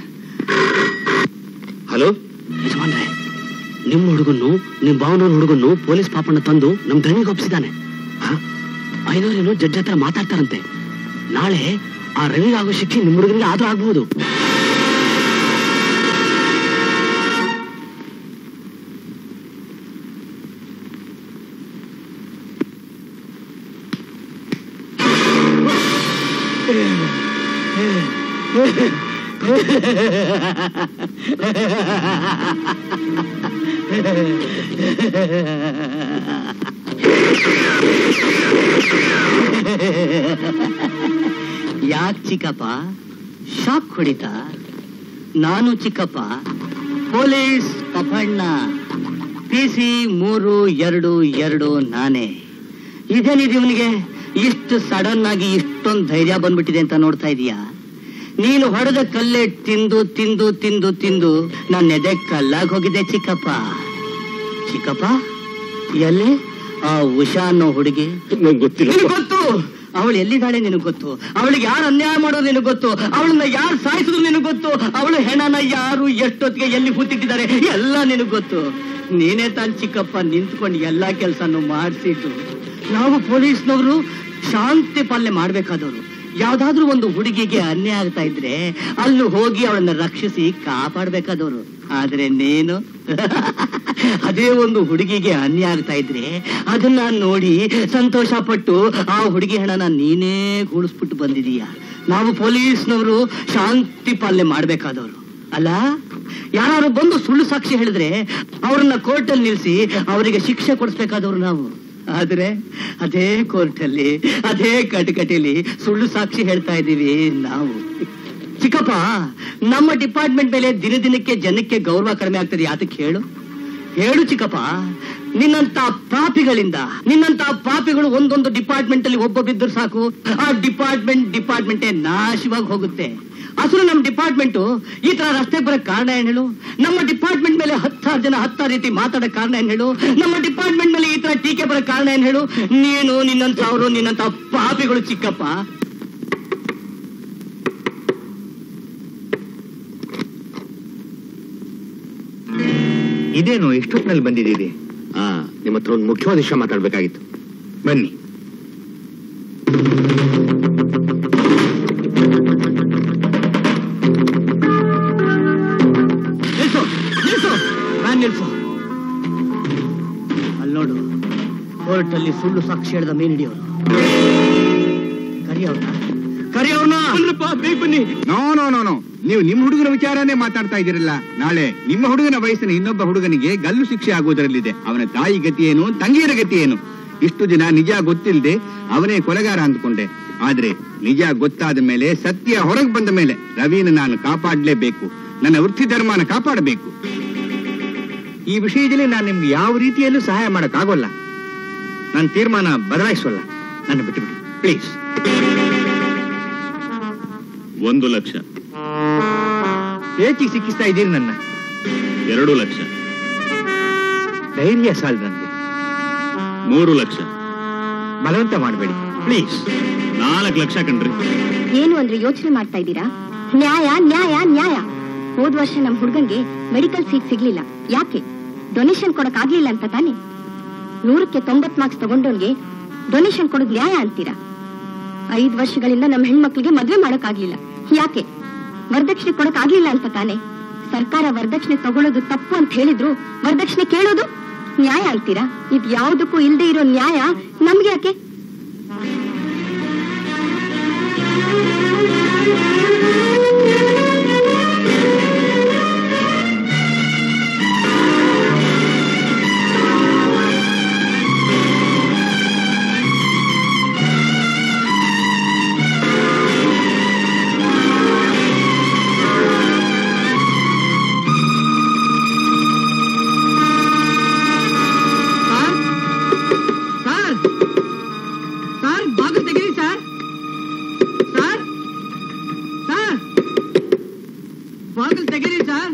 ಹಲೋ ಯಜಮಾನ್ರೆ ನಿಮ್ಮ ಹುಡುಗನ್ನು ನಿಮ್ ಭಾವನವ್ರ ಹುಡುಗನ್ನು ಪೊಲೀಸ್ ಪಾಪಣ್ಣ ತಂದು ನಮ್ ಧಣಿಗೆ ಒಪ್ಸಿದಾನೆ ಐನೋರೇನು ಜಡ್ಜ್ ಹತ್ರ ಮಾತಾಡ್ತಾರಂತೆ ನಾಳೆ ಆ ರವಿಗಾಗೋ ಶಿಕ್ಷೆ ನಿಮ್ ಹುಡುಗನಿಗೆ ಆದ್ರೂ ಆಗ್ಬಹುದು ಯಾಕೆ ಚಿಕ್ಕಪ್ಪ ಶಾಕ್ ಹೊಡಿತಾ ನಾನು ಚಿಕ್ಕಪ್ಪ ಪೊಲೀಸ್ ಪಫಣ್ಣ ಪಿ ಸಿ ಮೂರು ಎರಡು ಎರಡು ನಾನೇ ಇದೇನಿದೆ ಇವನಿಗೆ ಇಷ್ಟು ಸಡನ್ ಆಗಿ ಇಷ್ಟೊಂದು ಧೈರ್ಯ ಬಂದ್ಬಿಟ್ಟಿದೆ ಅಂತ ನೋಡ್ತಾ ಇದೀಯಾ ನೀನು ಹೊಡೆದ ಕಲ್ಲೆ ತಿಂದು ತಿಂದು ತಿಂದು ತಿಂದು ನನ್ನ ಎದೆ ಕಲ್ಲಾಗಿ ಹೋಗಿದೆ ಚಿಕ್ಕಪ್ಪ ಚಿಕ್ಕಪ್ಪ ಎಲ್ಲಿ ಆ ಉಷಾ ಅನ್ನೋ ಹುಡುಗಿ ಗೊತ್ತಿಲ್ಲ ನಿನಗ್ ಗೊತ್ತು ಅವಳು ಎಲ್ಲಿದ್ದಾಳೆ ನಿನಗೆ ಗೊತ್ತು ಅವಳಿಗೆ ಯಾರು ಅನ್ಯಾಯ ಮಾಡೋದು ನಿನಗೆ ಗೊತ್ತು ಅವಳನ್ನ ಯಾರು ಸಾಯಿಸಿದ್ರು ನಿನಗೆ ಗೊತ್ತು ಅವಳ ಹೆಣನ ಯಾರು ಎಷ್ಟೊತ್ತಿಗೆ ಎಲ್ಲಿ ಹೂತಿಟ್ಟಿದ್ದಾರೆ ಎಲ್ಲ ನಿನಗೆ ಗೊತ್ತು ನೀನೇ ತಾನ್ ಚಿಕ್ಕಪ್ಪ ನಿಂತ್ಕೊಂಡು ಎಲ್ಲಾ ಕೆಲಸನೂ ಮಾಡಿಸಿದ್ದು ನಾವು ಪೊಲೀಸ್ನವರು ಶಾಂತಿ ಪಾಲನೆ ಮಾಡ್ಬೇಕಾದವರು ಯಾವ್ದಾದ್ರೂ ಒಂದು ಹುಡುಗಿಗೆ ಅನ್ಯಾಯ ಆಗ್ತಾ ಇದ್ರೆ ಅಲ್ಲಿ ಹೋಗಿ ಅವಳನ್ನ ರಕ್ಷಿಸಿ ಕಾಪಾಡ್ಬೇಕಾದವರು ಆದ್ರೆ ನೀನು ಅದೇ ಒಂದು ಹುಡುಗಿಗೆ ಅನ್ಯಾಯ ಆಗ್ತಾ ಇದ್ರೆ ಅದನ್ನ ನೋಡಿ ಸಂತೋಷ ಪಟ್ಟು ಆ ಹುಡುಗಿ ಹಣನ ನೀನೇ ಗೂಳಿಸ್ಬಿಟ್ಟು ಬಂದಿದೀಯ ನಾವು ಪೊಲೀಸ್ನವರು ಶಾಂತಿ ಪಾಲನೆ ಮಾಡ್ಬೇಕಾದವರು ಅಲ್ಲ ಯಾರು ಬಂದು ಸುಳ್ಳು ಸಾಕ್ಷಿ ಹೇಳಿದ್ರೆ ಅವ್ರನ್ನ ಕೋರ್ಟಲ್ಲಿ ನಿಲ್ಸಿ ಅವರಿಗೆ ಶಿಕ್ಷೆ ಕೊಡಿಸ್ಬೇಕಾದವ್ರು ನಾವು ಆದ್ರೆ ಅದೇ ಕೋರ್ಟಲ್ಲಿ ಅದೇ ಕಟಕಟೆಯಲ್ಲಿ ಸುಳ್ಳು ಸಾಕ್ಷಿ ಹೇಳ್ತಾ ಇದ್ದೀವಿ ನಾವು ಚಿಕ್ಕಪ್ಪ ನಮ್ಮ ಡಿಪಾರ್ಟ್ಮೆಂಟ್ ಮೇಲೆ ದಿನ ದಿನಕ್ಕೆ ಜನಕ್ಕೆ ಗೌರವ ಕಡಿಮೆ ಆಗ್ತದೆ ಯಾತಕ್ಕೆ ಹೇಳು ಹೇಳು ಚಿಕ್ಕಪ್ಪ ನಿನ್ನಂತ ಪಾಪಿಗಳಿಂದ ನಿನ್ನಂತ ಪಾಪಿಗಳು ಒಂದೊಂದು ಡಿಪಾರ್ಟ್ಮೆಂಟ್ ಅಲ್ಲಿ ಒಬ್ಬೊಬ್ಬಿದ್ರು ಸಾಕು ಆ ಡಿಪಾರ್ಟ್ಮೆಂಟ್ ಡಿಪಾರ್ಟ್ಮೆಂಟೇ ನಾಶವಾಗಿ ಹೋಗುತ್ತೆ ಅಸಲು ನಮ್ಮ ಡಿಪಾರ್ಟ್ಮೆಂಟ್ ಈ ತರ ರಸ್ತೆ ಬರೋ ಕಾರಣ ಏನ್ ಹೇಳು ನಮ್ಮ ಡಿಪಾರ್ಟ್ಮೆಂಟ್ ಮೇಲೆ ಹತ್ತಾರು ಜನ ಹತ್ತಾರು ರೀತಿ ಮಾತಾಡೋ ಕಾರಣ ಏನ್ ಹೇಳು ನಮ್ಮ ಡಿಪಾರ್ಟ್ಮೆಂಟ್ ಮೇಲೆ ಈ ತರ ಟೀಕೆ ಬರೋ ಕಾರಣ ಏನ್ ಹೇಳು ನೀನು ನಿನ್ನಂತ ಅವರು ನಿನ್ನಂತ ಪಾಪಿಗಳು ಚಿಕ್ಕಪ್ಪ ಇದೇನು ಇಷ್ಟೊತ್ತಿನಲ್ಲಿ ಬಂದಿದ್ದೀರಿ ಆ ನಿಮ್ಮ ಹತ್ರ ಒಂದು ಮುಖ್ಯವಾದ ವಿಷಯ ಮಾತಾಡ್ಬೇಕಾಗಿತ್ತು ಬನ್ನಿ ನಿಲ್ಸು ನಿಲ್ಸು ವ್ಯಾನ್ ನಿಲ್ಸು ಅಲ್ಲಿ ನೋಡು ಕೋರ್ಟ್ ಅಲ್ಲಿ ಸುಳ್ಳು ಸಾಕ್ಷಿ ಹೇಳಿದ ಮೇನ್ ಹಿಡಿಯೋರು ಕರಿಯವ್ರನ್ನ ಕರಿಯವ್ರನ್ನ ಬೇಗ ಬನ್ನಿ ನೋ ನೋ ನೋ ನೋ ನೀವು ನಿಮ್ಮ ಹುಡುಗನ ವಿಚಾರನೇ ಮಾತಾಡ್ತಾ ಇದ್ದೀರಲ್ಲ ನಾಳೆ ನಿಮ್ಮ ಹುಡುಗನ ವಯಸ್ಸಿನ ಇನ್ನೊಬ್ಬ ಹುಡುಗನಿಗೆ ಗಲ್ಲು ಶಿಕ್ಷೆ ಆಗುವುದರಲ್ಲಿದೆ ಅವನ ತಾಯಿ ಗತಿ ಏನು ತಂಗಿಯರ ಗತಿ ಏನು ಇಷ್ಟು ದಿನ ನಿಜ ಗೊತ್ತಿಲ್ಲದೆ ಅವನೇ ಕೊಲೆಗಾರ ಅಂದ್ಕೊಂಡೆ ಆದ್ರೆ ನಿಜ ಗೊತ್ತಾದ ಮೇಲೆ ಸತ್ಯ ಹೊರಗೆ ಬಂದ ಮೇಲೆ ರವಿನ ನಾನು ಕಾಪಾಡಲೇಬೇಕು ನನ್ನ ವೃತ್ತಿ ಧರ್ಮನ ಕಾಪಾಡಬೇಕು ಈ ವಿಷಯದಲ್ಲಿ ನಾನು ನಿಮ್ಗೆ ಯಾವ ರೀತಿಯಲ್ಲೂ ಸಹಾಯ ಮಾಡಕ್ಕಾಗೋಲ್ಲ ನನ್ನ ತೀರ್ಮಾನ ಬದಲಾಯಿಸೋಲ್ಲ ನನ್ನ ಬಿಟ್ಟುಬಿಡಿ ಪ್ಲೀಸ್ ಒಂದು ಲಕ್ಷ ಏಚಿಗೆ ಸಿಕ್ಕಿಸ್ತಾ ಇದ್ದೀರಿ ನನ್ನ ಎರಡು ಲಕ್ಷ ಧೈರ್ಯ ಸಾಲ್ ನನಗೆ ಮೂರು ಲಕ್ಷ ಬಲವಂತ ಮಾಡಬೇಡಿ ಪ್ಲೀಸ್ ನಾಲ್ಕು ಲಕ್ಷ ಕಣ್ರಿ ಏನು ಅಂದ್ರೆ ಯೋಚನೆ ಮಾಡ್ತಾ ಇದ್ದೀರಾ ನ್ಯಾಯ ನ್ಯಾಯ ನ್ಯಾಯ ಹೋದ್ ವರ್ಷ ನಮ್ ಹುಡ್ಗಂಗೆ ಮೆಡಿಕಲ್ ಸೀಟ್ ಸಿಗ್ಲಿಲ್ಲ ಯಾಕೆ ಡೊನೇಷನ್ ಕೊಡಕ್ ಆಗ್ಲಿಲ್ಲ ಅಂತ ತಾನೆ ನೂರಕ್ಕೆ ತೊಂಬತ್ ಮಾರ್ಕ್ಸ್ ತಗೊಂಡೋನ್ಗೆ ಡೊನೇಷನ್ ಕೊಡೋದ್ ನ್ಯಾಯ ಅಂತೀರಾ ಐದ್ ವರ್ಷಗಳಿಂದ ನಮ್ ಹೆಣ್ಮಕ್ಳಿಗೆ ಮದ್ವೆ ಮಾಡಕ್ ಆಗ್ಲಿಲ್ಲ ಯಾಕೆ ವರದಕ್ಷಿಣೆ ಕೊಡಕ್ ಆಗ್ಲಿಲ್ಲ ಅಂತ ತಾನೆ ಸರ್ಕಾರ ವರದಕ್ಷಿಣೆ ತಗೊಳ್ಳೋದು ತಪ್ಪು ಅಂತ ಹೇಳಿದ್ರು ವರದಕ್ಷಿಣೆ ಕೇಳೋದು ನ್ಯಾಯ ಅಂತೀರಾ ಇದ್ ಯಾವ್ದಕ್ಕೂ ಇಲ್ದೇ ಇರೋ ನ್ಯಾಯ ನಮ್ಗೆ ಯಾಕೆ ಸರ್ ಸರ್ ಬಾಗಿಲು ತೆಗೀರಿ ಸರ್ ಸರ್ ಸರ್ ಬಾಗಿಲು ತೆಗೀರಿ ಸರ್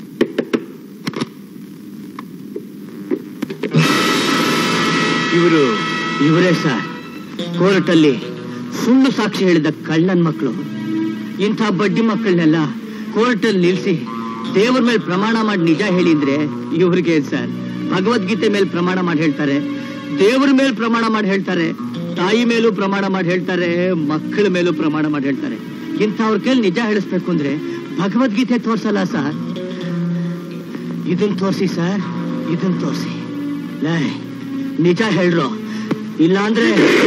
ಇವರು ಇವರೇ ಸರ್ ಕೋರ್ಟ್ ಅಲ್ಲಿ ಸುಳ್ಳು ಸಾಕ್ಷಿ ಹೇಳಿದ ಕಳ್ಳನ್ ಮಕ್ಕಳು ಇಂಥ ಬಡ್ಡಿ ಮಕ್ಕಳನ್ನೆಲ್ಲ ಕೋರ್ಟ್ ಅಲ್ಲಿ ನಿಲ್ಸಿ ದೇವ್ರ ಮೇಲೆ ಪ್ರಮಾಣ ಮಾಡಿ ನಿಜ ಹೇಳಿದ್ರೆ ಇವ್ರಿಗೆ ಸರ್ ಭಗವದ್ಗೀತೆ ಮೇಲೆ ಪ್ರಮಾಣ ಮಾಡಿ ಹೇಳ್ತಾರೆ ದೇವ್ರ ಮೇಲೆ ಪ್ರಮಾಣ ಮಾಡಿ ಹೇಳ್ತಾರೆ ತಾಯಿ ಮೇಲೂ ಪ್ರಮಾಣ ಮಾಡಿ ಹೇಳ್ತಾರೆ ಮಕ್ಕಳ ಮೇಲೂ ಪ್ರಮಾಣ ಮಾಡಿ ಹೇಳ್ತಾರೆ ಇಂಥವ್ರ ಕೈಲಿ ನಿಜ ಹೇಳಿಸ್ಬೇಕು ಅಂದ್ರೆ ಭಗವದ್ಗೀತೆ ತೋರ್ಸಲ್ಲ ಸರ್ ಇದನ್ ತೋರ್ಸಿ ಸರ್ ಇದನ್ ತೋರ್ಸಿ ಲೇ ನಿಜ ಹೇಳ್ರು ಇಲ್ಲ ಅಂದ್ರೆ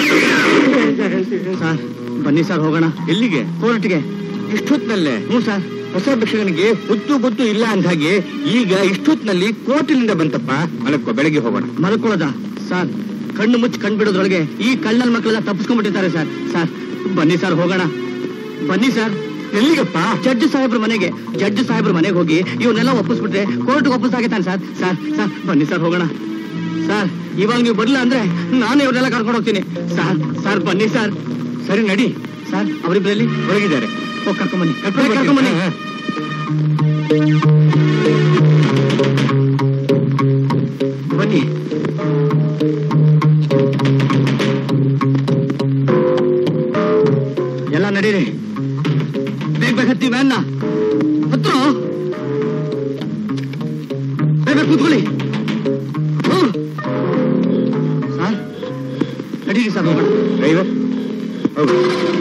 ಸರ್ ಬನ್ನಿ ಸರ್ ಹೋಗೋಣ ಎಲ್ಲಿಗೆ ಕೋರ್ಟ್ಗೆ ಇಷ್ಟೊತ್ತಿನಲ್ಲೇ ಹ್ಞೂ ಸರ್ ಹೊಸ ಭಿಕ್ಷಕನಿಗೆ ಹೊತ್ತು ಗೊತ್ತು ಇಲ್ಲ ಅಂದ ಹಾಗೆ ಈಗ ಇಷ್ಟೊತ್ತಿನಲ್ಲಿ ಕೋರ್ಟಿನಿಂದ ಬಂತಪ್ಪ ಮಲಕ್ಕೋ ಬೆಳಗ್ಗೆ ಹೋಗೋಣ ಮಲ್ಕೊಳ್ಳೋದ ಸರ್ ಕಣ್ಣು ಮುಚ್ಚಿ ಕಣ್ ಬಿಡೋದ್ರೊಳಗೆ ಈ ಕಳ್ಳನ ಮಕ್ಕಳೆಲ್ಲ ತಪ್ಪಿಸ್ಕೊಂಡ್ಬಿಟ್ಟಿರ್ತಾರೆ ಸರ್ ಸರ್ ಬನ್ನಿ ಸರ್ ಹೋಗೋಣ ಬನ್ನಿ ಸರ್ ಎಲ್ಲಿಗಪ್ಪ ಜಡ್ಜ್ ಸಾಹೇಬ್ರ ಮನೆಗೆ ಜಡ್ಜ್ ಸಾಹೇಬ್ರ ಮನೆಗೆ ಹೋಗಿ ಇವನ್ನೆಲ್ಲ ಒಪ್ಪಿಸ್ಬಿಟ್ರೆ ಕೋರ್ಟ್ ಒಪ್ಪಿಸಾಗಿತ್ತಾನೆ ಸರ್ ಸರ್ ಸರ್ ಬನ್ನಿ ಸರ್ ಹೋಗೋಣ ಸರ್ ಇವಾಗ ನೀವು ಬರ್ಲಿಲ್ಲ ಅಂದ್ರೆ ನಾನು ಇವ್ರನ್ನೆಲ್ಲ ಕರ್ಕೊಂಡು ಹೋಗ್ತೀನಿ ಸರ್ ಸರ್ ಬನ್ನಿ ಸರ್ ಸರಿ ನಡಿ ಸರ್ ಅವರಿಬ್ಬರಲ್ಲಿ ಹೊರಗಿದ್ದಾರೆ ಹೋಗಿ ಕರ್ಕೊಂಬನ್ನಿ ಕರ್ಕೊಂಬನ್ನಿ ಬನ್ನಿ ಎಲ್ಲ ನಡೀರಿ ಬೇಗ ಬೇಗ ಹತ್ತಿ ವ್ಯಾನ್ನ ಹತ್ರ ಬೇಗ ಕೂತ್ಕೊಳ್ಳಿ ಹ್ಮ್. ಸರ್ ನಡೀರಿ ಸರ್ ಹೋಗೋಣ ಡ್ರೈವರ್ ಹೋಗು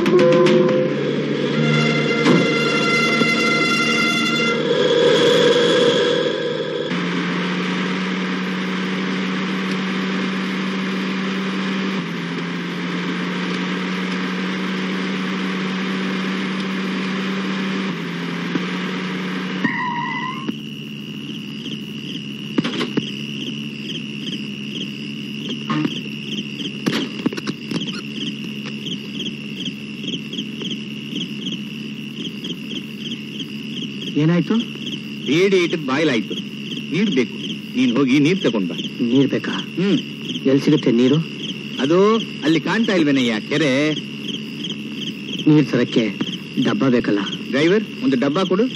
ಏನಾಯ್ತು ರೇಡಿಯೇಟರ್ ಬಾಯ್ಲ್ ಆಯ್ತು ನೀರ್ ಬೇಕು ನೀನ್ ಹೋಗಿ ನೀರ್ ತಗೊಂಡ್ ಬಾ ನೀರ್ ಬೇಕಾ ಹ್ಮ್ ಎಲ್ಲಿ ಸಿಗುತ್ತೆ ನೀರು ಅದು ಅಲ್ಲಿ ಕಾಣ್ತಾ ಇಲ್ವೇನಯ್ಯ ಕೆರೆ ನೀರ್ ತರಕ್ಕೆ ಡಬ್ಬ ಬೇಕಲ್ಲ ಡ್ರೈವರ್ ಒಂದು ಡಬ್ಬ ಕೊಡು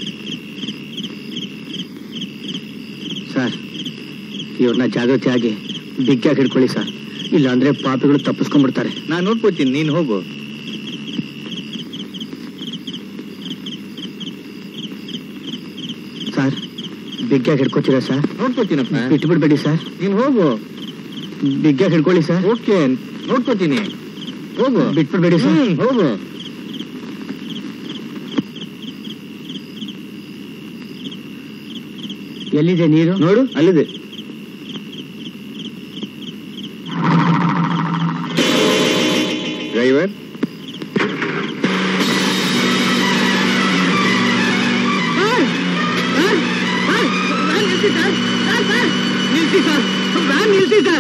ಸರ್ ಇವ್ರನ್ನ ಜಾಗೃತಿಯಾಗಿ ಬಿಗ್ಗಾಗಿ ಹಿಡ್ಕೊಳ್ಳಿ ಸರ್ ಇಲ್ಲ ಅಂದ್ರೆ ಪಾಪಿಗಳು ತಪ್ಪಿಸ್ಕೊಂಡ್ಬಿಡ್ತಾರೆ ನಾನ್ ನೋಡ್ಕೋತೀನಿ ನೀನ್ ಹೋಗು ಸರ್ ಬಿಗ್ಗಾಗಿ ಹಿಡ್ಕೋತೀರಾ ಸರ್ ನೋಡ್ಕೋತೀನಪ್ಪ ಬಿಟ್ಟು ಬಿಡ್ಬೇಡಿ ಸರ್ ನೀನ್ ಹೋಗು ಬಿಗ್ಗಾಗಿ ಹಿಡ್ಕೊಳ್ಳಿ ಸರ್ ಓಕೆ ನೋಡ್ಕೋತೀನಿ ಹೋಗು ಬಿಟ್ಬಿಡ್ಬೇಡಿ ಸರ್ ಹ್ಮ್ ಹೋಗು ಎಲ್ಲಿದೆ ನೀರು ನೋಡು ಅಲ್ಲಿದೆ ಡ್ರೈವರ್ ನಿಲ್ಸಿ ಸರ್ ವ್ಯಾನ್ ನಿಲ್ಸಿ ಸರ್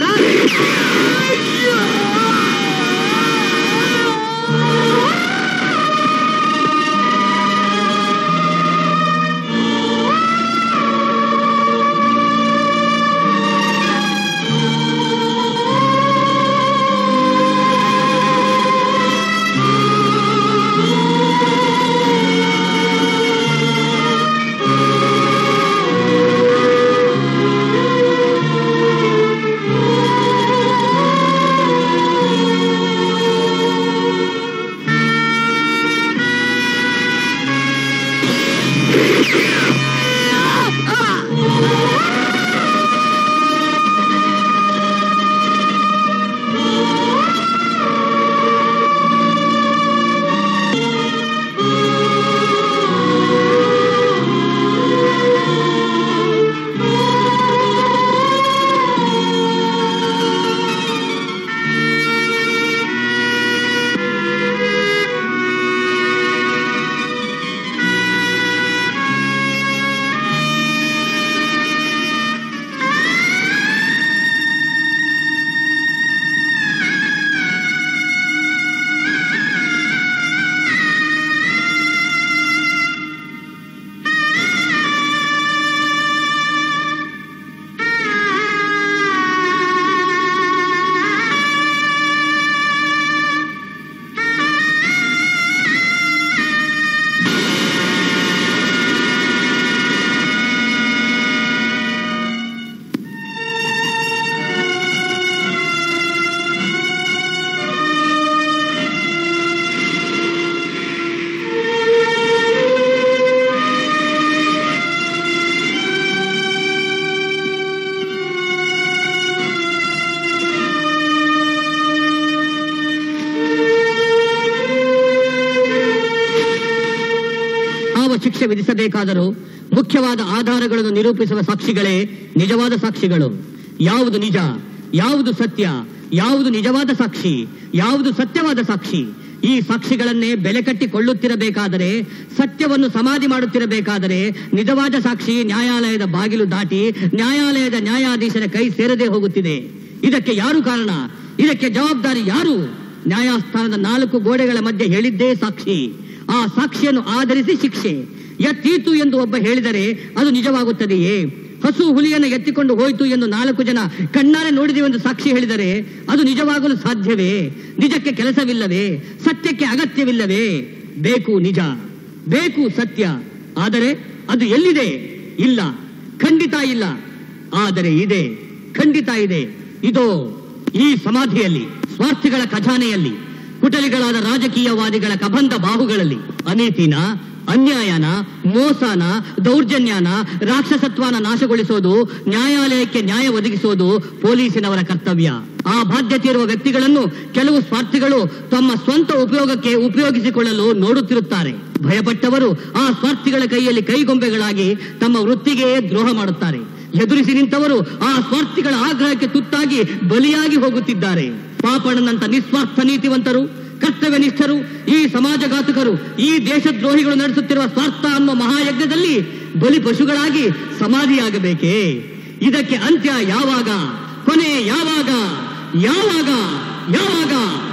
ಯಾವ ಶಿಕ್ಷೆ ವಿಧಿಸಬೇಕಾದರೂ ಮುಖ್ಯವಾದ ಆಧಾರಗಳನ್ನು ನಿರೂಪಿಸುವ ಸಾಕ್ಷಿಗಳೇ ನಿಜವಾದ ಸಾಕ್ಷಿಗಳು ಯಾವುದು ನಿಜ ಯಾವುದು ಸತ್ಯ ಯಾವುದು ನಿಜವಾದ ಸಾಕ್ಷಿ ಯಾವುದು ಸತ್ಯವಾದ ಸಾಕ್ಷಿ ಈ ಸಾಕ್ಷಿಗಳನ್ನೇ ಬೆಲೆ ಕಟ್ಟಿಕೊಳ್ಳುತ್ತಿರಬೇಕಾದರೆ ಸತ್ಯವನ್ನು ಸಮಾಧಿ ಮಾಡುತ್ತಿರಬೇಕಾದರೆ ನಿಜವಾದ ಸಾಕ್ಷಿ ನ್ಯಾಯಾಲಯದ ಬಾಗಿಲು ದಾಟಿ ನ್ಯಾಯಾಲಯದ ನ್ಯಾಯಾಧೀಶರ ಕೈ ಸೇರದೆ ಹೋಗುತ್ತಿದೆ ಇದಕ್ಕೆ ಯಾರು ಕಾರಣ ಇದಕ್ಕೆ ಜವಾಬ್ದಾರಿ ಯಾರು ನ್ಯಾಯಸ್ಥಾನದ ನಾಲ್ಕು ಗೋಡೆಗಳ ಮಧ್ಯೆ ಹೇಳಿದ್ದೇ ಸಾಕ್ಷಿ ಆ ಸಾಕ್ಷಿಯನ್ನು ಆಧರಿಸಿ ಶಿಕ್ಷೆ ಎತ್ತೀತು ಎಂದು ಒಬ್ಬ ಹೇಳಿದರೆ ಅದು ನಿಜವಾಗುತ್ತದೆಯೇ ಹಸು ಹುಲಿಯನ್ನು ಎತ್ತಿಕೊಂಡು ಹೋಯಿತು ಎಂದು ನಾಲ್ಕು ಜನ ಕಣ್ಣಾರೆ ನೋಡಿದೆವೆಂದು ಸಾಕ್ಷಿ ಹೇಳಿದರೆ ಅದು ನಿಜವಾಗಲು ಸಾಧ್ಯವೇ ನಿಜಕ್ಕೆ ಕೆಲಸವಿಲ್ಲವೇ ಸತ್ಯಕ್ಕೆ ಅಗತ್ಯವಿಲ್ಲವೇ ಬೇಕು ನಿಜ ಬೇಕು ಸತ್ಯ ಆದರೆ ಅದು ಎಲ್ಲಿದೆ ಇಲ್ಲ ಖಂಡಿತ ಇಲ್ಲ ಆದರೆ ಇದೆ ಖಂಡಿತ ಇದೆ ಇದೋ ಈ ಸಮಾಧಿಯಲ್ಲಿ ಸ್ವಾರ್ಥಿಗಳ ಖಜಾನೆಯಲ್ಲಿ ಕುಟಲಿಗಳಾದ ರಾಜಕೀಯವಾದಿಗಳ ಕಬಂಧ ಬಾಹುಗಳಲ್ಲಿ ಅನೀತಿನ ಅನ್ಯಾಯನ ಮೋಸನ ದೌರ್ಜನ್ಯನ ರಾಕ್ಷಸತ್ವನ ನಾಶಗೊಳಿಸೋದು ನ್ಯಾಯಾಲಯಕ್ಕೆ ನ್ಯಾಯ ಒದಗಿಸೋದು ಪೊಲೀಸಿನವರ ಕರ್ತವ್ಯ ಆ ಬಾಧ್ಯತೆ ಇರುವ ವ್ಯಕ್ತಿಗಳನ್ನು ಕೆಲವು ಸ್ವಾರ್ಥಿಗಳು ತಮ್ಮ ಸ್ವಂತ ಉಪಯೋಗಕ್ಕೆ ಉಪಯೋಗಿಸಿಕೊಳ್ಳಲು ನೋಡುತ್ತಿರುತ್ತಾರೆ ಭಯಪಟ್ಟವರು ಆ ಸ್ವಾರ್ಥಿಗಳ ಕೈಯಲ್ಲಿ ಕೈಗೊಂಬೆಗಳಾಗಿ ತಮ್ಮ ವೃತ್ತಿಗೆ ದ್ರೋಹ ಮಾಡುತ್ತಾರೆ ಎದುರಿಸಿ ನಿಂತವರು ಆ ಸ್ವಾರ್ಥಿಗಳ ಆಗ್ರಹಕ್ಕೆ ತುತ್ತಾಗಿ ಬಲಿಯಾಗಿ ಹೋಗುತ್ತಿದ್ದಾರೆ ಪಾಪಣ್ಣನಂತ ನಿಸ್ವಾರ್ಥ ನೀತಿವಂತರು ಕರ್ತವ್ಯನಿಷ್ಠರು ಈ ಸಮಾಜಘಾತುಕರು ಈ ದೇಶದ್ರೋಹಿಗಳು ನಡೆಸುತ್ತಿರುವ ಸ್ವಾರ್ಥ ಅನ್ನುವ ಮಹಾಯಜ್ಞದಲ್ಲಿ ಬಲಿ ಪಶುಗಳಾಗಿ ಸಮಾಧಿಯಾಗಬೇಕೇ ಇದಕ್ಕೆ ಅಂತ್ಯ ಯಾವಾಗ ಕೊನೆ ಯಾವಾಗ ಯಾವಾಗ ಯಾವಾಗ